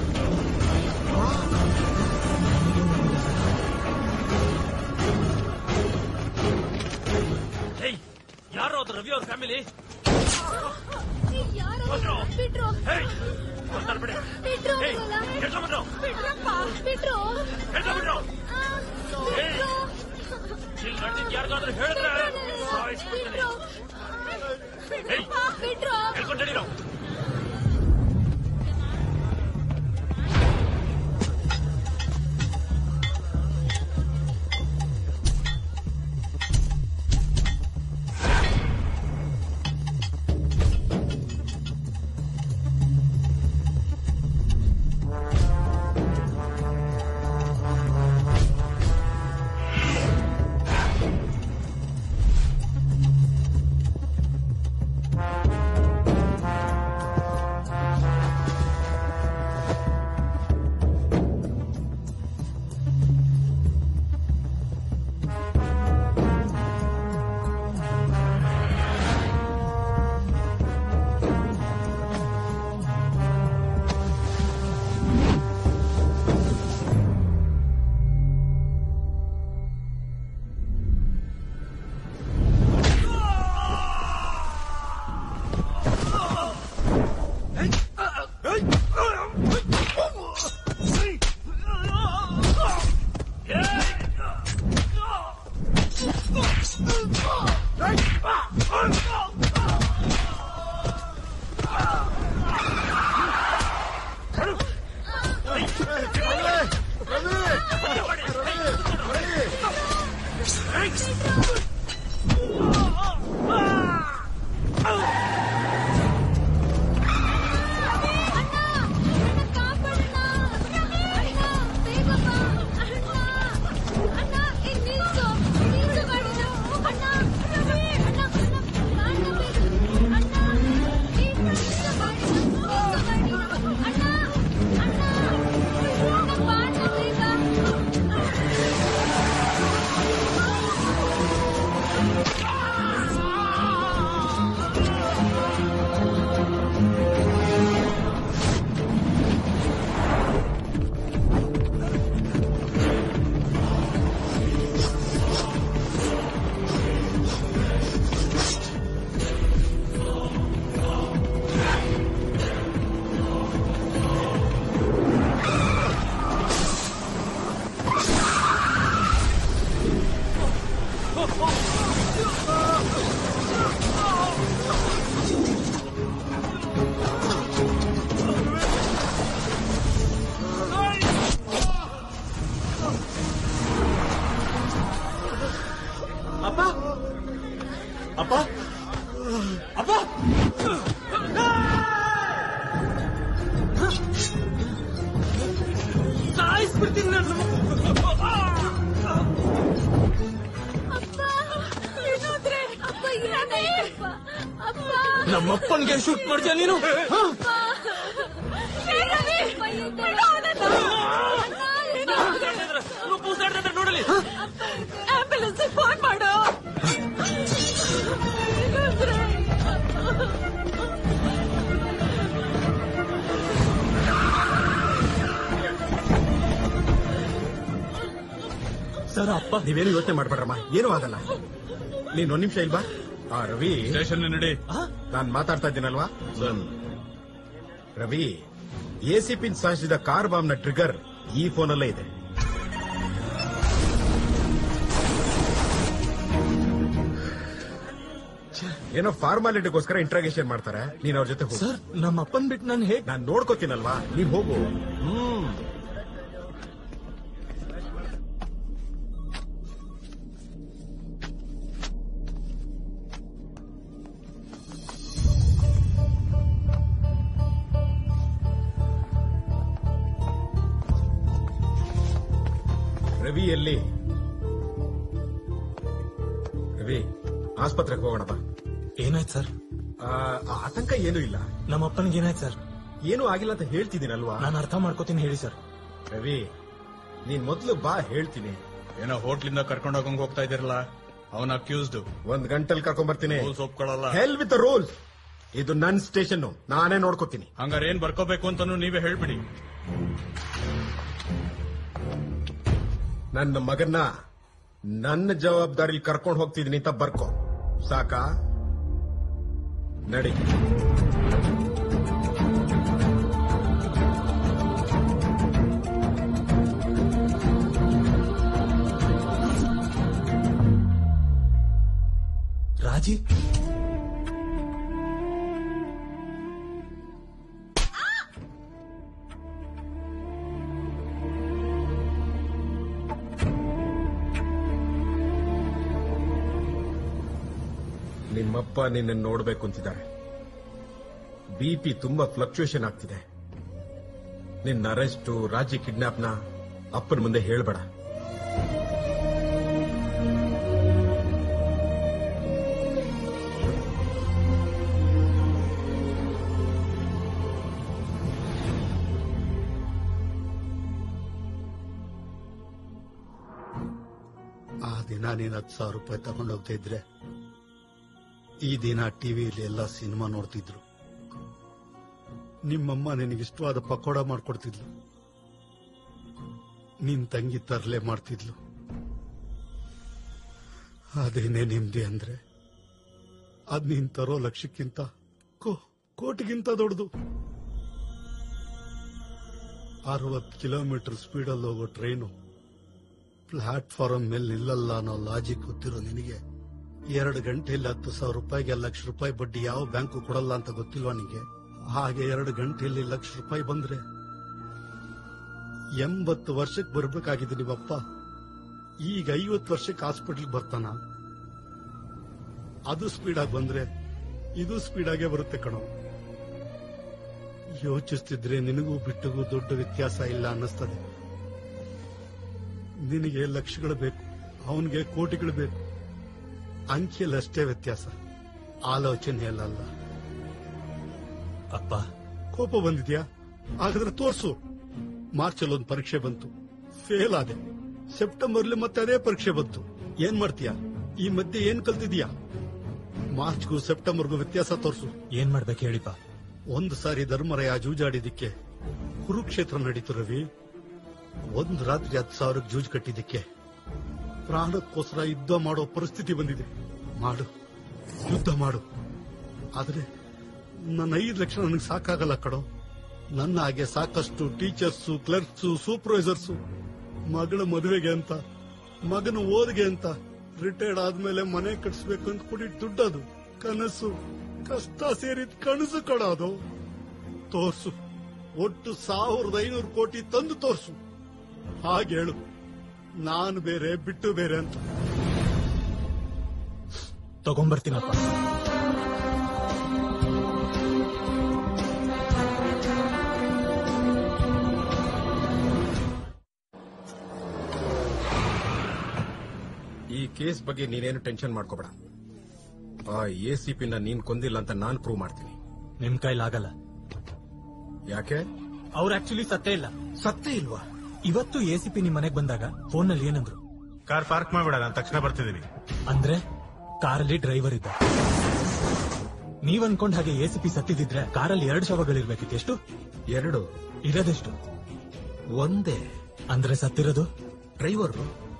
ಹೇಯ್ ಯಾರು ಅದು ರವಿ ಅವ್ರ ಫ್ಯಾಮಿಲಿ ಬಿಟ್ರು ಬಿಟ್ರು ಬಿಟ್ರು ಬಿಟ್ರು ಯಾರಿಗಾದ್ರೂ ಹೇಳಿದ್ರೆ ಬಿಟ್ರು ಹೇಳ್ಕೊಂಡಿ ನಾವು ಅಪ್ಪ ಅಪ್ಪ ಅಪ್ಪ ಸಾಯಿಸ್ಬಿಡ್ತೀನಿ ನಾನು ಅಪ್ಪ ಏನಾಯ್ತಪ್ಪ ಅಪ್ಪ ನಮ್ಮಪ್ಪನ್ಗೆ ಶೂಟ್ ಮಾಡ್ತೀಯ ನೀನು ಹ? ನೋಡಲಿ ಆಂಬ್ಯುಲೆನ್ಸ್ ಫೋನ್ ಮಾಡು ಸರ್ ಅಪ್ಪ ನೀವೇನು ಯೋಚನೆ ಮಾಡ್ಬೇಡ್ರಮ್ಮ ಏನೂ ಆಗಲ್ಲ ನೀನ್ ಒಂದ್ ನಿಮಿಷ ಇಲ್ವಾ ಆ ರವಿ ಸ್ಟೇಷನ್ ನಡಿ ನಾನ್ ಮಾತಾಡ್ತಾ ಇದ್ದೀನಲ್ವಾ ರವಿ ಎಸಿ ಪಿನ್ ಸಾಯಿಸಿದ ಕಾರ್ ಬಾಂಬ್ ನ ಟ್ರಿಗರ್ ಈ ಫೋನಲ್ಲೇ ಇದೆ ಏನೋ ಫಾರ್ಮಾಲಿಟಿಗೋಸ್ಕರ ಇಂಟ್ರಾಗೇಷನ್ ಮಾಡ್ತಾರೆ ನೀನ್ ಅವ್ರ ಜೊತೆ ಹೋಗು ನಮ್ಮ ಅಪ್ಪನ್ ಬಿಟ್ಟು ನಾನು ಹೇಗ್ ನಾನ್ ನೋಡ್ಕೋತೀನಲ್ವಾ ನೀನ್ ಹೋಗು ಹ್ಮ್ ರವಿ ಎಲ್ಲಿ ರವಿ ಆಸ್ಪತ್ರೆಗೆ ಹೋಗೋಣ ಬಾ ಏನಾಯ್ತು ಸರ್ ಆ, ಆ ಆತಂಕ ಏನೂ ಇಲ್ಲ ನಮ್ಮ ಅಪ್ಪನಿಗೆ ಏನಾಯ್ತು ಸರ್ ಏನೂ ಆಗಿಲ್ಲ ಅಂತ ಹೇಳ್ತಿದ್ದೀನಲ್ವಾ ನಾನು ಅರ್ಥ ಮಾಡ್ಕೋತೀನಿ ಹೇಳಿ ಸರ್ ರವಿ ನೀನ್ ಮೊದ್ಲು ಬಾ ಹೇಳ್ತೀನಿ ಏನೋ ಹೋಟ್ಲಿಂದ ಕರ್ಕೊಂಡು ಹೋಗಂಗ್ ಹೋಗ್ತಾ ಇದಿರಲ್ಲ ಅವನ ಅಕ್ಯೂಸ್ಡ್ ಒಂದ್ ಗಂಟಲ್ ಕರ್ಕೊಂಡ್ ಬರ್ತೀನಿ ರೂಲ್ಸ್ ಒಪ್ಕೊಳ್ಳಲ್ಲ ಹೆಲ್ ವಿತ್ ರೂಲ್ ಇದು ನನ್ ಸ್ಟೇಷನ್ ನಾನೇ ನೋಡ್ಕೋತೀನಿ ಹಂಗಾರೆ ಏನ್ ಬರ್ಕೋಬೇಕು ಅಂತಾನು ನೀವೇ ಹೇಳ್ಬಿಡಿ ನನ್ನ ಮಗನ್ನ ನನ್ನ ಜವಾಬ್ದಾರಿಲಿ ಕರ್ಕೊಂಡು ಹೋಗ್ತಿದ್ದೀನಿ ಅಂತ ಬರ್ಕೋ ಸಾಕಾ ನಡಿ ರಾಜಿ ನಿಮ್ಮಪ್ಪ ನಿನ್ನ ನೋಡ್ಬೇಕು ಅಂತಿದ್ದಾರೆ ಬಿಪಿ ತುಂಬಾ ಫ್ಲಕ್ಚುಯೇಷನ್ ಆಗ್ತಿದೆ ನಿನ್ನ ಅರೆಸ್ಟು ರಾಜಿ ಕಿಡ್ನಾಪ್ನ ಅಪ್ಪನ ಮುಂದೆ ಹೇಳ್ಬೇಡ ಆ ದಿನ ನೀನ್ ಹತ್ತು ಸಾವಿರ ರೂಪಾಯಿ ತಗೊಂಡೋಗ್ತಾ ಇದ್ರೆ ಈ ದಿನ ಟಿವಿಯಲ್ಲಿ ಎಲ್ಲ ಸಿನಿಮಾ ನೋಡ್ತಿದ್ರು ನಿಮ್ಮಮ್ಮ ನಿನಗೆ ಇಷ್ಟವಾದ ಪಕೋಡ ಮಾಡ್ಕೊಡ್ತಿದ್ಲು ನಿನ್ ತಂಗಿ ತರ್ಲೆ ಮಾಡ್ತಿದ್ಲು ಅದೇನೇ ನಿಮ್ದಿ ಅಂದ್ರೆ ಅದ್ ನೀನ್ ತರೋ ಲಕ್ಷಕ್ಕಿಂತ ಕೋ- ಕೋಟಿಗಿಂತ ದೊಡ್ಡದು ಅರವತ್ತು ಕಿಲೋಮೀಟರ್ ಸ್ಪೀಡಲ್ಲಿ ಹೋಗೋ ಟ್ರೈನು ಪ್ಲಾಟ್ಫಾರಂ ಮೇಲೆ ನಿಲ್ಲಲ್ಲ ಅನ್ನೋ ಲಾಜಿಕ್ ಗೊತ್ತಿರೋ ನಿನಗೆ ಎರಡು ಗಂಟೆಯಲ್ಲಿ ಹತ್ತು ಸಾವಿರ ರೂಪಾಯಿಗೆ ಲಕ್ಷ ರೂಪಾಯಿ ಬಡ್ಡಿ ಯಾವ ಬ್ಯಾಂಕು ಕೊಡಲ್ಲ ಅಂತ ಗೊತ್ತಿಲ್ವಾ ನಿನಗೆ ಹಾಗೆ ಎರಡು ಗಂಟೆಯಲ್ಲಿ ಲಕ್ಷ ರೂಪಾಯಿ ಬಂದ್ರೆ ಎಂಬತ್ತು ವರ್ಷಕ್ಕೆ ಬರ್ಬೇಕಾಗಿದೆ ನಿಮ್ಮಪ್ಪ ಈಗ ಐವತ್ತು ವರ್ಷಕ್ಕೆ ಹಾಸ್ಪಿಟಲ್ ಬರ್ತಾನ ಅದು ಸ್ಪೀಡಾಗಿ ಬಂದ್ರೆ ಇದು ಸ್ಪೀಡಾಗೆ ಬರುತ್ತೆ ಕಣೋ ಯೋಚಿಸ್ತಿದ್ರೆ ನಿನಗೂ ಬಿಟ್ಟಿಗೂ ದೊಡ್ಡ ವ್ಯತ್ಯಾಸ ಇಲ್ಲ ಅನ್ನಿಸ್ತದೆ ನಿನಗೆ ಲಕ್ಷಗಳು ಬೇಕು ಅವನಿಗೆ ಕೋಟಿಗಳು ಬೇಕು ಅಂಕಿಯಲ್ಲಿ ಅಷ್ಟೇ ವ್ಯತ್ಯಾಸ ಆಲೋಚನೆಯಲ್ಲ ಅಪ್ಪ ಕೋಪ ಬಂದಿದ್ಯಾ ಹಾಗಾದ್ರೆ ತೋರ್ಸು ಮಾರ್ಚ್ ಅಲ್ಲಿ ಒಂದು ಪರೀಕ್ಷೆ ಬಂತು ಫೇಲ್ ಆದೆ ಸೆಪ್ಟೆಂಬರ್ಲಿ ಮತ್ತೆ ಅದೇ ಪರೀಕ್ಷೆ ಬಂತು ಏನ್ ಮಾಡ್ತೀಯಾ ಈ ಮಧ್ಯೆ ಏನ್ ಕಲ್ತಿದ್ಯಾ ಮಾರ್ಚ್ಗೂ ಸೆಪ್ಟೆಂಬರ್ಗೂ ವ್ಯತ್ಯಾಸ ತೋರ್ಸು ಏನ್ ಮಾಡ್ಬೇಕು ಹೇಳಿಪ್ಪ ಒಂದು ಸಾರಿ ಧರ್ಮರಾಯ ಜೂಜಾಡಿದ್ದಕ್ಕೆ ಕುರುಕ್ಷೇತ್ರ ನಡೀತು ರವಿ ಒಂದು ರಾತ್ರಿ ಹತ್ತು ಸಾವಿರಕ್ಕೆ ಜೂಜ್ ಕಟ್ಟಿದ್ದಕ್ಕೆ ಪ್ರಾಣಕ್ಕೋಸ್ಕರ ಯುದ್ಧ ಮಾಡೋ ಪರಿಸ್ಥಿತಿ ಬಂದಿದೆ ಮಾಡು ಯುದ್ಧ ಮಾಡು ಆದ್ರೆ ನನ್ನ ಐದು ಲಕ್ಷ ನನಗೆ ಸಾಕಾಗಲ್ಲ ಕಡೋ ನನ್ನ ಹಾಗೆ ಸಾಕಷ್ಟು ಟೀಚರ್ಸು ಕ್ಲರ್ಕ್ಸು ಸೂಪರ್ವೈಸರ್ಸು ಮಗಳ ಮದುವೆಗೆ ಅಂತ ಮಗನ ಓದಿಗೆ ಅಂತ ರಿಟೈರ್ಡ್ ಆದ್ಮೇಲೆ ಮನೆ ಕಟ್ಸ್ಬೇಕು ಅಂತ ಕೊಡಿ ದುಡ್ಡದು ಕನಸು ಕಷ್ಟ ಸೇರಿದ ಕನಸು ಕೊಡೋದು ತೋರ್ಸು ಒಟ್ಟು ಸಾವಿರದ ಐನೂರು ಕೋಟಿ ತಂದು ತೋರ್ಸು ಹಾಗೆ ಹೇಳು ನಾನು ಬೇರೆ ಬಿಟ್ಟು ಬೇರೆ ಅಂತ ತಗೊಂಬರ್ತೀನಪ್ಪ ಈ ಕೇಸ್ ಬಗ್ಗೆ ನೀನೇನು ಟೆನ್ಷನ್ ಮಾಡ್ಕೋಬೇಡ ಆ ಎ ಸಿ ಪಿನ ನೀನ್ ಕೊಂದಿಲ್ಲ ಅಂತ ನಾನ್ ಪ್ರೂವ್ ಮಾಡ್ತೀನಿ ನಿಮ್ ಕೈಲಾಗಲ್ಲ ಯಾಕೆ ಅವ್ರು ಆಕ್ಚುಲಿ ಸತ್ತೇ ಇಲ್ಲ ಸತ್ತೇ ಇಲ್ವಾ ಇವತ್ತು ಎ ಸಿ ಪಿ ನಿಮ್ ಮನೆಗ್ ಬಂದಾಗ ಫೋನ್ ನಲ್ಲಿ ಏನಂದ್ರು ಕಾರ್ ಪಾರ್ಕ್ ಮಾಡ್ಬೇಡ ನಾನು ತಕ್ಷಣ ಬರ್ತಿದ್ದೀನಿ ಅಂದ್ರೆ ಕಾರಲ್ಲಿ ಡ್ರೈವರ್ ಇದ್ದ ನೀವ್ ಅನ್ಕೊಂಡ್ ಹಾಗೆ ಎ ಸಿ ಪಿ ಸತ್ತಿದ್ರೆ ಕಾರಲ್ಲಿ ಎರಡು ಶವಗಳಿರ್ಬೇಕಿತ್ತು ಎಷ್ಟು ಎರಡು ಇರೋದೆಷ್ಟು ಒಂದೇ ಅಂದ್ರೆ ಸತ್ತಿರೋದು ಡ್ರೈವರ್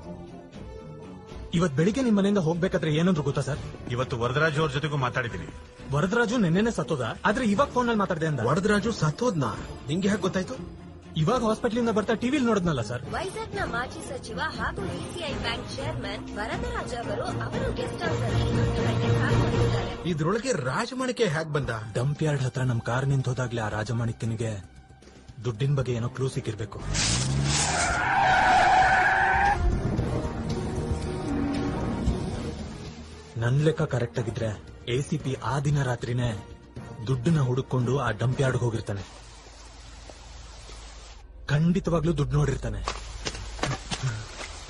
ಇವತ್ ಬೆಳಿಗ್ಗೆ ನಿಮ್ ಮನೆಯಿಂದ ಹೋಗ್ಬೇಕಾದ್ರೆ ಏನಂದ್ರು ಗೊತ್ತಾ ಸರ್ ಇವತ್ತು ವರದರಾಜ್ ಅವ್ರ ಜೊತೆಗೂ ಮಾತಾಡಿದ್ದೀನಿ ವರದರಾಜು ನಿನ್ನೆನೆ ಸತ್ತೋದ ಆದ್ರೆ ಇವಾಗ ಫೋನ್ ನಲ್ಲಿ ಮಾತಾಡಿದೆ ಅಂದ ವರದರಾಜು ಸತ್ತೋದ್ನ ನಿಂಗೆ ಹೇಗೆ ಗೊತ್ತಾಯ್ತು ಇವಾಗ ಹಾಸ್ಪಿಟಲ್ ಇಂದ ಬರ್ತಾ ಟಿವಿಲ್ ನೋಡಿದ್ನಲ್ಲ ಸರ್ ವೈಜಾಗ್ನ ಮಾಜಿ ಸಚಿವ ಹಾಗೂ ಇಸಿಐ ಬ್ಯಾಂಕ್ ಚೇರ್ಮನ್ ವರದರಾಜ್ ಅವರು ಅವರು ಗೆಸ್ಟ್ ಹೌಸ್ ಅಲ್ಲಿ ಹತ್ತು ಗಂಟೆ ಕಾಲ್ಕೊಂಡಿದ್ದಾರೆ ಇದ್ರೊಳಗೆ ರಾಜಮಾಣಿಕೆ ಹ್ಯಾಕ್ ಬಂದ ಡಂಪ್ ಯಾರ್ಡ್ ಹತ್ರ ನಮ್ ಕಾರ್ ನಿಂತ ಹೋದಾಗ್ಲೇ ಆ ರಾಜಮಾಣಿಕ್ಯನಿಗೆ ದುಡ್ಡಿನ ಬಗ್ಗೆ ಏನೋ ಕ್ಲೂ ಸಿಕ್ಕಿರ್ಬೇಕು ನನ್ ಲೆಕ್ಕ ಕರೆಕ್ಟ್ ಆಗಿದ್ರೆ ಎಸಿಪಿ ಆ ದಿನ ರಾತ್ರಿನೇ ದುಡ್ಡನ್ನ ಹುಡುಕೊಂಡು ಆ ಡಂಪ್ ಯಾರ್ಡ್ ಹೋಗಿರ್ತಾನೆ ಖಂಡಿತವಾಗ್ಲೂ ದುಡ್ಡು ನೋಡಿರ್ತಾನೆ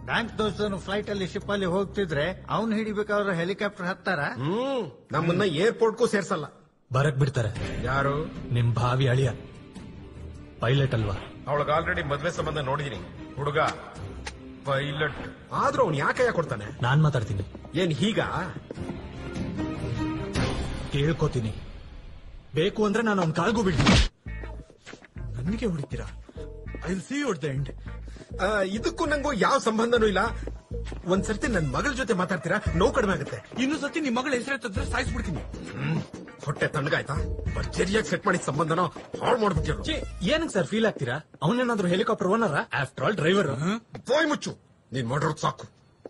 ಬ್ಯಾಂಕ್ ದೋಸ್ತನು ಫ್ಲೈಟ್ ಅಲ್ಲಿ ಶಿಪ್ ಅಲ್ಲಿ ಹೋಗ್ತಿದ್ರೆ ಅವ್ನು ಹಿಡಿಬೇಕಾದ್ರೆ ಹೆಲಿಕಾಪ್ಟರ್ ಹತ್ತಾರ ಹ್ಮ್ ನಮ್ಮನ್ನ ಏರ್ಪೋರ್ಟ್ಗೂ ಸೇರ್ಸಲ್ಲ ಬರಕ್ ಬಿಡ್ತಾರೆ ಯಾರು ನಿಮ್ ಭಾವಿ ಅಳಿಯ ಪೈಲಟ್ ಅಲ್ವಾ ಅವಳಿಗೆ ಆಲ್ರೆಡಿ ಮದ್ವೆ ಸಂಬಂಧ ನೋಡಿದೀನಿ ಹುಡುಗ ಪೈಲಟ್ ಆದ್ರೂ ಅವ್ನು ಯಾಕೆ ಕೊಡ್ತಾನೆ ನಾನ್ ಮಾತಾಡ್ತೀನಿ ಏನ್ ಹೀಗ ಕೇಳ್ಕೋತೀನಿ ಬೇಕು ಅಂದ್ರೆ ನಾನು ಅವ್ನ ಕಾಲ್ಗೂ ಬಿಡ್ತೀನಿ ನನಗೆ ಹೊಡಿತೀರಾ ಐ ಸಿ ದ ಎಂಡ್ ಆ, ಇದಕ್ಕೂ ನಂಗೂ ಯಾವ ಸಂಬಂಧನೂ ಇಲ್ಲ ಒಂದ್ಸರ್ತಿ ನನ್ ಮಗಳ ಜೊತೆ ಮಾತಾಡ್ತೀರಾ ನೋವು ಕಡಿಮೆ ಆಗುತ್ತೆ ಇನ್ನು ಸತಿ ನಿಮ್ ಮಗಳ ಹೆಸರು ಸಾಯಿಸ್ಬಿಡ್ತೀನಿ ಹ್ಮ್. ಹೊಟ್ಟೆ ತಣ್ಣಗಾಯ್ತಾ ಭರ್ಜರಿಯಾಗಿ ಸೆಟ್ ಮಾಡಿದ ಸಂಬಂಧನ ಹಾಳು ಮಾಡ್ಬಿಟ್ಟಿರು ಏನಕ್ಕೆ ಸರ್ ಫೀಲ್ ಆಗ್ತೀರಾ ಅವನೇನಾದ್ರೂ ಹೆಲಿಕಾಪ್ಟರ್ ಓನರ ಆಫ್ಟರ್ ಆಲ್ ಡ್ರೈವರ್ ಬಾಯ್ ಮುಚ್ಚು ನೀನ್ ಮಾಡಿರೋದು ಸಾಕು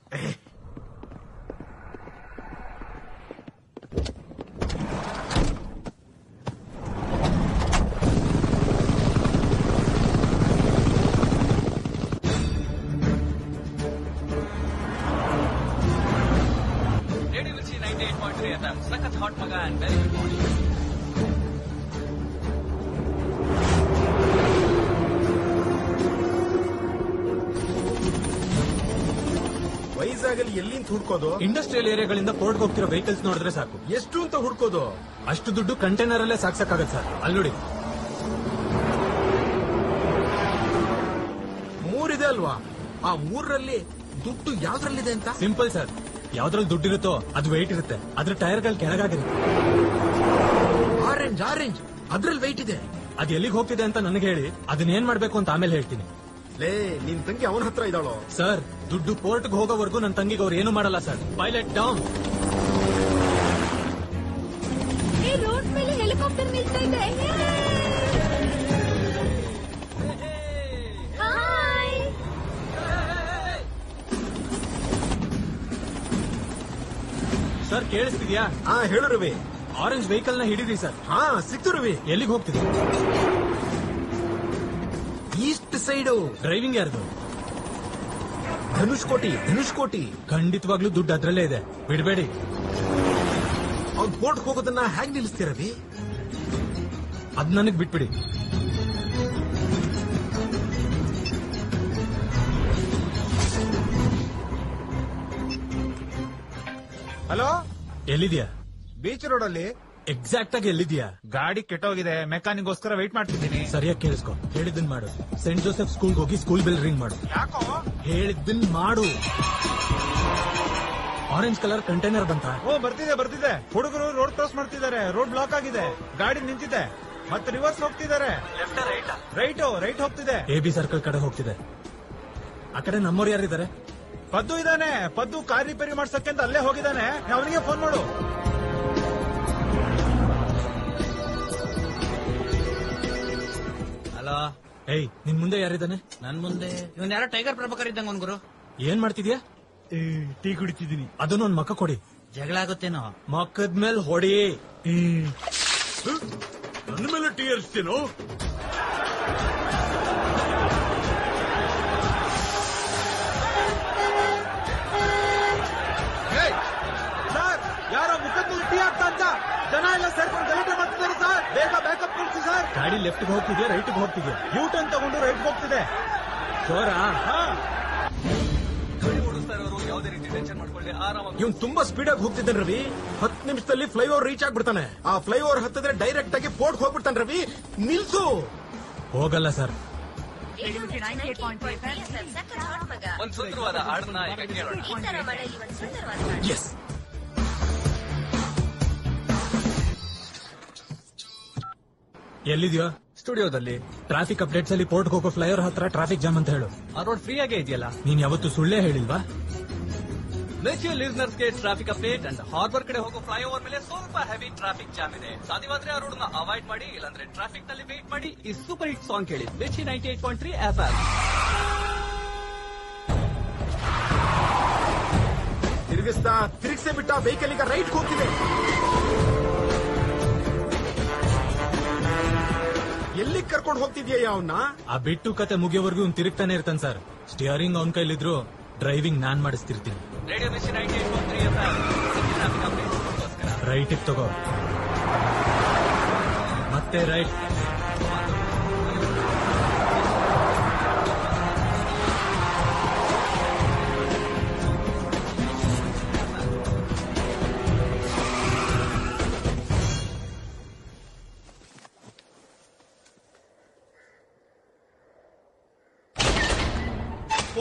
radio Mirchi ninety eight point three F M ಸಖತ್ ಹಾಟ್ ಮಗ ಅಂಡ್ ವೆರಿ ಗುಡ್ ಮಾರ್ನಿಂಗ್ ವೈಜಾಗಲ್ಲಿ ಎಲ್ಲಿಂದ ಹುಡ್ಕೋದು ಇಂಡಸ್ಟ್ರಿಯಲ್ ಏರಿಯಾಗಳಿಂದ ಪೋರ್ಟ್ ಹೋಗ್ತಿರೋ ವೆಹಿಕಲ್ಸ್ ನೋಡಿದ್ರೆ ಸಾಕು ಎಷ್ಟು ಅಂತ ಹುಡ್ಕೋದು ಅಷ್ಟು ದುಡ್ಡು ಕಂಟೈನರ್ ಅಲ್ಲೇ ಸಾಕ್ಸಕ್ಕಾಗತ್ತೆ ಸರ್ ಅಲ್ಲಿ ನೋಡಿ ಮೂರಿದೆ ಅಲ್ವಾ ಆ ಮೂರರಲ್ಲಿ ದುಡ್ಡು ಯಾವ್ದ್ರಲ್ಲಿದೆ ಅಂತ ಸಿಂಪಲ್ ಸರ್ ಯಾವ್ದ್ರಲ್ಲಿ ದುಡ್ಡಿರುತ್ತೋ ಅದು ವೆಯ್ಟ್ ಇರುತ್ತೆ ಅದ್ರ ಟೈರ್ಗಳು ಕೆಳಗಾಗಿರುತ್ತೆ ಆರೆಂಜ್ ಆರೆಂಜ್ ಅದ್ರಲ್ಲಿ ವೆಯ್ಟ್ ಇದೆ ಅದು ಎಲ್ಲಿಗೆ ಹೋಗ್ತಿದೆ ಅಂತ ನನಗೆ ಹೇಳಿ ಅದನ್ನ ಏನ್ ಮಾಡ್ಬೇಕು ಅಂತ ಆಮೇಲೆ ಹೇಳ್ತೀನಿ ಲೇ ನಿನ್ ತಂಗಿ ಅವನ ಹತ್ರ ಇದ್ದಾಳೋ ಸರ್ ದುಡ್ಡು ಪೋರ್ಟ್ಗೆ ಹೋಗೋವರೆಗೂ ನನ್ನ ತಂಗಿಗೆ ಅವ್ರು ಏನು ಮಾಡಲ್ಲ ಸರ್ ಪೈಲಟ್ ಡೌನ್ ಏ ರೋಡ್ ಮೇಲೆ ಹೆಲಿಕಾಪ್ಟರ್ ನಿಲ್ತಾ ಇದೆ ಹಾಯ್ ಸರ್ ಕೇಳಿಸ್ತಿದ್ಯಾ ಹಾ ಹೇಳು ರವಿ ಆರೆಂಜ್ ವೆಹಿಕಲ್ ನ ಹಿಡಿದ್ರಿ ಸರ್ ಹಾ ಸಿಕ್ತು ರವಿ ಎಲ್ಲಿಗೆ ಹೋಗ್ತಿದೆ ಈಸ್ಟ್ ಸೈಡು ಡ್ರೈವಿಂಗ್ ಯಾರ್ದು ಧನುಷ್ ಕೋಟಿ ಧನುಷ್ ಕೋಟಿ ಖಂಡಿತವಾಗ್ಲೂ ದುಡ್ಡು ಅದ್ರಲ್ಲೇ ಇದೆ ಬಿಡಬೇಡಿ ಅವ್ನ್ ಪೋರ್ಟ್ ಹೋಗೋದನ್ನ ಹೇಗ್ ನಿಲ್ಲಿಸ್ತೀರ ರವಿ ಅದ್ ನನಗ್ ಬಿಟ್ಬಿಡಿ ಹಲೋ ಎಲ್ಲಿದ್ಯಾ ಬೀಚ್ ರೋಡ್ ಅಲ್ಲಿ ಎಕ್ಸಾಕ್ಟ್ ಆಗಿ ಎಲ್ಲಿದ್ಯಾ ಗಾಡಿ ಕೆಟ್ಟೋಗಿದೆ ಮೆಕ್ಯಾನಿಕ್ ಗೋಸ್ಕರ ವೆಯ್ಟ್ ಮಾಡ್ತಿದ್ದೀನಿ ಸರಿಯಾಗಿ ಕೇಳಿಸ್ಕೊ ಹೇಳಿದ್ದನ್ ಮಾಡು ಸೆಂಟ್ ಜೋಸೆಫ್ ಸ್ಕೂಲ್ ಹೋಗಿ ಸ್ಕೂಲ್ ಬೆಲ್ ರಿಂಗ್ ಮಾಡು ಯಾಕೋ ಹೇಳಿದ್ದನ್ ಮಾಡು ಆರೆಂಜ್ ಕಲರ್ ಕಂಟೈನರ್ ಬಂತ ಓ ಬರ್ತಿದೆ ಬರ್ತಿದೆ ಹುಡುಗರು ರೋಡ್ ಕ್ರಾಸ್ ಮಾಡ್ತಿದ್ದಾರೆ ರೋಡ್ ಬ್ಲಾಕ್ ಆಗಿದೆ ಗಾಡಿ ನಿಂತಿದೆ ಮತ್ತೆ ರಿವರ್ಸ್ ಹೋಗ್ತಿದ್ದಾರೆ ರೈಟ್ ರೈಟ್ ಹೋಗ್ತಿದೆ ಎ ಬಿ ಸರ್ಕಲ್ ಕಡೆ ಹೋಗ್ತಿದೆ ಆ ಕಡೆ ನಮ್ಮವ್ರು ಯಾರಿದ್ದಾರೆ ಪದ್ದು ಇದಾನೆ ಪದ್ದು ಕಾರ್ ರಿಪೇರಿ ಮಾಡ್ಸಕ್ಕೆ ಅಂತ ಅಲ್ಲೇ ಹೋಗಿದ್ದಾನೆ ಅವನಿಗೆ ಫೋನ್ ಮಾಡು ಹಲೋ ಏಯ್ ನಿನ್ ಮುಂದೆ ಯಾರಿದ್ದಾನೆ ನನ್ ಮುಂದೆ ಇವನ್ ಯಾರೋ ಟೈಗರ್ ಪ್ರಭಾಕರ್ ಇದ್ದಂಗ ಗುರು ಏನ್ ಮಾಡ್ತಿದ್ಯಾ ಟೀ ಕುಡಿತಿದ್ದೀನಿ ಅದನ್ನ ಒಂದ್ ಮಕ್ಕ ಕೊಡಿ ಜಗಳ ಆಗುತ್ತೇನೋ ಮಕ್ಕದ ಮೇಲೆ ಹೊಡಿ ನನ್ನ ಮೇಲೆ ಟೀ ಹರಿಸ್ತೀನೋ ಸರ್ ಯಾರೋ ಮುಖದ ಮೇಲೆ ಟೀ ಆಗ್ತಾ ಅಂತ ಜನ ಎಲ್ಲ ಸೇರ್ಕೊಂಡು ಗಲಾಟೆ ಮಾಡ್ತಿದ್ದಾರೆ ಸರ್ ಬೇಗ ಬ್ಯಾಕಪ್ ಕಳಿಸಿ ಸರ್ ಗಾಡಿ ಲೆಫ್ಟ್ ಹೋಗ್ತಿದ್ಯಾ ರೈಟ್ ಹೋಗ್ತಿದ್ಯಾ ಯೂ ಟರ್ನ್ ತಗೊಂಡು ರೈಟ್ ಹೋಗ್ತಿದೆ ಶೋರಾ ಯಾವುದೇ ರೀತಿ ಟೆನ್ಷನ್ ಮಾಡ್ಕೊಳ್ಳಿ ಆರಾಮಾಗಿ ಇವ್ನ್ ತುಂಬಾ ಸ್ಪೀಡ್ ಆಗಿ ಹೋಗ್ತಿದ್ದಾನೆ ರವಿ ಹತ್ತು ನಿಮಿಷದಲ್ಲಿ ಫ್ಲೈಓವರ್ ರೀಚ್ ಆಗ್ಬಿಡ್ತಾನೆ ಆ ಫ್ಲೈಓವರ್ ಹತ್ತಿದ್ರೆ ಡೈರೆಕ್ಟ್ ಆಗಿ ಪೋರ್ಟ್ ಹೋಗ್ಬಿಡ್ತಾನೆ ರವಿ ನಿಲ್ಸು ಹೋಗಲ್ಲ ಸರ್ ಸಖತ್ ಹಾಟ್ ಮಗ ಒಂದ್ ಸುಂದರವಾದ ಹಾಡನ್ನ ಈಗ ಕೇಳೋಣ ಈ ತರ ಮಳೆಯಲ್ಲಿ ಒಂದ್ ಸುಂದರವಾದ ಹಾಡು. ಎಸ್ ಎಲ್ಲಿದ್ಯೋ ಸ್ಟುಡಿಯೋದಲ್ಲಿ ಟ್ರಾಫಿಕ್ ಅಪ್ಡೇಟ್ಸ್ ಅಲ್ಲಿ ಪೋರ್ಟ್ ಹೋಗೋ ಫ್ಲೈಓವರ್ ಹತ್ರ ಟ್ರಾಫಿಕ್ ಜಾಮ್ ಅಂತ ಹೇಳು ಆ ರೋಡ್ ಫ್ರೀ ಆಗೇ ಇದೆಯಲ್ಲ ನೀನ್ ಯಾವತ್ತು ಸುಳ್ಳೇ ಹೇಳಿಲ್ವಾ ಮೆಚ್ಯೂರ್ ಲಿಸ್ನರ್ಸ್ ಗೆ ಟ್ರಾಫಿಕ್ ಅಪ್ಡೇಟ್ ಅಂಡ್ ಹಾರ್ಬರ್ ಕಡೆ ಹೋಗೋ ಫ್ಲೈಓವರ್ ಮೇಲೆ ಸ್ವಲ್ಪ ಹೆವಿ ಟ್ರಾಫಿಕ್ ಜಾಮ್ ಇದೆ ಸಾಧ್ಯವಾದ್ರೆ ಆ ರೋಡ್ ನ ಅವಾಯ್ಡ್ ಮಾಡಿ ಇಲ್ಲಾಂದ್ರೆ ಟ್ರಾಫಿಕ್ ನಲ್ಲಿ ವೇಟ್ ಮಾಡಿ ಈ ಸೂಪರ್ ಹಿಟ್ ಸಾಂಗ್ ಕೇಳಿ Mirchi ninety eight point three F M ತಿರುಗಿಸ್ತಾ ತಿರುಗಿಸೇ ಬಿಟ್ಟ ವೆಹಿಕಲ್ ಈಗ ರೈಟ್ ಹೋಗ್ತಿದೆ ಎಲ್ಲಿ ಕರ್ಕೊಂಡು ಹೋಗ್ತಿದ್ಯಾ ಅವನ್ನ ಆ ಬಿಟ್ಟು ಕತೆ ಮುಗಿಯೋವರೆಗೂ ಇವ್ನು ತಿರುಗ್ತಾನೆ ಇರ್ತಾನೆ ಸರ್ ಸ್ಟಿಯರಿಂಗ್ ಅವನ್ ಕೈಲಿದ್ರು ಡ್ರೈವಿಂಗ್ ನಾನ್ ಮಾಡಿಸ್ತಿರ್ತೀನಿ radio Mirchi ninety eight point three F M traffic update right ತಗೋ ಮತ್ತೆ ರೈಟ್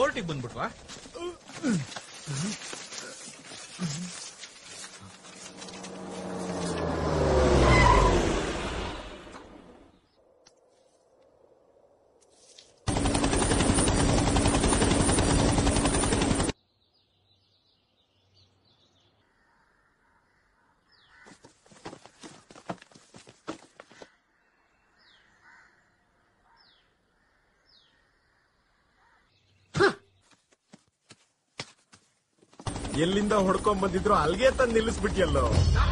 ಕೋರ್ಟಿಗೆ ಬಂದ್ಬಿಟ್ವಾ ಎಲ್ಲಿಂದ ಹೊಡ್ಕೊಂಡ್ ಬಂದಿದ್ರು ಅಲ್ಗೆ ತಂದು ನಿಲ್ಲಿಸ್ಬಿಟ್ಟಿಯಲ್ಲೋ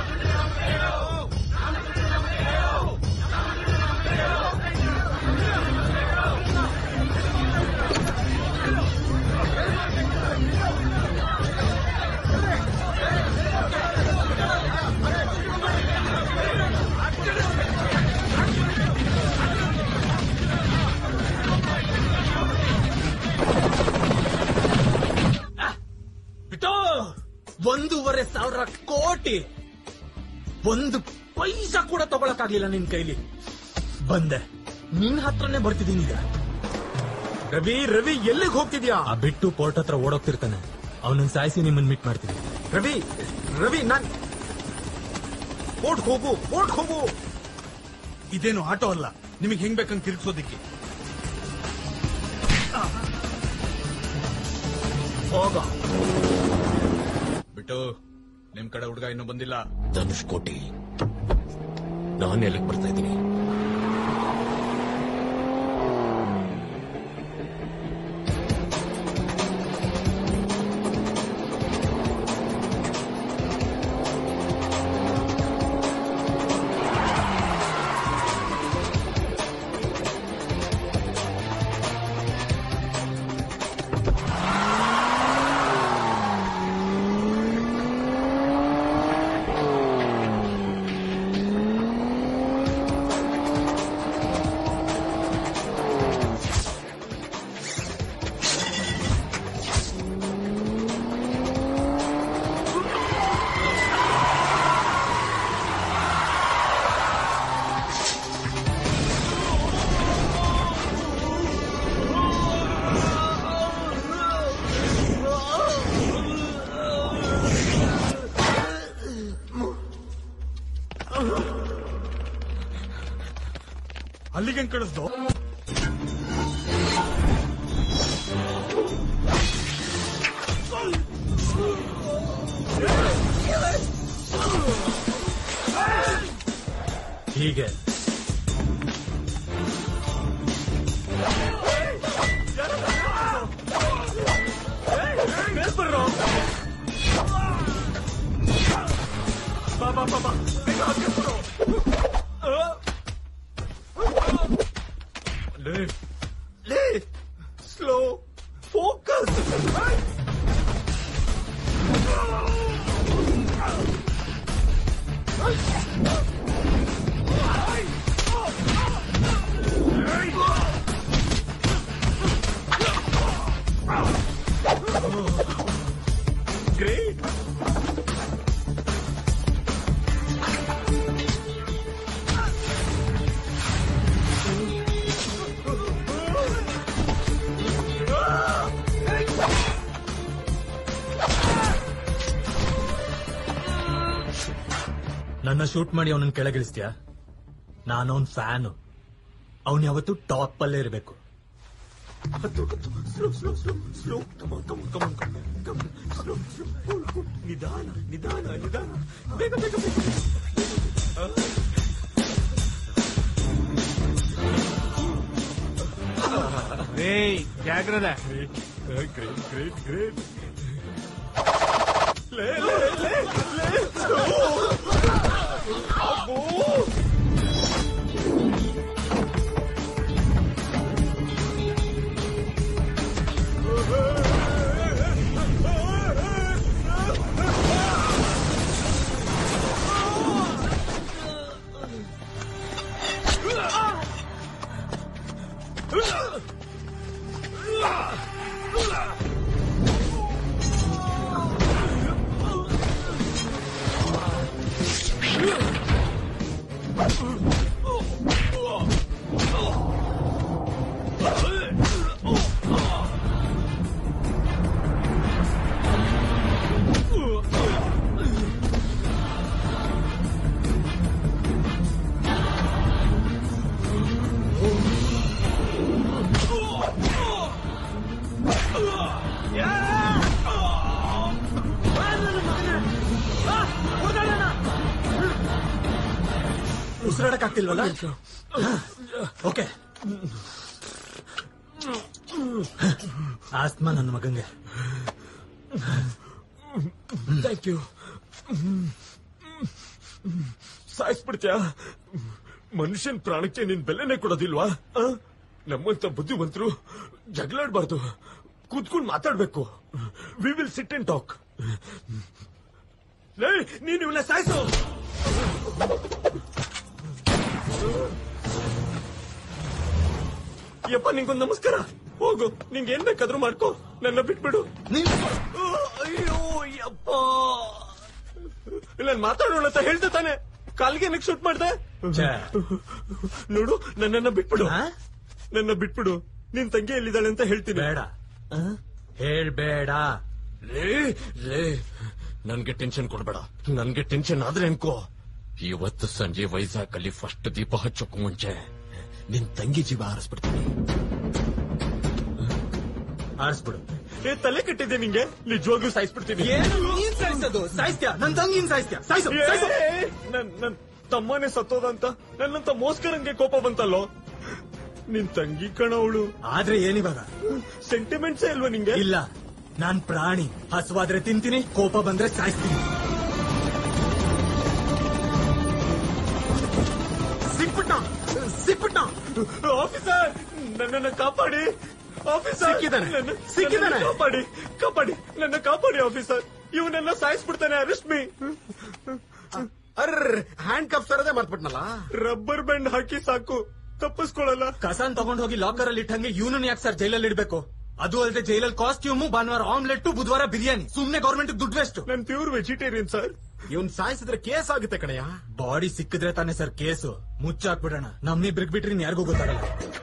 ಬಿಟ್ಟು ಒಂದೂವರೆ ಸಾವಿರ ಕೋಟಿ ಒಂದು ಪೈಸಾ ಕೂಡ ತಗೊಳಕ್ಕಾಗ್ಲಿಲ್ಲ ನಿನ್ ಕೈಲಿ ಬಂದೆ ನಿನ್ ಹತ್ರನೇ ಬರ್ತಿದ್ದೀನಿ ಈಗ ರವಿ ರವಿ ಎಲ್ಲಿಗೆ ಹೋಗ್ತಿದ್ಯಾ ಆ ಬಿಟ್ಟು ಪೋರ್ಟ್ ಹತ್ರ ಓಡೋಗ್ತಿರ್ತಾನೆ ಅವನನ್ನ ಸಾಯಿಸಿ ನಿಮ್ಮನ್ ಮೀಟ್ ಮಾಡ್ತೀನಿ ರವಿ ರವಿ ನಾನ್ ಕೋರ್ಟ್ ಹೋಗು ಕೋರ್ಟ್ ಹೋಗು ಇದೇನು ಆಟೋ ಅಲ್ಲ ನಿಮಗೆ ಹೆಂಗ್ ಬೇಕಂಗ್ ತಿರ್ಗಿಸೋದಿಕ್ಕೆ ಹೋಗ ಬಿಟ್ಟು ನಿಮ್ ಕಡೆ ಹುಡುಗ ಇನ್ನೂ ಬಂದಿಲ್ಲ ಧನುಷ್ ಕೋಟಿ ನಾನು ಎಲ್ಲಿಗೆ ಬರ್ತಾ ಇದ್ದೀನಿ ಅಲ್ಲಿಗೆ ಕಳಿಸ್ದು ಹೀಗೆ ಸ್ಲೋ ಫೋಕಸ್ ಗ್ರೇಟ್ ನನ್ನ ಶೂಟ್ ಮಾಡಿ ಅವನನ್ನ ಕೆಳಗಿಳಿಸ್ತೀಯ ನಾನು ಅವನ್ ಫ್ಯಾನು ಅವನ್ ಯಾವತ್ತು ಟಾಪ್ ಅಲ್ಲೇ ಇರಬೇಕು slow slow slow slow come on come on come on come on slow slow ನಿಧಾನ ನಿಧಾನ ನಿಧಾನ ಬೇಗ ಬೇಗ ಬೇಗ ರೇ ಜಾಗ್ರದ ಗ್ರೇಟ್ ಗ್ರೇಟ್ ಗ್ರೇಟ್ ಲೇ ಲೇ ಲೇ ಲೇ ಸ್ಲೋ ಅಬ್ಬೋ ಉಸಿರಾಡಕ್ ಆಗ್ತಿಲ್ವಲ್ಲ ಓಕೆ ಆಸ್ಮಾ ನನ್ನ ಮಗಂಗೆ ಥ್ಯಾಂಕ್ ಯು ಸಾಯಿಸ್ಬಿಡ್ತ್ಯಾ ಮನುಷ್ಯನ್ ಪ್ರಾಣಕ್ಕೆ ನಿನ್ ಬೆಲೆನೇ ಕೊಡೋದಿಲ್ವಾ ಆ? ನಮ್ಮಂತ ಬುದ್ಧಿವಂತರು ಜಗಳಾಡ್ಬಾರ್ದು ಕೂತ್ಕೊಂಡು ಮಾತಾಡ್ಬೇಕು we will sit and talk ಲೇ ನೀನ್ ಇವನ್ನ ಸಾಯಿಸು ಯಪ್ಪ ನಿಂಗೊಂದು ನಮಸ್ಕಾರ ಹೋಗು ನಿಂಗೆ ಏನ್ ಬೇಕಾದ್ರೂ ಮಾಡ್ಕೋ ನನ್ನ ಬಿಟ್ಬಿಡು ಆ, ಅಯ್ಯೋ ಯಪ್ಪ ನಾನು ಮಾತಾಡೋಣ ಅಂತ ಹೇಳ್ದೆ ತಾನೆ ಕಾಲ್ಗೆ ಏನಕ್ಕೆ ಶೂಟ್ ಮಾಡ್ದೆ ನೋಡು ನನ್ನನ್ನ ಬಿಟ್ಬಿಡು ನನ್ನ ಬಿಟ್ಬಿಡು ನಿನ್ ತಂಗಿ ಎಲ್ಲಿದ್ದಾಳೆ ಅಂತ ಹೇಳ್ತೀನಿ ಬೇಡ ಹೇಳ್ಬೇಡ ಲೇ ಲೇ ನನ್ಗೆ ಟೆನ್ಷನ್ ಕೊಡ್ಬೇಡ ನನ್ಗೆ ಟೆನ್ಷನ್ ಆದ್ರೆ ಅನ್ಕೋ ಇವತ್ತು ಸಂಜೆ ವೈಜಾಗ್ ಅಲ್ಲಿ ಫಸ್ಟ್ ದೀಪ ಹಚ್ಚೋಕು ಮುಂಚೆ ನಿನ್ ತಂಗಿ ಜೀವ ಹಾರಿಸ್ಬಿಡ್ತೀನಿ ಆರಿಸ್ಬಿಡು ಏ ತಲೆ ಕೆಟ್ಟಿದ್ದೆ ನಿಂಗೆ ನಿಜವಾಗ್ಲೂ ಸಾಯಿಸ್ಬಿಡ್ತೀನಿ ಏನು ನೀನ್ ಸಾಯಿಸೋದು ಸಾಯಿಸ್ತ್ಯಾ ನನ್ ತಂಗಿನ್ ಸಾಯಿಸ್ತ್ಯಾ ಸಾಯಿಸು ಸಾಯಿಸು ಏ, ನನ್ ನನ್ ತಮ್ಮನೇ ಸತ್ತೋದಂತ ನನ್ನಂತ ಮೋಸ್ಕರಂಗೆ ಕೋಪ ಬಂತಲ್ಲೋ ನಿನ್ ತಂಗಿ ಕಣವಳು ಆದ್ರೆ ಏನಿವಾಗ ಸೆಂಟಿಮೆಂಟ್ಸ್ ಇಲ್ವಾ ನಿಂಗೆ ಇಲ್ಲ ನಾನ್ ಪ್ರಾಣಿ ಹಸುವಾದ್ರೆ ತಿಂತೀನಿ ಕೋಪ ಬಂದ್ರೆ ಸಾಯಿಸ್ತೀನಿ ಸಿಕ್ಬಿಟ್ಟ ಸಿಕ್ಬಿಟ್ಟ ಆಫೀಸರ್ ನನ್ನನ್ನ ಕಾಪಾಡಿ ಆಫೀಸರ್ ಸಿಕ್ಕಿದಾನೆ. ನನ್ನ- ಸಿಕ್ಕಿದಾನೆ. ನನ್ನನ್ನ ಕಾಪಾಡಿ ಕಾಪಾಡಿ ನನ್ನ ಕಾಪಾಡಿ ಆಫೀಸರ್ ಇವನೆಲ್ಲ ಸಾಯಿಸ್ಬಿಡ್ತಾನೆ ಅರೆಸ್ಟ್ ಮೀ ಅರ್ರ ಹ್ಯಾಂಡ್ ಕಪ್ ಸರದೇ ಮರ್ತ್ಬಿಟ್ನಲ್ಲ ರಬ್ಬರ್ ಬ್ಯಾಂಡ್ ಹಾಕಿ ಸಾಕು ತಪ್ಪಿಸ್ಕೊಳ್ಳಲ್ಲ ಕಸಾನ್ ತಗೊಂಡ್ ಹೋಗಿ ಲಾಕರ್ ಅಲ್ಲಿ ಇಟ್ಟಂಗೆ ಇವನನ್ನ ಯಾಕೆ ಸರ್ ಜೈಲಲ್ಲಿ ಇಡ್ಬೇಕು ಅದು ಅಲ್ಲದೆ ಜೈಲಲ್ಲಿ ಕಾಸ್ಟ್ಯೂಮು ಭಾನುವಾರ ಆಮ್ಲೆಟ್ ಬುಧವಾರ ಬಿರಿಯಾನಿ ಸುಮ್ನೆ ಗೌರ್ಮೆಂಟ್ ದುಡ್ಡು ವೇಸ್ಟ್ ನನ್ ಪ್ಯೂರ್ ವೆಜಿಟೇರಿಯನ್ ಸರ್ ಇವನ್ ಸಾಯಿಸಿದ್ರೆ ಕೇಸ್ ಆಗುತ್ತೆ ಕಣಯ್ಯ ಬಾಡಿ ಸಿಕ್ಕಿದ್ರೆ ತಾನೇ ಸರ್ ಕೇಸು ಮುಚ್ಚಾಕ್ಬಿಡೋಣ ನಮ್ಮಿಬ್ರಿಗೆ ಬಿಟ್ರಿ ಇನ್ ಯಾರಿಗೂ ಗೊತ್ತಾಗಲ್ಲ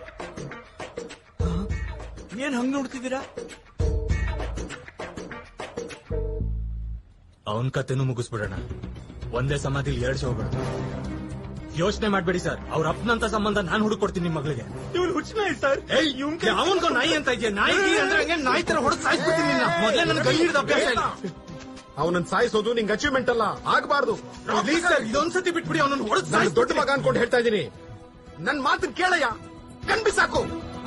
ಏನ್ ಹಂಗ್ ನೋಡ್ತಿದ್ದೀರಾ ಅವನ್ ಕತೆನೂ ಮುಗಿಸ್ಬಿಡೋಣ ಒಂದೇ ಸಮಾಧಿಲಿ ಎರಡ್ ಶವಗಳು ಯೋಚನೆ ಮಾಡ್ಬೇಡಿ ಸರ್ ಅವ್ರ ಅಪ್ಪನಂತ ಸಂಬಂಧ ನಾನು ಹುಡುಕೊಡ್ತೀನಿ ನಿಮ್ ಮಗಳಿಗೆ ಇವನ್ ಹುಚ್ಚನಾಯಿ ಸರ್ ಅವನ್ಗೋ ನಾಯಿ ಅಂತ ಇದೆಯಾ ನಾಯಿ ಅಂದ್ರೆ ಹಂಗೆ ನಾಯಿ ತರ ಹೊಡೆದು ಸಾಯಿಸ್ಬಿಡ್ತೀನಿ ನಿನ್ನ. ಮೊದ್ಲೇ ನನ್ ಕೈ ಹಿಡಿದ ಅಭ್ಯಾಸ ಇಲ್ಲ ಅವನನ್ನ ಸಾಯಿಸೋದು ನಿಂಗೆ ಅಚೀವ್ಮೆಂಟ್ ಅಲ್ಲ ಆಗಬಾರ್ದು ಪ್ಲೀಸ್ ಸರ್ ಇದೊಂದ್ಸತಿ ಬಿಟ್ಬಿಡಿ ಅವನನ್ನ ಹೊಡೆದು ನಾನು ದೊಡ್ಡ ಮಗ ಅನ್ಕೊಂಡು ಹೇಳ್ತಾ ಇದ್ದೀನಿ ನನ್ ಮಾತನ್ನ ಕೇಳಯ್ಯ ಕಣ್ಬಿ ಸಾಕು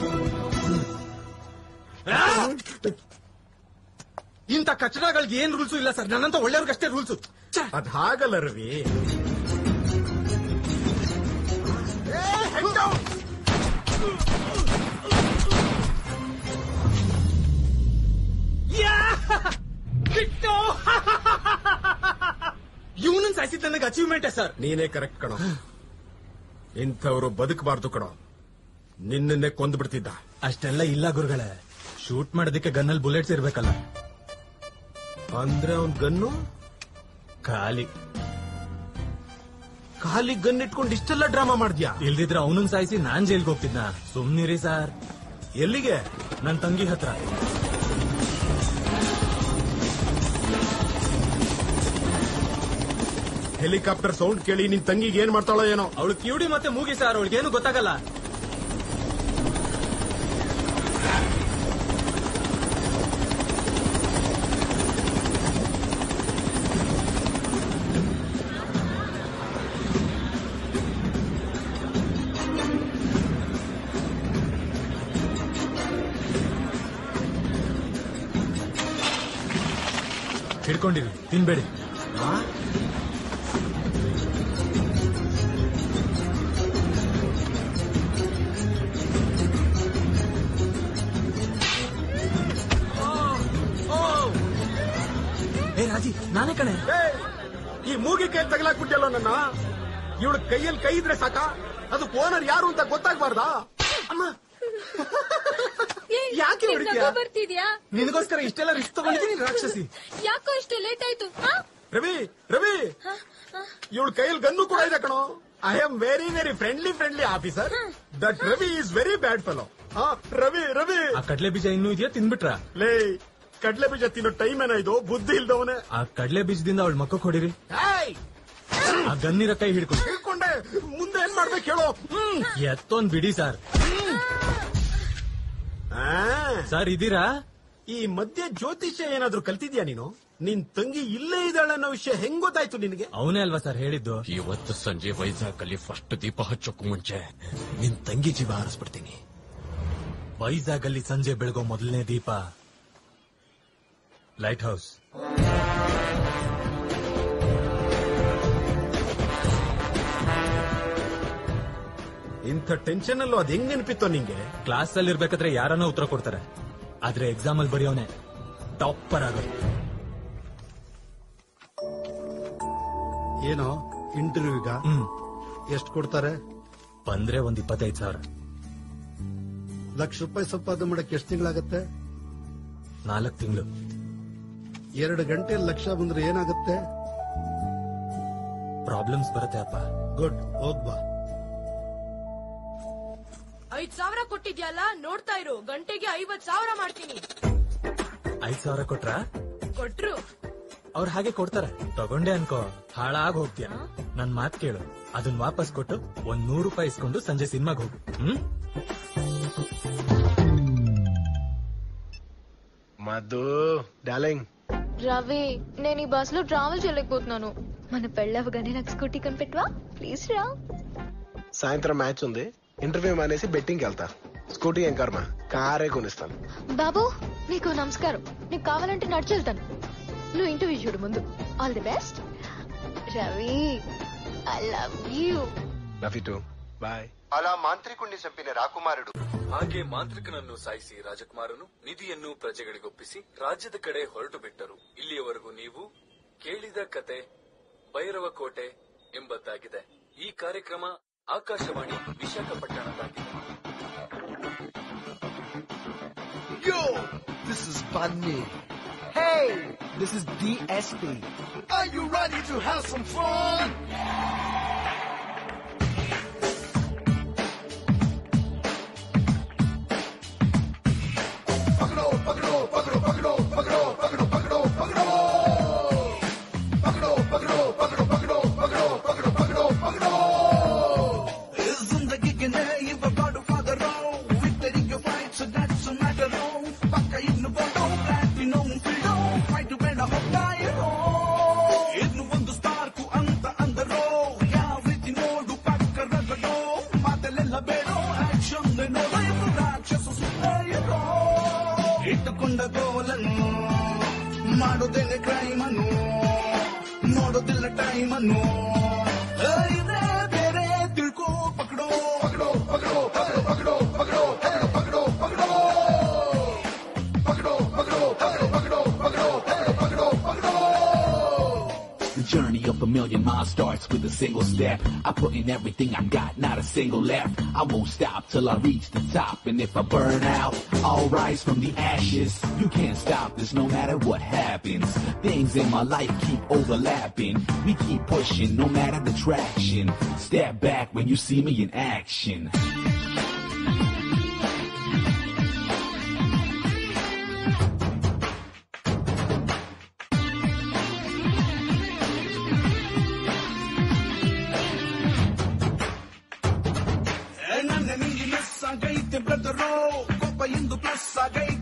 ಇಂಥ ಕಚಡಗಳಿಗೆ ಏನ್ ರೂಲ್ಸು ಇಲ್ಲ ಸರ್ ನನ್ನಂತ ಒಳ್ಳೆಯವ್ರಿಗಷ್ಟೇ ರೂಲ್ಸು ಅದ್ ಹಾಗಲ್ಲ ರವಿ ಬಿಟ್ಟು ಇವನನ್ನ ಸಾಯಿಸಿದ ನನಗೆ ಅಚೀವ್ಮೆಂಟೇ ಸರ್ ನೀನೇ ಕರೆಕ್ಟ್ ಕಣೋ ಇಂಥವ್ರು ಬದುಕಬಾರ್ದು ಕಣೋ ನಿನ್ನನ್ನೇ ಕೊಂದು ಬಿಡ್ತಿದ್ದ ಅಷ್ಟೆಲ್ಲ ಇಲ್ಲ ಗುರುಗಳೇ ಶೂಟ್ ಮಾಡೋದಕ್ಕೆ ಗನ್ನಲ್ಲಿ ಬುಲೆಟ್ಸ್ ಇರ್ಬೇಕಲ್ಲ ಅಂದ್ರೆ ಅವನ್ ಗನ್ನು ಖಾಲಿ ಖಾಲಿ ಗನ್ ಇಟ್ಕೊಂಡು ಇಷ್ಟೆಲ್ಲ ಡ್ರಾಮಾ ಮಾಡ್ದ್ಯಾ ಇಲ್ದಿದ್ರೆ ಅವನನ್ನ ಸಾಯಿಸಿ ನಾನ್ ಜೈಲ್ಗೆ ಹೋಗ್ತಿದ್ನ ಸುಮ್ನಿರಿ ಸರ್ ಎಲ್ಲಿಗೆ ನನ್ ತಂಗಿ ಹತ್ರ ಹೆಲಿಕಾಪ್ಟರ್ ಸೌಂಡ್ ಕೇಳಿ ನಿನ್ ತಂಗಿಗೆ ಏನ್ ಮಾಡ್ತಾಳೋ ಏನೋ ಅವಳು ಕಿವುಡಿ ಮತ್ತೆ ಮೂಗಿ ಸರ್ ಅವಳಿಗೇನು ಗೊತ್ತಾಗಲ್ಲ ಹಿಡ್ಕೊಂಡಿರಿ ತಿನ್ಬೇಡಿ ಏ ರಾಜಿ ನಾನೇ ಕಣೆ ಏಯ್, ಈ ಮೂಗಿ ಕೈ ತಗಲಾಕ್ಬಿಟ್ಟಲ್ಲ ನನ್ನ ಇವಳ ಕೈಯಲ್ಲಿ ಕೈ ಇದ್ರೆ ಸಾಕ ಅದು ಓನರ್ ಯಾರು ಅಂತ ಗೊತ್ತಾಗ್ಬಾರ್ದಾ ಯಾಕೆ ಹೊಡಿತೀಯ? ಬರ್ತಿದ್ಯಾ ನಿನಗೋಸ್ಕರ ಇಷ್ಟೆಲ್ಲ ರಿಸ್ಕ್ ತಗೊಂಡಿದ್ದೀನಿ ರಾಕ್ಷಸಿ ಯಾಕೋ ಇಷ್ಟು ಲೇಟ್ ಆಯ್ತು ಆ? ರವಿ ರವಿ ಇವಳ ಕೈಯಲ್ಲಿ ಗನ್ನು ಕೂಡ ಇದೆ ಕಣೋ I am very very friendly friendly officer that Ravi is very bad fellow Ravi Ravi ಆ ಕಡ್ಲೆ ಬೀಜ ಇನ್ನೂ ಇದೆಯಾ ತಿನ್ಬಿಟ್ರ ಲೇ ಕಡ್ಲೆ ಬೀಜ ತಿನ್ನೋ ಟೈಮ್ ಏನಾಯ್ತು ಬುದ್ಧಿ ಇಲ್ದವನೇ ಆ ಕಡ್ಲೆ ಬೀಜದಿಂದ ಅವಳ ಮಕ್ಕಕ್ಕೆ ಹೊಡಿರಿ ಏಯ್, ಆ ಗನ್ನಿರ ಕೈ ಹಿಡ್ಕೊಂಡು ಹಿಡ್ಕೊಂಡೆ ಮುಂದೆ ಏನ್ ಮಾಡ್ಬೇಕು ಹೇಳು ಹ್ಮ್. ಎತ್ತೊಂದ್ ಬಿಡಿ ಸರ್ ಆ, ಸರ್ ಇದೀರಾ ಈ ಮಧ್ಯೆ ಜ್ಯೋತಿಷ್ಯ ಏನಾದ್ರೂ ಕಲ್ತಿದ್ಯಾ ನೀನು ನಿನ್ ತಂಗಿ ಇಲ್ಲೇ ಇದ್ದಾಳೆ ಅನ್ನೋ ವಿಷಯ ಹೆಂಗ್ ಗೊತ್ತಾಯ್ತು ನಿನಗೆ ಅವನೇ ಅಲ್ವಾ ಸರ್ ಹೇಳಿದ್ದು ಇವತ್ತು ಸಂಜೆ ವೈಜಾಗ್ ಅಲ್ಲಿ ಫಸ್ಟ್ ದೀಪ ಹಚ್ಚೋಕ್ ಮುಂಚೆ ನಿನ್ ತಂಗಿ ಜೀವ ಹಾರಿಸ್ಬಿಡ್ತೀನಿ ವೈಜಾಗ್ ಅಲ್ಲಿ ಸಂಜೆ ಬೆಳಗೋ ಮೊದಲನೇ ದೀಪ ಲೈಟ್ ಹೌಸ್ ಇಂಥ ಟೆನ್ಷನ್ ಅಲ್ಲೂ ಅದ್ ಹೆಂಗ್ ನೆನಪಿತ್ತೋ ನಿಂಗೆ ಕ್ಲಾಸ್ ಅಲ್ಲಿ ಇರ್ಬೇಕಾದ್ರೆ ಯಾರನ್ನ ಉತ್ತರ ಕೊಡ್ತಾರೆ ಆದ್ರೆ ಎಕ್ಸಾಮ್ ಅಲ್ಲಿ ಬರೆಯೋನೆ ಟಾಪರ್ ಆಗೋದು ಏನೋ ಇಂಟರ್ವ್ಯೂಗ ಎಷ್ಟು ಕೊಡ್ತಾರೆ ಬಂದ್ರೆ ಒಂದ್ ಇಪ್ಪತ್ತೈದು ಸಾವಿರ ಲಕ್ಷ ರೂಪಾಯಿ ಸಂಪಾದನೆ ಮಾಡಕ್ಕೆ ಎಷ್ಟು ತಿಂಗಳಾಗತ್ತೆ ನಾಲ್ಕು ತಿಂಗಳು ಎರಡು ಗಂಟೆ ಲಕ್ಷ ಬಂದ್ರೆ ಏನಾಗುತ್ತೆ ಪ್ರಾಬ್ಲಮ್ಸ್ ಬರುತ್ತೆ ಅಪ್ಪ ಗುಡ್ ಹೋಗ್ಬಾ ಐದ್ ಸಾವಿರ ಕೊಟ್ಟಿದ್ಯಲ್ಲ ನೋಡ್ತಾ ಇರು ಗಂಟೆಗೆ ಐವತ್ ಸಾವಿರ ಮಾಡ್ತೀನಿ ಐದ್ ಸಾವಿರ ಕೊಟ್ರ ಕೊಟ್ರು ಅವ್ರು ಹಾಗೆ ಕೊಡ್ತಾರೆ ತಗೊಂಡೆ ಅನ್ಕೋ ಹಾಳಾಗ್ ಹೋಗ್ತೀಯ ನನ್ ಮಾತ್ ಕೇಳು ಅದನ್ನ ವಾಪಸ್ ಕೊಟ್ಟು ಒಂದ್ ನೂರು ರೂಪಾಯಿ ಇಸ್ಕೊಂಡು ಸಂಜೆ ಸಿನಿಮಾಗ್ ಹೋಗು ಹ್ಮ್ మధు డార్లింగ్ రవి నేను ఈ బస్ లో ట్రావెల్ చేయలేకపోతున్నాను మన పెళ్ళవగానే నాకు స్కూటీ కనిపెట్టవా ప్లీజ్ రా సాయంత్రం మ్యాచ్ ఉంది ఇంటర్వ్యూ మానేసి బెట్టింగ్కి వెళ్తా స్కూటీ ఏం కర్మ కారే కొనిస్తాను బాబు నీకు నమస్కారం నీకు కావాలంటే నడిచెళ్తాను నువ్వు ఇంటర్వ్యూ చూడు ముందు all the best Ravi I love you love you too bye అలా మాంత్రికుణ్ణి చంపిన రాకుమారుడు ಹಾಗೆ ಮಾಂತ್ರಿಕನನ್ನು ಸಾಯಿಸಿ ರಾಜಕುಮಾರನು ನಿಧಿಯನ್ನು ಪ್ರಜೆಗಳಿಗೊಪ್ಪಿಸಿ ರಾಜ್ಯದ ಕಡೆ ಹೊರಟು ಬಿಟ್ಟರು ಇಲ್ಲಿಯವರೆಗೂ ನೀವು ಕೇಳಿದ ಕತೆ ಭೈರವ ಕೋಟೆ ಎಂಬದ್ದಾಗಿದೆ ಈ ಕಾರ್ಯಕ್ರಮ Akashvani ವಿಶಾಖಪಟ್ಟಣದಾಗಿದೆ Yo, this is Bunny. Hey, this is DSP. Are you ready to have some fun? पकड़ो पकड़ो पकड़ो पकड़ो पकड़ो पकड़ो पकड़ो पकड़ो पकड़ो पकड़ो पकड़ो पकड़ो पकड़ो पकड़ो पकड़ो पकड़ो जिंदगी के नए बड़ो फादरो विक्टरी के fight so that's a matter of ಪಕ್ಕ ಇನ್ನು ಬಂದು ಪ್ಲಾಟಿನಮ್ ಫಿಡೋ ಫೈಟ್ ಬೇಡ ಹೋಗ್ತಾಯಿರೋ ಇನ್ನು ಒಂದು ಸ್ಪಾರ್ಕು ಅಂತ ಅಂದರೋ ಯಾವ ರೀತಿ ನೋಡು ಪಕ್ಕ ರಗಡೋ ಮಾತಲ್ಲೆಲ್ಲ ಬೇಡೋ ಆಕ್ಷನ್ ನೋಡು ಇನ್ನು ರಾಕ್ಷಸ ಸುತ್ತಾಯಿರೋ ಇಟ್ಟುಕೊಂಡ ಗೋಲನ್ನು ಮಾಡೋದೇನೆ ಕ್ರೈಮನ್ನು ನೋಡೋದಿಲ್ಲ ಟೈಮನ್ನು ಇದೇ ಬೇರೆ ತಿಳ್ಕೋ ಪಕಡೋ ಪಕಡೋ ಪಕಡೋ ಪಕಡೋ ಪಕಡೋ ಪಕಡೋ ಪಕಡೋ ಪಕಡೋ ಪಕಡೋ The journey of a million miles starts with a single step. I put in everything I got, not a single left. I won't stop till I reach the top. And if I burn out, I'll rise from the ashes. You can't stop this no matter what happens. Things in my life keep overlapping. We keep pushing no matter the traction. Step back when you see me in action. ನನ್ನ ನಿಂಗಿ ಮಿಸ್ ಆಗೈತೆ ಬ್ರದರೋ ಕೋಪ ಎಂದು ಪ್ಲಸ್ ಆಗೈತೆ